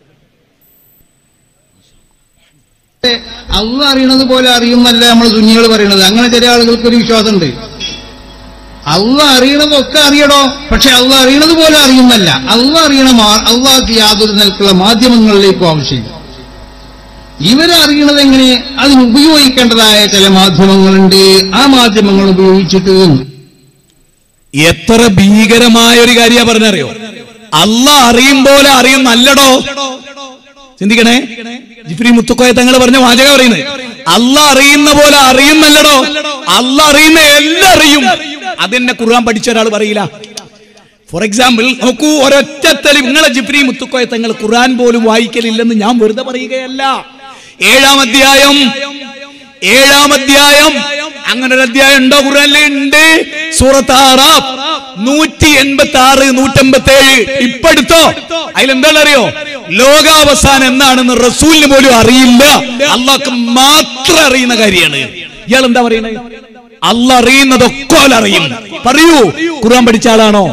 അള്ള അറിയണത് പോലെ അറിയുന്നല്ല നമ്മൾ സുന്നികൾ പറയണത് അങ്ങനെ ചില ആളുകൾക്ക് ഒരു വിശ്വാസമുണ്ട് അള്ള അറിയണതൊക്കെ അറിയണോ പക്ഷെ അള്ള അറിയണത് പോലെ അറിയുന്നല്ല അള്ള അറിയണ അള്ളാഹ്ക്ക് യാതൊരു നിലക്കുള്ള മാധ്യമങ്ങളിലേക്കും ആവശ്യമില്ല ഇവരറിയണത് എങ്ങനെ അതിന് ഉപയോഗിക്കേണ്ടതായ ചില മാധ്യമങ്ങളുണ്ട് ആ മാധ്യമങ്ങൾ ഉപയോഗിച്ചിട്ട് എത്ര ഭീകരമായ ഒരു കാര്യ പറഞ്ഞറിയോ അല്ല അറിയും പോലെ അറിയും നല്ലടോ ചിന്തിക്കണേ ജിഫ്രി മുത്തുക്കോയ തങ്ങൾ പറഞ്ഞ വാചകം പറയുന്നത് അല്ല അറിയുന്ന പോലെ അറിയുന്നല്ലടോ അല്ല അറിയുന്ന എല്ലാം അറിയും അതെന്നെ ഖുർആൻ പഠിച്ച ഒരാൾ പറയില്ല ഫോർ എക്സാമ്പിൾ നോക്കൂ ഒരൊറ്റ തെളിവ് നിങ്ങളെ ജിഫ്രി മുത്തുക്കോയ തങ്ങൾ ഖുർആൻ പോലും വായിക്കലില്ലെന്ന് ഞാൻ വെറുതെ പറയുകയല്ല ഏഴാം അധ്യായം ഏഴാം അധ്യായം അങ്ങനെ ഒരു അധ്യായം ഉണ്ടോ ഖുർആനിൽ ഉണ്ട് സൂറത്ത് ആറാം നൂറ്റി എൺപത്തി ആറ് നൂറ്റമ്പത്തി ഏഴ് ഇപ്പൊ എടുത്തോ അതിലെന്താണ് അറിയോ ലോകാവസാനം എന്താണെന്ന് റസൂലിന് പോലും അറിയില്ല അള്ളാഹ്ക്ക് മാത്രം അറിയുന്ന കാര്യമാണ് ഇയാൾ എന്താ പറയുന്നത് അല്ല അറിയുന്നതൊക്കെ ഓല് അറിയും പറയൂ ഖുർആൻ പഠിച്ച ആളാണോ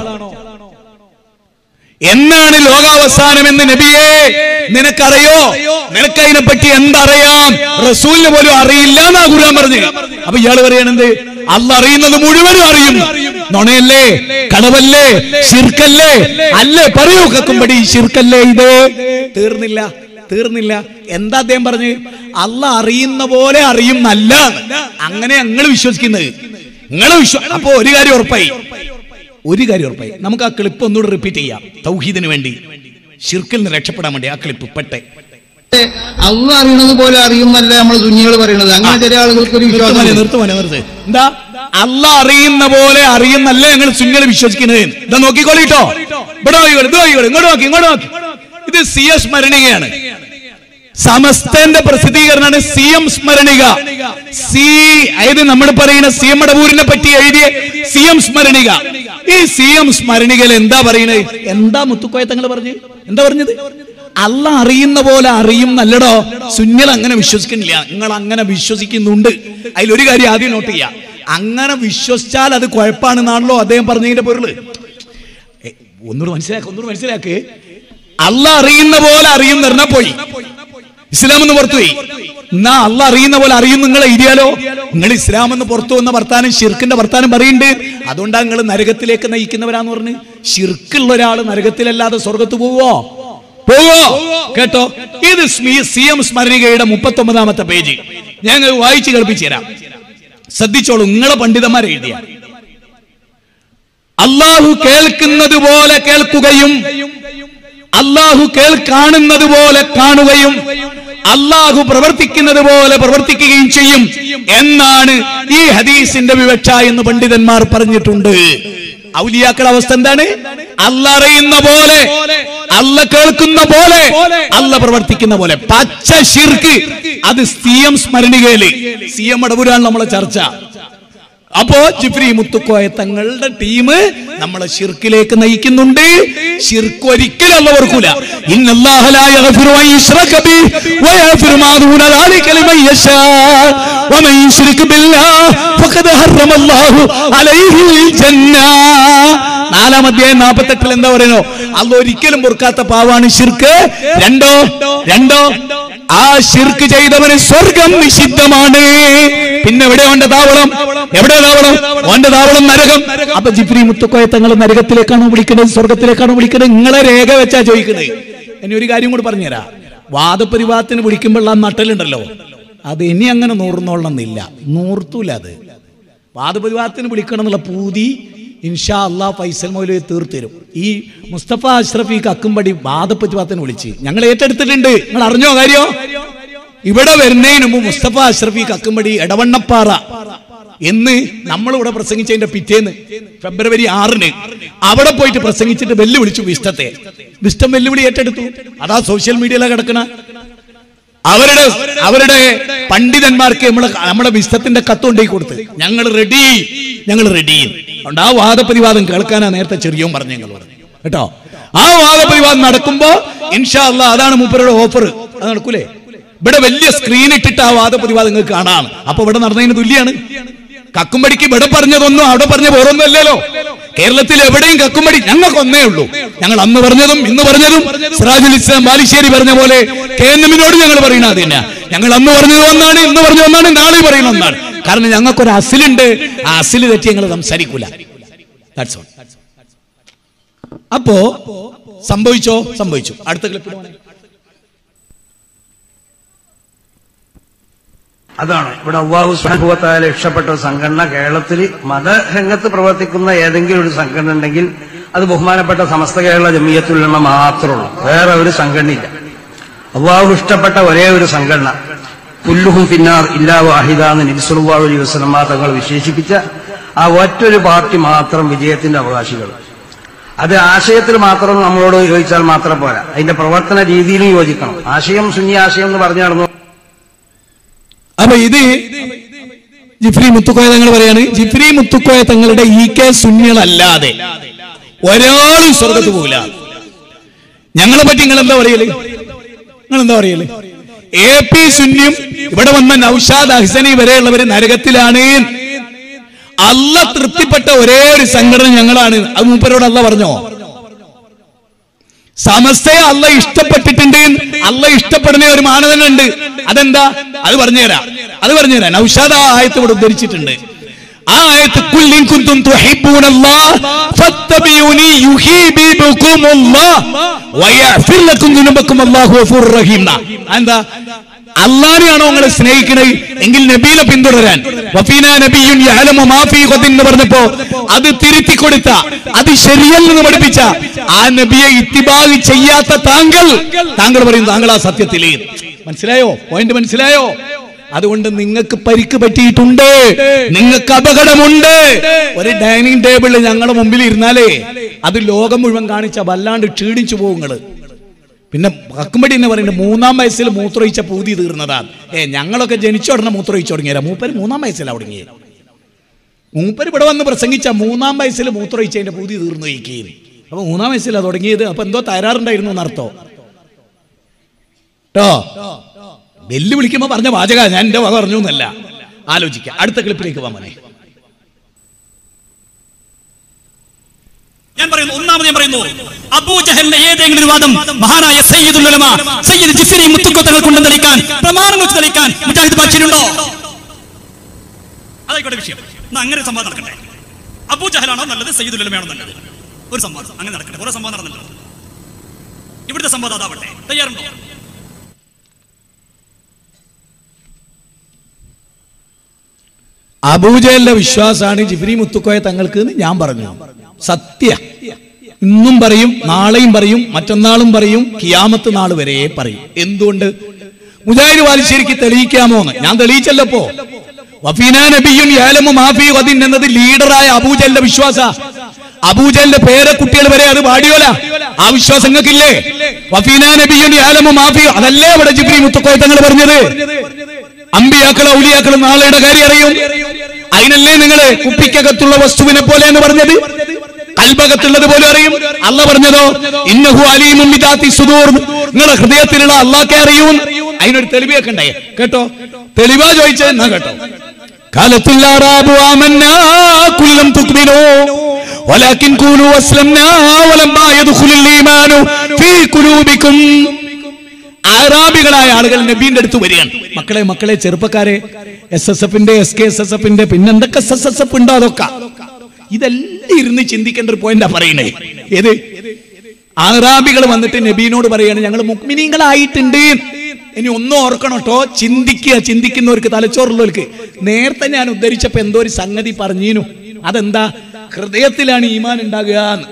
എന്നാണ് ലോകാവസാനം എന്ന് നബിയെ നിനക്കറിയോ നിനക്ക് അതിനെ പറ്റി എന്തറിയാം റസൂലിന് പോലും അറിയില്ല എന്നാ ഖുർആൻ പറഞ്ഞു അപ്പൊ ഇയാള് പറയണെന്ത് അല്ല അറിയുന്നത് മുഴുവനും അറിയും നുണയല്ലേ കടവല്ലേ ശിർക്കല്ലേ അല്ലേ പറയൂ കക്കുംപടി ശിർക്കല്ലേ ഇത് തീർന്നില്ല തീർന്നില്ല എന്താ അദ്ദേഹം പറഞ്ഞു അല്ല അറിയുന്ന പോലെ അറിയും നല്ല അങ്ങനെ ഞങ്ങൾ വിശ്വസിക്കുന്നത് നിങ്ങൾ വിശ്വ അപ്പൊ ഒരു കാര്യം ഉറപ്പായി ഒരു കാര്യം ഉറപ്പായി നമുക്ക് ആ ക്ലിപ്പ് ഒന്നുകൂടെ റിപ്പീറ്റ് ചെയ്യാം തൗഹീദിന് വേണ്ടി ഷിർക്കിൽ നിന്ന് രക്ഷപ്പെടാൻ വേണ്ടി ആ ക്ലിപ്പ് പെട്ടെ അള്ള അറിയണത് പോലെ അറിയുന്നല്ല നമ്മൾ സുന്നികൾ പറയണത് അങ്ങനെ ചില ആളുകൾക്ക് ഒരു വിശ്വാസം നിർത്തുമോനെ, നിർത്തുമോനെ, നിർത്ത്. എന്താ അല്ല അറിയുന്ന പോലെ അറിയുന്നല്ല ഞങ്ങൾ സുന്നികൾ വിശ്വസിക്കുന്നത് ഇതാ നോക്കിക്കോളിട്ടോ ഇവിടെ നോക്കിക്കോളി ഇത് നോക്കിക്കോളി ഇങ്ങോട്ട് നോക്കി ഇങ്ങോട്ട് നോക്കി ഇത് സി എസ് സ്മരണികയാണ് സമസ്തന്റെ പ്രസിദ്ധീകരണമാണ് സി എം സ്മരണിക സി അതായത് നമ്മൾ പറയുന്ന സി എം മടവൂരിനെ പറ്റി എഴുതിയ സി എം സ്മരണിക ഈ സി എം സ്മരണികയിൽ എന്താ പറയുന്നത് എന്താ മുത്തുക്കോയ തങ്ങൾ പറഞ്ഞു എന്താ പറഞ്ഞത് അല്ല അറിയുന്ന പോലെ അറിയും നല്ലടോ സുന്യൽ അങ്ങനെ വിശ്വസിക്കുന്നില്ല നിങ്ങൾ അങ്ങനെ വിശ്വസിക്കുന്നുണ്ട് അതിലൊരു കാര്യം ആദ്യം നോട്ട് ചെയ്യാം അങ്ങനെ വിശ്വസിച്ചാൽ അത് കുഴപ്പമാണെന്നാണല്ലോ അദ്ദേഹം പറഞ്ഞതിന്റെ പൊരുള് ഏ, ഒന്നുകൂടെ മനസ്സിലാക്ക് ഒന്നുകൂടെ മനസ്സിലാക്ക് അല്ല അറിയുന്ന പോലെ അറിയും പറഞ്ഞാ പോയി ഇസ്ലാം എന്ന് പുറത്തുപോയി എന്നാ അല്ല അറിയുന്ന പോലെ അറിയും നിങ്ങൾ എഴുതിയാലോ നിങ്ങൾ ഇസ്ലാം എന്ന് പുറത്തു വന്ന വർത്താനം ഷിർക്കിന്റെ വർത്താനം പറയുന്നുണ്ട് അതുകൊണ്ടാണ് നിങ്ങൾ നരകത്തിലേക്ക് നയിക്കുന്നവരാന്ന് പറഞ്ഞ് ഷിർക്കുള്ള ഒരാൾ നരകത്തിലല്ലാതെ സ്വർഗത്ത് പോവോ പോവോ കേട്ടോ ഇത് സി എം സ്മരണികയുടെ മുപ്പത്തി ഒമ്പതാമത്തെ പേജ് ഞാൻ വായിച്ചു കേൾപ്പിച്ചു തരാം ശ്രദ്ധിച്ചോളൂ നിങ്ങളെ പണ്ഡിതന്മാരെ എഴുതിയ അള്ളാഹു കേൾക്കുന്നത് പോലെ കേൾക്കുകയും അള്ളാഹു കേൾ കാണുന്നത് പോലെ കാണുകയും അള്ളാഹു പ്രവർത്തിക്കുന്നത് പോലെ പ്രവർത്തിക്കുകയും ചെയ്യും എന്നാണ് ഈ ഹദീസിന്റെ വിവക്ഷ എന്ന് പണ്ഡിതന്മാർ പറഞ്ഞിട്ടുണ്ട് ഔലിയാക്കളുടെ അവസ്ഥ എന്താണ് അല്ല അറിയുന്ന പോലെ അല്ല കേൾക്കുന്ന പോലെ അല്ല പ്രവർത്തിക്കുന്ന പോലെ പച്ച ഷിർക്ക് അത് സി എം സ്മരണികയില് സി എം അടപുരാണ് നമ്മളെ ചർച്ച അപ്പോ ജിഫ്രി മുത്തുക്കോയ തങ്ങളുടെ ടീം നമ്മളെ ഷിർക്കിലേക്ക് നയിക്കുന്നുണ്ട് ഷിർക്ക് ഒരിക്കലും അല്ല ഓർക്കൂല ഇന്നല്ലാഹ ലാ യഗ്ഫിറു അൻ യുശ്റക ബി വയഗ്ഫിറു മാ ദൂന ദാലിക ലിമൻ യശാ വമൻ യുശ്രിക് ബില്ലാഹ് ഫഖദ് ഹറമല്ലാഹു അലൈഹിൽ ജന്ന നാലാം അധ്യായം നാൽപ്പത്തെട്ടിൽ എന്താ പറയുന്നു അല്ല ഒരിക്കലും പൊറുക്കാത്ത പാവാണ് ഷിർക്ക് രണ്ടോ രണ്ടോ ആ ഷിർക്ക് ചെയ്തവന് സ്വർഗം നിഷിദ്ധമാണ് പിന്നെ എവിടെ ഓന്റെ താവളം എവിടെ താവളം ഓന്റെ താവളം നരകം അപ്പൊ ജിഫ്രി മുത്തുക്കോയ തങ്ങൾ നരകത്തിലേക്കാണോ വിളിക്കുന്നത് സ്വർഗത്തിലേക്കാണോ വിളിക്കുന്നത് നിങ്ങളെ രേഖ വെച്ചാ ചോദിക്കുന്നത് ഇനി ഒരു കാര്യം കൂടി പറഞ്ഞുതരാം വാദപരിവാദത്തിന് വിളിക്കുമ്പോൾ ആ നട്ടലുണ്ടല്ലോ അത് ഇനി അങ്ങനെ നൂർന്നോളണമെന്നില്ല നൂർത്തൂല അത് വാദപരിവാദത്തിന് വിളിക്കണം എന്നുള്ള പൂതി ഇൻഷാ അള്ളാ ഫൈസൽ മൗലവി തീർത്തരും ഈ മുസ്തഫ അഷ്റഫ് ഈ കക്കുംപടി വാദപരിവാദത്തിന് വിളിച്ച് ഞങ്ങൾ ഏറ്റെടുത്തിട്ടുണ്ട് നിങ്ങൾ അറിഞ്ഞോ കാര്യോ ഇവിടെ വരുന്നതിന് മുമ്പ് മുസ്തഫ അഷ്റഫ് ഈ കക്കുംപടി എടവണ്ണപ്പാറ എന്ന് നമ്മളിവിടെ പ്രസംഗിച്ചതിന്റെ പിറ്റേന്ന് ഫെബ്രുവരി ആറിന് അവിടെ പോയിട്ട് പ്രസംഗിച്ചിട്ട് വെല്ലുവിളിച്ചു വിഷ്ടത്തെ വിഷ്ടം വെല്ലുവിളി ഏറ്റെടുത്തു അതാ സോഷ്യൽ മീഡിയയിലെ കിടക്കണ അവരുടെ അവരുടെ പണ്ഡിതന്മാർക്ക് നമ്മളെ നമ്മുടെ വിശ്വത്തിന്റെ കത്ത് കൊണ്ടേ കൊടുത്ത് ഞങ്ങൾ റെഡി ഞങ്ങൾ റെഡി അതുകൊണ്ട് ആ വാദപ്രതിവാദം കേൾക്കാനാ നേരത്തെ ചെറിയോൻ പറഞ്ഞു ഞങ്ങളോട് കേട്ടോ ആ വാദപ്രതിവാദം നടക്കുമ്പോ ഇൻഷാ അല്ലാ അതാണ് മൂപ്പരുടെ ഓഫർ അത് നടക്കൂലേ ഇവിടെ വലിയ സ്ക്രീൻ ഇട്ടിട്ട് ആ വാദപ്രതിവാദം നിങ്ങൾക്ക് കാണാം അപ്പൊ ഇവിടെ നടന്നതിന് തുല്യാണ് കക്കുംപടിക്ക് ഇവിടെ പറഞ്ഞതൊന്നും അവിടെ പറഞ്ഞ വേറൊന്നും അല്ലല്ലോ കേരളത്തിൽ എവിടെയും കക്കുംപടി ഞങ്ങൾക്ക് ഒന്നേ ഉള്ളൂ ഞങ്ങൾ അന്ന് പറഞ്ഞതും ഇന്ന് പറഞ്ഞതും സിറാജുൽ ഇസ്ലാം ബാലുശ്ശേരി പറഞ്ഞ പോലെ കെ എൻ എമ്മിനോട് ഞങ്ങൾ പറയുന്ന അത് തന്നെ ഞങ്ങൾ അന്ന് പറഞ്ഞത് ഒന്നാണ് ഇന്ന് പറഞ്ഞ ഒന്നാണ് നാളെ പറയുന്ന ഒന്നാണ് കാരണം ഞങ്ങൾക്കൊരു അസിലുണ്ട് ആ അസില് തെറ്റി ഞങ്ങൾ സംസാരിക്കൂല That's all. അപ്പോ സംഭവിച്ചോ സംഭവിച്ചു അടുത്ത ക്ലിപ്പിൽ അതാണ് ഇവിടെ അള്ളാഹു സുബാനുഭവത്തായ ഇഷ്ടപ്പെട്ട ഒരു സംഘടന കേരളത്തിൽ മതരംഗത്ത് പ്രവർത്തിക്കുന്ന ഏതെങ്കിലും ഒരു സംഘടന ഉണ്ടെങ്കിൽ അത് ബഹുമാനപ്പെട്ട സമസ്ത കേരള ജമീയത്തുലമ മാത്രമുള്ളൂ വേറെ ഒരു സംഘടനയില്ല അള്ളാഹു ഇഷ്ടപ്പെട്ട ഒരേ ഒരു സംഘടന പുല്ലുഹും പിന്നാർ ഇല്ലാ വാഹിദ എന്ന് നിരിസുൽവാഹു അലൈഹി വസ്ലമ തങ്ങൾ വിശേഷിപ്പിച്ച ആ ഒറ്റൊരു പാർട്ടി മാത്രം വിജയത്തിന്റെ അവകാശികൾ അത് ആശയത്തിൽ മാത്രം നമ്മളോട് യോജിച്ചാൽ മാത്രം പോരാ അതിന്റെ പ്രവർത്തന രീതിയിലും യോജിക്കണം ആശയം ശൂന്യ ആശയം എന്ന് പറഞ്ഞു നടന്നു അപ്പൊ ഇത് ജിഫ്രി മുത്തുക്കോയ തങ്ങൾ പറയാണ് ജിഫ്രി മുത്തുക്കോയ തങ്ങളുടെ ഈ കെ സുന്നികളല്ലാതെ ഒരാളും സ്വർഗത്ത് പോകില്ല ഞങ്ങളെ പറ്റി നിങ്ങൾ എന്താ പറയല് നിങ്ങൾ എന്താ പറയല് എ പി സുന്നിയും ഇവിടെ വന്ന നൌഷാദ് അഹ്സനി വരെയുള്ളവര് നരകത്തിലാണ് അല്ല തൃപ്തിപ്പെട്ട ഒരേ ഒരു സംഘടന ഞങ്ങളാണ് അത് മൂപ്പരോട് അല്ല പറഞ്ഞോ സമസ്തയെ അല്ല ഇഷ്ടപ്പെട്ടിട്ടുണ്ട് അല്ല ഇഷ്ടപ്പെടുന്ന ഒരു മാനദണ്ഡം ഉണ്ട് അതെന്താ അത് പറഞ്ഞുതരാം അത് പറഞ്ഞുതരാം നൗഷാദ് ആ ആയത്ത് ഇവിടെ ഉദ്ധരിച്ചിട്ടുണ്ട് ആ ആയത്ത് കുല്ലിൻ കുന്തും തുഹിബ്ബൂനല്ലാഹ് ഫത്തബിയൂനി യുഹിബ്ബുകുമുല്ലാഹ് വയഗ്ഫിർ ലക്കും ദുനുബക്കും അല്ലാഹു ഗഫൂറുർ റഹീം ന്നാ. എന്താ അള്ളാനെയാണോ നിങ്ങൾ സ്നേഹിക്കണേ എങ്കിൽ നബീനെ പിന്തുടരാൻ വഫീന നബിയുൻ യഅലമു മാ ഫീ ഗദിൻ എന്ന് പറഞ്ഞപ്പോ അത് തിരുത്തി കൊടുത്ത അത് ശരിയല്ലെന്ന് പഠിപ്പിച്ച ആ നബിയെ ഇത്തിബാഗ് ചെയ്യാത്ത താങ്കൾ താങ്കൾ പറയും താങ്കൾ ആ സത്യത്തിലേ മനസ്സിലായോ പോയിന്റ് മനസ്സിലായോ അതുകൊണ്ട് നിങ്ങൾക്ക് പരിക്ക് പറ്റിയിട്ടുണ്ട് നിങ്ങൾക്ക് അപകടമുണ്ട് ഒരു ഡൈനിങ് ടേബിളിൽ ഞങ്ങളുടെ മുമ്പിൽ ഇരുന്നാലേ അത് ലോകം മുഴുവൻ കാണിച്ച വല്ലാണ്ട് ക്ഷീണിച്ചു പോകും നിങ്ങള് പിന്നെ കക്കുമ്പടി എന്ന് പറയുന്നത് മൂന്നാം വയസ്സിൽ മൂത്രമൊഴിച്ച പൂതി തീർന്നതാണ് ഏ ഞങ്ങളൊക്കെ ജനിച്ച ഉടനെ മൂത്രമൊഴിച്ചു തുടങ്ങിയതാ മൂപ്പര് മൂന്നാം വയസ്സിലാണ് തുടങ്ങിയത് മൂപ്പര് ഇവിടെ വന്ന് പ്രസംഗിച്ച മൂന്നാം വയസ്സിൽ മൂത്രമൊഴിച്ചതിന്റെ പൂതി തീർന്നു വയ്ക്കുകയും അപ്പൊ മൂന്നാം വയസ്സിലാണ് തുടങ്ങിയത് അപ്പൊ എന്തോ തയ്യാറുണ്ടായിരുന്നു എന്നർത്ഥോ കേട്ടോ വെല്ലു വിളിക്കുമ്പോ പറഞ്ഞ വാചക ഞാൻ എന്റെ വക പറഞ്ഞു എന്നല്ല ആലോചിക്കാം അടുത്ത ക്ലിപ്പിലേക്ക് പോകാൻ മനെ ഞാൻ പറയുന്നു ഒന്നാമത് ഞാൻ പറയുന്നു അബൂജഹലിന്റെ ഏതെങ്കിലും ഒരു വാദം മഹാനായ സയ്യിദുൽ ഉലമ സയ്യിദ് ജിഫ്രി മുത്തുക്കൊത്തങ്ങൾ കൊണ്ട് തെളിയിക്കാൻ പ്രമാണം വെച്ച് തെളിയിക്കാൻ മുജാഹിദ് ബാച്ചിലുണ്ടോ അതായിക്കോട്ടെ വിഷയം എന്നാ അങ്ങനെ ഒരു സംവാദം നടക്കട്ടെ അബൂജഹലാണോ നല്ലത് സയ്യിദുൽ ഉലമയാണോ നല്ലത് ഒരു സംവാദം അങ്ങനെ നടക്കട്ടെ ഓരോ സംവാദം നടന്നല്ലോ ഇവിടുത്തെ സംവാദം അതാവട്ടെ തയ്യാറുണ്ടോ അബൂജലിന്റെ വിശ്വാസമാണ് ജിബ്രി മുത്തുക്കോയ തങ്ങൾക്ക് എന്ന് ഞാൻ പറഞ്ഞു സത്യ ഇന്നും പറയും നാളെയും പറയും മറ്റന്നാളും പറയും കിയാമത്ത് നാൾ വരെ പറയും എന്തുകൊണ്ട് മുജാഹിദ് വാലിശ്ശേരിക്ക് തെളിയിക്കാമോ എന്ന് ഞാൻ തെളിയിച്ചല്ലപ്പോ വഫീന നബിയും യാലമു മാഫി വദിൻ എന്നത് ലീഡറായ അബൂജലിന്റെ വിശ്വാസ അബൂജലിന്റെ പേരെ കുട്ടികൾ വരെ അത് പാടിയോല ആ വിശ്വാസം നിങ്ങൾക്കില്ലേ വഫീന നബിയും യാലമു മാഫി അതല്ലേ ഇവിടെ ജിബ്രി മുത്തുക്കോയ തങ്ങൾ പറഞ്ഞത് അമ്പിയാക്കൾ ഔലിയാക്കൾ നാളെയുടെ കാര്യം അറിയും അതിനല്ലേ നിങ്ങള് കുപ്പിക്കകത്തുള്ള വസ്തുവിനെ പോലെ എന്ന് പറഞ്ഞത് കൽബകത്തുള്ളത് പോലും അറിയും അല്ല പറഞ്ഞതോ ഇന്നഹു അലീമും ബിദാത്തി സുദൂർ നിങ്ങളെ ഹൃദയത്തിലുള്ള അള്ളാഹ്ക്കെ അറിയും അതിനൊരു തെളിവ് വെക്കണ്ടേ കേട്ടോ തെളിവാ ചോദിച്ചത് എന്നാ കേട്ടോ കാലത്തിൽ അറാബു ആമന്നാ കുല്ലം തുക്മിനൂ ولكن قولوا أسلمنا ولما يدخل الإيمان في قلوبكم ആറാബികളായ ആളുകൾ നബീന്റെ അടുത്ത് വരികയാണ് മക്കളെ മക്കളെ ചെറുപ്പക്കാരെ എസ് എസ് എഫിന്റെ എസ് കെ എസ് എസ് എഫിന്റെ പിന്നെ എന്തൊക്കെ എസ് എസ് എസ് എഫ് ഉണ്ടോ അതൊക്കെ ഇതെല്ലാം ഇരുന്ന് ചിന്തിക്കേണ്ട ഒരു പോയിന്റാ പറയണേ ഏത് ആറാബികൾ വന്നിട്ട് നബീനോട് പറയാണ് ഞങ്ങൾ മുക്മിനീങ്ങളായിട്ടുണ്ട് ഇനി ഒന്നും ഓർക്കണം കേട്ടോ ചിന്തിക്കുക ചിന്തിക്കുന്നവർക്ക് തലച്ചോറുള്ളവർക്ക് നേരത്തെ ഞാൻ ഉദ്ധരിച്ചപ്പോ എന്തോ ഒരു സംഗതി പറഞ്ഞീനു അതെന്താ ഹൃദയത്തിലാണ് ഈമാൻ ഉണ്ടാകുക എന്ന്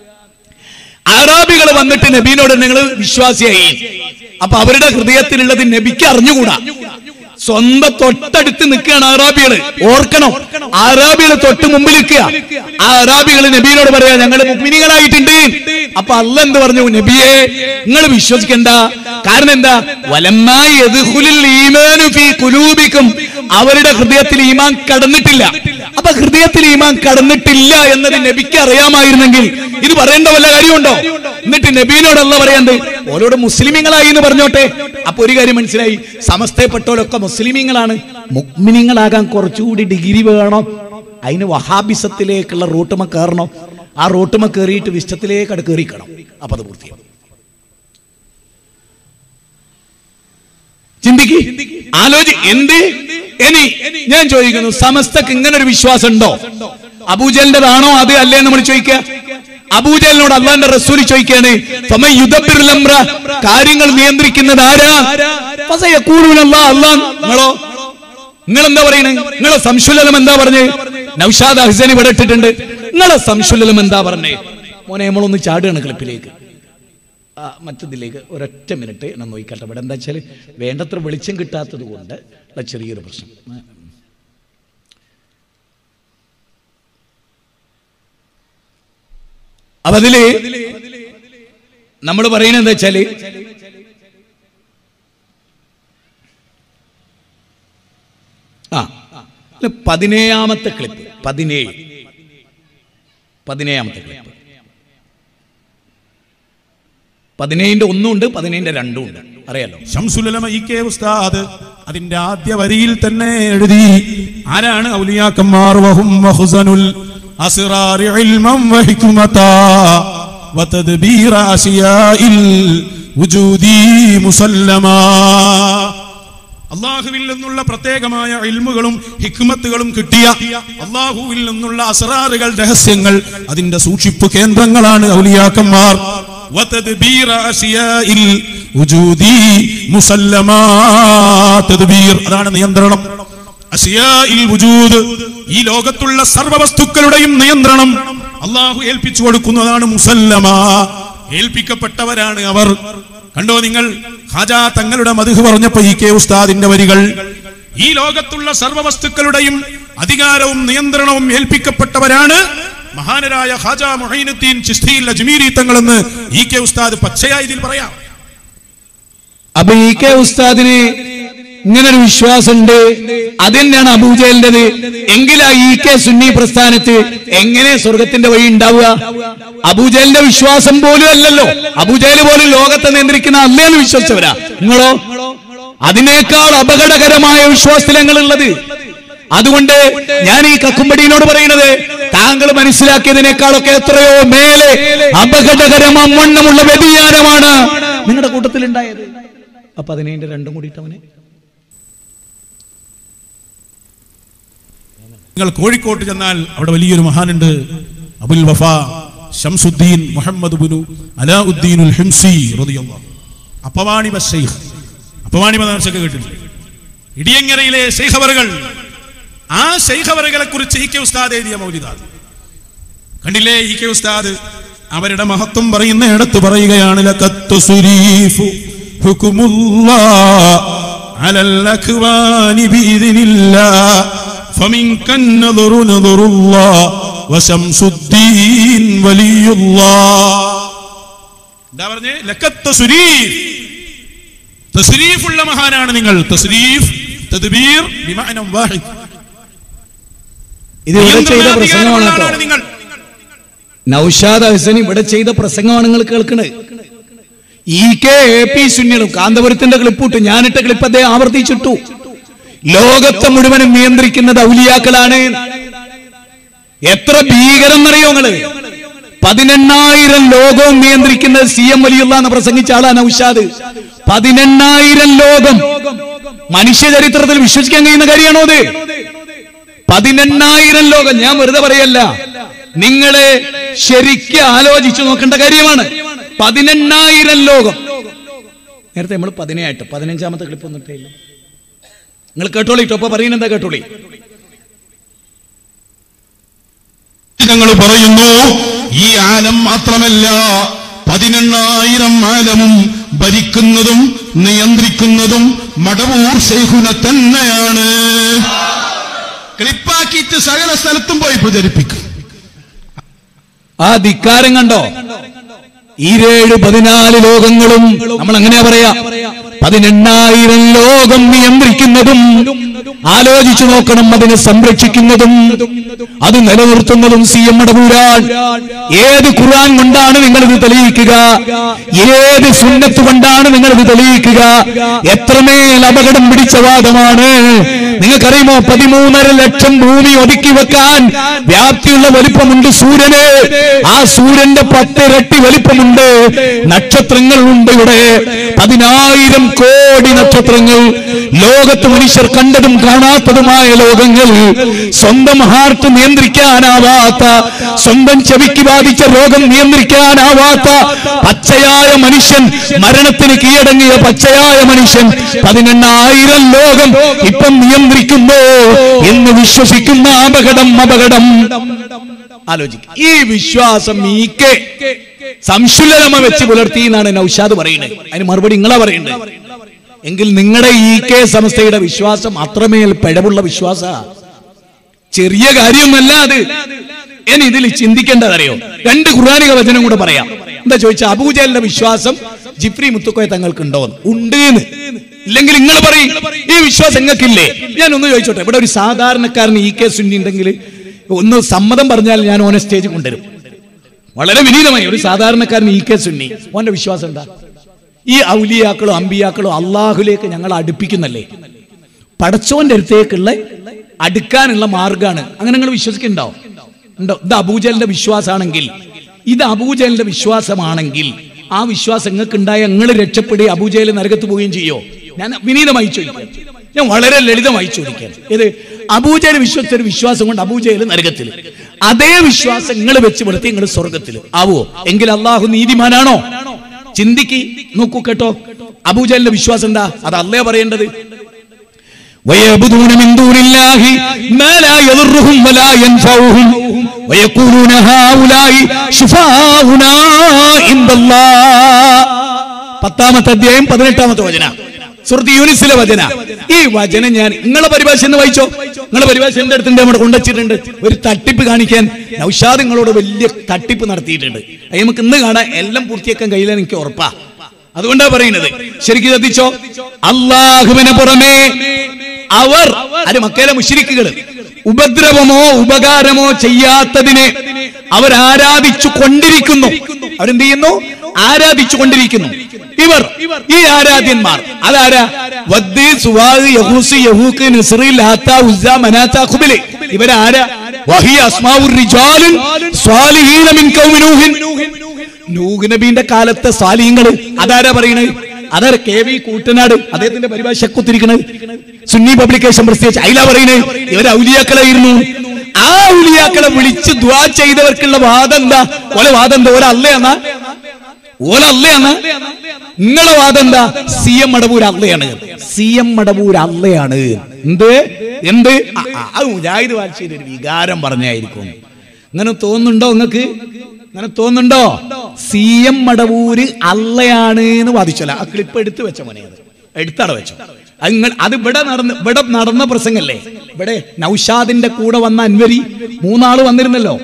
അറാബികൾ വന്നിട്ട് നബീനോട് നിങ്ങൾ വിശ്വാസിയായി അപ്പൊ അവരുടെ ഹൃദയത്തിലുള്ളത് നബിക്ക് അറിഞ്ഞുകൂടാ സ്വന്തം തൊട്ടടുത്ത് നിൽക്കുകയാണ് അറാബികള് ഓർക്കണം അറാബികള് തൊട്ട് മുമ്പിൽ നിൽക്കുക ആ അറാബികള് നബീനോട് പറയാ ഞങ്ങൾ മുഗ്മിനികളായിട്ടുണ്ട് അപ്പൊ അല്ല എന്ത് പറഞ്ഞു നബിയെ നിങ്ങൾ വിശ്വസിക്കണ്ട കാരണം എന്താ വലമ്മായി കുലൂബിക്കും അവരുടെ ഹൃദയത്തിൽ ഈമാൻ കടന്നിട്ടില്ല അപ്പൊ ഹൃദയത്തിൽ ഈമാൻ കടന്നിട്ടില്ല എന്നത് നബിക്ക് അറിയാമായിരുന്നെങ്കിൽ ഇത് പറയേണ്ട വല്ല കാര്യമുണ്ടോ എന്നിട്ട് നബീനോടല്ല പറയണ്ട് ഓരോട് മുസ്ലിമീങ്ങളായി എന്ന് പറഞ്ഞോട്ടെ അപ്പൊ ഒരു കാര്യം മനസ്സിലായി സമസ്തയപ്പെട്ടവരൊക്കെ മുസ്ലിമീങ്ങളാണ് മുഗ്മിനിങ്ങളാകാൻ കുറച്ചുകൂടി ഡിഗ്രി വേണം അതിന് വഹാബിസത്തിലേക്കുള്ള റൂട്ടുമ കയറണം ആ റൂട്ടുമ കയറിയിട്ട് വിശ്വത്തിലേക്ക് അത് കയറിക്കണം അപ്പൊ അത് പൂർത്തിയാവും ചിന്തിക്ക് ആലോചി എന്ത് ഇനി ഞാൻ ചോദിക്കുന്നു സമസ്തക്ക് ഇങ്ങനെ ഒരു വിശ്വാസം ഉണ്ടോ അബൂജലിന്റെതാണോ അത് അല്ലേ നമ്മൾ ചോദിക്കുക അബൂജലിനോട് അള്ളാന്റെ റസൂലി ചോദിക്കാണ് ഫമൻ യുദബ്ബിറുൽ അംറ, കാര്യങ്ങൾ നിയന്ത്രിക്കുന്നത് ആരാ ഫസയഖൂലൂന അല്ലാഹ് അല്ലാഹ് നിങ്ങളോ നിങ്ങൾ എന്താ പറയുന്നത് നിങ്ങളെ സംശുലം എന്താ പറഞ്ഞ് നൗഷാദ് ഹസൻ ഇവിടെ ഇട്ടിട്ടുണ്ട് നിങ്ങളെ സംശുലം എന്താ പറഞ്ഞേ മോനെ നമ്മളൊന്ന് ചാടുകയാണ് ക്ലിപ്പിലേക്ക് ആ, മറ്റതിലേക്ക് ഒരൊറ്റ മിനിറ്റ് എന്നെ നോക്കിക്കട്ടെ ഇവിടെ എന്താ വെച്ചാൽ വേണ്ടത്ര വെളിച്ചം കിട്ടാത്തത് കൊണ്ട് ഉള്ള ചെറിയൊരു പ്രശ്നം അപ്പൊ അതില് നമ്മൾ പറയുന്നത് എന്താ വെച്ചാല് ആ ഇത് പതിനേഴാമത്തെ ക്ലിപ്പ് പതിനേഴ് പതിനേഴാമത്തെ ക്ലിപ്പ് പതിനേഴിന്റെ ഒന്നും ഉണ്ട് പതിനേഴിന്റെ രണ്ടും ഉണ്ട് അറിയാലോ ഷംസുലമ ഇ കെ ഉസ്താദ് അതിന്റെ ആദ്യ വരിയിൽ തന്നെ എഴുതി ആരാണ് ഔലിയാക്കന്മാർ വഹും വഹുസനുൽ അസ്റാരി ഇൽമം വഹിക്കുമതാ വതദ്ബീറ അശിയാഇൽ വുജൂദി മുസല്ലമാ അള്ളാഹുവിൽ നിന്നുള്ള പ്രത്യേകമായ ഇൽമുകളും ഹിക്മത്തുകളും കിട്ടിയ അള്ളാഹുവിൽ നിന്നുള്ള അസറാറുകൾ രഹസ്യങ്ങൾ അതിന്റെ സൂക്ഷിപ്പ് കേന്ദ്രങ്ങളാണ് ഔലിയാക്കന്മാർ വതദ്ബീറ അശിയാഇൽ വുജൂദി മുസല്ലമാ തദ്ബീർ അതാണ് നിയന്ത്രണം അശിയാഇൽ വുജൂദ് ഈ ലോകത്തുള്ള സർവ്വ വസ്തുക്കളുടെയും നിയന്ത്രണം അള്ളാഹു ഏൽപ്പിച്ചു കൊടുക്കുന്നതാണ് മുസല്ലമാ ഏൽപ്പിക്കപ്പെട്ടവരാണ് അവർ കണ്ടോ നിങ്ങൾ ഹാജാ തങ്ങളുടെ മധു പറഞ്ഞപ്പോ ഈ കെ ഉസ്താദിന്റെ വരികൾ ഈ ലോകത്തുള്ള സർവ്വ വസ്തുക്കളുടെയും അധികാരവും നിയന്ത്രണവും ഏൽപ്പിക്കപ്പെട്ടവരാണ് മഹാനരായ ഹാജ മൊഹീനുദ്ദീൻ ചിസ്തിയിൽ അജ്മീരി തങ്ങളെന്ന് ഈ കെ ഉസ്താദ് പച്ചയായി ഇതിൽ പറയാം അപ്പൊ ഈ കെ ഉസ്താദിന് ഇങ്ങനൊരു വിശ്വാസമുണ്ട് അതെന്നെയാണ് അബൂജലിന്റേത് എങ്കിലാ ഈ കെ സുന്നി പ്രസ്ഥാനത്ത് എങ്ങനെ സ്വർഗത്തിന്റെ വഴി ഉണ്ടാവുക അബൂജലിന്റെ വിശ്വാസം പോലും അല്ലല്ലോ അബൂജൽ പോലും ലോകത്തെ നിയന്ത്രിക്കുന്ന അല്ലേന്ന് വിശ്വസിച്ചവരാ നിങ്ങളോ അതിനേക്കാൾ അപകടകരമായ വിശ്വാസത്തിൽ ഞങ്ങളുള്ളത് അതുകൊണ്ട് ഞാൻ ഈ കക്കുംപടിയോട് പറയുന്നത് താങ്കൾ മനസ്സിലാക്കിയതിനേക്കാളൊക്കെ എത്രയോ മേലെ അപകടകരമാം വണ്ണമുള്ള വ്യതിയാനമാണ് നിങ്ങളുടെ കൂട്ടത്തിൽ ഉണ്ടായത് അപ്പൊ അതിനെ രണ്ടും കൂടിയിട്ട് അവനെ നിങ്ങൾ കോഴിക്കോട്ട് ചെന്നാൽ അവിടെ വലിയൊരു മഹാനുണ്ട് അബുൽ വഫ ഷംസുദ്ദീൻ മുഹമ്മദ് ബുനു അലാഉദ്ദീനുൽ ഹിംസി റളിയല്ലാഹു അപ്പവാണി ബശൈഖ് അപ്പവാണി മദർസൊക്കെ കേട്ടിട്ടില്ലേ ഇടിയങ്ങരയിലെ ശൈഖവറുകൾ ആ ശൈഖവറുകളെ കുറിച്ച് ഇ കെ ഉസ്താദ് എഴുതിയ മൗലിദാദ് കണ്ടില്ലേ ഇ കെ ഉസ്താദ് അവരുടെ മഹത്വം പറയുന്ന ഇടത്ത് പറയുകയാണ് ലഖത്തു സുരീഫു ഹുകുമുല്ലാ അലൽ അഖ്വാനി ബിഇذനില്ലാ فمنك النظر نظر الله وشمس الدين ولي الله എന്താ പറഞ്ഞേ ലക്കത്ത് സുരീഫ് തസ്രീഫ് ഉള്ള മഹാനാണ് നിങ്ങൾ തസ്രീഫ് തദ്ബീർ ബിമഅനം വാഹിദ് ഇത് ഇവിടെ ചെയ്ത പ്രസംഗമാണ് നിയന്ത്രണാധികാരമുള്ള ആളാണ് കേട്ടോ നിങ്ങൾ നൌഷാദ് ഹസൻ ഇവിടെ ചെയ്ത പ്രസംഗമാണ് നിങ്ങൾ കേൾക്കണത് ഇ കെ എ പി സുന്നികളും കാന്തപുരത്തിന്റെ ക്ലിപ്പിട്ടു ഞാനിട്ട ക്ലിപ്പ് അദ്ദേഹം ആവർത്തിച്ചിട്ടു ലോകത്തെ മുഴുവനും നിയന്ത്രിക്കുന്നത് ഔലിയാക്കളാണ് എത്ര ഭീകരം എന്നറിയോ നിങ്ങള് പതിനെണ്ണായിരം ലോകവും നിയന്ത്രിക്കുന്നത് സി എം വലിയുള്ള എന്ന് പ്രസംഗിച്ച ആളാണ് നൌഷാദ് പതിനെണ്ണായിരം ലോകം മനുഷ്യ ചരിത്രത്തിൽ വിശ്വസിക്കാൻ കഴിയുന്ന കാര്യമാണോ അത് പതിനെണ്ണായിരം ലോകം ഞാൻ വെറുതെ പറയല്ല നിങ്ങളെ ശരിക്ക് ആലോചിച്ചു നോക്കേണ്ട കാര്യമാണ് പതിനെണ്ണായിരം ലോകം നേരത്തെ നമ്മൾ പതിനേഴായിട്ട് പതിനഞ്ചാമത്തെ ക്ലിപ്പ് ഒന്നിട്ടേ ഇല്ല നിങ്ങൾ കേട്ടോളി ഇപ്പൊ പറയുന്നത് എന്താ കേട്ടോളി ഞങ്ങൾ പറയുന്നു ഈ ആലം മാത്രമല്ല പതിനെണ്ണായിരം ആലമും ഭരിക്കുന്നതും നിയന്ത്രിക്കുന്നതും മടവൂർ ശൈഖുന തന്നെയാണ് ക്ലിപ്പാക്കിയിട്ട് സകല സ്ഥലത്തും പോയി പ്രചരിപ്പിക്കും ആ ധിക്കാരം കണ്ടോ ഈരേഴ് പതിനാല് ലോകങ്ങളും നമ്മൾ അങ്ങനെയാ പറയാ പതിനെണ്ണായിരം ലോകം നിയന്ത്രിക്കുന്നതും ആലോചിച്ചു നോക്കണം അതിനെ സംരക്ഷിക്കുന്നതും അത് നിലനിർത്തുന്നതും സി എം മടപൂരാൻ ഏത് ഖുർആൻ കൊണ്ടാണ് നിങ്ങൾ ഇത് തെളിയിക്കുക ഏത് സുന്നത്ത് കൊണ്ടാണ് നിങ്ങൾ ഇത് തെളിയിക്കുക എത്രമേൽ അപകടം പിടിച്ച വാദമാണ് നിങ്ങൾക്കറിയുമോ പതിമൂന്നര ലക്ഷം ഭൂമി ഒതുക്കി വെക്കാൻ വ്യാപ്തിയുള്ള വലിപ്പമുണ്ട് സൂര്യന് ആ സൂര്യന്റെ പത്തിരട്ടി വലിപ്പമുണ്ട് നക്ഷത്രങ്ങളുണ്ട് ഇവിടെ പതിനായിരം കോടി കോടി നക്ഷത്രങ്ങൾ ലോകത്ത് മനുഷ്യർ കണ്ടതും കാണാത്തതുമായ ലോകങ്ങൾ സ്വന്തം ഹാർട്ട് നിയന്ത്രിക്കാനാവാത്ത സ്വന്തം ചെവിക്ക് ബാധിച്ച രോഗം നിയന്ത്രിക്കാനാവാത്ത പച്ചയായ മനുഷ്യൻ മരണത്തിന് കീഴടങ്ങിയ പച്ചയായ മനുഷ്യൻ പതിനെണ്ണായിരം ലോകം ഇപ്പം നിയന്ത്രിക്കുന്നു എന്ന് വിശ്വസിക്കുന്ന അപകടം അപകടം ആലോചിക്കും ഈ വിശ്വാസം ഈക്കെ സംശുലമ വെച്ച് പുലർത്തി എന്നാണ് നൌഷാദ് പറയുന്നത് അതിന് മറുപടി നിങ്ങളാ പറയുന്നത് എങ്കിൽ നിങ്ങളുടെ ഈ കെ സംസ്ഥയുടെ വിശ്വാസം അത്രമേൽ പിഴവുള്ള വിശ്വാസ ചെറിയ കാര്യമൊന്നല്ല അത് ഇനി ഇതിൽ ചിന്തിക്കേണ്ടതറിയോ രണ്ട് ഖുർആാനിക വചനം കൂടെ പറയാം എന്താ ചോദിച്ചാൽ അബൂജലിന്റെ വിശ്വാസം ജിഫ്രി മുത്തുക്കോയ തങ്ങൾക്കുണ്ടോ ഉണ്ട് എന്ന് ഇല്ലെങ്കിൽ നിങ്ങൾ പറയും ഈ വിശ്വാസം നിങ്ങൾക്കില്ലേ ഞാൻ ഒന്ന് ചോദിച്ചോട്ടെ ഇവിടെ ഒരു സാധാരണക്കാരൻ ഈ കെ സുന്നി ഉണ്ടെങ്കിൽ ഒന്ന് സമ്മതം പറഞ്ഞാൽ ഞാൻ ഓനെ സ്റ്റേജ് കൊണ്ടുവരും വളരെ വിനീതമായി ഒരു സാധാരണക്കാരൻ ഈ കെ സുന്നി ഓന്റെ വിശ്വാസം എന്താ ഈ ഔലിയാക്കളോ അമ്പിയാക്കളോ അള്ളാഹുലേക്ക് ഞങ്ങൾ അടുപ്പിക്കുന്നല്ലേ പടച്ചോന്റെ അടുത്തേക്കുള്ള അടുക്കാനുള്ള മാർഗാണ് അങ്ങനെ നിങ്ങൾ വിശ്വസിക്കുന്നുണ്ടോ ഉണ്ടോ ഇത് അബൂജലിന്റെ വിശ്വാസമാണെങ്കിൽ ഇത് അബൂജലിന്റെ വിശ്വാസമാണെങ്കിൽ ആ വിശ്വാസം നിങ്ങൾക്ക് ഉണ്ടായ നിങ്ങൾ രക്ഷപ്പെടുകയും അബൂജയിൽ നരകത്ത് പോവുകയും ചെയ്യോ ഞാൻ വിനീതമായി ചോദിക്കാം ഞാൻ വളരെ ലളിതമായി ചോദിക്കാം ഇത് അബൂജയിൽ വിശ്വസിച്ച ഒരു വിശ്വാസം കൊണ്ട് അബൂജയിൽ നരകത്തിൽ അതേ വിശ്വാസം നിങ്ങൾ വെച്ച് പുലർത്തി നിങ്ങൾ സ്വർഗത്തിൽ ആവോ എങ്കിൽ അള്ളാഹു നീതിമാനാണോ ചിന്തിക്ക് നോക്കൂ കേട്ടോ അബൂജലിന്റെ വിശ്വാസം എന്താ അത് അല്ലേ പറയേണ്ടത് ويعبدون من دون الله ما لا يضرهم ولا ينفعهم ويقولون هؤلاء شفاؤنا عند الله പത്താമത്തെ അധ്യായം പതിനെട്ടാമത്തെ വചന സുഹൃത്ത് യൂനിസിലെ വചന ഈ വചനം ഞാൻ നിങ്ങളെ പരിഭാഷ എന്ന് വായിച്ചോ നിങ്ങളെ പരിഭാഷ എന്റെ അടുത്തുണ്ട് നമ്മുടെ കൊണ്ടുവച്ചിട്ടുണ്ട് ഒരു തട്ടിപ്പ് കാണിക്കാൻ നൗഷാദ് നിങ്ങളോട് വലിയ തട്ടിപ്പ് നടത്തിയിട്ടുണ്ട് അത് നമുക്ക് ഇന്ന് കാണാൻ എല്ലാം പൂർത്തിയാക്കാൻ കഴിയില്ല എനിക്ക് ഉറപ്പാ അതുകൊണ്ടാ പറയുന്നത് ശരിക്കും ശ്രദ്ധിച്ചോ അള്ളാഹുവിന് പുറമേ അവർ അത് മക്കയിലെ മുഷിരിക്കുകൾ ഉപദ്രവമോ ഉപകാരമോ ചെയ്യാത്തതിനെ അവർ ആരാധിച്ചു കൊണ്ടിരിക്കുന്നു അവരെന്ത് ചെയ്യുന്നു ആരാധിച്ചു കൊണ്ടിരിക്കുന്നു ഇവർ ഈ ആരാധ്യന്മാർ അതാരാ വദ്ദ് സുവാദ് യഹൂസ് യഹൂക്ക് നസ്രി ലാത്ത ഉസ്സ മനാത്ത ഖുബില് ഇവരാരാ വഹിയ അസ്മാഉർ റിജാലുൻ സ്വാലിഹീന മിൻ ഖൗമി നൂഹിൻ നൂഹ് നബീന്റെ കാലത്തെ സ്വാലിഹീങ്ങൾ അതാരാ പറയണത് അതാരാ കെ വി കൂട്ടനാട് അദ്ദേഹത്തിന്റെ പരിഭാഷ കുത്തിരിക്കണത് സുന്നി പബ്ലിക്കേഷൻ പ്രസിദ്ധീകരിച്ച അയില പറയുന്നത് ഇവർ ഔലിയാക്കളായിരുന്നു ആ ഔലിയാക്കളെ വിളിച്ച് ദ്വാ ചെയ്തവർക്കുള്ള വാദം എന്താ ഓല വാദം എന്താ ഓല അല്ലയാന്നാ ഓല അല്ലയാണ് നിങ്ങളെ വാദം എന്താ സി എം മടവൂർ അല്ലയാണ് സി എം മടവൂർ അല്ലയാണ് എന്ത് എന്ത് ആ, ആ, അത് മുജാഹിദ് വാൽശ്ശേരി ഒരു വികാരം പറഞ്ഞായിരിക്കും അങ്ങനെ തോന്നുന്നുണ്ടോ നിങ്ങൾക്ക് അങ്ങനെ തോന്നുന്നുണ്ടോ സി എം മടവൂര് അല്ലയാണ് എന്ന് വാദിച്ചല്ല ആ ക്ലിപ്പ് എടുത്തു വെച്ച മോനെ അത് എടുത്തട വെച്ചോ അത് നിങ്ങൾ അത് ഇവിടെ നടന്ന് ഇവിടെ നടന്ന പ്രസംഗല്ലേ ഇവിടെ നൗഷാദിന്റെ കൂടെ വന്ന അൻവരി മൂന്നാള് വന്നിരുന്നല്ലോ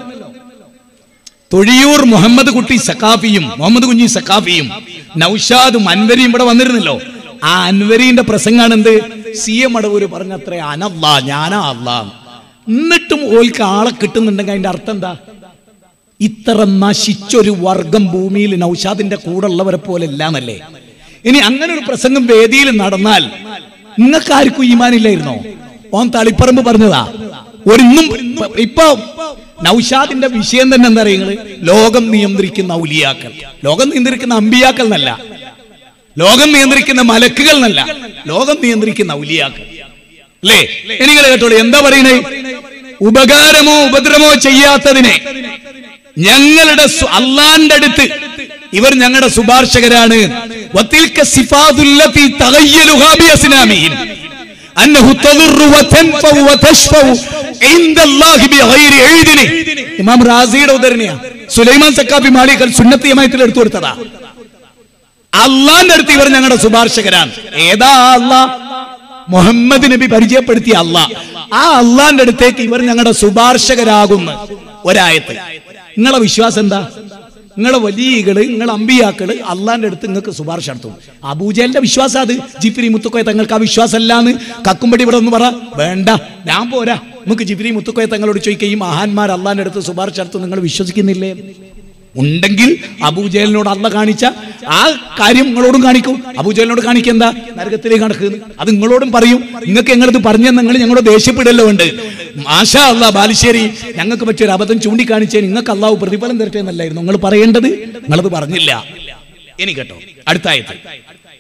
തൊഴിയൂർ മുഹമ്മദ് കുട്ടി സക്കാഫിയും മുഹമ്മദ് കുഞ്ഞി സക്കാഫിയും നൌഷാദും അൻവരിയും ഇവിടെ വന്നിരുന്നല്ലോ ആ അൻവരീന്റെ പ്രസംഗാണ് എന്ത് സി എം അടവൂര് പറഞ്ഞത്ര അനല്ലാ ഞാനാ അല്ലാ എന്നിട്ടും ഓൽക്ക് ആളെ കിട്ടുന്നുണ്ടെങ്കിൽ അതിന്റെ അർത്ഥം എന്താ ഇത്ര നശിച്ചൊരു വർഗം ഭൂമിയിൽ നൌഷാദിന്റെ കൂടെ ഉള്ളവരെ പോലെ ഇല്ലാന്നല്ലേ ഇനി അങ്ങനെ ഒരു പ്രസംഗം വേദിയിൽ നടന്നാൽ നിങ്ങൾക്ക് ആർക്കും ഈമാനില്ലായിരുന്നോ ഓൻ തളിപ്പറമ്പ് പറഞ്ഞതാ ഒരിന്നും ഇപ്പൊ നൌഷാദിന്റെ വിഷയം തന്നെ എന്താ പറയുന്നത് ലോകം നിയന്ത്രിക്കുന്ന ഔലിയാക്കൾ ലോകം നിയന്ത്രിക്കുന്ന അമ്പിയാക്കൾ എന്നല്ല ലോകം നിയന്ത്രിക്കുന്ന മലക്കുകൾ എന്നല്ല ലോകം നിയന്ത്രിക്കുന്ന ഔലിയാക്കൾ അല്ലേ നിങ്ങൾ കേട്ടോളൂ എന്താ പറയുന്നത് ഉപകാരമോ ഉപദ്രവമോ ചെയ്യാത്തതിനെ ഞങ്ങളുടെ സു- അള്ളാന്റെ അടുത്ത് ഇവർ ഞങ്ങളുടെ ശുപാർശകരാണ് വത്തിൽക്ക സിഫാതുല്ലത്തി തഗയ്യലുഹാ ബിഅസ്നാമിഹിം. അന്നഹു തദുറു വതൻഫഉ വതശ്ഫഉ ഇൻദല്ലാഹി ബിഗൈരി ഇദ്നി. ഇമാം റാസിയുടെ ഉദ്ധരണിയാ സുലൈമാൻ സക്കാഫി മാളികൽ സുന്നത്തി യമായത്തിൽ എടുത്തു കൊടുത്തതാ അള്ളാന്റെ അടുത്ത് ഇവർ ഞങ്ങളുടെ ശുപാർശകരാണ് ഏതാ അള്ളാ മുഹമ്മദ് നബി പരിചയപ്പെടുത്തിയ അള്ളാ ആ അള്ളാന്റെ അടുത്തേക്ക് ഇവർ ഞങ്ങളുടെ ശുപാർശകരാകുന്നു ഒരായത്ത് നിങ്ങളെ വിശ്വാസം എന്താ നിങ്ങളെ വലിയകള് നിങ്ങളെ അമ്പിയാക്കള് അള്ളാന്റെ അടുത്ത് നിങ്ങൾക്ക് ശുപാർശ നടത്തും അബൂജലിന്റെ വിശ്വാസം അത് ജിഫിരി മുത്തുക്കോയ തങ്ങൾക്ക് ആ വിശ്വാസം അല്ലാന്ന് കക്കുംപടി ഇവിടെ ഒന്ന് പറ വേണ്ട ഞാൻ പോരാ നമുക്ക് ജിഫിരി മുത്തുക്കോയ തങ്ങളോട് ചോദിക്കുക ഈ മഹാന്മാർ അള്ളാന്റെ അടുത്ത് ശുപാർശ നടത്തും നിങ്ങൾ വിശ്വസിക്കുന്നില്ലേ ഉണ്ടെങ്കിൽ അബൂജലിനോട് അല്ല കാണിച്ച ആ കാര്യം നിങ്ങളോടും കാണിക്കും അബൂജലിനോട് കാണിക്കെന്താ നരകത്തിലേക്ക് നടക്കുന്നു അത് നിങ്ങളോടും പറയും നിങ്ങൾക്ക് ഞങ്ങളത് പറഞ്ഞ നിങ്ങൾ ഞങ്ങളോട് ദേഷ്യപ്പെടല്ലോ ഉണ്ട് മാഷാ അല്ല ബാലുശ്ശേരി ഞങ്ങൾക്ക് പറ്റിയൊരു അബദ്ധം ചൂണ്ടിക്കാണിച്ചേ നിങ്ങൾക്ക് അള്ളാഹു പ്രതിഫലം തരട്ടെ എന്നല്ലായിരുന്നു നിങ്ങൾ പറയേണ്ടത് നിങ്ങളത് പറഞ്ഞില്ല ഇനി കേട്ടോ അടുത്ത ആയത്ത്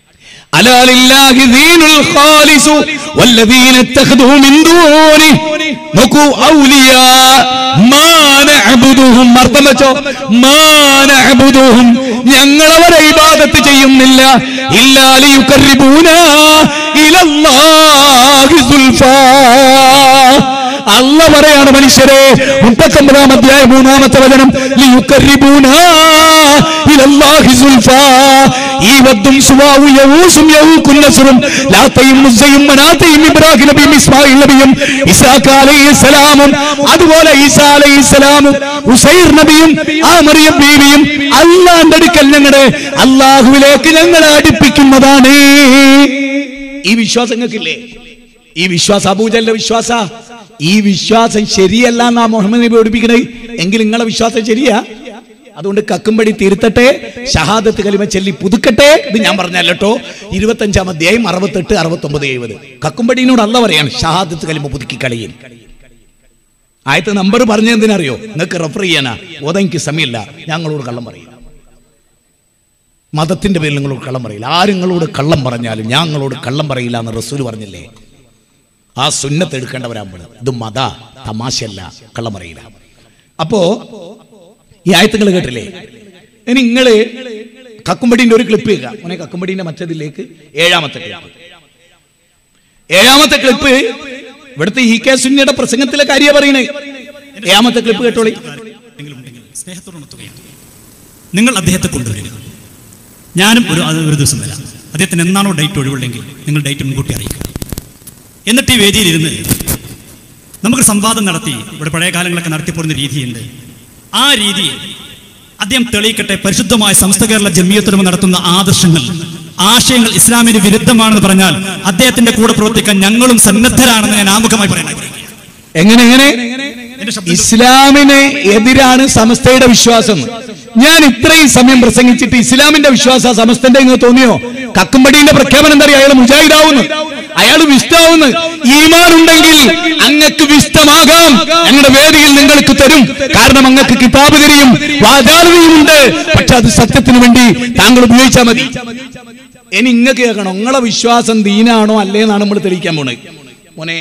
ألا لله دين الخالص والذين اتخذوا من دونه നോക്കൂ ഔലിയ മാനഅബുദുഹും അർത്ഥം വെച്ചോ മാനഅബുദുഹും ഞങ്ങൾ അവരെ ഇബാദത്ത് ചെയ്യുന്നില്ല ഇല്ലാ ലിയുഖർരിബൂന ഇലല്ലാഹി സുൽഫാ അല്ല പറയാണ് മനുഷ്യരെ മുപ്പത്തൊമ്പതാം അധ്യായ മൂന്നാമത്തെ വചനം ലിയുഖർരിബൂന ഇലല്ലാഹി സുൽഫാ ഈ വദ്ദും സുവാവു യവൂസും യവൂക്കും നസ്റും ലാത്തയും മുസ്സയും മനാത്തയും ഇബ്രാഹിം നബിയും ഇസ്മായിൽ നബിയും ഇസാഖ അലൈഹിസ്സലാമും അതുപോലെ ഈസാ അലൈഹിസ്സലാമും ഉസൈർ നബിയും ആ മറിയം ബീവിയും അള്ളാന്റെ അടുക്കൽ ഞങ്ങളുടെ അള്ളാഹുവിലേക്ക് ഞങ്ങളെ അടുപ്പിക്കുന്നതാണ് ഈ വിശ്വാസം നിങ്ങൾക്കില്ലേ ഈ വിശ്വാസം അബൂജലിന്റെ വിശ്വാസ ഈ വിശ്വാസം ശരിയല്ല എന്നാ മുഹമ്മദ് നബി പഠിപ്പിക്കണേ എങ്കിൽ നിങ്ങളെ വിശ്വാസം ശരിയാ അതുകൊണ്ട് കക്കുംപടി തിരുത്തട്ടെ ഷഹാദത്ത് കലിമ ചൊല്ലി പുതുക്കട്ടെ ഇത് ഞാൻ പറഞ്ഞല്ലോ ഇരുപത്തഞ്ചാം അധ്യായം അറുപത്തെട്ട് അറുപത്തൊമ്പത് എഴുപത് കക്കുംപടിനോട് അല്ല പറയാണ് ഷഹാദത്ത് കലിമ പുതുക്കി കളയിൽ ആയത്തെ നമ്പർ പറഞ്ഞ എന്തിനറിയോ നിങ്ങൾക്ക് റെഫർ ചെയ്യാനാ ഓതാ എനിക്ക് സമയമില്ല ഞങ്ങളോട് കള്ളം പറയും മതത്തിന്റെ പേരിൽ നിങ്ങളോട് കള്ളം പറയില്ല ആരുങ്ങളോട് കള്ളം പറഞ്ഞാലും ഞങ്ങളോട് കള്ളം പറയില്ല എന്ന് റസൂൽ പറഞ്ഞില്ലേ ആ സുന്നത്ത് എടുക്കേണ്ടവരാകുമ്പോൾ ഇത് മത തമാശയല്ല കള്ളം പറയില്ല അപ്പോ ഈ ആയത്തുകൾ കേട്ടില്ലേ ഇനി നിങ്ങള് കക്കുംപടിന്റെ ഒരു ക്ലിപ്പ് കേൾക്കാം മോനെ കക്കുംപടിന്റെ മറ്റതിലേക്ക് ഏഴാമത്തെ ക്ലിപ്പ് ഏഴാമത്തെ ക്ലിപ്പ് ഇവിടുത്തെ ഇ കെ സുന്നിയുടെ പ്രസംഗത്തിലെ കാര്യം പറയണേ ഏഴാമത്തെ ക്ലിപ്പ് കേട്ടോളി സ്നേഹത്തോടുണർത്തുകയാണ് നിങ്ങൾ അദ്ദേഹത്തെ കൊണ്ടുവരിക ഞാനും ഒരു അത് ഒരു ദിവസം വരാം അദ്ദേഹത്തിന് എന്നാണോ ഡേറ്റ് ഒഴിവുള്ളെങ്കിൽ നിങ്ങൾ ഡേറ്റ് മുൻകൂട്ടി അറിയിക്കുക എന്നിട്ട് ഈ വേദിയിലിരുന്ന് നമുക്ക് സംവാദം നടത്തി ഇവിടെ പഴയ കാലങ്ങളൊക്കെ നടത്തിപ്പോരുന്ന രീതിയുണ്ട് ആ രീതി അദ്ദേഹം തെളിയിക്കട്ടെ പരിശുദ്ധമായ സമസ്ത കേരള ജമിയത്തുടമ നടത്തുന്ന ആദർശങ്ങൾ ആശയങ്ങൾ ഇസ്ലാമിന് വിരുദ്ധമാണെന്ന് പറഞ്ഞാൽ അദ്ദേഹത്തിന്റെ കൂടെ പ്രവർത്തിക്കാൻ ഞങ്ങളും സന്നദ്ധരാണെന്ന് ഞാൻ ആമുഖമായി പറയാൻ ആഗ്രഹിക്കുന്നു. എങ്ങനെ എങ്ങനെ എന്റെ ശബ്ദം ഇസ്ലാമിന് എതിരാണ് സമസ്തയുടെ വിശ്വാസം ഞാൻ ഇത്രയും സമയം പ്രസംഗിച്ചിട്ട് ഇസ്ലാമിന്റെ വിശ്വാസ സമസ്തന്റെ ഇങ്ങ് തോന്നിയോ കക്കുംപടിന്റെ പ്രഖ്യാപനം എന്താ അറിയോ? അയാൾ മുജാഹിദാവുന്നു അയാൾ വിഷ്ടാവുന്നു ഈമാൻ ഉണ്ടെങ്കിൽ അങ്ങക്ക് വിഷ്ടമാകാം ഞങ്ങളുടെ വേദിയിൽ നിങ്ങൾക്ക് തരും കാരണം അങ്ങക്ക് കിതാബ് തിരിയും വാചാലതയും ഉണ്ട് പക്ഷെ അത് സത്യത്തിന് വേണ്ടി താങ്കൾ ഉപയോഗിച്ചാൽ മതി ഇനി ഇങ്ങക്ക് കേൾക്കണം നിങ്ങളെ വിശ്വാസം ദീനാണോ അല്ലേ എന്നാണ് നമ്മൾ തെളിയിക്കാൻ പോണത് മോനെ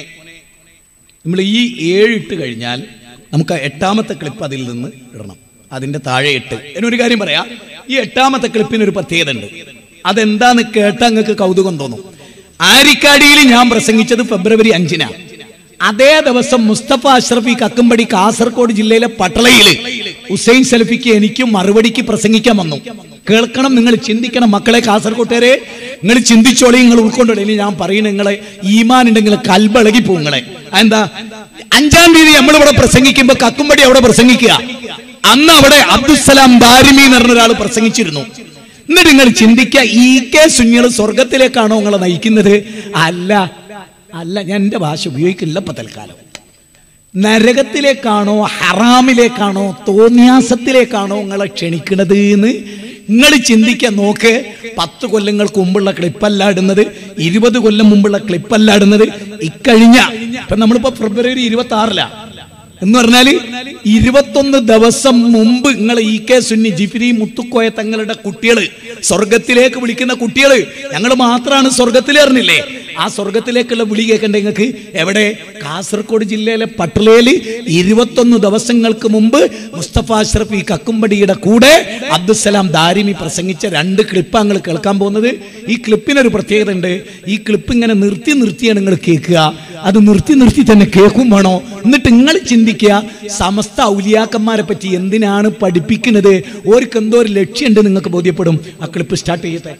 നമ്മൾ ഈ ഏഴ് ഇട്ട് കഴിഞ്ഞാൽ നമുക്ക് ആ എട്ടാമത്തെ ക്ലിപ്പ് അതിൽ നിന്ന് ഇടണം അതിന്റെ താഴെ ഇട്ട് എന്നൊരു കാര്യം പറയാം ഈ എട്ടാമത്തെ ക്ലിപ്പിന് ഒരു പ്രത്യേകത ഉണ്ട് അതെന്താന്ന് കേട്ടാ നിങ്ങൾക്ക് കൗതുകം തോന്നും ആരിക്കാടിയിൽ ഞാൻ പ്രസംഗിച്ചത് ഫെബ്രുവരി അഞ്ചിനാ അതേ ദിവസം മുസ്തഫ അഷ്റഫ് ഈ കക്കുംപടി കാസർഗോഡ് ജില്ലയിലെ പട്ടളയിൽ ഹുസൈൻ സലഫിക്ക് എനിക്കും മറുപടിക്ക് പ്രസംഗിക്കാൻ വന്നു കേൾക്കണം നിങ്ങൾ ചിന്തിക്കണം മക്കളെ കാസർകോട്ടുകാരെ നിങ്ങൾ ചിന്തിച്ചോളി നിങ്ങൾ ഉൾക്കൊണ്ടോളി ഇനി ഞാൻ പറയുന്നത് നിങ്ങളെ ഈമാൻ ഉണ്ടെങ്കിൽ കൽബളകി പോകും നിങ്ങളെ എന്താ അഞ്ചാം തീയതി നമ്മളിവിടെ പ്രസംഗിക്കുമ്പോ കക്കുംപടി അവിടെ പ്രസംഗിക്കുക അന്ന് അവിടെ അബ്ദുസലാം ദാരിമി എന്ന് പറഞ്ഞ ഒരാൾ പ്രസംഗിച്ചിരുന്നു എന്നിട്ട് നിങ്ങൾ ചിന്തിക്കുക ഈ കെ സുഞ്ഞികൾ സ്വർഗത്തിലേക്കാണോ നിങ്ങളെ നയിക്കുന്നത് അല്ല അല്ല ഞാൻ എന്റെ ഭാഷ ഉപയോഗിക്കില്ല ഇപ്പൊ തൽക്കാലം നരകത്തിലേക്കാണോ ഹറാമിലേക്കാണോ തോന്യാസത്തിലേക്കാണോ നിങ്ങളെ ക്ഷണിക്കണത് എന്ന് നിങ്ങൾ ചിന്തിക്കാൻ നോക്ക് പത്ത് കൊല്ലങ്ങൾക്ക് മുമ്പുള്ള ക്ലിപ്പല്ല ഇടുന്നത് ഇരുപത് കൊല്ലം മുമ്പുള്ള ക്ലിപ്പല്ല ഇടുന്നത് ഇക്കഴിഞ്ഞ ഇപ്പൊ നമ്മളിപ്പോ ഫെബ്രുവരി ഇരുപത്തി ആറിലാ എന്ന് പറഞ്ഞാല് ഇരുപത്തൊന്ന് ദിവസം മുമ്പ് നിങ്ങൾ ഇ കെ സുന്നി ജിഫിരി മുത്തുക്കോയ തങ്ങളുടെ കുട്ടികള് സ്വർഗത്തിലേക്ക് വിളിക്കുന്ന കുട്ടികള് ഞങ്ങൾ മാത്രമാണ് സ്വർഗത്തിൽ അറിഞ്ഞില്ലേ ആ സ്വർഗത്തിലേക്കുള്ള വിളി കേൾക്കണ്ടേ നിങ്ങൾക്ക് എവിടെ കാസർഗോഡ് ജില്ലയിലെ പട്ടളയിൽ ഇരുപത്തൊന്ന് ദിവസങ്ങൾക്ക് മുമ്പ് മുസ്തഫ അഷ്റഫ് ഈ കക്കുംപടിയുടെ കൂടെ അബ്ദുസലാം ദാരിമി പ്രസംഗിച്ച രണ്ട് ക്ലിപ്പാണ് നിങ്ങൾ കേൾക്കാൻ പോകുന്നത് ഈ ക്ലിപ്പിനൊരു പ്രത്യേകത ഉണ്ട് ഈ ക്ലിപ്പ് ഇങ്ങനെ നിർത്തി നിർത്തിയാണ് നിങ്ങൾ കേൾക്കുക അത് നിർത്തി നിർത്തി തന്നെ കേൾക്കും വേണോ എന്നിട്ട് നിങ്ങൾ ചിന്തിക്കുക സമസ്ത ഔലിയാക്കന്മാരെ പറ്റി എന്തിനാണ് പഠിപ്പിക്കുന്നത് ഓർക്ക് എന്തോ ഒരു ലക്ഷ്യമുണ്ട് നിങ്ങൾക്ക് ബോധ്യപ്പെടും ആ ക്ലിപ്പ് സ്റ്റാർട്ട് ചെയ്യട്ടെ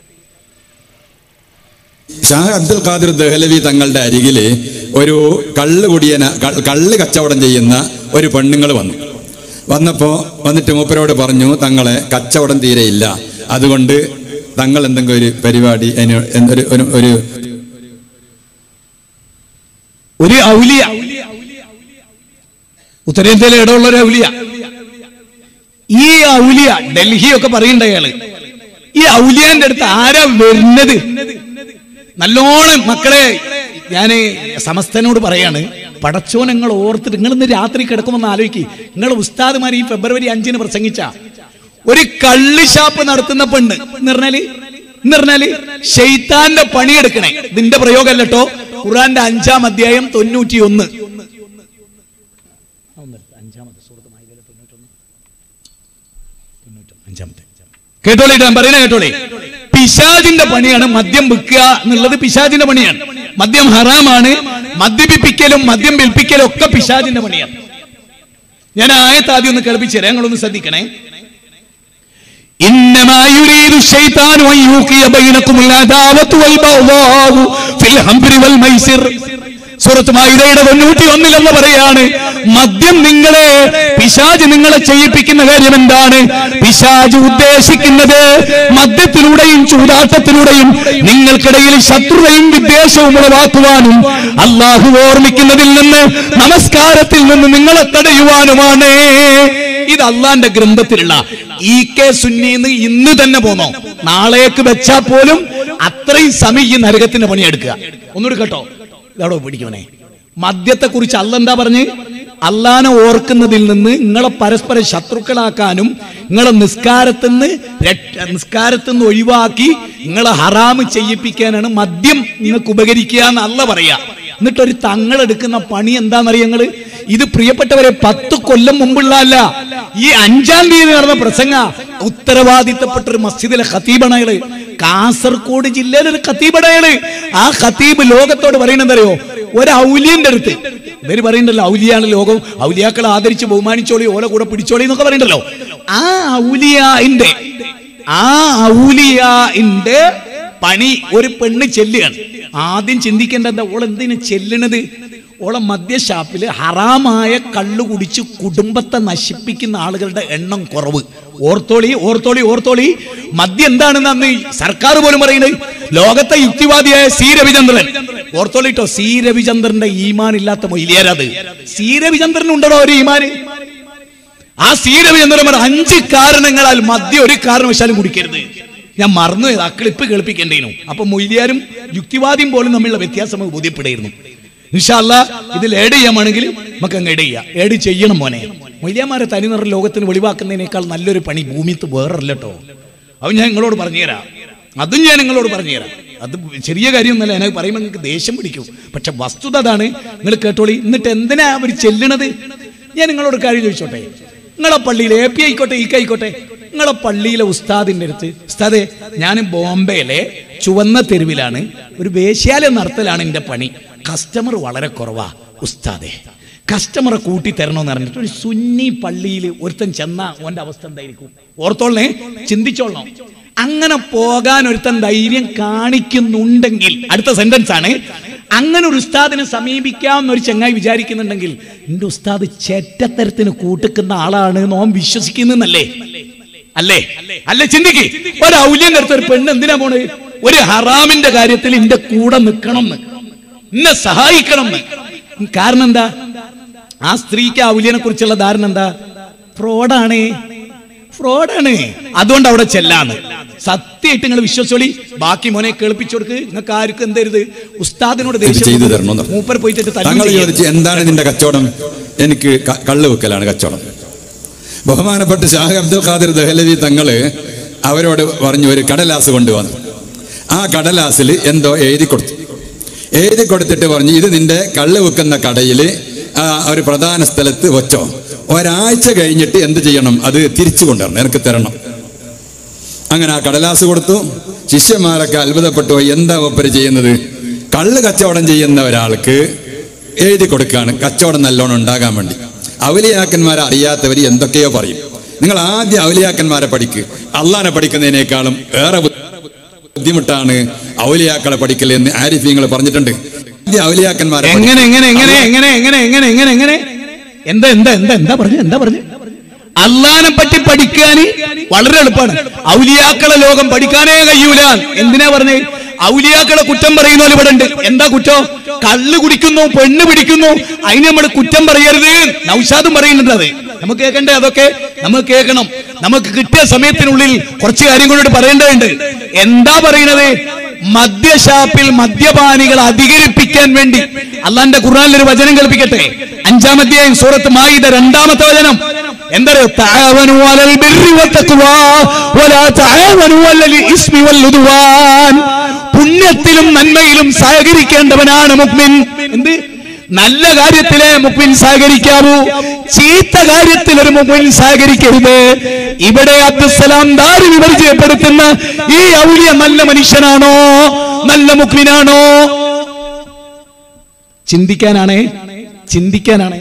ഷാ അബ്ദുൽ ഖാദിർ ദഹലവി തങ്ങളുടെ അരികിൽ ഒരു കള്ള് കുടിയന ക- കള്ള് കച്ചവടം ചെയ്യുന്ന ഒരു പെണ്ണുങ്ങൾ വന്നു വന്നപ്പോൾ വന്നിട്ട് മൂപ്പരോട് പറഞ്ഞു തങ്ങളെ കച്ചവടം തീരെയില്ല അതുകൊണ്ട് തങ്ങൾ എന്തെങ്കിലും ഒരു പരിപാടി അതിന് എന്തൊരു ഒരു ഒരു ഒരു ഔലിയ ഉത്തരേന്ത്യയിലെ ഇടമുള്ള ഒരു ഔലിയ ഈ ഔലിയ ഡൽഹി ഒക്കെ പറയണ്ട അയാള് ഈ ഔലിയാന്റെ അടുത്ത് ആരാ വരുന്നത് നല്ലോണം മക്കളെ ഞാന് സമസ്തനോട് പറയാണ് പടച്ചോൻ നിങ്ങൾ ഓർത്തിട്ട് നിങ്ങൾ ഇന്ന് രാത്രി കിടക്കുമെന്ന് ആലോചിക്ക് നിങ്ങൾ ഉസ്താദുമാർ ഈ ഫെബ്രുവരി അഞ്ചിന് പ്രസംഗിച്ച ഒരു കള്ള് ഷാപ്പ് നടത്തുന്ന പെണ്ണ് എന്ന് പറഞ്ഞാല് എന്ന് പറഞ്ഞാല് ഷെയ്ത്താന്റെ പണിയെടുക്കണേ ഇതിന്റെ പ്രയോഗമല്ല കേട്ടോ ഖുറാന്റെ അഞ്ചാം അധ്യായം തൊണ്ണൂറ്റി ഒന്ന് കേട്ടോളി ഞാൻ പറയുന്നത് കേട്ടോളി പിശാജിന്റെ പണിയാണ് മദ്യം വിൽക്കുക എന്നുള്ളത് പിശാജിന്റെ പണിയാണ് മദ്യം ഹറാമാണ് മദ്യപിപ്പിക്കലും മദ്യം വിൽപ്പിക്കലും ഒക്കെ പിശാജിന്റെ പണിയാണ് ഞാൻ ആയത്ത് ആദ്യം ഒന്ന് കേൾപ്പിച്ചു തരാം നിങ്ങളൊന്ന് ശ്രദ്ധിക്കണേ إنما يريد الشيطان أن يوقي بينكم العداوة والبغضاء في الخمر والميسر സൂറത്ത് മായിദയുടെ തൊണ്ണൂറ്റി ഒന്നിലെന്ന് പറയാണ് മദ്യം നിങ്ങളെ പിശാജ് നിങ്ങളെ ചെയ്യിപ്പിക്കുന്ന കാര്യം എന്താണ് പിശാജ് ഉദ്ദേശിക്കുന്നത് മദ്യത്തിലൂടെയും ചൂതാട്ടത്തിലൂടെയും നിങ്ങൾക്കിടയിൽ ശത്രുതയും വിദ്വേഷവും ഉളവാക്കുവാനും അള്ളാഹു ഓർമ്മിക്കുന്നതിൽ നിന്ന് നമസ്കാരത്തിൽ നിന്ന് നിങ്ങളെ തടയുവാനുമാണ് ഇത് അള്ളാന്റെ ഗ്രന്ഥത്തിലുള്ള ഇ കെ സുന്നീന്ന് ഇന്ന് തന്നെ പോന്നോ നാളേക്ക് വെച്ചാൽ പോലും അത്രയും സമയം ഈ നരകത്തിന്റെ പണിയെടുക്കുക ഒന്നുകൂടി കേട്ടോ ഇതവിടെ പിടിക്കണേ മദ്യത്തെ കുറിച്ച് അല്ല എന്താ പറഞ്ഞ് അള്ളാനെ ഓർക്കുന്നതിൽ നിന്ന് നിങ്ങളെ പരസ്പരം ശത്രുക്കളാക്കാനും നിങ്ങളെ നിസ്കാരത്തിൽ നിന്ന് രക്ഷ- നിസ്കാരത്തിൽ നിന്ന് ഒഴിവാക്കി നിങ്ങളെ ഹറാമ് ചെയ്യിപ്പിക്കാനാണ് മദ്യം നിങ്ങൾക്ക് ഉപകരിക്കുക എന്ന് അല്ല പറയാ എന്നിട്ടൊരു തങ്ങളെടുക്കുന്ന പണി എന്താണെന്നറിയ നിങ്ങള് ഇത് പ്രിയപ്പെട്ടവരെ പത്ത് കൊല്ലം മുമ്പുള്ള അല്ല ഈ അഞ്ചാം തീയതി നടന്ന പ്രസംഗ ഉത്തരവാദിത്തപ്പെട്ട ഒരു മസ്ജിദിലെ ഖത്തീബാണ് അയാള് കാസർഗോഡ് ജില്ലയിലെ ഒരു ഖത്തീബാണ് അയാള് ആ ഖത്തീബ് ലോകത്തോട് പറയുന്നത് അറിയോ ഒരു ഔലിയന്റെ അടുത്ത് ഇവര് പറയുന്നുണ്ടല്ലോ ഔലിയാണ് ലോകം ഔലിയാക്കളെ ആദരിച്ച് ബഹുമാനിച്ചോളി ഓല കൂടെ പിടിച്ചോളി എന്നൊക്കെ പറയുന്നുണ്ടല്ലോ ആ ഔലിയാന്റെ ആ ഔലിയാന്റെ പണി ഒരു പെണ്ണ് ചെല്ലുകയാണ് ആദ്യം ചിന്തിക്കേണ്ട എന്താ ഓൾ എന്തിനു ചെല്ലണത് ഓളെ മദ്യഷാപ്പില് ഹറാമായ കള്ളു കുടിച്ച് കുടുംബത്തെ നശിപ്പിക്കുന്ന ആളുകളുടെ എണ്ണം കുറവ് ഓർത്തോളി ഓർത്തോളി ഓർത്തോളി മദ്യം എന്താണെന്ന് അന്ന് സർക്കാർ പോലും പറയുന്നത് ലോകത്തെ യുക്തിവാദിയായ സി രവിചന്ദ്രൻ ഓർത്തോളിട്ടോ സി രവിചന്ദ്രന്റെ ഈമാൻ ഇല്ലാത്ത മൊയിലിയാരത് സി രവിചന്ദ്രൻ ഉണ്ടോ ഒരു ഈമാന് ആ സി രവിചന്ദ്രൻ പറഞ്ഞ അഞ്ച് കാരണങ്ങളാൽ മദ്യം ഒരു കാരണവശാലും കുടിക്കരുത് ഞാൻ മറന്നു പോയത്. ആ ക്ലിപ്പ് കേൾപ്പിക്കേണ്ടേനു അപ്പൊ മൊയ്ലിയാരും യുക്തിവാദിയും പോലും തമ്മിലുള്ള വ്യത്യാസം നമുക്ക് ബോധ്യപ്പെടായിരുന്നു ഇൻഷാല്ല ഇതിൽ ഏഡ് ചെയ്യാമാണെങ്കിൽ നമുക്ക് അങ്ങ് ഏഡ് ചെയ്യാം ഏഡ് ചെയ്യണം മോനെ മൊയ്ലിയാമാരെ തനിനിറ ലോകത്തിന് വെളിവാക്കുന്നതിനേക്കാൾ നല്ലൊരു പണി ഭൂമിത്ത് വേറല്ല കേട്ടോ അത് ഞാൻ നിങ്ങളോട് പറഞ്ഞുതരാം അതും ഞാൻ നിങ്ങളോട് പറഞ്ഞുതരാം അത് ചെറിയ കാര്യമൊന്നുമല്ല എന്നെ പറയുമ്പോൾ നിങ്ങൾക്ക് ദേഷ്യം പിടിക്കും പക്ഷെ വസ്തുത അതാണ് നിങ്ങൾ കേട്ടോളി എന്നിട്ട് എന്തിനാ അവർ ചെല്ലണത് ഞാൻ നിങ്ങളോട് കാര്യം ചോദിച്ചോട്ടെ നിങ്ങളെ പള്ളിയിൽ എ പി ആയിക്കോട്ടെ ഈ ആയിക്കോട്ടെ നിങ്ങളെ പള്ളിയിലെ ഉസ്താദിന്റെ അടുത്ത് ഉസ്താദെ ഞാൻ ബോംബെയിലെ ചുവന്ന തെരുവിലാണ് ഒരു വേശ്യാലയം നടത്തലാണ് എൻ്റെ പണി കസ്റ്റമർ വളരെ കുറവാ ഉസ്താദെ കസ്റ്റമറെ കൂട്ടി തരണമെന്ന് പറഞ്ഞിട്ട് ഒരു സുന്നി പള്ളിയിൽ ഒരുത്തൻ ചെന്ന ഓന്റെ അവസ്ഥ എന്തായിരിക്കും ഓർത്തോളണേ ചിന്തിച്ചോളണം അങ്ങനെ പോകാൻ ഒരുത്തൻ ധൈര്യം കാണിക്കുന്നുണ്ടെങ്കിൽ അടുത്ത സെന്റൻസ് ആണ് അങ്ങനെ ഒരു ഉസ്താദിനെ സമീപിക്കാം ഒരു ചങ്ങായി വിചാരിക്കുന്നുണ്ടെങ്കിൽ എന്റെ ഉസ്താദ് ചേറ്റത്തരത്തിന് കൂട്ടിക്കുന്ന ആളാണ് നോം വിശ്വസിക്കുന്നല്ലേ അല്ലേ അല്ലേ ചിന്തിക്ക് ഒരു ഔല്യം കരുത്ത ഒരു പെണ്ണ് എന്തിനാ പോണ് ഒരു ഹറാമിന്റെ കാര്യത്തിൽ എന്റെ കൂടെ നിൽക്കണം എന്ന് എന്നെ സഹായിക്കണം എന്ന് കാരണം എന്താ ആ സ്ത്രീക്ക് ആ ഔല്യനെ കുറിച്ചുള്ള ധാരണ എന്താ ഫ്രോഡാണ് ഫ്രോഡാണ് അതുകൊണ്ട് അവിടെ ചെല്ലാന്ന് സത്യമായിട്ട് നിങ്ങൾ വിശ്വസിച്ചോളി ബാക്കി മോനെ കേൾപ്പിച്ചു കൊടുക്ക് നിങ്ങൾക്ക് ആർക്കും എന്തരുത് ഉസ്താദിനോട് ഇത് ചെയ്തു ദേഷ്യം തരണമെന്ന് മൂപ്പർ പോയിട്ട് തല്ലും തങ്ങൾ ചെയ്യരുത്. ചോദിച്ചു എന്താണ് ഇതിന്റെ കച്ചവടം എനിക്ക് ക- കള്ള് വെക്കലാണ് കച്ചവടം ബഹുമാനപ്പെട്ട ഷാഹ് അബ്ദുൽ ഖാദിർ ദഹലവി തങ്ങള് അവരോട് പറഞ്ഞു ഒരു കടലാസ് കൊണ്ടുവന്നു ആ കടലാസിൽ എന്തോ എഴുതി കൊടുത്തു എഴുതി കൊടുത്തിട്ട് പറഞ്ഞു ഇത് നിന്റെ കള്ള് വെക്കുന്ന കടയിൽ ഒരു പ്രധാന സ്ഥലത്ത് വെച്ചോ ഒരാഴ്ച കഴിഞ്ഞിട്ട് എന്ത് ചെയ്യണം അത് തിരിച്ചു കൊണ്ടുവരണം എനിക്ക് തരണം അങ്ങനെ ആ കടലാസ് കൊടുത്തു ശിഷ്യന്മാരൊക്കെ അത്ഭുതപ്പെട്ടു പോയി എന്താ ഒപ്പര് ചെയ്യുന്നത് കള്ള് കച്ചവടം ചെയ്യുന്ന ഒരാൾക്ക് എഴുതി കൊടുക്കുകയാണ് കച്ചവടം നല്ലോണം ഉണ്ടാകാൻ വേണ്ടി ഔലിയാക്കന്മാരെ അറിയാത്തവർ എന്തൊക്കെയോ പറയും നിങ്ങൾ ആദ്യം ഔലിയാക്കന്മാരെ പഠിക്ക് അള്ളാനെ പഠിക്കുന്നതിനേക്കാളും ഏറെ ബുദ്ധിമുട്ടാണ് ഔലിയാക്കളെ പഠിക്കൽ എന്ന് ആരിഫ്യങ്ങൾ പറഞ്ഞിട്ടുണ്ട് ആദ്യം ഔലിയാക്കന്മാരെ പഠിക്ക്. എങ്ങനെ എങ്ങനെ എങ്ങനെ എങ്ങനെ എങ്ങനെ എങ്ങനെ എങ്ങനെ എങ്ങനെ എന്താ എന്താ എന്താ എന്താ പറഞ്ഞു എന്താ പറഞ്ഞു അള്ളാനെ പറ്റി പഠിക്കാൻ വളരെ എളുപ്പമാണ് ഔലിയാക്കളെ ലോകം പഠിക്കാനേ കഴിയൂല എന്തിനാ പറഞ്ഞേ ഔലിയാക്കളെ കുറ്റം പറയുന്ന ഇവിടെ ഉണ്ട് എന്താ കുറ്റം കള്ള് കുടിക്കുന്നു പെണ്ണ് പിടിക്കുന്നു അതിന് നമ്മൾ കുറ്റം പറയരുത് നൗഷാദും പറയുന്നുണ്ട് അത് നമുക്ക് കേൾക്കണ്ടേ അതൊക്കെ നമുക്ക് കേൾക്കണം നമുക്ക് കിട്ടിയ സമയത്തിനുള്ളിൽ കുറച്ച് കാര്യം കൂടി പറയേണ്ടതുണ്ട് എന്താ പറയുന്നത് മദ്യഷാപ്പിൽ മദ്യപാനികൾ അധികരിപ്പിക്കാൻ വേണ്ടി അള്ളാന്റെ ഖുർആനിൽ ഒരു വചനം കേൾപ്പിക്കട്ടെ അഞ്ചാം അധ്യായം സൂറത്ത് മായിദ രണ്ടാമത്തെ വചനം എന്താ തആവനു അലൽ ബിർരി വത്തഖ്വാ വലാ തആവനു അലൽ ഇസ്മി വൽ ഉദ്വാൻ പുണ്യത്തിലും നന്മയിലും സഹകരിക്കേണ്ടവനാണ് മുക്മിൻ എന്ത് നല്ല കാര്യത്തിലെ മുക്മിൻ സഹകരിക്കാവൂ ചീത്ത കാര്യത്തിൽ ഒരു മുക്മിൻ സഹകരിക്കരുത് ഇവിടെ അബ്ദുസലാം ദാരി വിപരിചയപ്പെടുത്തുന്ന ഈ ഔലിയ നല്ല മനുഷ്യനാണോ നല്ല മുക്മിനാണോ ചിന്തിക്കാനാണേ ചിന്തിക്കാനാണേ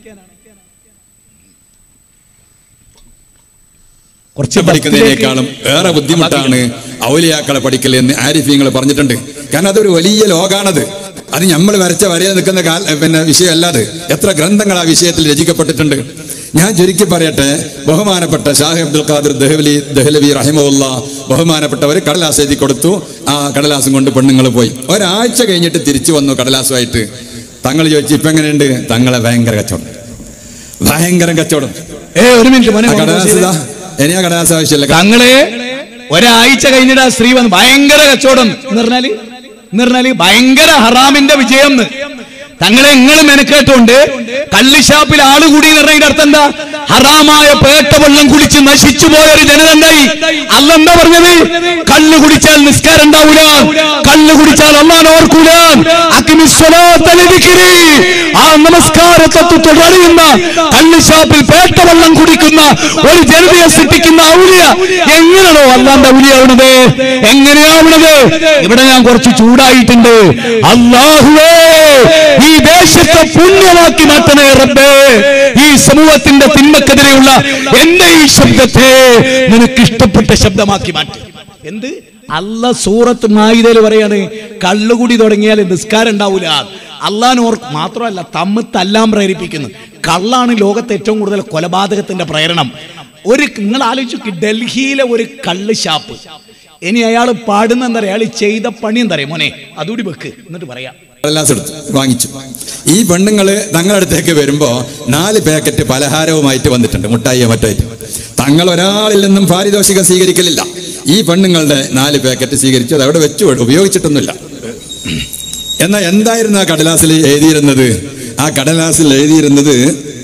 കുറച്ച് പഠിക്കുന്നതിനേക്കാളും ഏറെ ബുദ്ധിമുട്ടാണ് ഔലിയാക്കളെ പഠിക്കൽ എന്ന് ആരിഫീങ്ങൾ പറഞ്ഞിട്ടുണ്ട് കാരണം അതൊരു വലിയ ലോകാണത് അത് നമ്മൾ വരച്ച വരയിൽ നിൽക്കുന്ന കാല പിന്നെ വിഷയമല്ലാതെ എത്ര ഗ്രന്ഥങ്ങൾ ആ വിഷയത്തിൽ രചിക്കപ്പെട്ടിട്ടുണ്ട് ഞാൻ ചുരുക്കി പറയട്ടെ ബഹുമാനപ്പെട്ട ഷാഹി അബ്ദുൽ ഖാദിർ ദഹ്ലി ദഹ്ലവി റഹിമുല്ല ബഹുമാനപ്പെട്ടവർ കടലാസ് എഴുതി കൊടുത്തു ആ കടലാസും കൊണ്ട് പെണ്ണുങ്ങൾ പോയി ഒരാഴ്ച കഴിഞ്ഞിട്ട് തിരിച്ചു വന്നു കടലാസുമായിട്ട് തങ്ങൾ ചോദിച്ചു ഇപ്പൊ എങ്ങനെയുണ്ട് തങ്ങളെ ഭയങ്കര കച്ചവടം ഭയങ്കര കച്ചവടം ഏ ഒരു മിനിറ്റ് മോനെ ആ കടലാസ് ഇതാ. ഇനി ആ കടലാസ് ആവശ്യമില്ല തങ്ങള് ഒരാഴ്ച കഴിഞ്ഞിട്ട് ആ സ്ത്രീ വന്ന് ഭയങ്കര കച്ചവടം എന്ന് പറഞ്ഞാല് എന്ന് പറഞ്ഞാല് ഭയങ്കര ഹറാമിന്റെ വിജയം എന്ന്. തങ്ങളെ നിങ്ങൾ മെനക്കേട്ടുണ്ട് കള്ളിഷാപ്പിൽ ആള് കൂടി എന്ന് പറഞ്ഞതിന്റെ അർത്ഥം എന്താ ഹറാമായ പേട്ട വെള്ളം കുടിച്ച് നശിച്ചു പോയ ഒരു ജനത ഉണ്ടായി അല്ല എന്താ പറഞ്ഞത് കള്ള് കുടിച്ചാൽ നിസ്കാരം ഉണ്ടാവൂല കള്ള് കുടിച്ചാൽ അള്ളാൻ ഓർക്കൂല അഗ്നിസ്വലാത്ത ലഭിക്കരുത് ആ നമസ്കാരത്തെ തുടരുന്ന കള്ളിഷാപ്പിൽ പേട്ട വെള്ളം കുടിക്കുന്ന ഒരു ജനതയെ സൃഷ്ടിക്കുന്ന ഔലിയ എങ്ങനെയാണോ അല്ലാണ്ട് ഔലിയാവുന്നത് എങ്ങനെയാവുന്നത് ഇവിടെ ഞാൻ കുറച്ച് ചൂടായിട്ടുണ്ട് അള്ളാഹുവേ ഈ ദേശത്തെ പുണ്യമാക്കി മാറ്റണേ റബ്ബേ ഈ സമൂഹത്തിന്റെ തിന്മക്കെതിരെയുള്ള എന്റെ ഈ ശബ്ദത്തെ നിനക്ക് ഇഷ്ടപ്പെട്ട ശബ്ദമാക്കി മാറ്റി എന്ത് അല്ല സൂറത്ത് മായിതയിൽ പറയാണ് കള്ളുകുടി തുടങ്ങിയാൽ നിസ്കാരം ഉണ്ടാവൂല അള്ളാൻ ഓർ മാത്രമല്ല തമ്മ് തല്ലാൻ പ്രേരിപ്പിക്കുന്നു കള്ളാണ് ലോകത്തെ ഏറ്റവും കൂടുതൽ കൊലപാതകത്തിന്റെ പ്രേരണം ഒരു നിങ്ങൾ ആലോചിച്ചു ഡൽഹിയിലെ ഒരു കള്ള് ഷാപ്പ് ഇനി അയാൾ പാടുന്ന എന്താ പറയാ അയാൾ ചെയ്ത പണി എന്താ പറയാ മോനെ അതുകൂടി വെക്ക് എന്നിട്ട് പറയാം കടലാസ് എടുത്തു വാങ്ങിച്ചു ഈ പെണ്ണുങ്ങള് തങ്ങളുടെ അടുത്തേക്ക് വരുമ്പോ നാല് പാക്കറ്റ് പലഹാരവുമായിട്ട് വന്നിട്ടുണ്ട് മുട്ടായിയോ മറ്റായിട്ട് തങ്ങൾ ഒരാളിൽ നിന്നും പാരിതോഷികം സ്വീകരിക്കലില്ല ഈ പെണ്ണുങ്ങളുടെ നാല് പാക്കറ്റ് സ്വീകരിച്ചു അത് അവിടെ വെച്ചു ഉപയോഗിച്ചിട്ടൊന്നുമില്ല എന്നാൽ എന്തായിരുന്നു ആ കടലാസിൽ എഴുതിയിരുന്നത് ആ കടലാസിൽ എഴുതിയിരുന്നത്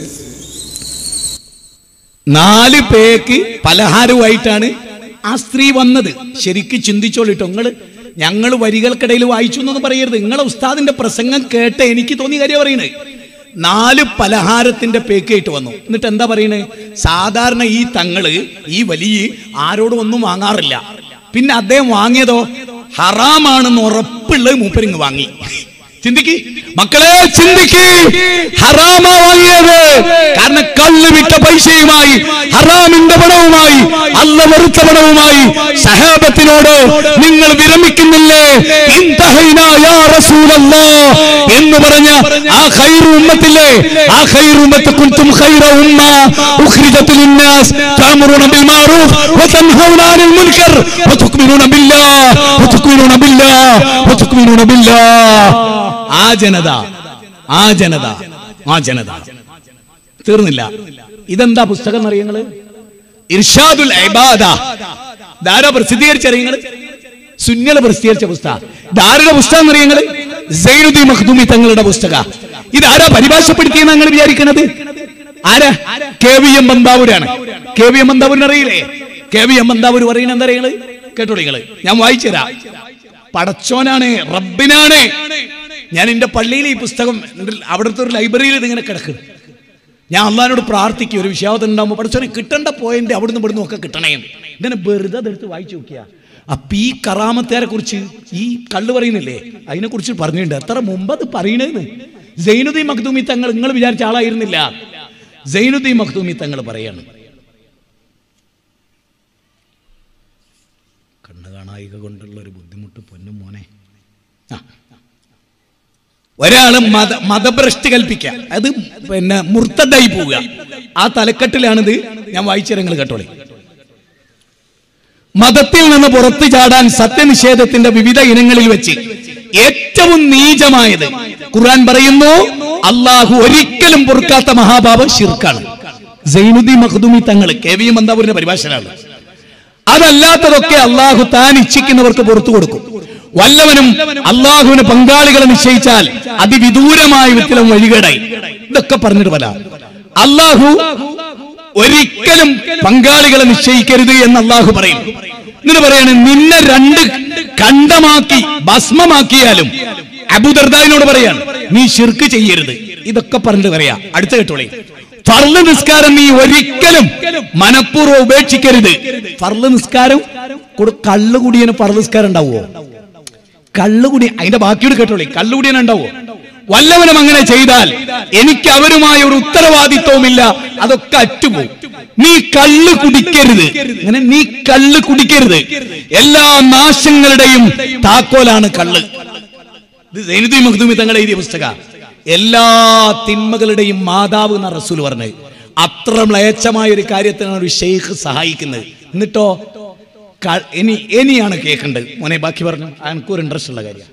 നാല് പേക്ക് പലഹാരവുമായിട്ടാണ് ആ സ്ത്രീ വന്നത് ശരിക്ക് ചിന്തിച്ചോളിട്ടോ നിങ്ങള് ഞങ്ങൾ വരികൾക്കിടയിൽ വായിച്ചു എന്നൊന്നും പറയരുത് നിങ്ങളെ ഉസ്താദിന്റെ പ്രസംഗം കേട്ട് എനിക്ക് തോന്നിയ കാര്യം പറയുന്നത് നാല് പലഹാരത്തിന്റെ പേക്കായിട്ട് വന്നു എന്നിട്ട് എന്താ പറയുന്നത് സാധാരണ ഈ തങ്ങള് ഈ വലിയ ആരോടും ഒന്നും വാങ്ങാറില്ല പിന്നെ അദ്ദേഹം വാങ്ങിയതോ ഹറാമാണെന്ന് ഉറപ്പുള്ളത് മൂപ്പരിങ് വാങ്ങി ചിന്തിക്ക് മക്കളെ ചിന്തിക്ക് ഹറാമാ വാങ്ങിയത് കാരണം കള്ള് വിറ്റ പൈസയുമായി ഹറാമിന്റെ പണവുമായി അല്ല വെറുത്ത പണവുമായി സഹാബത്തിനോട് നിങ്ങൾ വിരമിക്കുന്നില്ലേ ഇന്തഹൈന യാ റസൂലല്ലാ എന്ന് പറഞ്ഞ ആ ഖൈറു ഉമ്മത്തില്ലേ ആ ഖൈറു ഉമ്മത്ത് കുൻതും ഖൈറ ഉമ്മ ഉഖ്രിജത് ലിന്നാസ് തഅമുറുന ബിൽ മഅറൂഫ് വതൻഹൗന അനിൽ മുൻകർ വതുക്മിനൂന ബില്ലാഹ് വതുക്മിനൂന ബില്ലാഹ് വതുക്മിനൂന ബില്ലാഹ് ആ ജനത ആ ജനത ആ ജനത തീർന്നില്ല ഇതെന്താ പുസ്തകം എന്നറിയങ്ങള് ഇർഷാദുൽ ഇബാദ ധാരാ പ്രസിദ്ധീകരിച്ചറിയങ്ങള് സുന്നല പ്രസിദ്ധീകരിച്ച പുസ്തകം ധാരുടെ പുസ്തകം എന്നറിയങ്ങള് സൈനുദ്ദീൻ മഖ്ദൂമി തങ്ങളുടെ പുസ്തക ഇതാരാ പരിഭാഷപ്പെടുത്തിയെന്ന് നിങ്ങൾ വിചാരിക്കണത് ആരാ കെ വി എം ബന്താവൂരാണ് കെ വി എം ബന്താവൂരിന് അറിയില്ലേ കെ വി എം ബന്താവൂർ പറയുന്നത് എന്താ അറിയങ്ങള് കേട്ടോളി നിങ്ങള് ഞാൻ വായിച്ചുതരാം പടച്ചോനാണ് റബ്ബിനാണ് ഞാൻ എന്റെ പള്ളിയിൽ ഈ പുസ്തകം എൻ്റെ അവിടുത്തെ ഒരു ലൈബ്രറിയിൽ ഇതിങ്ങനെ കിടക്കുന്നു ഞാൻ അള്ളഹാനോട് പ്രാർത്ഥിക്കും ഒരു വിഷയാവതം ഉണ്ടാകുമ്പോൾ പഠിച്ചോനെ കിട്ടേണ്ട പോയിന്റ് അവിടുന്ന് ഇവിടുന്ന് ഒക്കെ കിട്ടണേ എന്ന്. ഇങ്ങനെ വെറുതെ അതെടുത്ത് വായിച്ചു നോക്കിയാ അപ്പൊ ഈ കറാമത്തേരെ കുറിച്ച് ഈ കള്ളു പറയുന്നില്ലേ അതിനെ കുറിച്ച് പറഞ്ഞിട്ടുണ്ട് എത്ര മുമ്പ് അത് പറയണേന്ന് സൈനുദ്ദീൻ മഖ്ദൂമി തങ്ങൾ നിങ്ങൾ വിചാരിച്ച ആളായിരുന്നില്ല സൈനുദ്ദീൻ മഖ്ദൂമി തങ്ങൾ പറയാണ് കണ്ണു കാണായിക കൊണ്ടുള്ള ഒരു ബുദ്ധിമുട്ട് പൊന്നും മോനെ ആ ഒരാള് മത മതഭ്രഷ്ട് കൽപ്പിക്കുക അത് പിന്നെ മുർത്തതായി പോവുക ആ തലക്കെട്ടിലാണിത് ഞാൻ വായിച്ചു കേട്ടോളി മതത്തിൽ നിന്ന് പുറത്തു ചാടാൻ സത്യനിഷേധത്തിന്റെ വിവിധ ഇനങ്ങളിൽ വെച്ച് ഏറ്റവും നീചമായത് ഖുർആൻ പറയുന്നു അള്ളാഹു ഒരിക്കലും പൊറുക്കാത്ത മഹാഭാവം ഷിർക്കാണ് സൈനുദ്ദീൻ മഖ്ദൂമി തങ്ങൾ കെ വി മന്ദാപുരിന്റെ പരിഭാഷനാണ് അതല്ലാത്തതൊക്കെ അള്ളാഹു താൻ ഇച്ഛിക്കുന്നവർക്ക് പുറത്തു കൊടുക്കും വല്ലവനും അള്ളാഹുവിന് പങ്കാളികളെ നിശ്ചയിച്ചാൽ അതിവിദൂരമായ വിധത്തിലും വഴികേടായി ഇതൊക്കെ പറഞ്ഞിട്ട് പല അള്ളാഹു ഒരിക്കലും പങ്കാളികളെ നിശ്ചയിക്കരുത് എന്ന് അള്ളാഹു പറയും എന്നിട്ട് പറയാണ് നിന്നെ രണ്ട് കണ്ടമാക്കി ഭസ്മമാക്കിയാലും അബുദർദാവിനോട് പറയാണ് നീ ശിർക്ക് ചെയ്യരുത് ഇതൊക്കെ പറഞ്ഞിട്ട് പറയാ അടുത്ത കേട്ടോളേ ഫർള് നിസ്കാരം നീ ഒരിക്കലും മനഃപൂർവ്വം ഉപേക്ഷിക്കരുത് ഫർള് നിസ്കാരം കൂടെ കള്ളുകുടിയന് ഫർള് നിസ്കാരം ഉണ്ടാവുമോ കള്ളുകുടി അതിന്റെ ബാക്കിയോട് കേട്ടോളേ കള്ളുകുടിയൻ ഉണ്ടാവോ വല്ലവനും അങ്ങനെ ചെയ്താൽ എനിക്ക് അവരുമായ ഒരു ഉത്തരവാദിത്വവുമില്ല അതൊക്കെ അറ്റുപോകും നീ കള്ള് കുടിക്കരുത് അങ്ങനെ നീ കള്ള് കുടിക്കരുത് എല്ലാ നാശങ്ങളുടെയും താക്കോലാണ് കള്ള് ഇത് സൈനുദ്ദീൻ മഖ്ദൂമി തങ്ങളുടെ എഴുതിയ പുസ്തക എല്ലാ തിന്മകളുടെയും മാതാവ് എന്ന റസൂൽ പറഞ്ഞത് അത്ര മ്ലേച്ഛമായ ഒരു കാര്യത്തിനാണ് ഒരു ഷെയ്ഖ് സഹായിക്കുന്നത് എന്നിട്ടോ ക- ഇനി ഇനിയാണ് കേൾക്കേണ്ടത് മോനെ ബാക്കി പറഞ്ഞു എനിക്കൊരു ഇൻട്രസ്റ്റ് ഉള്ള കാര്യം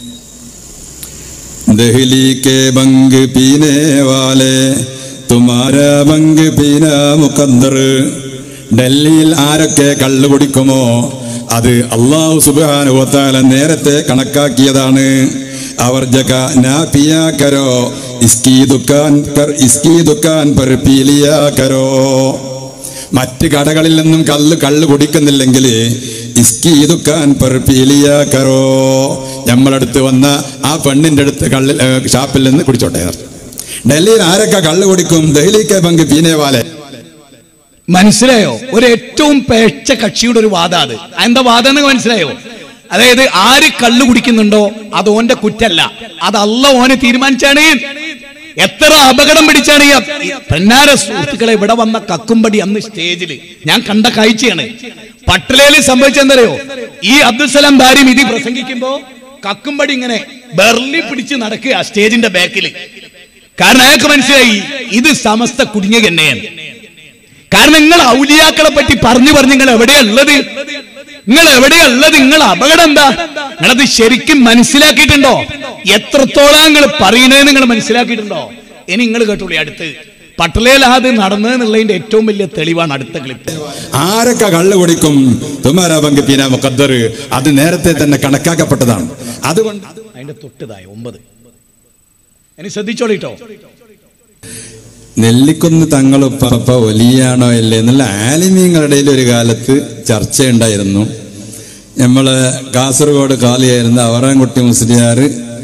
दहली के बंग पीने वाले तुम्हारा ബങ്ക് പീന മുക്കന്ദർ ഡൽഹിയിൽ ആരൊക്കെ കള്ളു കുടിക്കുമോ അത് അള്ളാഹു സുബാനുവത്താല നേരത്തെ കണക്കാക്കിയതാണ് അവർ ജക നാ പിയാ കരോ ഇസ്കി ദുക്കാൻ കർ ഇസ്കി ദുക്കാൻ പർ പീലിയാ കരോ മറ്റ് കടകളിൽ നിന്നും കള്ള് കള്ള് കുടിക്കുന്നില്ലെങ്കിൽ ഇസ്കി ദുക്കാൻ പർ പീലിയാ കരോ നമ്മളടുത്ത് വന്ന ആ പെണ്ണിന്റെ അടുത്ത് കള്ളിൽ ഏ, ഷാപ്പിൽ നിന്ന് കുടിച്ചോട്ടെ എന്ന് പറഞ്ഞു. ഡൽഹിയിൽ ആരൊക്കെ കള്ള് കുടിക്കും ദഹ്ലിക്കെ പങ്ക് പീനേവാലെ മനസ്സിലായോ ഒരു ഏറ്റവും പേച്ച കക്ഷിയുടെ ഒരു വാദം അത് എന്താ വാദം എന്ന് മനസ്സിലായോ അതായത് ആര് കള്ളു കുടിക്കുന്നുണ്ടോ അത് ഓന്റെ കുറ്റല്ല അത് അല്ല ഓനെ തീരുമാനിച്ചാണ് എത്ര അപകടം പിടിച്ചാണ് ഈ അ- ഈ പെണ്ണാര സുഹൃത്തുക്കളെ ഇവിടെ വന്ന കക്കുംപടി അന്ന് സ്റ്റേജിൽ ഞാൻ കണ്ട കാഴ്ചയാണ് പട്ടലയിൽ സംഭവിച്ചെന്തറിയോ ഈ അബ്ദുസലാം ദാരിം ഇത് പ്രസംഗിക്കുമ്പോ കക്കുംപടി ഇങ്ങനെ ബെർലി പിടിച്ച് നടക്കുക സ്റ്റേജിന്റെ ബാക്കിൽ കാരണം അയാൾക്ക് മനസ്സിലായി ഇത് സമസ്ത കുടുങ്ങിയ തന്നെയാണ് കാരണം നിങ്ങൾ ഔലിയാക്കളെ പറ്റി പറഞ്ഞു പറഞ്ഞ് നിങ്ങൾ എവിടെയാ ഉള്ളത് നിങ്ങൾ എവിടെയാ ഉള്ളത് നിങ്ങൾ അപകടം എന്താ നിങ്ങളത് ശരിക്കും മനസ്സിലാക്കിയിട്ടുണ്ടോ എത്രത്തോളം നിങ്ങൾ പറയണത് നിങ്ങൾ മനസ്സിലാക്കിയിട്ടുണ്ടോ ഇനി നിങ്ങൾ കേട്ടോളി അടുത്ത് പട്ടലയിൽ അത് നടന്നതെന്നുള്ളതിന്റെ ഏറ്റവും വലിയ തെളിവാണ് അടുത്ത ക്ലിപ്പ് ആരൊക്കെ കള്ള് കുടിക്കും തുമാരാ പങ്ക് പീന മുക്കദ്ദർ അത് നേരത്തെ തന്നെ കണക്കാക്കപ്പെട്ടതാണ് അതുകൊണ്ട് അതിന്റെ തൊട്ടതായ ഒമ്പത് ഇനി ശ്രദ്ധിച്ചോളിട്ടോ നെല്ലിക്കുന്ന് തങ്ങളുപ്പ വലിയാണോ അല്ലേ എന്നുള്ള ആലിമീങ്ങളുടെ ഇടയിൽ ഒരു കാലത്ത് ചർച്ചയുണ്ടായിരുന്നു നമ്മള് കാസർഗോഡ് കാലിയായിരുന്ന അവറാൻകുട്ടി മുസ്ലിയാർ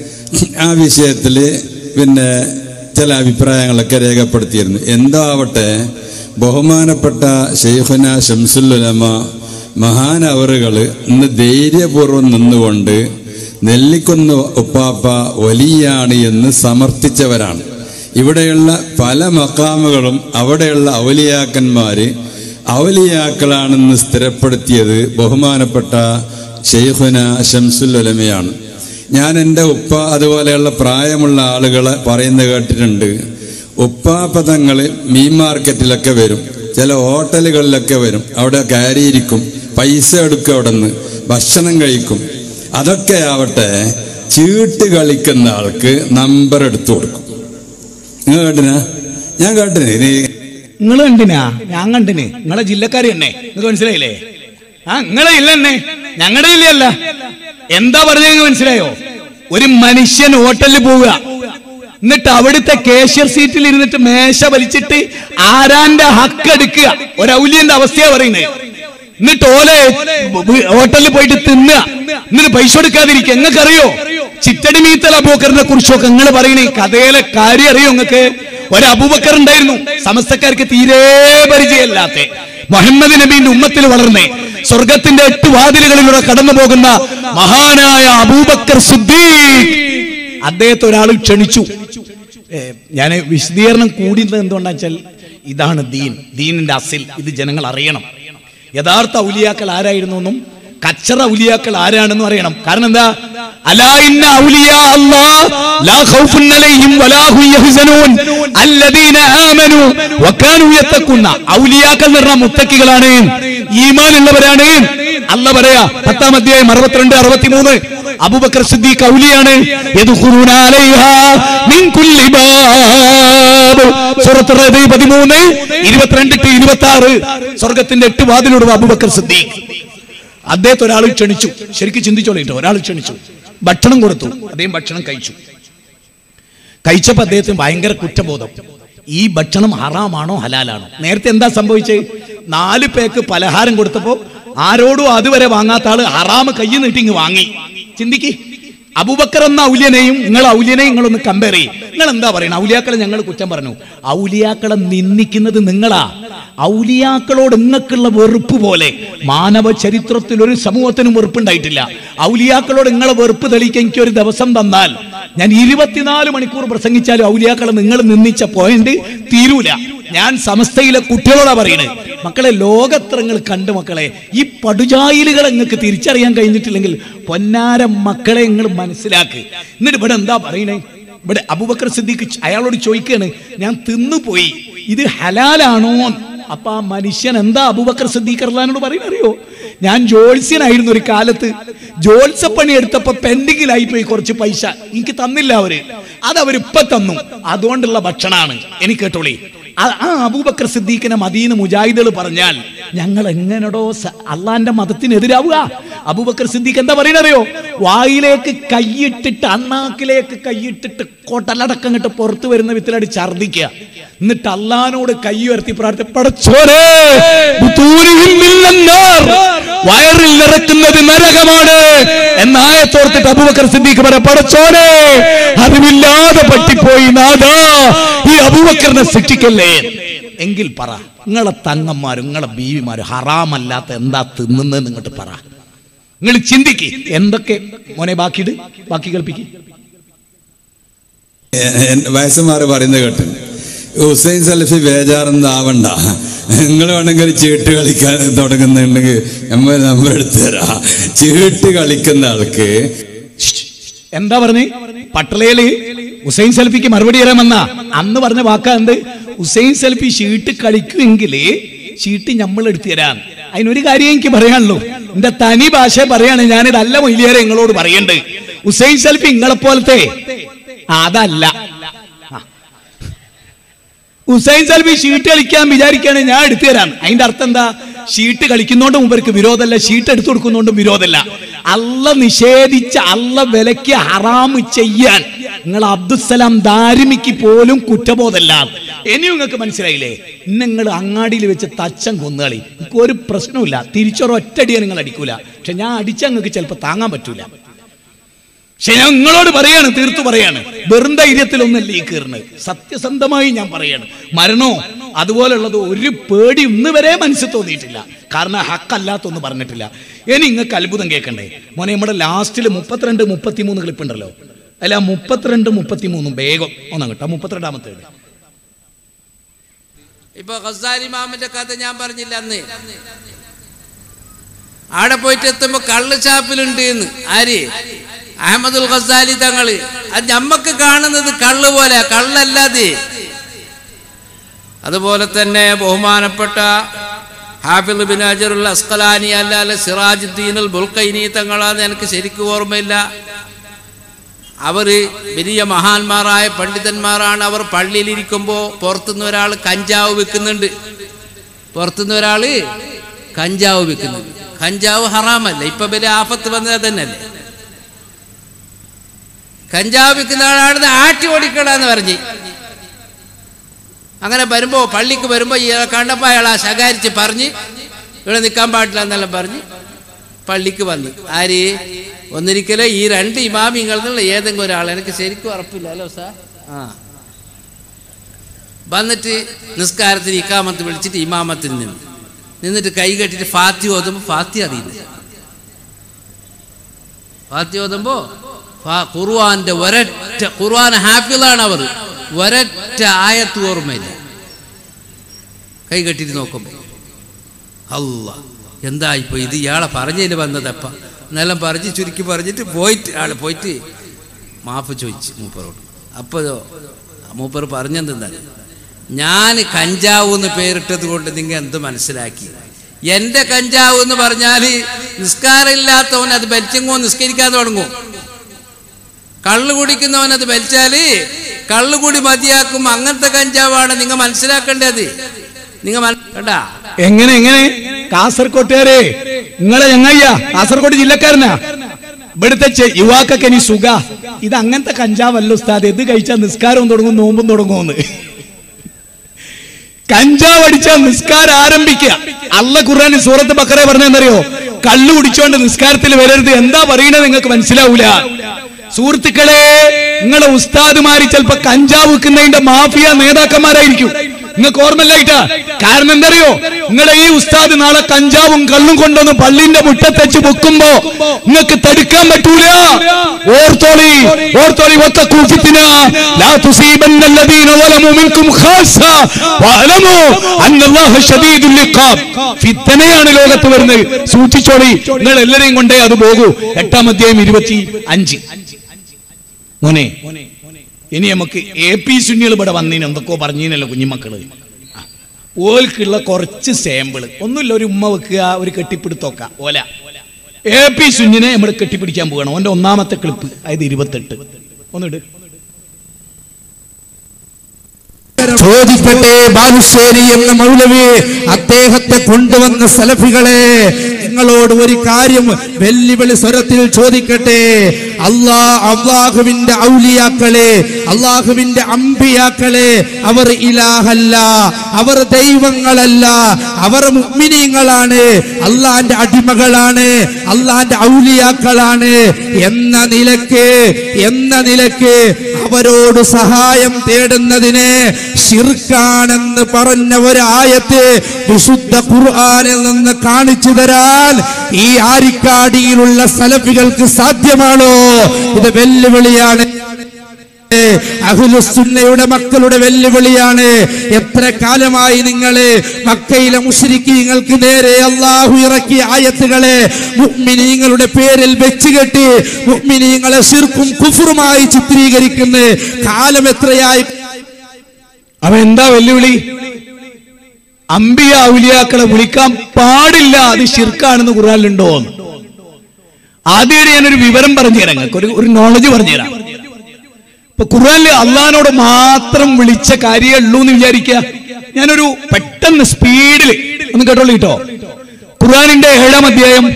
ആ വിഷയത്തിൽ പിന്നെ ചില അഭിപ്രായങ്ങളൊക്കെ രേഖപ്പെടുത്തിയിരുന്നു എന്താവട്ടെ ബഹുമാനപ്പെട്ട ഷെയ്ഖുന ഷംസുല്ലുലമ മഹാനവറുകൾ ഇന്ന് ധൈര്യപൂർവ്വം നിന്നുകൊണ്ട് നെല്ലിക്കുന്ന് ഉപ്പാപ്പ വലിയാണ് എന്ന് സമർത്ഥിച്ചവരാണ് ഇവിടെയുള്ള പല മക്കാമുകളും അവിടെയുള്ള ഔലിയാക്കന്മാര് ഔലിയാക്കളാണെന്ന് സ്ഥിരപ്പെടുത്തിയത് ബഹുമാനപ്പെട്ട ഷെയ്ഖുന ഷംസുല്ലമയാണ് ഞാൻ എൻ്റെ ഉപ്പ അതുപോലെയുള്ള പ്രായമുള്ള ആളുകളെ പറയുന്നത് കേട്ടിട്ടുണ്ട് ഉപ്പാപ്പതങ്ങൾ മീൻ മാർക്കറ്റിലൊക്കെ വരും ചില ഹോട്ടലുകളിലൊക്കെ വരും അവിടെ കയറിയിരിക്കും പൈസ എടുക്കും അവിടെ നിന്ന് ഭക്ഷണം കഴിക്കും അതൊക്കെ ആവട്ടെ ചീട്ട് കളിക്കുന്ന ആൾക്ക് നമ്പർ എടുത്തു കൊടുക്കും നിങ്ങൾ കേട്ടിനാ ഞാൻ കേട്ടിന് ഇനി നിങ്ങൾ കണ്ടിനാ ഞാൻ കണ്ടിന് നിങ്ങളെ ജില്ലക്കാരി തന്നെ നിങ്ങൾക്ക് മനസ്സിലായില്ലേ ആ നിങ്ങളെ ഇല്ല തന്നെ ഞങ്ങളുടെ ജില്ലയല്ല എന്താ പറഞ്ഞത് മനസ്സിലായോ ഒരു മനുഷ്യൻ ഹോട്ടലിൽ പോവുക എന്നിട്ട് അവിടുത്തെ കേഷ്യർ സീറ്റിൽ ഇരുന്നിട്ട് മേശ വലിച്ചിട്ട് ആരാന്റെ ഹക്ക് എടുക്കുക ഒരു ഔലിയന്റെ അവസ്ഥയാ പറയുന്നത് എന്നിട്ട് ഓലെ ഹോട്ടലിൽ പോയിട്ട് തിന്നുക എന്നിട്ട് പൈസ കൊടുക്കാതിരിക്കുക നിങ്ങൾക്കറിയോ ചിറ്റടി മീത്തൽ അബൂബക്കറിനെ കുറിച്ചൊക്കെ നിങ്ങൾ പറയണേ കഥയിലെ കാര്യം അറിയോ നിങ്ങൾക്ക് ഒരു അബൂബക്കർ ഉണ്ടായിരുന്നു സമസ്തക്കാർക്ക് തീരെ പരിചയമില്ലാത്ത മുഹമ്മദ് നബീന്റെ ഉമ്മത്തിൽ വളർന്നേ സ്വർഗത്തിന്റെ എട്ട് വാതിലുകളിലൂടെ കടന്നു പോകുന്ന മഹാനായ അബൂബക്കർ സിദ്ദീഖ് അദ്ദേഹത്തെ ഒരാൾ ക്ഷണിച്ചു ഞാൻ വിശദീകരണം കൂടിയത് എന്തുകൊണ്ടാ വെച്ചാൽ ഇതാണ് ദീൻ ദീനിന്റെ അസിൽ ഇത് ജനങ്ങൾ അറിയണം യഥാർത്ഥ ഔലിയാക്കൾ ആരായിരുന്നു എന്നും കച്ചറ ഔലിയാക്കൾ ആരാണെന്നും അറിയണം കാരണം എന്താ അലാ ഇന്ന ഔലിയാ അല്ലാഹ് ലാ ഖൗഫുൻ അലൈഹിം വലാ ഹും യഹ്സനൂൻ അല്ലദീന ആമനു വകാനു യത്തഖുന്ന ഔലിയാക്കൾ എന്ന് പറഞ്ഞാൽ മുത്തക്കികളാണ് ഈമാൻ ഉള്ളവരാണ് അല്ല പറയാ പത്താം അധ്യായം അറുപത്തിരണ്ട് അറുപത്തിമൂന്ന് അബൂബക്കർ സിദ്ദീഖ് ഔലിയാണ് യദ്ഖുലൂന അലൈഹാ മിൻ കുല്ലി ബാബ് സൂറത്ത് റഹ്ദ് 13 22 ടു 26 സ്വർഗ്ഗത്തിന്റെ എട്ട് വാതിലൂടെ അബൂബക്കർ സിദ്ദീഖ് അദ്ദേഹത്തെ ഒരാൾ ക്ഷണിച്ചു ശരിക്കും ചിന്തിച്ചോളിട്ടോ ഒരാൾ ക്ഷണിച്ചു ഭക്ഷണം കൊടുത്തു അദ്ദേഹം ഭക്ഷണം കഴിച്ചു കഴിച്ചപ്പോ അദ്ദേഹത്തിന് ഭയങ്കര കുറ്റബോധം ഈ ഭക്ഷണം ഹറാമാണോ ഹലാലാണോ നേരത്തെ എന്താ സംഭവിച്ചത് നാല് പേക്ക് പലഹാരം കൊടുത്തപ്പോ ആരോടും അതുവരെ വാങ്ങാത്ത ആള് ഹറാമ് കൈ നീട്ടിങ് വാങ്ങി ചിന്തിക്ക് അബൂബക്കർ എന്ന ഔലിയനെയും നിങ്ങൾ ഔലിയനെയും നിങ്ങളൊന്ന് കമ്പയർ ചെയ്യും നിങ്ങൾ എന്താ പറയുന്നത് ഔലിയാക്കളെ ഞങ്ങൾ കുറ്റം പറഞ്ഞു ഔലിയാക്കളെ നിന്ദിക്കുന്നത് നിങ്ങളാ ഔലിയാക്കളോട് നിങ്ങൾക്കുള്ള വെറുപ്പ് പോലെ മാനവ ചരിത്രത്തിൽ ഒരു സമൂഹത്തിനും വെറുപ്പുണ്ടായിട്ടില്ല ഔലിയാക്കളോട് നിങ്ങളെ വെറുപ്പ് തെളിയിക്കാൻ എനിക്ക് ഒരു ദിവസം തന്നാൽ ഞാൻ ഇരുപത്തിനാല് മണിക്കൂർ പ്രസംഗിച്ചാലും ഔലിയാക്കളെ നിങ്ങൾ നിന്ദിച്ച പോയിന്റ് തീരൂല ഞാൻ സമസ്തയിലെ കുട്ടികളോടാ പറയുന്നത് മക്കളെ ലോകത്രങ്ങൾ കണ്ട് മക്കളെ ഈ പടുജായിലുകളെ നിങ്ങൾക്ക് തിരിച്ചറിയാൻ കഴിഞ്ഞിട്ടില്ലെങ്കിൽ പൊന്നാര മക്കളെ നിങ്ങൾ മനസ്സിലാക്ക് എന്നിട്ട് ഇവിടെ എന്താ പറയണേ ഇവിടെ അബൂബക്കർ സിദ്ദീഖ് ച- അയാളോട് ചോദിക്കുകയാണ് ഞാൻ തിന്നുപോയി ഇത് ഹലാലാണോ അപ്പൊ ആ മനുഷ്യൻ എന്താ അബൂബക്കർ സിദ്ദീഖ് അർലാനോട് പറയുന്നത് അറിയോ ഞാൻ ജോത്സ്യനായിരുന്നു ഒരു കാലത്ത് ജോത്സപ്പണി എടുത്തപ്പോ പെൻഡിങ്ങിലായി പോയി കുറച്ച് പൈസ എനിക്ക് തന്നില്ല അവര് അത് അവരിപ്പൊ തന്നു അതുകൊണ്ടുള്ള ഭക്ഷണമാണ് എനിക്ക് കേട്ടോളി ആ- ആ അബൂബക്കർ സിദ്ദീഖിനെ മദീന മുജാഹിദുകൾ പറഞ്ഞാൽ ഞങ്ങൾ എങ്ങനെടോ സ- അള്ളാന്റെ മതത്തിനെതിരാവുക അബൂബക്കർ സിദ്ദീഖ് എന്താ പറയണറിയോ വായിലേക്ക് കൈയിട്ടിട്ട് അണ്ണാക്കിലേക്ക് കൈയിട്ടിട്ട് കൊട്ടലടക്കം കിട്ട് പുറത്തു വരുന്ന വിത്തിലടി ഛർദിക്കുക എന്നിട്ട് അള്ളഹാനോട് കൈ ഉയർത്തി പ്രാർത്ഥി പടച്ചോരേ ബുത്തൂരിഹിം മിന്നന്നാർ. വയറിൽ നിറക്കുന്നത് നരകമാണ് എന്നായത്തോർത്തിട്ട് അബൂബക്കർ സിദ്ദീഖ് പറ പടച്ചോനെ അറിവില്ലാതെ പറ്റിപ്പോയി നാദാ ഈ അബൂബക്കറിനെ ശിക്ഷിക്കല്ലേ എങ്കിൽ പറ നിങ്ങളെ തങ്ങന്മാരും നിങ്ങളെ ബീവിമാരും ഹറാമല്ലാത്ത എന്താ തിന്നുന്നത് ഇങ്ങോട്ട് പറ നിങ്ങൾ ചിന്തിക്ക് എന്തൊക്കെ മോനെ ബാക്കിയിട് ബാക്കി കൽപ്പിക്ക് വയസ്സന്മാർ പറയുന്നത് കേട്ടു ഹുസൈൻ സലഫി ബേജാറൊന്നും ആവണ്ട നിങ്ങൾ വേണമെങ്കിൽ ചീട്ട് കളിക്കാൻ തുടങ്ങുന്നുണ്ടെങ്കിൽ നമ്മൾ നമ്പർ എടുത്തു തരാം ചീട്ട് കളിക്കുന്ന ആൾക്ക് എന്താ പറഞ്ഞേ പട്ടളയില് ഹുസൈൻ സെൽഫിക്ക് മറുപടി തരാമെന്ന അന്ന് പറഞ്ഞ വാക്കാ എന്ത് ഹുസൈൻ സെൽഫി ഷീട്ട് കളിക്കുമെങ്കിൽ ഷീട്ട് നമ്മൾ എടുത്തു തരാം അതിനൊരു കാര്യം എനിക്ക് പറയാനുള്ളൂ എന്റെ തനി ഭാഷ പറയാണ് ഞാനിതല്ല മൊയ്ലിയാരെ നിങ്ങളോട് പറയണ്ട് ഹുസൈൻ സെൽഫി നിങ്ങളെ പോലത്തെ അതല്ല ആ. ഹുസൈൻ സൽവി ഷീട്ട് കളിക്കാൻ വിചാരിക്കുകയാണ് ഞാൻ എടുത്തു തരാം അതിന്റെ അർത്ഥം എന്താ ഷീട്ട് കളിക്കുന്നോണ്ടും മുമ്പർക്ക് വിരോധമല്ല ഷീട്ട് എടുത്തു കൊടുക്കുന്നോണ്ടും വിരോധമല്ല അല്ല നിഷേധിച്ച അല്ല വിലക്ക് ഹറാമ് ചെയ്യാൻ നിങ്ങൾ അബ്ദുസലാം ദാരിമിക്ക് പോലും കുറ്റബോധമല്ല ഇനി നിങ്ങൾക്ക് മനസ്സിലായില്ലേ നിങ്ങൾ അങ്ങാടിയിൽ വെച്ച് തച്ചം കൊന്നുകളി എനിക്ക് ഒരു പ്രശ്നമില്ല തിരിച്ചൊരൊറ്റടിയെ നിങ്ങൾ അടിക്കൂല പക്ഷെ ഞാൻ അടിച്ച നിങ്ങൾക്ക് ചിലപ്പോൾ താങ്ങാൻ പറ്റൂല പക്ഷെ ഞാൻ നിങ്ങളോട് പറയാണ് തീർത്തു പറയാണ് വെറും ധൈര്യത്തിലൊന്നല്ല ഈ കീറുന്നത് സത്യസന്ധമായി ഞാൻ പറയാണ് മരണോ അതുപോലുള്ളത് ഒരു പേടി ഇന്ന് വരെ മനസ്സിൽ തോന്നിയിട്ടില്ല കാരണം ഹക്കല്ലാത്തൊന്നും പറഞ്ഞിട്ടില്ല ഇനി നിങ്ങൾക്ക് അത്ഭുതം കേൾക്കണ്ടേ മോനെ നമ്മുടെ ലാസ്റ്റിൽ മുപ്പത്തിരണ്ട് മുപ്പത്തിമൂന്ന് ക്ലിപ്പ് ഉണ്ടല്ലോ അല്ല മുപ്പത്തിരണ്ട് മുപ്പത്തിമൂന്നും വേഗം ഒന്നാം കേട്ടോ മുപ്പത്തിരണ്ടാമത്തെ ഇപ്പൊ ഖസാരി മാമന്റെ കഥ ഞാൻ പറഞ്ഞില്ല അന്ന് ആടെ പോയിട്ട് എത്തുമ്പോ കള്ള് ഷാപ്പിലുണ്ട് എന്ന് ആര് അഹമ്മദുൽ ഖസാലി തങ്ങള് അത് ഞമ്മക്ക് കാണുന്നത് കള്ള് പോലെ കള്ളല്ലാതെ അതുപോലെ തന്നെ ബഹുമാനപ്പെട്ട ഹാഫിദ് ബിൻ അജറുൽ അസ്കലാനി അല്ലാതെ സിറാജുദ്ദീൻ ബുൽക്കൈനി തങ്ങളാന്ന് എനിക്ക് ശരിക്കും ഓർമ്മയില്ല അവർ വലിയ മഹാന്മാരായ പണ്ഡിതന്മാരാണ് അവർ പള്ളിയിലിരിക്കുമ്പോൾ പുറത്തുനിന്ന് ഒരാൾ കഞ്ചാവ് വിൽക്കുന്നുണ്ട് പുറത്തുനിന്ന് ഒരാൾ കഞ്ചാവ് വിൽക്കുന്നുണ്ട് കഞ്ചാവ് ഹറാമല്ല ഇപ്പൊ വലിയ ആപത്ത് വന്നത് തന്നെയല്ലേ കഞ്ചാവ് വിൽക്കുന്ന ആളാണെന്ന് ആട്ടി ഓടിക്കടാന്ന് പറഞ്ഞ് അങ്ങനെ വരുമ്പോ പള്ളിക്ക് വരുമ്പോ ഇയാളെ കണ്ടപ്പോ അയാൾ ആ ശകാരിച്ച് പറഞ്ഞ് ഇവിടെ നിൽക്കാൻ പാടില്ല എന്നെല്ലാം പറഞ്ഞ് പള്ളിക്ക് വന്നു ആര് ഒന്നിരിക്കലോ ഈ രണ്ട് ഇമാമിങ്ങളിൽ നിന്നുള്ള ഏതെങ്കിലും ഒരാൾ എനിക്ക് ശരിക്കും ഉറപ്പില്ല അല്ലോ സാർ ആ വന്നിട്ട് നിസ്കാരത്തിന് ഇക്കാമത്ത് വിളിച്ചിട്ട് ഇമാമത്തിൽ നിന്ന് നിന്നിട്ട് കൈ കെട്ടിട്ട് ഫാത്തി ഓതുമ്പോൾ ഫാത്തി അറിയില്ല ഫാത്തി ഓതുമ്പോ ഫാ- ഖുർആന്റെ ഒരൊറ്റ ഖുർആൻ ഹാഫിളാണ് അവർ ഒരൊറ്റ ആയത്ത് ഓർമ്മയില്ല കൈ കെട്ടിട്ട് നോക്കുമ്പോൾ അല്ല എന്താ ഇപ്പൊ ഇത് ഇയാളെ പറഞ്ഞതിൽ വന്നതപ്പ എന്നെല്ലാം പറഞ്ഞ് ചുരുക്കി പറഞ്ഞിട്ട് പോയിട്ട് ആള് പോയിട്ട് മാപ്പ് ചോദിച്ചു മൂപ്പറോട് അപ്പോൾ മൂപ്പർ പറഞ്ഞെന്താ ഞാൻ കഞ്ചാവ് എന്ന് പേരിട്ടത് കൊണ്ട് നിങ്ങൾ എന്ത് മനസ്സിലാക്കി എൻ്റെ കഞ്ചാവ് എന്ന് പറഞ്ഞാൽ നിസ്കാരമില്ലാത്തവൻ അത് ബലിച്ചെങ്ങോ നിസ്കരിക്കാൻ തുടങ്ങും കള്ളു കുടിക്കുന്നവൻ അത് വലിച്ചാല് കള്ളുകൂടി മതിയാക്കും അങ്ങനത്തെ കഞ്ചാവാണ് നിങ്ങൾ മനസ്സിലാക്കേണ്ടത് നിങ്ങൾ കണ്ടാ എങ്ങനെ എങ്ങനെ കാസർകോട്ടുകാരെ നിങ്ങളെ ഞങ്ങയ്യ കാസർകോട് ജില്ലക്കാരനാ ഇവിടുത്തെ ചെ- യുവാക്കൊക്കെ ഇനി സുഖ ഇത് അങ്ങനത്തെ കഞ്ചാവല്ല ഉസ്താദ് ഇത് കഴിച്ചാൽ നിസ്കാരവും തുടങ്ങും നോമ്പും തുടങ്ങുമെന്ന് കഞ്ചാവ് അടിച്ചാൽ നിസ്കാരം ആരംഭിക്കുക അല്ല ഖുർആൻ സൂറത്ത് ബക്കറെ പറഞ്ഞെന്നറിയോ കള്ളു കുടിച്ചോണ്ട് നിസ്കാരത്തിൽ വരരുത് എന്താ പറയണത് നിങ്ങൾക്ക് മനസ്സിലാവൂല സുഹൃത്തുക്കളെ നിങ്ങളെ ഉസ്താദുമാര് ചിലപ്പോ കഞ്ചാവ് വിൽക്കുന്നതിന്റെ മാഫിയ നേതാക്കന്മാരായിരിക്കും നിങ്ങൾക്ക് ഓർമ്മയില്ലായിട്ടാ കാരണം എന്തറിയോ നിങ്ങളെ ഈ ഉസ്താദ് നാളെ കഞ്ചാവും കള്ളും കൊണ്ടുവന്ന് പള്ളിന്റെ മുറ്റത്തച്ച് വെക്കുമ്പോ നിങ്ങൾക്ക് തടുക്കാൻ പറ്റൂല ഓർത്തോളി ഓർത്തോളി ഒത്ത കൂഫിത്തിന ലാ തുസീബന്ന الذين ظلموا منكم خاصة واعلموا ان الله شديد العقاب ഫിത്തനയാണ് ലോകത്ത് വരുന്നത് സൂക്ഷിച്ചോളി നിങ്ങൾ എല്ലാരെയും കൊണ്ടേ അത് പോകൂ എട്ടാം അധ്യായം ഇരുപത്തി അഞ്ച് മോനെ ഇനി നമുക്ക് എ പി സുന്നികൾ ഇവിടെ വന്നതിന് എന്തൊക്കെയോ പറഞ്ഞീനല്ലോ കുഞ്ഞുമക്കള് ആ, ഓൽക്കുള്ള കുറച്ച് സാമ്പിള് ഒന്നുമില്ല ഒരു ഉമ്മ വെക്കുക ഒരു കെട്ടിപ്പിടുത്തൊക്ക ഓല എ പി സുന്നിനെ നമ്മൾ കെട്ടിപ്പിടിക്കാൻ പോകണം ഓന്റെ ഒന്നാമത്തെ ക്ലിപ്പ് അതായത് ഇരുപത്തെട്ട് ഒന്നിട് ചോദിക്കട്ടെ ബാലുശ്ശേരി എന്ന മൗലവി അദ്ദേഹത്തെ കൊണ്ടുവന്ന സലഫികളെ നിങ്ങളോട് ഒരു കാര്യം വെല്ലുവിളി സ്വരത്തിൽ ചോദിക്കട്ടെ അള്ളാ അള്ളാഹുവിന്റെ ഔലിയാക്കളെ അള്ളാഹുവിന്റെ അമ്പിയാക്കളെ അവർ ഇലാഹല്ല അവർ ദൈവങ്ങളല്ല അവർ മുഗ്മിനീങ്ങളാണ് അള്ളാന്റെ അടിമകളാണ് അള്ളാന്റെ ഔലിയാക്കളാണ് എന്ന നിലക്ക് എന്ന നിലക്ക് അവരോട് സഹായം തേടുന്നതിന് ഷിർക്കാണെന്ന് പറഞ്ഞ ഒരായത്ത് വിശുദ്ധ ഖുർആനിൽ നിന്ന് കാണിച്ചു തരാൻ ഈ ആരിക്കാടിയിലുള്ള സലഫികൾക്ക് സാധ്യമാണോ ഇത് വെല്ലുവിളിയാണ് അഹുലുസുന്നയുടെ മക്കളുടെ വെല്ലുവിളിയാണ് എത്ര കാലമായി നിങ്ങള് മക്കയിലെ മുഷരിക്കീങ്ങൾക്ക് നേരെ അള്ളാഹു ഇറക്കിയ ആയത്തുകളെ മുഅ്മിനീങ്ങളുടെ പേരിൽ വെച്ചുകെട്ടി മുഅ്മിനീങ്ങളെ ശിർക്കും കുഫറുമായി ചിത്രീകരിക്കുന്ന കാലം എത്രയായി അവ എന്താ വെല്ലുവിളി അമ്പിയ ഔലിയാക്കളെ വിളിക്കാൻ പാടില്ല അത് ഷിർക്കാണെന്ന് ഖുറാനിലുണ്ടോ ആദ്യമായിട്ട് ഞാനൊരു വിവരം പറഞ്ഞു തരാം നിങ്ങൾക്ക് ഒരു ഒരു നോളജ് പറഞ്ഞു തരാം ഇപ്പൊ ഖുർആനിൽ അള്ളഹാനോട് മാത്രം വിളിച്ച കാര്യമേ ഉള്ളൂ എന്ന് വിചാരിക്കുക ഞാനൊരു പെട്ടെന്ന് സ്പീഡിൽ ഒന്ന് കേട്ടോളൂ കേട്ടോ ഖുർആനിന്റെ ഏഴാം അധ്യായം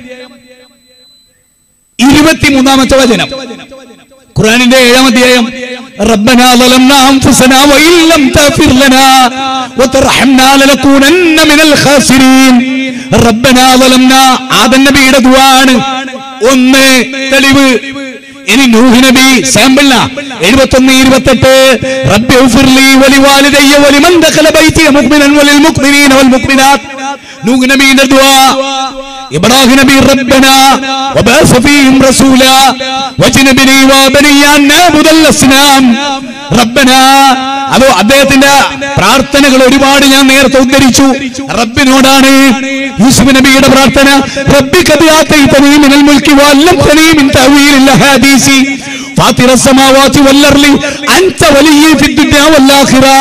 ഇരുപത്തിമൂന്നാമത്തെ വചനം ഖുർആനിന്റെ ഏഴാം അധ്യായം ربنا ظلمنا أنفسنا وإن لم تغفر لنا وترحمنا لنكونن من الخاسرين ربنا ظلمنا ആദം നബിയുടെ ദുആണ് ഒന്ന് തെളിവ് ഇനി നൂഹ് നബി സാമ്പിള എഴുപത്തൊന്ന് ഇരുപത്തെട്ട് റബ്ബി ഉഫിർലി വലി വാലിദയ്യ വലിമൻ ദഖല ബൈതിയ മുഅ്മിനൻ വലിൽ മുഅ്മിനീന വൽ മുഅ്മിനാത്ത് നൂഹ് നബിയുടെ ദുആ ഇബ്രാഹിം നബി റബ്ബന وبعث فيهم رسولا وجنبني وبني أن نعبد الأصنام ربنا അതോ അദ്ദേഹത്തിന്റെ പ്രാർത്ഥനകൾ ഒരുപാട് ഞാൻ നേരത്തെ ഉദ്ധരിച്ചു റബ്ബിനോടാണ് യൂസുഫ് നബിയുടെ പ്രാർത്ഥന റബ്ബി കഥയാത്തീ മിനൽ മുൽക്കി വല്ലംതനീ മിൻ തഅവീലിൽ ഹദീസി ഫാത്തിറ السماوات والارض انت ولي في الدنيا والاخره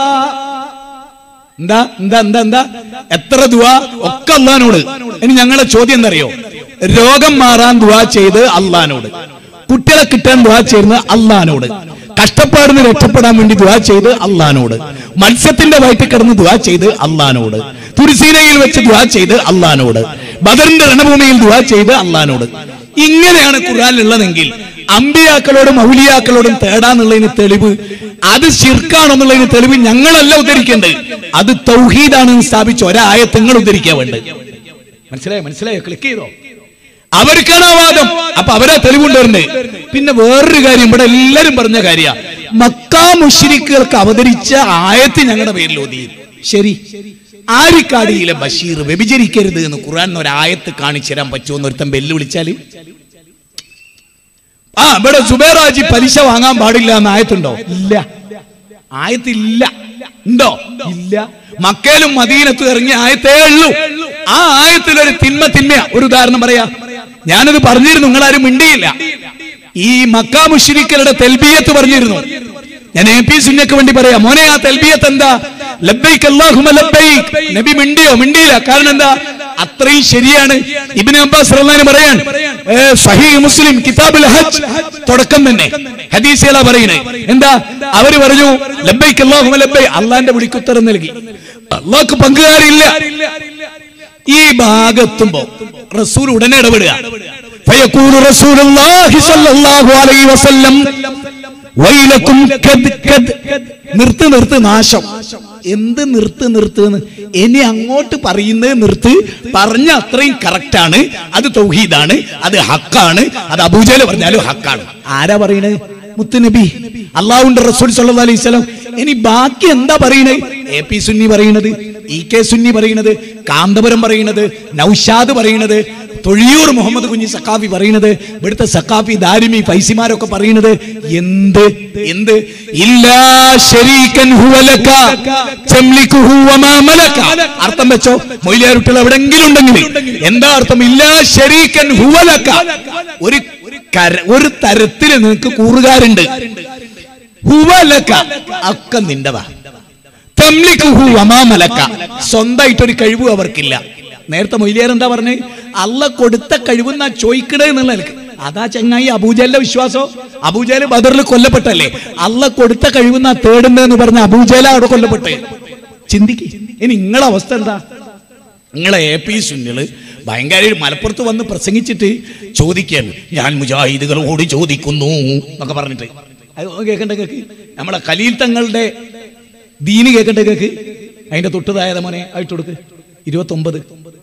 എന്താ എന്താ എന്താ എന്താ എത്ര ദുവാ ഒക്കെ അള്ളഹാനോട് ഇനി ഞങ്ങളുടെ ചോദ്യം എന്തറിയോ രോഗം മാറാൻ ദുവാ ചെയ്ത് അള്ളഹാനോട് കുട്ടികളെ കിട്ടാൻ ദുവാ ചെയ്യുന്നത് അള്ളഹാനോട് കഷ്ടപ്പാടിന് രക്ഷപ്പെടാൻ വേണ്ടി ദുവാ ചെയ്ത് അള്ളഹാനോട് മത്സ്യത്തിന്റെ വയറ്റിൽ കിടന്ന് ദുവാ ചെയ്ത് അള്ളഹാനോട് തുരിസീനയിൽ വെച്ച് ദുവാ ചെയ്ത് അള്ളഹാനോട് ബദറിന്റെ രണഭൂമിയിൽ ദുവാ ചെയ്ത് അള്ളഹാനോട് ഇങ്ങനെയാണ് ഖുർആാനിലുള്ളതെങ്കിൽ അമ്പിയാക്കളോടും ഔലിയാക്കളോടും തേടാന്നുള്ളതിന് തെളിവ് അത് ശിർക്കാണെന്നുള്ളതിന് തെളിവ് ഞങ്ങളല്ല ഉദ്ധരിക്കേണ്ടത് അത് തൗഹീദാണെന്ന് സ്ഥാപിച്ച ഒരായത്ത് നിങ്ങൾ ഉദ്ധരിക്കാൻ വേണ്ടത് മനസ്സിലായോ മനസ്സിലായോ ക്ലിക്ക് ചെയ്തോ അവർക്കാണ് ആ വാദം അപ്പൊ അവരാ തെളിവുണ്ടായിരുന്നേ പിന്നെ വേറൊരു കാര്യം ഇവിടെ എല്ലാരും പറഞ്ഞ കാര്യ മക്കാ മുഷിരിക്കുകൾക്ക് അവതരിച്ച ആയത്ത് ഞങ്ങളുടെ പേരിൽ ഓതി ശരി ആരിക്കാടിയിലെ ബഷീർ വ്യഭിചരിക്കരുത് എന്ന് ഖുർആൻ ഒരായത്ത് കാണിച്ചു തരാൻ പറ്റുമോ എന്ന് ഒരുത്തൻ വെല്ലുവിളിച്ചാല് ആ ഇവിടെ സുബേറാജി പലിശ വാങ്ങാൻ പാടില്ല എന്ന് ആയത്തുണ്ടോ ഇല്ല ആയത്തില്ല ഉണ്ടോ ഇല്ല മക്കയിലും മദീനത്തും ഇറങ്ങിയ ആയത്തേ ഉള്ളൂ ആ ആയത്തിൽ ഒരു തിന്മ തിന്മ ഒരു ഉദാഹരണം പറയാ ഞാനത് പറഞ്ഞിരുന്നു നിങ്ങളാരും മിണ്ടിയില്ല ഈ മക്കാ മുഷിരിക്കലുടെ തെൽബിയത്ത് പറഞ്ഞിരുന്നു ഞാൻ എ പി സുന്നക്ക് വേണ്ടി പറയാം മോനെ ആ തെൽബിയത്ത് എന്താ ലബ്ബൈക്ക് അല്ലാഹുമ ലബ്ബൈക്ക് നബി മിണ്ടിയോ മിണ്ടിയില്ല കാരണം എന്താ അത്രയും ശരിയാണ് ഇബ്നു അബ്ബാസ് റളിയല്ലാഹു അൻഹു പറയാൻ ഏ, സഹീഹ് മുസ്ലിം കിതാബുൽ ഹജ്ജ് തുടക്കം തന്നെ ഹദീസുകളാ പറയുന്നത് എന്താ അവര് പറഞ്ഞു ലബ്ബൈക്ക് അല്ലാഹുമ ലബ്ബൈ അള്ളാന്റെ വിളിക്കുത്തരം നൽകി അള്ളാഹ്ക്ക് പങ്കുകാരില്ല ഈ ഭാഗത്തുമ്പോ റസൂൽ ഉടനെ ഇടപെടുക فيقول رسول الله صلى الله عليه وسلم വൈലക്കും കദ് കദ് നിർത്ത് നിർത്ത് നാശം എന്ത് നിർത്ത് നിർത്തുന്ന് ഇനി അങ്ങോട്ട് പറയുന്നത് നിർത്ത് പറഞ്ഞ അത്രയും കറക്റ്റാണ് അത് തൗഹീദാണ് അത് ഹക്കാണ് അത് അബൂജാല് പറഞ്ഞാലും ഹക്കാണ് ആരാ പറയണത് മുത്തുനബി അള്ളാഹുന്റെ റസൂൽ സല്ലല്ലാഹു അലൈഹി വസല്ലം ഇനി ബാക്കി എന്താ പറയണത് എ പി സുന്നി പറയണത് ഇ കെ സുന്നി പറയണത് കാന്തപുരം പറയണത് നൗഷാദ് പറയണത് തൊഴിയൂർ മുഹമ്മദ് കുഞ്ഞി സക്കാഫി പറയുന്നത് ഇവിടുത്തെ സക്കാഫി ദാരിമി ഫൈസിമാരൊക്കെ പറയുന്നത് എന്ത് എന്ത് ഇല്ലാ ശരീകൻ ഹുവലക തംലികുഹു വമാ മലക അർത്ഥം വെച്ചോ മൊയിലാരുട്ടിൽ എവിടെങ്കിലും ഉണ്ടെങ്കിൽ എന്താ അർത്ഥം ഇല്ലാ ശരീകൻ ഹുവലക ഒരു കര ഒരു തരത്തിൽ നിനക്ക് കൂറുകാരുണ്ട് ഹുവലക ഒക്കെ നിന്റെതാ തംലികുഹു വമാ മലക സ്വന്തമായിട്ടൊരു കഴിവ് അവർക്കില്ല നേരത്തെ മൊയ്ലിയാർ എന്താ പറഞ്ഞ് അല്ല കൊടുത്ത കഴിവെന്നാ ചോദിക്കണേ എന്നുള്ള നിലക്ക് അതാ ചങ്ങായി അബൂജലിന്റെ വിശ്വാസോ അബൂജല് ബദറിൽ കൊല്ലപ്പെട്ടല്ലേ അല്ല കൊടുത്ത കഴിവെന്നാ തേടുന്നതെന്ന് പറഞ്ഞ അബൂജല അവിടെ കൊല്ലപ്പെട്ടെ ചിന്തിക്ക് ഇനി നിങ്ങളെ അവസ്ഥ എന്താ നിങ്ങളെ എ പി സുന്നികള് ഭയങ്കര മലപ്പുറത്ത് വന്ന് പ്രസംഗിച്ചിട്ട് ചോദിക്കുകയാണ് ഞാൻ മുജാഹിദുകളോട് ചോദിക്കുന്നു എന്നൊക്കെ പറഞ്ഞിട്ട് അത് കേൾക്കണ്ട കേക്ക് നമ്മളെ കലീൽ തങ്ങളുടെ ദീന് കേൾക്കണ്ട കേക്ക് അതിന്റെ തൊട്ടുതായത് മോനെ ആയിട്ട് കൊടുക്ക് ഇരുപത്തൊമ്പത്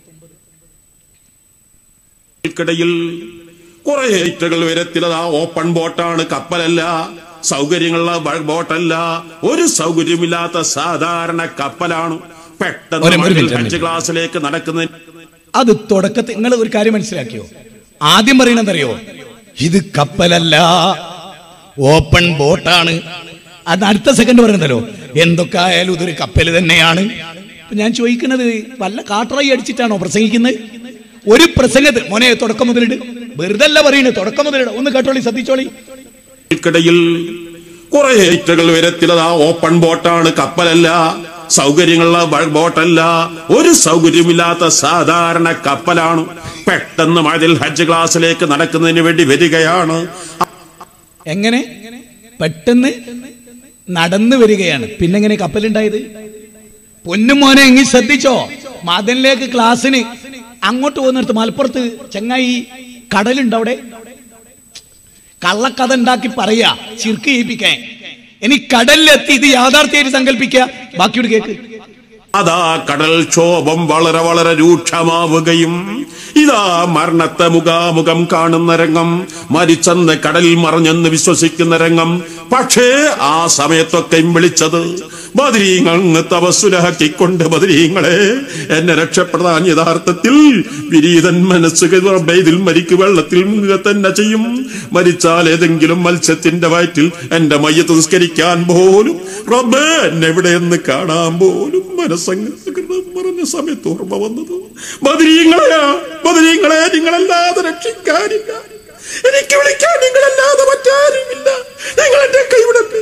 ിൽ കുറെ ഐറ്റകൾ വരത്തിലത് ആ ഓപ്പൺ ബോട്ടാണ് കപ്പലല്ല സൗകര്യങ്ങളുള്ള ബ- ബോട്ടല്ല ഒരു സൗകര്യമില്ലാത്ത സാധാരണ കപ്പലാണ് ഒരു- പെട്ടെന്ന് ഒരു മഴയിൽ മിനിറ്റ്, ഒരു ഹജ്ജ് ക്ലാസ്സിലേക്ക് നടക്കുന്ന അത് തുടക്കത്തിൽ നിങ്ങൾ ഒരു കാര്യം മനസ്സിലാക്കിയോ ആദ്യം പറയണതറിയോ ഇത് കപ്പലല്ല ഓപ്പൺ ബോട്ടാണ് അത് അടുത്ത സെക്കൻഡ് പറയുന്നല്ലോ എന്തൊക്കെ ആയാലും ഇതൊരു കപ്പൽ തന്നെയാണ് ഇപ്പൊ ഞാൻ ചോദിക്കുന്നത് വല്ല കാട്ടറായി അടിച്ചിട്ടാണോ പ്രസംഗിക്കുന്നത് ഒരു പ്രസംഗത്തിൽ മോനെ തുടക്കം മുതലിട് വെറുതെ അല്ല പറയുന്നത് തുടക്കം മുതലിട് ഒന്ന് കേട്ടോളി ശ്രദ്ധിച്ചോളി ിൽ കുറെ ഐറ്റകൾ വരത്തിലത് ആ ഓപ്പൺ ബോട്ടാണ് കപ്പലല്ല സൗകര്യങ്ങളുള്ള ബ- ബോട്ടല്ല ഒരു സൗകര്യമില്ലാത്ത സാധാരണ കപ്പലാണ് പെട്ടെന്ന് മഴയിൽ ഹജ്ജ് ക്ലാസ്സിലേക്ക് നടക്കുന്നതിന് വേണ്ടി വരികയാണ് എങ്ങനെ പെട്ടെന്ന് നടന്നു വരികയാണ് പിന്നെ എങ്ങനെ കപ്പലുണ്ടായത് പൊന്നു മോനെ എങ്ങി ശ്രദ്ധിച്ചോ മദനിലേക്ക് ക്ലാസ്സിന് അങ്ങോട്ട് പോകുന്നിടത്ത് മലപ്പുറത്ത് ചെങ്ങായി കടലുണ്ട് അവിടെ കള്ളക്കഥ ഉണ്ടാക്കി പറയാ ചിർക്ക് ചെയ്യിപ്പിക്കാൻ ഇനി കടലിലെത്തി ഇത് യാഥാർത്ഥ്യമായിട്ട് സങ്കല്പിക്കുക ബാക്കിയോട് കേക്ക് അതാ കടൽക്ഷോഭം വളരെ വളരെ രൂക്ഷമാവുകയും ഇതാ മരണത്തെ മുഖാമുഖം കാണുന്ന രംഗം മരിച്ചെന്ന് കടലിൽ മറഞ്ഞെന്ന് വിശ്വസിക്കുന്ന രംഗം പക്ഷേ ആ സമയത്തൊക്കെയും വിളിച്ചത് ബദരീങ്ങൾ തപസ്സുലഹാക്കിക്കൊണ്ട് ബദരീങ്ങളെ എന്നെ രക്ഷപ്പെടാൻ യഥാർത്ഥത്തിൽ വിരീതൻ മനസ്സ് ഇതിൽ മരിക്ക് വെള്ളത്തിൽ മുങ്ങുക തന്നെ ചെയ്യും മരിച്ചാൽ ഏതെങ്കിലും മത്സ്യത്തിന്റെ വയറ്റിൽ എന്റെ മയ്യത്ത് നിസ്കരിക്കാൻ പോലും റബ്ബേ എന്നെ എവിടെയെന്ന് കാണാൻ പോലും മനസ്സങ്ങ് പറഞ്ഞ സമയത്ത് ഓർമ്മ വന്നത് ബദരീങ്ങളെയാ ബദരീങ്ങളെ നിങ്ങളല്ലാതെ രക്ഷിക്കാനില്ല എനിക്ക് വിളിക്കാൻ നിങ്ങളല്ലാതെ മറ്റാരുമില്ല നിങ്ങൾ എന്റെ കൈവിടട്ടെ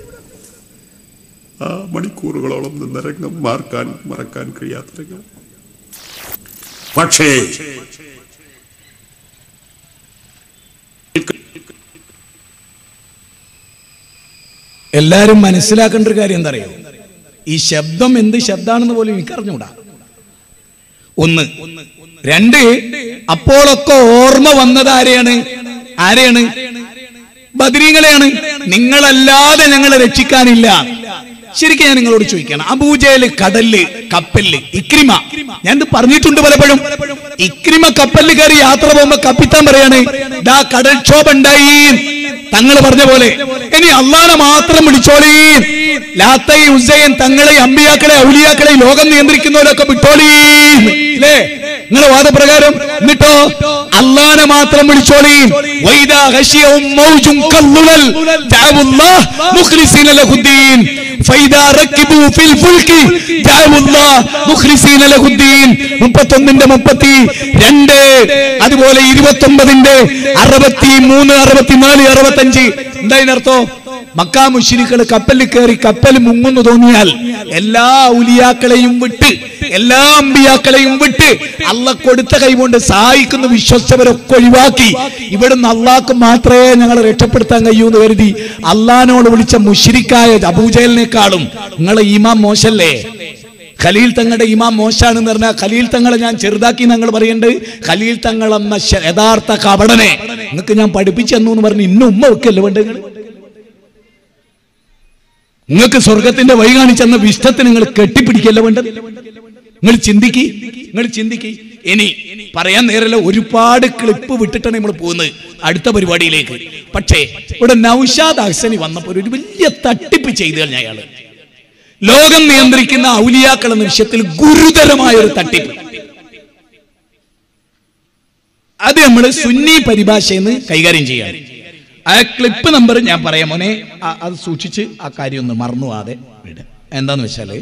ആ മണിക്കൂറുകളോളം നിന്ന രംഗം മാർക്കാൻ മറക്കാൻ കഴിയാത്ത രംഗം പക്ഷേ എല്ലാരും മനസ്സിലാക്കേണ്ട ഒരു കാര്യം എന്താ അറിയോ ഈ ശബ്ദം എന്ത് ശബ്ദാണെന്ന് പോലും എനിക്ക് അറിഞ്ഞൂടാ ഒന്ന് രണ്ട് അപ്പോഴൊക്കെ ഓർമ്മ വന്നത് ആരെയാണ് ആരെയാണ് ബദരീങ്ങളെയാണ് നിങ്ങളല്ലാതെ ഞങ്ങളെ രക്ഷിക്കാനില്ല ശരിക്കും ഞാൻ നിങ്ങളോട് ചോദിക്കണം അബൂജയില് കടലില് കപ്പലില് ഇക്രിമ ഞാൻ ഇത് പറഞ്ഞിട്ടുണ്ട് പലപ്പോഴും ഇക്രിമ കപ്പലിൽ കയറി യാത്ര പോകുമ്പോ കപ്പിത്താൻ പറയാണ് ദാ കടൽക്ഷോഭം ഉണ്ടായി തങ്ങൾ പറഞ്ഞ പോലെ ഇനി അള്ളാനെ മാത്രം വിളിച്ചോളീ ലാത്തൈ ഉസൈൻ തങ്ങളെ അമ്പിയാക്കളെ ഔലിയാക്കളെ ലോകം നിയന്ത്രിക്കുന്നവരൊക്കെ വിട്ടോളീ അല്ലേ നിങ്ങളെ വാദപ്രകാരം എന്നിട്ടോ അള്ളാനെ മാത്രം വിളിച്ചോളീ വൈദാ ഖശിയഹും മൗജുൻ കല്ലുലൽ ദഅവുല്ലാഹ് മുഖ്ലിസീന ലഹുദ്ദീൻ ഫൈദാ റക്കിബു ഫിൽ ഫുൽകി ദഅവുല്ലാഹ് മുഖ്ലിസീന ലഹുദ്ദീൻ 31ന്റെ 32 അതുപോലെ 29ന്റെ 63 64 65 എന്താ ഇതിനർത്ഥം മക്കാ മുഷിരിക്കൾ കപ്പലിൽ കയറി കപ്പൽ മുങ്ങുന്നു തോന്നിയാൽ എല്ലാ ഔലിയാക്കളെയും വിട്ട് എല്ലാ അമ്പിയാക്കളെയും വിട്ട് അല്ല കൊടുത്ത കൈകൊണ്ട് സഹായിക്കുന്ന വിശ്വസിച്ചവരൊക്കെ ഒഴിവാക്കി ഇവിടുന്ന് അള്ളാഹ്ക്ക് മാത്രമേ ഞങ്ങളെ രക്ഷപ്പെടുത്താൻ കഴിയൂ എന്ന് കരുതി അള്ളഹാനോട് വിളിച്ച മുഷിരിക്കായ അബൂജലിനേക്കാളും നിങ്ങളെ ഈമാം മോശല്ലേ ഖലീൽ തങ്ങളുടെ ഇമാം മോശാണെന്ന് പറഞ്ഞാൽ ഖലീൽ തങ്ങളെ ഞാൻ ചെറുതാക്കി ഞങ്ങൾ പറയേണ്ടത് ഖലീൽ തങ്ങൾ എന്ന ശ- യഥാർത്ഥ കപടനെ നിങ്ങൾക്ക് ഞാൻ പഠിപ്പിച്ചു തന്നു എന്ന് പറഞ്ഞ് ഇന്നും ഉമ്മ വെക്കല്ലേ വേണ്ടത് നിങ്ങൾക്ക് സ്വർഗത്തിന്റെ വഴി കാണിച്ചെന്ന വിഷ്ടത്തിന് നിങ്ങൾ കെട്ടിപ്പിടിക്കല്ല വേണ്ടത് നിങ്ങൾ ചിന്തിക്ക് നിങ്ങൾ ചിന്തിക്ക് ഇനി പറയാൻ നേരല്ല ഒരുപാട് ക്ലിപ്പ് വിട്ടിട്ടാണ് നമ്മൾ പോകുന്നത് അടുത്ത പരിപാടിയിലേക്ക് പക്ഷേ ഇവിടെ നൌഷാദ് അഹ്സനി വന്നപ്പോൾ ഒരു വലിയ തട്ടിപ്പ് ചെയ്തു കഴിഞ്ഞ അയാള് ലോകം നിയന്ത്രിക്കുന്ന ഔലിയാക്കൾ എന്ന വിഷയത്തിൽ ഗുരുതരമായ ഒരു തട്ടിപ്പ് അത് നമ്മൾ സുന്നി പരിഭാഷയെന്ന് കൈകാര്യം ചെയ്യാണ് ആ ക്ലിപ്പ് നമ്പർ ഞാൻ പറയാം മോനെ ആ- അത് സൂക്ഷിച്ച് ആ കാര്യം ഒന്ന് മറന്നു പോവാതെ വിട് എന്താന്ന് വെച്ചാല്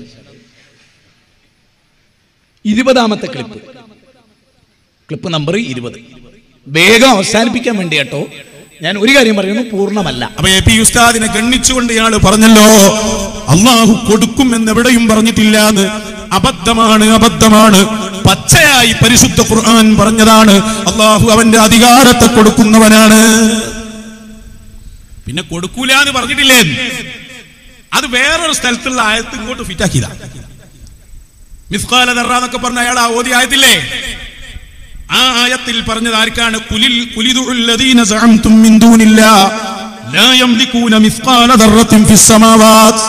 ഇരുപതാമത്തെ ക്ലിപ്പ് ക്ലിപ്പ് നമ്പർ ഇരുപത് വേഗം അവസാനിപ്പിക്കാൻ വേണ്ടി കേട്ടോ ഞാൻ ഒരു കാര്യം പറയുന്നു പൂർണ്ണമല്ല അപ്പൊ എ പി ഉസ്താദിനെ ഗണ്ണിച്ചുകൊണ്ട് ഇയാൾ പറഞ്ഞല്ലോ അള്ളാഹു കൊടുക്കും എന്ന് എവിടെയും പറഞ്ഞിട്ടില്ല എന്ന് അബദ്ധമാണ് അബദ്ധമാണ് പച്ചയായി പരിശുദ്ധ ഖുർആൻ പറഞ്ഞതാണ് അള്ളാഹു അവന്റെ അധികാരത്തെ കൊടുക്കുന്നവനാണ് പിന്നെ കൊടുക്കൂല എന്ന് പറഞ്ഞിട്ടില്ലേ അത് വേറൊരു സ്ഥലത്തുള്ള ആയത്ത് ഇങ്ങോട്ട് ഫിറ്റാക്കിയതാ മിസ്കാല ദർറ എന്നൊക്കെ പറഞ്ഞ അയാൾ ആ ഓതി ആയത്തില്ലേ ആ ആയത്തിൽ പറഞ്ഞത് ആർക്കാണ് കുലിൽ കുലിദുല്ലദീന സഅംതും മിൻ ദൂനില്ലാ ലാ യംലികൂന മിസ്കാല ദർറത്തിൻ ഫിസ് സമാവാത്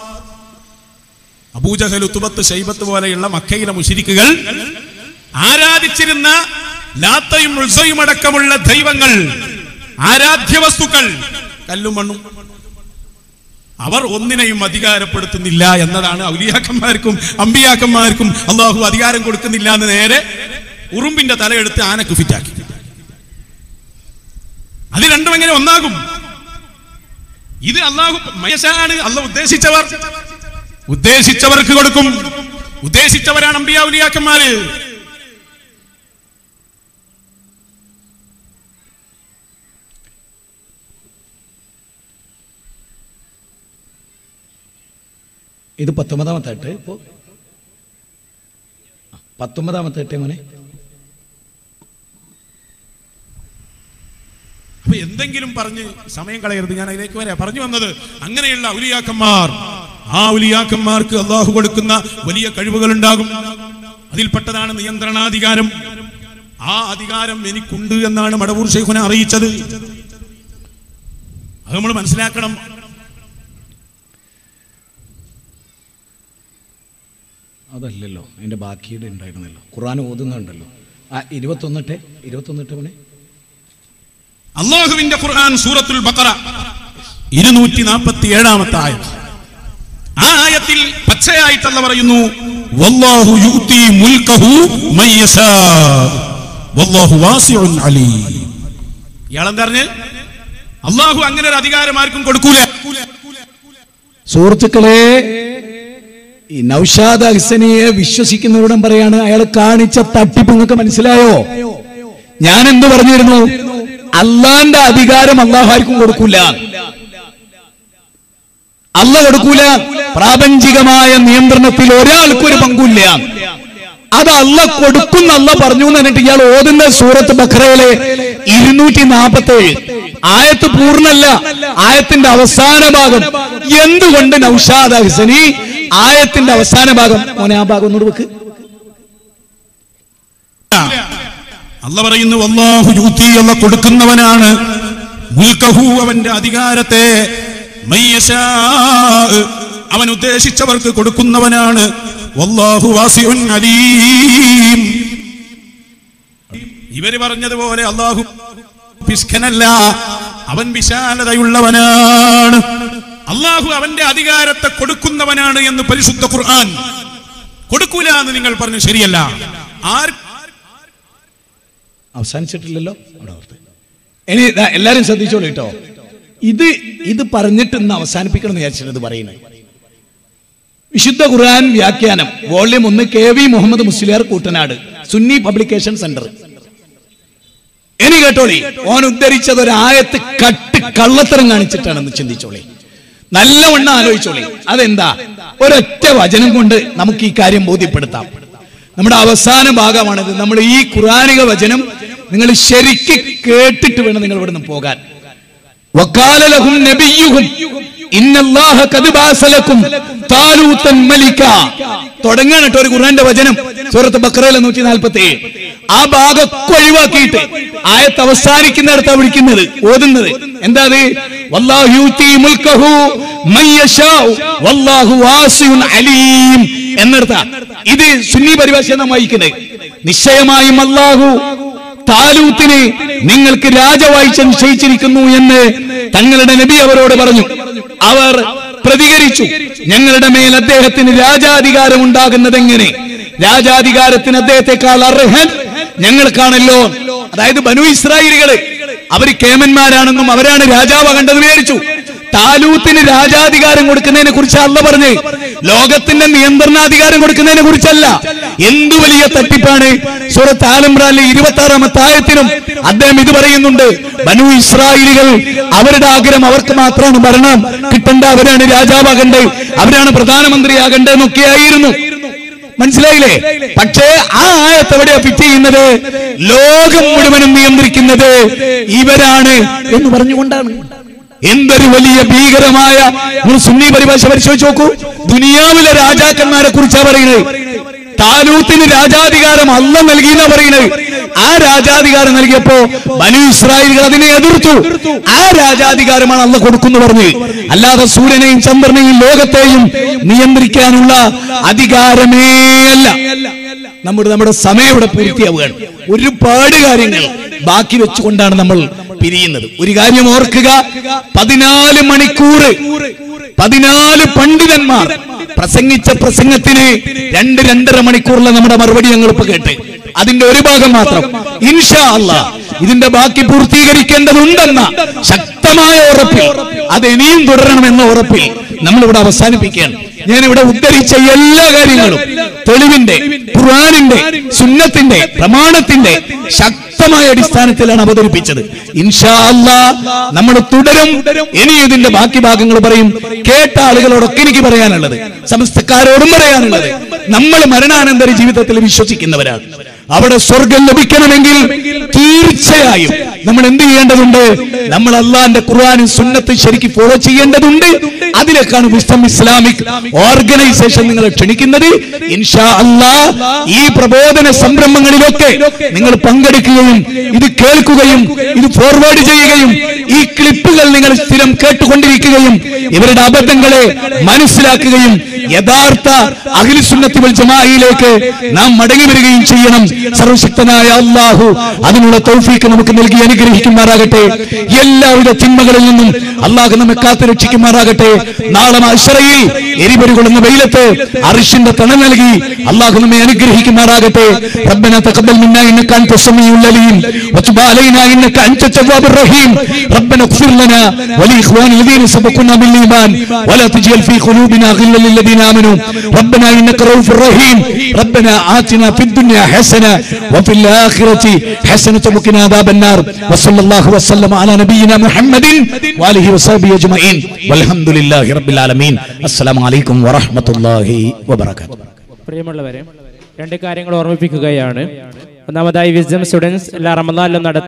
അബൂജഹൽ ഉത്തുബത്ത് ശൈബത്ത് പോലെയുള്ള മക്കയിലെ മുശരിക്കുകൾ ആരാധിച്ചിരുന്ന ലാത്തയും ഉൾസയും അടക്കമുള്ള ദൈവങ്ങൾ ആരാധ്യ വസ്തുക്കൾ കല്ലും മണ്ണും അവർ ഒന്നിനെയും അധികാരപ്പെടുത്തുന്നില്ല എന്നതാണ് ഔലിയാക്കന്മാർക്കും അമ്പിയാക്കന്മാർക്കും അള്ളാഹു അധികാരം കൊടുക്കുന്നില്ല എന്ന് നേരെ ഉറുമ്പിന്റെ തലയെടുത്ത് ആനക്ക് ഫിറ്റാക്കി അത് രണ്ടും എങ്ങനെ ഒന്നാകും ഇത് അള്ളാഹു മയശാണ് അള്ളാഹ് ഉദ്ദേശിച്ചവർ ഉദ്ദേശിച്ചവർക്ക് കൊടുക്കും ഉദ്ദേശിച്ചവരാണ് അമ്പിയ ഔലിയാക്കന്മാര് ഇത് പത്തൊമ്പതാമത്തെ എട്ട് ഇപ്പോ ആ, പത്തൊമ്പതാമത്തെ എട്ട് മോനെ അപ്പൊ എന്തെങ്കിലും പറഞ്ഞ് സമയം കളയരുത് ഞാൻ അതിലേക്ക് വരാം പറഞ്ഞു വന്നത് അങ്ങനെയുള്ള ഔലിയാക്കന്മാർ ആ ഔലിയാക്കന്മാർക്ക് അള്ളാഹു കൊടുക്കുന്ന വലിയ കഴിവുകൾ ഉണ്ടാകും അതിൽപ്പെട്ടതാണ് നിയന്ത്രണാധികാരം ആ അധികാരം എനിക്കുണ്ട് എന്നാണ് മടവൂർ ഷെയ്ഖുനെ അറിയിച്ചത് അത് നമ്മൾ മനസ്സിലാക്കണം അതല്ലല്ലോ അതിന്റെ ബാക്കിയുടെ ഉണ്ടായിരുന്നല്ലോ ഖുർആൻ ഓതുന്നുണ്ടല്ലോ ആ ഇരുപത്തൊന്നിട്ടെ ഇരുപത്തൊന്നിട്ട് മോനെ അള്ളാഹുവിന്റെ ഖുർആൻ സൂറത്തുൽ ബഖറ ഇരുന്നൂറ്റി നാൽപ്പത്തി ഏഴാമത്തെ ആയത് ആ ആയത്തിൽ പച്ചയായിട്ടല്ല പറയുന്നു വല്ലാഹു യുഅ്തി മുൽക്കഹു മൻ യശാ വല്ലാഹു വാസിഉൻ അലീം ഇയാളെന്താ പറഞ്ഞ് അള്ളാഹു അങ്ങനെ ഒരു അധികാരം ആർക്കും കൊടുക്കൂല സുഹൃത്തുക്കളെ ഈ നൌഷാദ് അഹ്സനിയെ വിശ്വസിക്കുന്നവരോടും പറയാണ് അയാൾ കാണിച്ച തട്ടിപ്പ് നിങ്ങൾക്ക് മനസ്സിലായോ ഞാൻ എന്ത് പറഞ്ഞിരുന്നു അള്ളാന്റെ അധികാരം അള്ളാഹു ആർക്കും കൊടുക്കൂല അല്ല കൊടുക്കൂല പ്രാപഞ്ചികമായ നിയന്ത്രണത്തിൽ ഒരാൾക്കും ഒരു പങ്കുമില്ല അത് അല്ല കൊടുക്കുന്ന അല്ല പറഞ്ഞു എന്ന് പറഞ്ഞിട്ട് ഇയാൾ ഓതുന്ന സൂറത്ത് ബഖറയിലെ ഇരുന്നൂറ്റി നാപ്പത്തി ഏഴ് ആയത്ത് പൂർണ്ണല്ല ആയത്തിന്റെ അവസാന ഭാഗം എന്തുകൊണ്ട് നൌഷാദ് ഹസനി ആയത്തിന്റെ അവസാന ഭാഗം മോനെ ആ ഭാഗം ഒന്നുകൂടെ വെക്ക് അല്ല പറയുന്നു അള്ളാഹു യുഅ്തി അല്ല കൊടുക്കുന്നവനാണ് മുൽക്കഹു അവന്റെ അധികാരത്തെ മൻ യശാ അവൻ ഉദ്ദേശിച്ചവർക്ക് കൊടുക്കുന്നവനാണ് വല്ലാഹു വാസിഉൻ അലീം ഇവര് പറഞ്ഞതുപോലെ അള്ളാഹു പിസ്കനല്ല അവൻ വിശാലതയുള്ളവനാണ് അള്ളാഹു അവന്റെ അധികാരത്തെ കൊടുക്കുന്നവനാണ് എന്ന് പരിശുദ്ധ ഖുർആൻ കൊടുക്കൂല എന്ന് നിങ്ങൾ പറഞ്ഞു ശരിയല്ല ആർ അവസാനിച്ചിട്ടില്ലല്ലോ അവിടെ ഓർത്ത്. ഇനി ദാ എല്ലാരും ശ്രദ്ധിച്ചോളൂ കേട്ടോ ഇത് ഇത് പറഞ്ഞിട്ട് ഇന്ന് അവസാനിപ്പിക്കണം എന്ന് വിചാരിച്ചിട്ട് ഇത് പറയുന്നത് വിശുദ്ധ ഖുർആൻ വ്യാഖ്യാനം വോള്യം ഒന്ന് കെ വി മുഹമ്മദ് മുസ്ലിയാർ കൂട്ടനാട് സുന്നി പബ്ലിക്കേഷൻ സെന്റർ ഇനി കേട്ടോളി ഓൻ ഉദ്ധരിച്ചത് ഒരു ആയത്ത് കട്ട് കള്ളത്തരം കാണിച്ചിട്ടാണെന്ന് ചിന്തിച്ചോളി നല്ലവണ്ണം ആലോചിച്ചോളി അതെന്താ ഒരൊറ്റ വചനം കൊണ്ട് നമുക്ക് ഈ കാര്യം ബോധ്യപ്പെടുത്താം നമ്മുടെ അവസാന ഭാഗമാണിത് നമ്മൾ ഈ ഖുറാനിക വചനം നിങ്ങൾ ശരിക്ക് കേട്ടിട്ട് വേണം നിങ്ങൾ ഇവിടുന്ന് പോകാൻ وقال لهم نبيهم إن الله قد بعث لكم طالوتا ملكا തുടങ്ങാണ് കേട്ടോ ഒരു ഖുർആന്റെ വചനം സൂറത്ത് ബക്രയിലെ നൂറ്റി നാൽപ്പത്തി ഏഴ് ആ ഭാഗമൊക്കെ ഒഴിവാക്കിയിട്ട് ആയത്ത് അവസാനിക്കുന്നിടത്താ വിളിക്കുന്നത് ഓതുന്നത് എന്താ അത് വല്ലാഹു യൂത്തി മുൽക്കഹു മൻ യശാഉ വല്ലാഹു വാസിഉൻ അലീം എന്നർത്ഥ ഇത് സുന്നി പരിഭാഷ നാം വായിക്കുന്നത് നിശ്ചയമായും അല്ലാഹു താലൂത്തിന് നിങ്ങൾക്ക് രാജവാഴ്ച നിശ്ചയിച്ചിരിക്കുന്നു എന്ന് തങ്ങളുടെ നബി അവരോട് പറഞ്ഞു അവർ പ്രതികരിച്ചു ഞങ്ങളുടെ മേൽ അദ്ദേഹത്തിന് രാജാധികാരം ഉണ്ടാകുന്നത് എങ്ങനെ രാജാധികാരത്തിന് അദ്ദേഹത്തെക്കാൾ അർഹൻ ഞങ്ങൾക്കാണല്ലോ അതായത് ബനു ഇസ്രായേലികള് അവര് കേമന്മാരാണെന്നും അവരാണ് രാജാവാകേണ്ടത് വിചാരിച്ചു താലൂത്തിന് രാജാധികാരം കൊടുക്കുന്നതിനെ കുറിച്ച് അല്ല പറഞ്ഞ് ലോകത്തിന്റെ നിയന്ത്രണാധികാരം കൊടുക്കുന്നതിനെ കുറിച്ചല്ല എന്തു വലിയ തട്ടിപ്പാണ് സൂറത്ത് ആലംബ്രാനിലെ ഇരുപത്തി ആറാമത്തെ ആയത്തിനും അദ്ദേഹം ഇത് പറയുന്നുണ്ട് ബനു ഇസ്രായേലികൾ അവരുടെ ആഗ്രഹം അവർക്ക് മാത്രമാണ് ഭരണം കിട്ടേണ്ട അവരാണ് രാജാവാകേണ്ടത് അവരാണ് പ്രധാനമന്ത്രിയാകേണ്ടത് എന്നൊക്കെയായിരുന്നു മനസ്സിലായില്ലേ പക്ഷേ ആ ആയത്ത് എവിടെയാ ഫിറ്റ് ചെയ്യുന്നത് ലോകം മുഴുവനും നിയന്ത്രിക്കുന്നത് ഇവരാണ് എന്ന് പറഞ്ഞുകൊണ്ടാണ് എന്തൊരു വലിയ ഭീകരമായ ഒരു സുന്നി പരിഭാഷ പരിശോധിച്ച് നോക്കൂ ദുനിയാവിലെ രാജാക്കന്മാരെ കുറിച്ചാ പറയുന്നത് താലൂത്തിന് രാജാധികാരം അല്ല നൽകിയെന്നാ പറയുന്നത് ആ രാജാധികാരം നൽകിയപ്പോ ബനു ഇസ്രായേലുകൾ അതിനെ എതിർത്തു ആ രാജാധികാരമാണ് അല്ല കൊടുക്കുന്നു പറഞ്ഞു അല്ലാതെ സൂര്യനെയും ചന്ദ്രനെയും ലോകത്തെയും നിയന്ത്രിക്കാനുള്ള അധികാരമേ അല്ല നമ്മുടെ നമ്മുടെ സമയം ഇവിടെ പൂർത്തിയാവുകയാണ് ഒരുപാട് കാര്യങ്ങൾ ബാക്കി വെച്ചുകൊണ്ടാണ് നമ്മൾ പിരിയുന്നത് ഒരു കാര്യം ഓർക്കുക പതിനാല് മണിക്കൂർ പതിനാല് പണ്ഡിതന്മാർ പ്രസംഗിച്ച പ്രസംഗത്തിന് രണ്ട് രണ്ടര മണിക്കൂറിലെ നമ്മുടെ മറുപടി ഞങ്ങൾ ഇപ്പൊ കേട്ട് അതിന്റെ ഒരു ഭാഗം മാത്രം ഇൻഷാ അല്ല ഇതിന്റെ ബാക്കി പൂർത്തീകരിക്കേണ്ടതുണ്ടെന്ന ശക്തമായ ഉറപ്പിൽ അത് ഇനിയും തുടരണമെന്ന ഉറപ്പിൽ നമ്മളിവിടെ അവസാനിപ്പിക്കുകയാണ് ഞാൻ ഇവിടെ ഉദ്ധരിച്ച എല്ലാ കാര്യങ്ങളും തെളിവിന്റെ ഖുർആാനിന്റെ സുന്നത്തിന്റെ പ്രമാണത്തിന്റെ ശക്തമായ അടിസ്ഥാനത്തിലാണ് അവതരിപ്പിച്ചത് ഇൻഷാ അല്ലാ നമ്മൾ തുടരും ഇനി ഇതിന്റെ ബാക്കി ഭാഗങ്ങൾ പറയും കേട്ട ആളുകളോടൊക്കെ എനിക്ക് പറയാനുള്ളത് സമസ്തക്കാരോടും പറയാനുള്ളത് നമ്മൾ മരണാനന്തര ജീവിതത്തിൽ വിശ്വസിക്കുന്നവരാണ് അവിടെ സ്വർഗം ലഭിക്കണമെങ്കിൽ തീർച്ചയായും നമ്മൾ എന്ത് ചെയ്യേണ്ടതുണ്ട് നമ്മൾ അള്ളാന്റെ ഖുർആാനും സുന്നത്ത് ശരിക്കും ഫോളോ ചെയ്യേണ്ടതുണ്ട് അതിലേക്കാണ് വിസ്തം ഇസ്ലാമിക് ഓർഗനൈസേഷൻ നിങ്ങളെ ക്ഷണിക്കുന്നത് ഇൻഷാ അല്ലാ ഈ പ്രബോധന സംരംഭങ്ങളിലൊക്കെ നിങ്ങൾ പങ്കെടുക്കുകയും ഇത് കേൾക്കുകയും ഇത് ഫോർവേഡ് ചെയ്യുകയും ഈ ക്ലിപ്പുകൾ നിങ്ങൾ സ്ഥിരം കേട്ടുകൊണ്ടിരിക്കുകയും ഇവരുടെ അബദ്ധങ്ങളെ മനസ്സിലാക്കുകയും യഥാർത്ഥ അഖിലുസുന്നത്തി വൽ ജമാഅയിലേക്ക് നാം മടങ്ങി വരികയും ചെയ്യണം സർവശക്തനായ അള്ളാഹു അതിനുള്ള തൗഫീക്ക് നമുക്ക് നൽകി അനുഗ്രഹിക്കുമാറാകട്ടെ എല്ലാവിധ തിന്മകളിൽ നിന്നും അള്ളാഹു നമ്മെ കാത്തു രക്ഷിക്കുമാറാകട്ടെ നാളെ അശ്രയിൽ എരിപൊരി കൊള്ളുന്ന വെയിലത്ത് അറിഷിന്റെ തണ നൽകി അള്ളാഹു നമ്മെ അനുഗ്രഹിക്കുമാറാകട്ടെ ربنا تقبل منا انك انت السميع العليم وتب علينا انك انت التواب الرحيم ربنا اغفر لنا ولاخوان الذين سبقونا بالايمان ولا تجعل في قلوبنا غلا للذين امنوا ربنا انك رؤوف رحيم ربنا آتنا في الدنيا حسنه وفي الاخره حسنه وقنا عذاب النار وصلى الله وسلم على نبينا محمد واله وصحبه اجمعين والحمد لله رب العالمين السلام عليكم ورحمه الله وبركاته പ്രിയമുള്ളവരെ രണ്ട് കാര്യങ്ങൾ ഓർമ്മിപ്പിക്കുകയാണ് ഒന്നാമതായി വിസ്ഡം സ്റ്റുഡൻസ് എല്ലാ റമദാനിലും നടത്തുന്ന